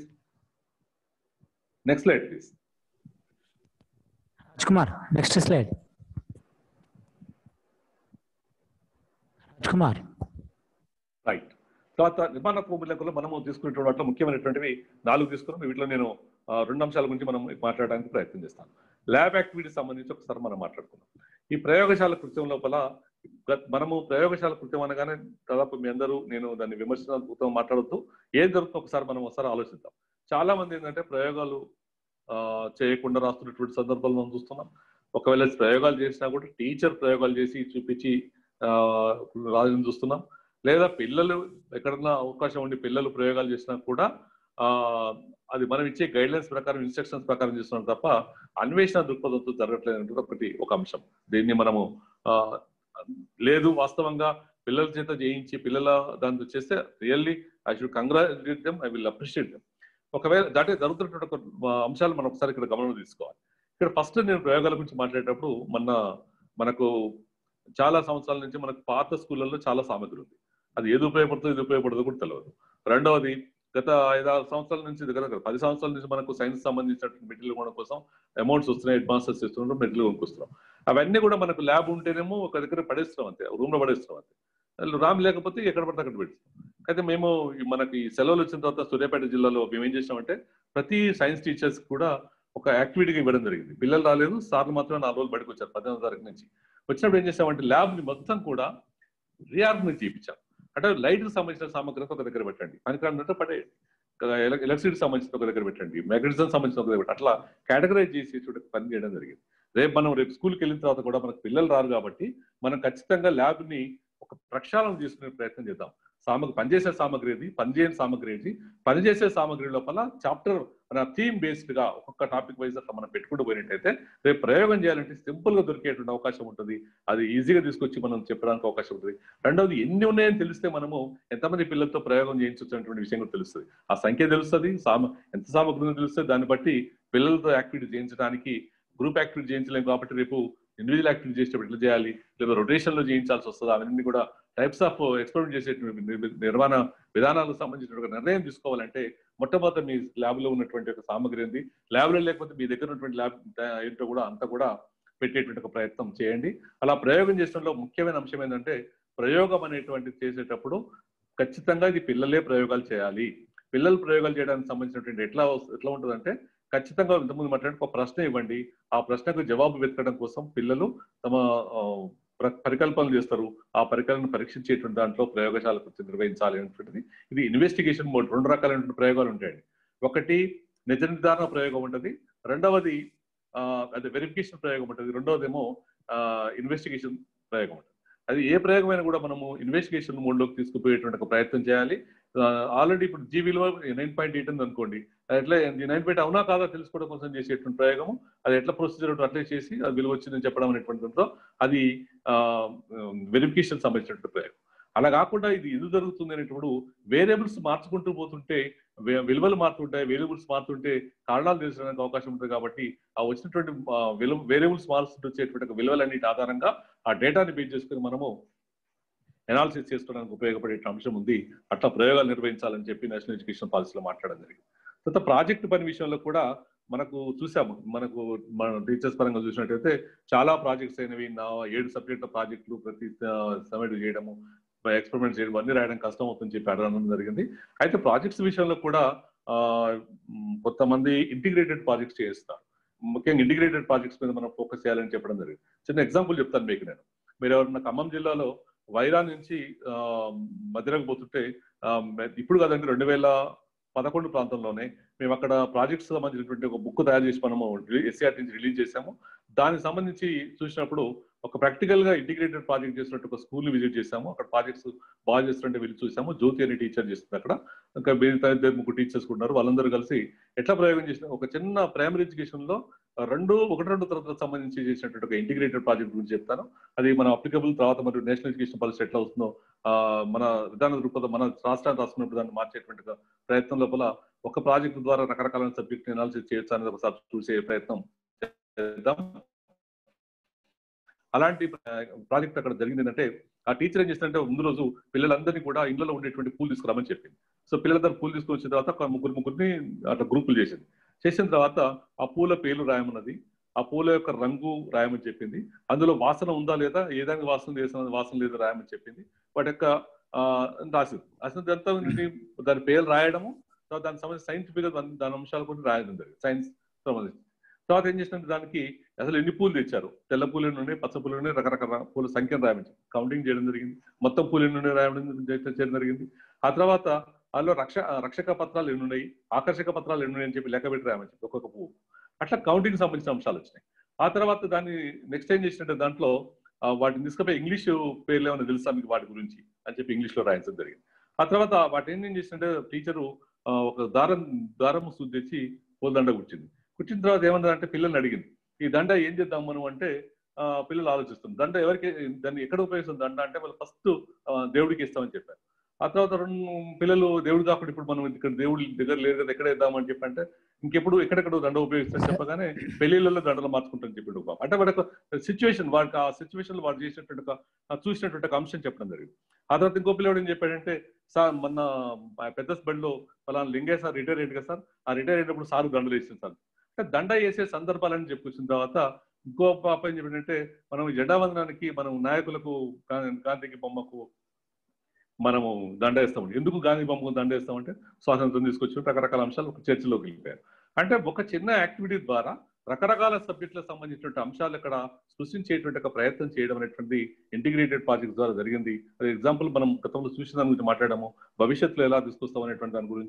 next slide please Raj Kumar next slide Raj Kumar right తర్వాత నిర్మాణ భూములకు మనము తీసుకునేటువంటి వాటిలో ముఖ్యమైనటువంటివి నాలుగు తీసుకున్నాం వీటిలో నేను ఆ, రెండు అంశాల గురించి మనం మాట్లాడడానికి ప్రయత్నం చేస్తాను ల్యాబ్ యాక్టివిటీస్ సంబంధించి ఒకసారి మనం మాట్లాడుకుందాం ఈ ప్రయోగశాల కృత్యం లోపల గత- మనము ప్రయోగశాల కృత్యం అనగానే దాదాపు మీ అందరూ నేను దాన్ని విమర్శనాత్మకంగా మాట్లాడుతూ ఏం జరుగుతుందో ఒకసారి మనం ఒకసారి ఆలోచిద్దాం చాలా మంది ఏంటంటే ప్రయోగాలు ఆ, చేయకుండా రాస్తున్నటువంటి సందర్భాలు మనం చూస్తున్నాం ఒకవేళ ప్రయోగాలు చేసినా కూడా టీచర్ ప్రయోగాలు చేసి చూపించి ఆ, రాజుని చూస్తున్నాం లేదా పిల్లలు ఎక్కడన్నా అవకాశం ఉండి పిల్లలు ప్రయోగాలు చేసినా కూడా ఆ అది మనం ఇచ్చే గైడ్లైన్స్ ప్రకారం ఇన్స్ట్రక్షన్స్ ప్రకారం చేస్తున్నాం తప్ప అన్వేషణ దృక్పథంతో జరగట్లేదు అనేది ఒకటి ఒక అంశం దీన్ని మనము ఆ లేదు వాస్తవంగా పిల్లల చేత చేయించి పిల్లల దాంతో చేస్తే really I should congratulate them I will appreciate them ఒకవేళ దాంట్లో జరుగుతున్నటువంటి ఒక ఆ, అంశాలు మనం ఒకసారి ఇక్కడ గమనం తీసుకోవాలి ఇక్కడ ఫస్ట్ నేను ప్రయోగాల గురించి మాట్లాడేటప్పుడు మన మనకు చాలా సంవత్సరాల నుంచి మనకు పాత స్కూళ్ళల్లో చాలా సామగ్రి ఉంది అది ఏది ఉపయోగపడుతుందో ఇది ఉపయోగపడదో కూడా తెలియదు రెండవది గత ఐదారు సంవత్సరాల నుంచి దగ్గర దగ్గర పది సంవత్సరాల నుంచి మనకు సైన్స్ సంబంధించినటువంటి మెటీరియల్ కొనడం కోసం అమౌంట్స్ వస్తున్నాయి అడ్వాన్సెస్ ఇస్తున్నారు మెటీరియల్ కొనుక్కొస్తున్నాం అవన్నీ కూడా మనకు ల్యాబ్ ఉంటేనేమో ఒక దగ్గర పడేస్తున్నాం అంతే రూమ్ లో పడేస్తున్నాం అంతే వాళ్ళు రామ్ లేకపోతే ఎక్కడ పడితే అక్కడ పెడుతున్నాం అయితే మేము ఈ మనకి సెలవులు వచ్చిన తర్వాత సూర్యాపేట జిల్లాలో మేము ఏం చేసామంటే ప్రతి సైన్స్ టీచర్స్ కూడా ఒక యాక్టివిటీగా ఇవ్వడం జరిగింది పిల్లలు రాలేదు సార్లు మాత్రమే నాలుగు రోజులు బయటకు వచ్చారు పద్దెనిమిది తారీఖు నుంచి వచ్చినప్పుడు ఏం చేసామంటే ల్యాబ్ ని మొత్తం కూడా రియార్గనైజ్ చేయించాం అంటే లైట్ కి సంబంధించిన సామగ్రి ఒక దగ్గర పెట్టండి పనికిరానంటే పడేయండి ఎలక్ట్రిసిటీ సంబంధించిన ఒక దగ్గర పెట్టండి మెకానిజం సంబంధించిన ఒక దగ్గర పెట్టండి అట్లా కేటగరైజ్ చేసి చూడ పని చేయడం జరిగింది రేపు మనం రేపు స్కూల్కి వెళ్ళిన తర్వాత కూడా మనకు పిల్లలు రారు కాబట్టి మనం ఖచ్చితంగా ల్యాబ్ ని ఒక ప్రక్షాళన చేసుకునే ప్రయత్నం చేద్దాం సామగ్రి పనిచేసే సామగ్రి ఏది పనిచేయని సామగ్రి ఏది పనిచేసే సామగ్రి లోపల చాప్టర్ మన థీమ్ బేస్డ్ గా ఒక్కొక్క టాపిక్ వైజ్ అట్లా మనం పెట్టుకుంటూ పోయినట్టయితే రేపు ప్రయోగం చేయాలంటే సింపుల్ గా దొరికేటువంటి అవకాశం ఉంటుంది అది ఈజీగా తీసుకొచ్చి మనం చెప్పడానికి అవకాశం ఉంటుంది రెండవది ఎన్ని ఉన్నాయని తెలిస్తే మనము ఎంతమంది పిల్లలతో ప్రయోగం చేయించవచ్చు అనేటువంటి విషయం కూడా తెలుస్తుంది ఆ సంఖ్య తెలుస్తుంది సామ ఎంత సామగ్రి ఉందో తెలుస్తుంది దాన్ని బట్టి పిల్లలతో యాక్టివిటీ చేయించడానికి గ్రూప్ యాక్టివిటీ చేయించలేము కాబట్టి రేపు ఇండివిజువల్ యాక్టివిటీ చేసేటప్పుడు ఎట్లా చేయాలి లేదా రొటేషన్ లో చేయించాల్సి వస్తుంది అవన్నీ కూడా టైప్స్ ఆఫ్ ఎక్స్పెరిమెంట్ చేసేటువంటి నిర్- నిర్వహణ విధానాలకు సంబంధించిన ఒక నిర్ణయం తీసుకోవాలంటే మొట్టమొదటి మీ ల్యాబ్ లో ఉన్నటువంటి ఒక సామగ్రి ఏంది ల్యాబ్ లో లేకపోతే మీ దగ్గర ఉన్నటువంటి ల్యాబ్ ఏంటో కూడా అంతా కూడా పెట్టేటువంటి ఒక ప్రయత్నం చేయండి అలా ప్రయోగం చేసడంలో ముఖ్యమైన అంశం ఏంటంటే ప్రయోగం అనేటువంటిది చేసేటప్పుడు ఖచ్చితంగా ఇది పిల్లలే ప్రయోగాలు చేయాలి పిల్లలు ప్రయోగాలు చేయడానికి సంబంధించినటువంటి ఎట్లా వస్- ఎట్లా ఉంటుందంటే ఖచ్చితంగా ఇంతకుముందు మాట్లాడి ఒక ప్రశ్న ఇవ్వండి ఆ ప్రశ్నకు జవాబు వెతకడం కోసం పిల్లలు తమ ఆ, ప్ర- పరికల్పనలు చేస్తారు ఆ పరికరాలను పరీక్షించేటువంటి దాంట్లో ప్రయోగశాల నిర్వహించాలి అనేటువంటిది ఇది ఇన్వెస్టిగేషన్ మోడ్ రెండు రకాలైనటువంటి ప్రయోగాలు ఉంటాయండి ఒకటి నిజ నిర్ధారణ ప్రయోగం ఉంటుంది రెండవది ఆ, అది వెరిఫికేషన్ ప్రయోగం ఉంటుంది రెండవదేమో ఇన్వెస్టిగేషన్ ప్రయోగం ఉంటుంది అది ఏ ప్రయోగమైనా కూడా మనము ఇన్వెస్టిగేషన్ మోడ్లోకి తీసుకుపోయేటువంటి ఒక ప్రయత్నం చేయాలి ఆల్రెడీ ఇప్పుడు జీ విలువ నైన్ పాయింట్ ఎయిట్ ఉంది అనుకోండి అది ఎట్లా నైన్ పాయింట్ అవునా కాదా తెలుసుకోవడం కోసం చేసేటువంటి ప్రయోగం అది ఎట్లా ప్రొసీజర్ ఉంటుందో అట్లే చేసి అది విలువ వచ్చిందని చెప్పడం అనేటువంటి దాంట్లో అది వెరిఫికేషన్ సంబంధించినటువంటి ప్రయోగం అలా కాకుండా ఇది ఎందుకు జరుగుతుంది అనేటప్పుడు వేరియబుల్స్ మార్చుకుంటూ పోతుంటే వే- విలువలు మారుతుంటాయి వేరియబుల్స్ మారుతుంటే కారణాలు తెలుసుకోవడానికి అవకాశం ఉంటుంది కాబట్టి ఆ వచ్చినటువంటి ఆ, విలువ వేరియబుల్స్ మారుస్తుంటే వచ్చేటువంటి ఒక విలువలన్నిటి ఆధారంగా ఆ డేటాని బేస్ చేసుకుని మనము ఎనాలిసిస్ చేసుకోవడానికి ఉపయోగపడే అంశం ఉంది అట్లా ప్రయోగాలు నిర్వహించాలని చెప్పి నేషనల్ ఎడ్యుకేషన్ పాలసీలో మాట్లాడడం జరిగింది తర్వాత ప్రాజెక్ట్ పని విషయంలో కూడా మనకు చూసాము మనకు మన టీచర్స్ పరంగా చూసినట్టయితే చాలా ప్రాజెక్ట్స్ అయినవి నా ఏడు సబ్జెక్టుల ప్రాజెక్టులు ప్రతి సబ్మిట్ చేయడము ఎక్స్పెరిమెంట్ చేయడం అన్ని రాయడం కష్టం అవుతుందని చెప్పి అడగడం జరిగింది అయితే ప్రాజెక్ట్స్ విషయంలో కూడా ఆ, మ్, కొంతమంది ఇంటిగ్రేటెడ్ ప్రాజెక్ట్స్ చేస్తారు ముఖ్యంగా ఇంటిగ్రేటెడ్ ప్రాజెక్ట్స్ మీద మనం ఫోకస్ చేయాలని చెప్పడం జరిగింది చిన్న ఎగ్జాంపుల్ చెప్తాను మీకు నేను మీరు ఎవరన్నా ఖమ్మం జిల్లాలో వైరా నుంచి ఆ, మధిరకు పోతుంటే ఆ, ఇప్పుడు కాదండి రెండు వేల పదకొండు ప్రాంతంలోనే మేము అక్కడ ప్రాజెక్ట్స్ సంబంధించినటువంటి ఒక బుక్ తయారు చేసి మనము ఎస్సీఆర్ నుంచి రిలీజ్ చేసాము దానికి సంబంధించి చూసినప్పుడు ఒక ప్రాక్టికల్ గా ఇంటిగ్రేటెడ్ ప్రాజెక్ట్ చేసినట్టు ఒక స్కూల్ విజిట్ చేసాము అక్కడ ప్రాజెక్ట్స్ బాగా చేస్తుంటే వెళ్ళి చూసాము జ్యోతి అనే టీచర్ చేస్తుంది అక్కడ ఇంకా మిగతా ఇద్దరు ముగ్గురు టీచర్స్ ఉన్నారు వాళ్ళందరూ కలిసి ఎట్లా ప్రయోగం చేసిన ఒక చిన్న ప్రైమరీ ఎడ్యుకేషన్ లో రెండు ఒకటి రెండు తరగతులకు సంబంధించి చేసినటువంటి ఒక ఇంటిగ్రేటెడ్ ప్రాజెక్ట్ గురించి చెప్తాను అది మన అప్లికబుల్ తర్వాత మరియు నేషనల్ ఎడ్యుకేషన్ పాలసీ ఎట్లా వస్తుందో ఆ, మన విధాన దృక్పథం మన రాష్ట్రాన్ని రాసుకున్నప్పుడు దాన్ని మార్చేటువంటి ఒక ప్రయత్నం లోపల ఒక ప్రాజెక్ట్ ద్వారా రకరకాల సబ్జెక్ట్ ఎనాలిసిస్ చేయొచ్చు అనేది ఒకసారి చూసే ప్రయత్నం చేద్దాం అలాంటి ప్రాజెక్ట్ అక్కడ జరిగింది ఏంటంటే ఆ టీచర్ ఏం చేస్తుందంటే ముందు రోజు పిల్లలందరినీ కూడా ఇంట్లో ఉండేటువంటి పూలు తీసుకురామని చెప్పింది సో పిల్లలందరూ పూలు తీసుకుని వచ్చిన తర్వాత ఒక ముగ్గురు ముగ్గురిని అట్లా గ్రూపులు చేసింది చేసిన తర్వాత ఆ పూల పేర్లు రాయమన్నది ఆ పూల యొక్క రంగు రాయమని చెప్పింది అందులో వాసన ఉందా లేదా ఏ దానికి వాసన చేసిన వాసన లేదా రాయమని చెప్పింది వాటి యొక్క ఆ, రాసింది రాసిన తర్వాత దాని పేరు రాయడము తర్వాత దానికి సంబంధించి సైంటిఫిక్ గా దాని దాని అంశాలు కొన్ని రాయడం జరిగింది సైన్స్ సంబంధించి తర్వాత ఏం చేసినట్టు దానికి అసలు ఎన్ని పూలు తెచ్చారు తెల్ల పూలు ఎన్ని ఉన్నాయి పచ్చ పూలు ఉన్నాయి రకరకాల పూల సంఖ్యను రాయించారు కౌంటింగ్ చేయడం జరిగింది మొత్తం పూలు ఎన్ని ఉన్నాయి రాయడం చేయడం జరిగింది ఆ తర్వాత అందులో రక్ష రక్షక పత్రాలు ఎన్ని ఉన్నాయి ఆకర్షక పత్రాలు ఎన్ని ఉన్నాయి అని చెప్పి లెక్క పెట్టి రాయమని చెప్పి ఒక్కొక్క పువ్వు అట్లా కౌంటింగ్ సంబంధించిన అంశాలు వచ్చినాయి ఆ తర్వాత దాన్ని నెక్స్ట్ ఏం చేసినట్టు దాంట్లో ఆ, వాటిని తీసుకుపోయి ఇంగ్లీష్ పేర్లు ఏమైనా తెలుసా మీకు వాటి గురించి అని చెప్పి ఇంగ్లీష్ లో రాయించడం జరిగింది ఆ తర్వాత వాటిని ఏం చేసినట్టే టీచరు ఒక దారం దారం సూది తెచ్చి పూలదండ కుట్టింది కుట్టిన తర్వాత ఏమన్నదంటే పిల్లల్ని అడిగింది ఈ దండ ఏం చేద్దాం మనం అంటే ఆ, పిల్లలు ఆలోచిస్తుంది దండ ఎవరికి దాన్ని ఎక్కడ ఉపయోగిస్తుంది దండ అంటే వాళ్ళు ఫస్ట్ దేవుడికి ఇస్తామని చెప్పారు ఆ తర్వాత రెండు పిల్లలు దేవుడు కాకుండా ఇప్పుడు మనం ఇక్కడ దేవుడి దగ్గర లేదు కదా ఎక్కడ ఇద్దామని చెప్పి అంటే ఇంకెప్పుడు ఎక్కడెక్కడ దండ ఉపయోగిస్తాం చెప్పగానే పెళ్లిళ్ళలో దండలు మార్చుకుంటాం చెప్పాడు బాబు అంటే వాడి సిచ్యువేషన్ వాడికి ఆ సిచ్యువేషన్ వాడు చేసినటువంటి ఒక ఆ చూసినటువంటి ఒక అంశం చెప్పడం జరిగింది ఆ తర్వాత ఇంకో పిల్లవాడు ఏం చెప్పాడంటే సార్ మొన్న మా పెద్ద బడిలో ఫలానా లింగే సార్ రిటైర్ అయ్యాడు కదా సార్ ఆ రిటైర్ అయినప్పుడు సార్ దండలు వేసింది సార్ అంటే దండ వేసే సందర్భాలని చెప్పుకొచ్చిన తర్వాత ఇంకో పాప ఏం చెప్పాడంటే మనం ఈ జెండా వందనానికి మనం నాయకులకు గా- గాంధీకి బొమ్మకు మనము దండ వేస్తాం ఎందుకు గాంధీ బొమ్మకు దండ వేస్తామంటే స్వాతంత్రం తీసుకొచ్చి రకరకాల అంశాలు ఒక చర్చలోకి వెళ్ళిపోయారు అంటే ఒక చిన్న యాక్టివిటీ ద్వారా రకరకాల సబ్జెక్టులకు సంబంధించినటువంటి అంశాలు ఇక్కడ సృష్టించేటువంటి ఒక ప్రయత్నం చేయడం అనేటువంటి ఇంటిగ్రేటెడ్ ప్రాజెక్ట్ ద్వారా జరిగింది అది ఎగ్జాంపుల్ మనం గతంలో చూసిన దాని గురించి మాట్లాడాము భవిష్యత్తులో ఎలా తీసుకొస్తాం అనేటువంటి దాని గురించి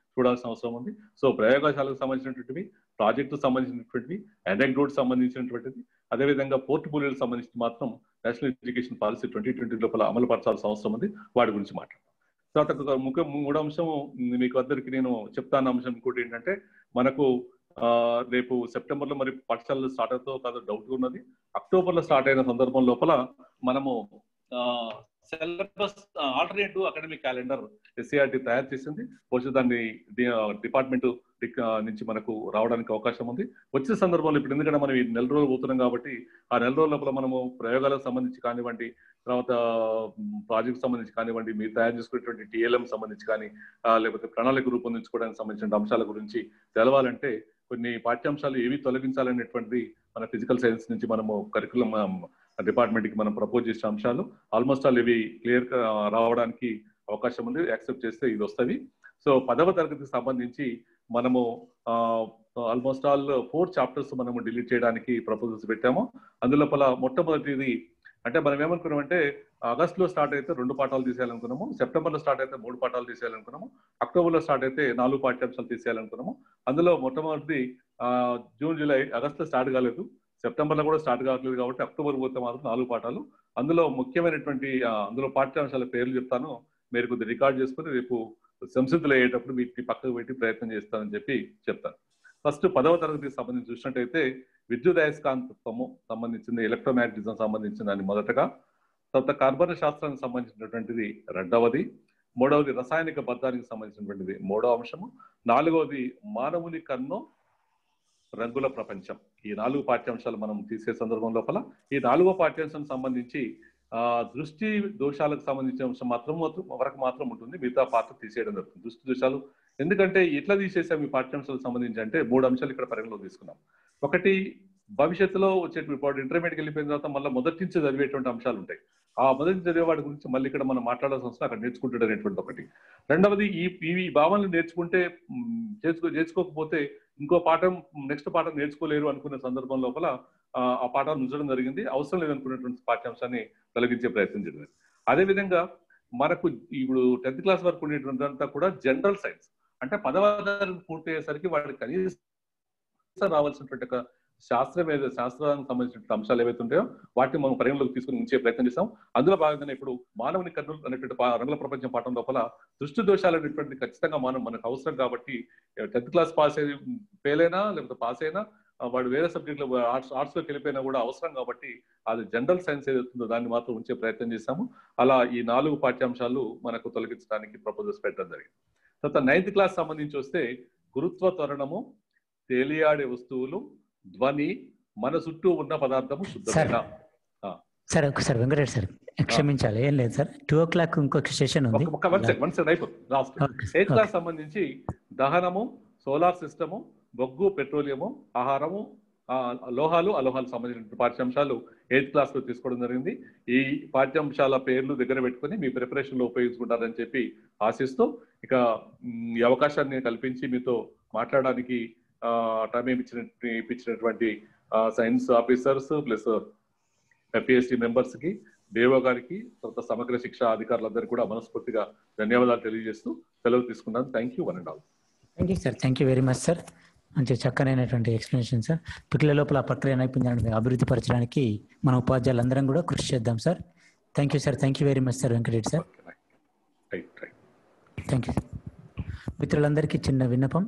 చూడాల్సిన అవసరం ఉంది సో ప్రయోగశాలకు సంబంధించినటువంటివి ప్రాజెక్టు సంబంధించినటువంటివి అనెక్డోట్ సంబంధించినటువంటిది అదేవిధంగా పోర్ట్ఫోలియోలకు సంబంధించి మాత్రం national education policy twenty twenty లోపల అమలు పరచాల్సిన అవసరం ఉంది వాటి గురించి మాట్లాడతాం తర్వాత ఒక ముఖ్య మూడో అంశం మీకు అందరికి నేను చెప్తాను అంశం ఇంకోటి ఏంటంటే మనకు ఆ, రేపు సెప్టెంబర్ లో మరి పాఠశాలలు స్టార్ట్ అవుతో కాదు డౌట్ ఉన్నది అక్టోబర్ లో స్టార్ట్ అయిన సందర్భం లోపల మనము syllabus alternative academic calendar SCERT తయారు చేసింది బహుశా దాన్ని డిపార్ట్మెంట్ నుంచి మనకు రావడానికి అవకాశం ఉంది వచ్చే సందర్భంలో ఇప్పుడు ఎందుకంటే మనం ఈ నెల రోజులు పోతున్నాం కాబట్టి ఆ నెల రోజుల లోపల మనము ప్రయోగాలకు సంబంధించి కానివ్వండి తర్వాత ప్రాజెక్ట్ సంబంధించి కానివ్వండి మీరు తయారు చేసుకునేటువంటి టీఎల్ఎం సంబంధించి కానీ ఆ, లేకపోతే ప్రణాళిక రూపొందించుకోవడానికి సంబంధించిన అంశాల గురించి తెలవాలంటే కొన్ని పాఠ్యాంశాలు ఏవి తొలగించాలనేటువంటిది మన ఫిజికల్ సైన్స్ నుంచి మనము కరికులం డిపార్ట్మెంట్ కి మనం ప్రపోజ్ చేసిన అంశాలు ఆల్మోస్ట్ ఆల్ ఇవి క్లియర్ రావడానికి అవకాశం ఉంది యాక్సెప్ట్ చేస్తే ఇది వస్తుంది సో పదవ తరగతికి సంబంధించి మనము ఆల్మోస్ట్ ఆల్ ఫోర్ చాప్టర్స్ మనము డిలీట్ చేయడానికి ప్రపోజల్స్ పెట్టాము అందులోపల మొట్టమొదటిది అంటే మనం ఏమనుకున్నామంటే ఆగస్ట్ లో స్టార్ట్ అయితే రెండు పాఠాలు తీసేయాలనుకున్నాము సెప్టెంబర్ లో స్టార్ట్ అయితే మూడు పాఠాలు తీసేయాలనుకున్నాము అక్టోబర్ లో స్టార్ట్ అయితే నాలుగు పాఠ్యాంశాలు తీసేయాలనుకున్నాము అందులో మొట్టమొదటిది ఆ, జూన్ జూలై ఆగస్ట్ లో స్టార్ట్ కాలేదు సెప్టెంబర్ లో కూడా స్టార్ట్ కావట్లేదు కాబట్టి అక్టోబర్ పోతే మాత్రం నాలుగు పాఠాలు అందులో ముఖ్యమైనటువంటి ఆ, అందులో పాఠ్యాంశాల పేర్లు చెప్తాను మీరు కొద్దిగా రికార్డ్ చేసుకుని రేపు సంసిద్ధులు అయ్యేటప్పుడు వీటిని పక్కకు పెట్టి ప్రయత్నం చేస్తానని చెప్పి చెప్తాను ఫస్ట్ పదవ తరగతికి సంబంధించి చూసినట్టయితే విద్యుత్ అయస్కాంతత్వము సంబంధించింది ఎలక్ట్రోమాగ్నటిజం సంబంధించిన దాన్ని మొదటగా తర్వాత కార్బన శాస్త్రానికి సంబంధించినటువంటిది రెండవది మూడవది రసాయనిక బద్ధానికి సంబంధించినటువంటిది మూడవ అంశము నాలుగవది మానవుని కన్ను రంగుల ప్రపంచం ఈ నాలుగు పాఠ్యాంశాలు మనం తీసే సందర్భం లోపల ఈ నాలుగో పాఠ్యాంశం సంబంధించి ఆ దృష్టి దోషాలకు సంబంధించిన అంశం మాత్రం మాత్రం- వరకు మాత్రం ఉంటుంది మిగతా పాత్ర తీసేయడం జరుగుతుంది దృష్టి దోషాలు ఎందుకంటే ఎట్లా తీసేసాం ఈ పాఠ్యాంశాలకు సంబంధించి అంటే మూడు అంశాలు ఇక్కడ పరిగణలోకి తీసుకున్నాం ఒకటి భవిష్యత్తులో వచ్చేటువంటి ఇప్పుడు ఇంటర్మీడియట్ వెళ్ళిపోయిన తర్వాత మళ్ళీ మొదటి నుంచి చదివేటువంటి అంశాలు ఉంటాయి ఆ మొదటి నుంచి చదివే వాటి గురించి మళ్ళీ ఇక్కడ మనం మాట్లాడాల్సిన అవసరం అక్కడ నేర్చుకుంటాడు అనేటువంటి ఒకటి రెండవది ఈ ఈ భావనలు నేర్చుకుంటే మ్, చేర్చుకో నేర్చుకోకపోతే ఇంకో పాఠం నెక్స్ట్ పాఠం నేర్చుకోలేరు అనుకునే సందర్భం లోపల ఆ, ఆ పాఠాలు ఉంచడం జరిగింది అవసరం లేదనుకున్నటువంటి పాఠ్యాంశాన్ని తొలగించే ప్రయత్నం జరిగింది అదేవిధంగా మనకు ఇప్పుడు టెన్త్ క్లాస్ వరకు ఉండేటువంటి అంతా కూడా జనరల్ సైన్స్ అంటే పదవ తరగతి పూర్తయ్యేసరికి వాడికి కనీసం రావాల్సినటువంటి ఒక శాస్త్రం ఏదో శాస్త్రానికి సంబంధించిన అంశాలు ఏవైతే ఉంటాయో వాటిని మనం పరిగణలోకి తీసుకుని ఉంచే ప్రయత్నం చేస్తాం అందులో భాగంగానే ఇప్పుడు మానవుని కన్నులు అనేటువంటి పా- రంగుల ప్రపంచం పాఠం లోపల దృష్టి దోషాలు అనేటువంటి ఖచ్చితంగా మనం మనకు అవసరం కాబట్టి టెన్త్ క్లాస్ పాస్ అయ్యి ఫెయిల్ అయినా లేకపోతే పాస్ అయినా ఆ, వాడు వేరే సబ్జెక్టులో ఆర్ట్స్ ఆర్ట్స్ లోకి వెళ్ళిపోయినా కూడా అవసరం కాబట్టి అది జనరల్ సైన్స్ ఏదైతుందో దాన్ని మాత్రం ఉంచే ప్రయత్నం చేశాము అలా ఈ నాలుగు పాఠ్యాంశాలు మనకు తొలగించడానికి ప్రపోజల్స్ పెట్టడం జరిగింది తర్వాత నైన్త్ క్లాస్ సంబంధించి వస్తే గురుత్వ త్వరణము తేలియాడే వస్తువులు ధ్వని మన చుట్టూ ఉన్న పదార్థము శుద్ధమైన సార్ ఒకసారి వెంకటరెడ్డి సార్ క్షమించాలి ఏం లేదు సార్ టూ ఓ క్లాక్ ఇంకొక సెషన్ ఉంది ఒక వన్ సెకండ్ వన్ సెకండ్ అయిపోతుంది last Okay, eighth okay. Class సంబంధించి దహనము సోలార్ సిస్టము బొగ్గు పెట్రోలియము ఆహారము ఆ, లోహాలు అలోహాలు సంబంధించిన పాఠ్యాంశాలు ఎయిత్ క్లాస్ లో తీసుకోవడం జరిగింది ఈ పాఠ్యాంశాల పేర్లు దగ్గర పెట్టుకొని మీ ప్రిపరేషన్ లో ఉపయోగించుకుంటారని చెప్పి ఆశిస్తూ ఇక మ్, ఈ అవకాశాన్ని కల్పించి మీతో మాట్లాడడానికి టైం ఇచ్చిన ఇప్పించినటువంటి science officers plus FPST members కి దేవో గారికి తర్వాత సమగ్ర శిక్ష అధికారులందరికీ కూడా మనస్ఫూర్తిగా ధన్యవాదాలు తెలియజేస్తూ సెలవు తీసుకున్నాను thank you one and all thank you sir thank you very much sir మంచి చక్కనైనటువంటి ఎక్స్ప్లెనేషన్ సార్ పిల్లల లోపల ఆ ప్రక్రియ నైపుణ్యాన్ని అభివృద్ధి పరచడానికి మన ఉపాధ్యాయులందరం కూడా కృషి చేద్దాం sir thank you sir thank you very much sir Venkatareddy sir right right thank you మిత్రులందరికీ చిన్న విన్నపం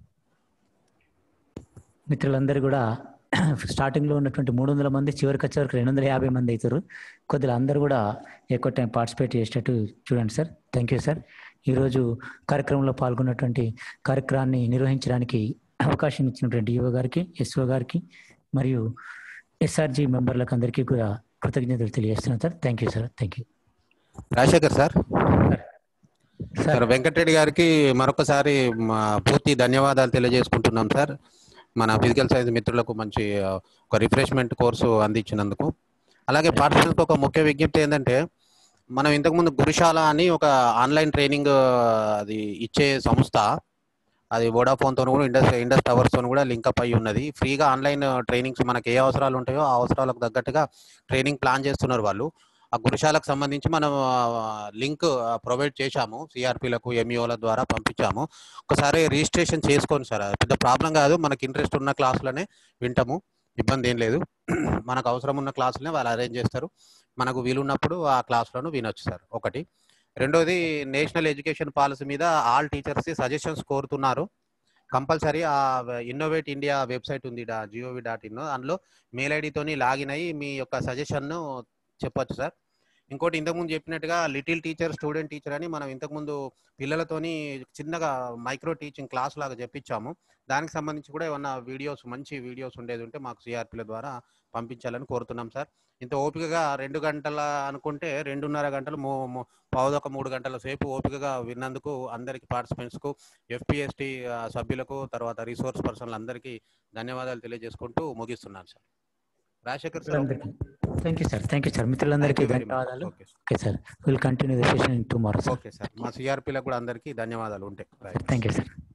మిత్రులందరూ కూడా స్టార్టింగ్లో ఉన్నటువంటి మూడు వందల మంది చివరికి వచ్చే వరకు రెండు వందల యాభై మంది అవుతారు కొద్దిగా అందరూ కూడా ఎక్కువ టైం పార్టిసిపేట్ చేసేటట్టు చూడండి సార్ థ్యాంక్ యూ సార్ ఈరోజు కార్యక్రమంలో పాల్గొన్నటువంటి కార్యక్రమాన్ని నిర్వహించడానికి అవకాశం ఇచ్చినటువంటి ఈఓ గారికి ఎస్ఓ గారికి మరియు ఎస్ఆర్జి మెంబర్లకు అందరికీ కూడా కృతజ్ఞతలు తెలియజేస్తున్నాను sir thank you sir thank you Rajasekhar sir sir sir Venkatareddy గారికి మరొకసారి మా పూర్తి ధన్యవాదాలు తెలియజేసుకుంటున్నాం సార్ మన ఫిజికల్ సైన్స్ మిత్రులకు మంచి ఆ, ఒక రిఫ్రెష్మెంట్ కోర్సు అందించినందుకు అలాగే పాఠశాలకు ఒక ముఖ్య విజ్ఞప్తి ఏంటంటే మనం ఇంతకుముందు గురుశాల అని ఒక ఆన్లైన్ ట్రైనింగ్ అది ఇచ్చే సంస్థ అది వోడాఫోన్ తో కూడా ఇండస్ ఇండస్ టవర్స్ తో కూడా లింకప్ అయి ఉన్నది ఫ్రీగా ఆన్లైన్ ట్రైనింగ్స్ మనకి ఏ అవసరాలు ఉంటాయో ఆ అవసరాలకు తగ్గట్టుగా ట్రైనింగ్ ప్లాన్ చేస్తున్నారు వాళ్ళు ఆ గురుశాలకు సంబంధించి మనం లింక్ ప్రొవైడ్ చేశాము సిఆర్పిలకు ఎంఈఓల ద్వారా పంపించాము ఒకసారి రిజిస్ట్రేషన్ చేసుకోండి సార్ అది పెద్ద ప్రాబ్లం కాదు మనకి ఇంట్రెస్ట్ ఉన్న క్లాసులనే వింటాము ఇబ్బంది ఏం లేదు మనకు అవసరం ఉన్న క్లాసులనే వాళ్ళు అరేంజ్ చేస్తారు మనకు వీలున్నప్పుడు ఆ క్లాసులను వినొచ్చు సార్ ఒకటి రెండోది నేషనల్ ఎడ్యుకేషన్ పాలసీ మీద ఆల్ టీచర్స్ సజెషన్స్ కోరుతున్నారు కంపల్సరీ ఆ ఇన్నోవేట్ ఇండియా వెబ్సైట్ ఉంది జిఓవి డాట్ ఇన్ అందులో మెయిల్ ఐడితోని లాగిన్ అయ్యి మీ యొక్క సజెషన్ను చెప్పొచ్చు సార్ ఇంకోటి ఇంతకుముందు చెప్పినట్టుగా లిటిల్ టీచర్ స్టూడెంట్ టీచర్ అని మనం ఇంతకుముందు పిల్లలతోని చిన్నగా మైక్రో టీచింగ్ క్లాస్ లాగా చెప్పించాము దానికి సంబంధించి కూడా ఏమన్నా వీడియోస్ మంచి వీడియోస్ ఉండేది ఉంటే మాకు సిఆర్పిల ద్వారా పంపించాలని కోరుతున్నాం సార్ ఇంత ఓపికగా రెండు గంటల అనుకుంటే రెండున్నర గంటలు మూ మూ- పావుదొక మూడు గంటల సేపు ఓపికగా విన్నందుకు అందరికి పార్టిసిపెంట్స్కు ఎఫ్పిఎస్టి సభ్యులకు తర్వాత రిసోర్స్ పర్సన్లు అందరికీ ధన్యవాదాలు తెలియజేసుకుంటూ ముగిస్తున్నాను సార్ రాజశేఖర్ సార్ మిత్రులందరికీ thank you sir thank you sir మిత్రులందరికీ ధన్యవాదాలు okay okay sir will continue the session in tomorrow sir okay sir మా సిఆర్పిలకు కూడా అందరికీ ధన్యవాదాలు ఉంటాయి థ్యాంక్ యూ సార్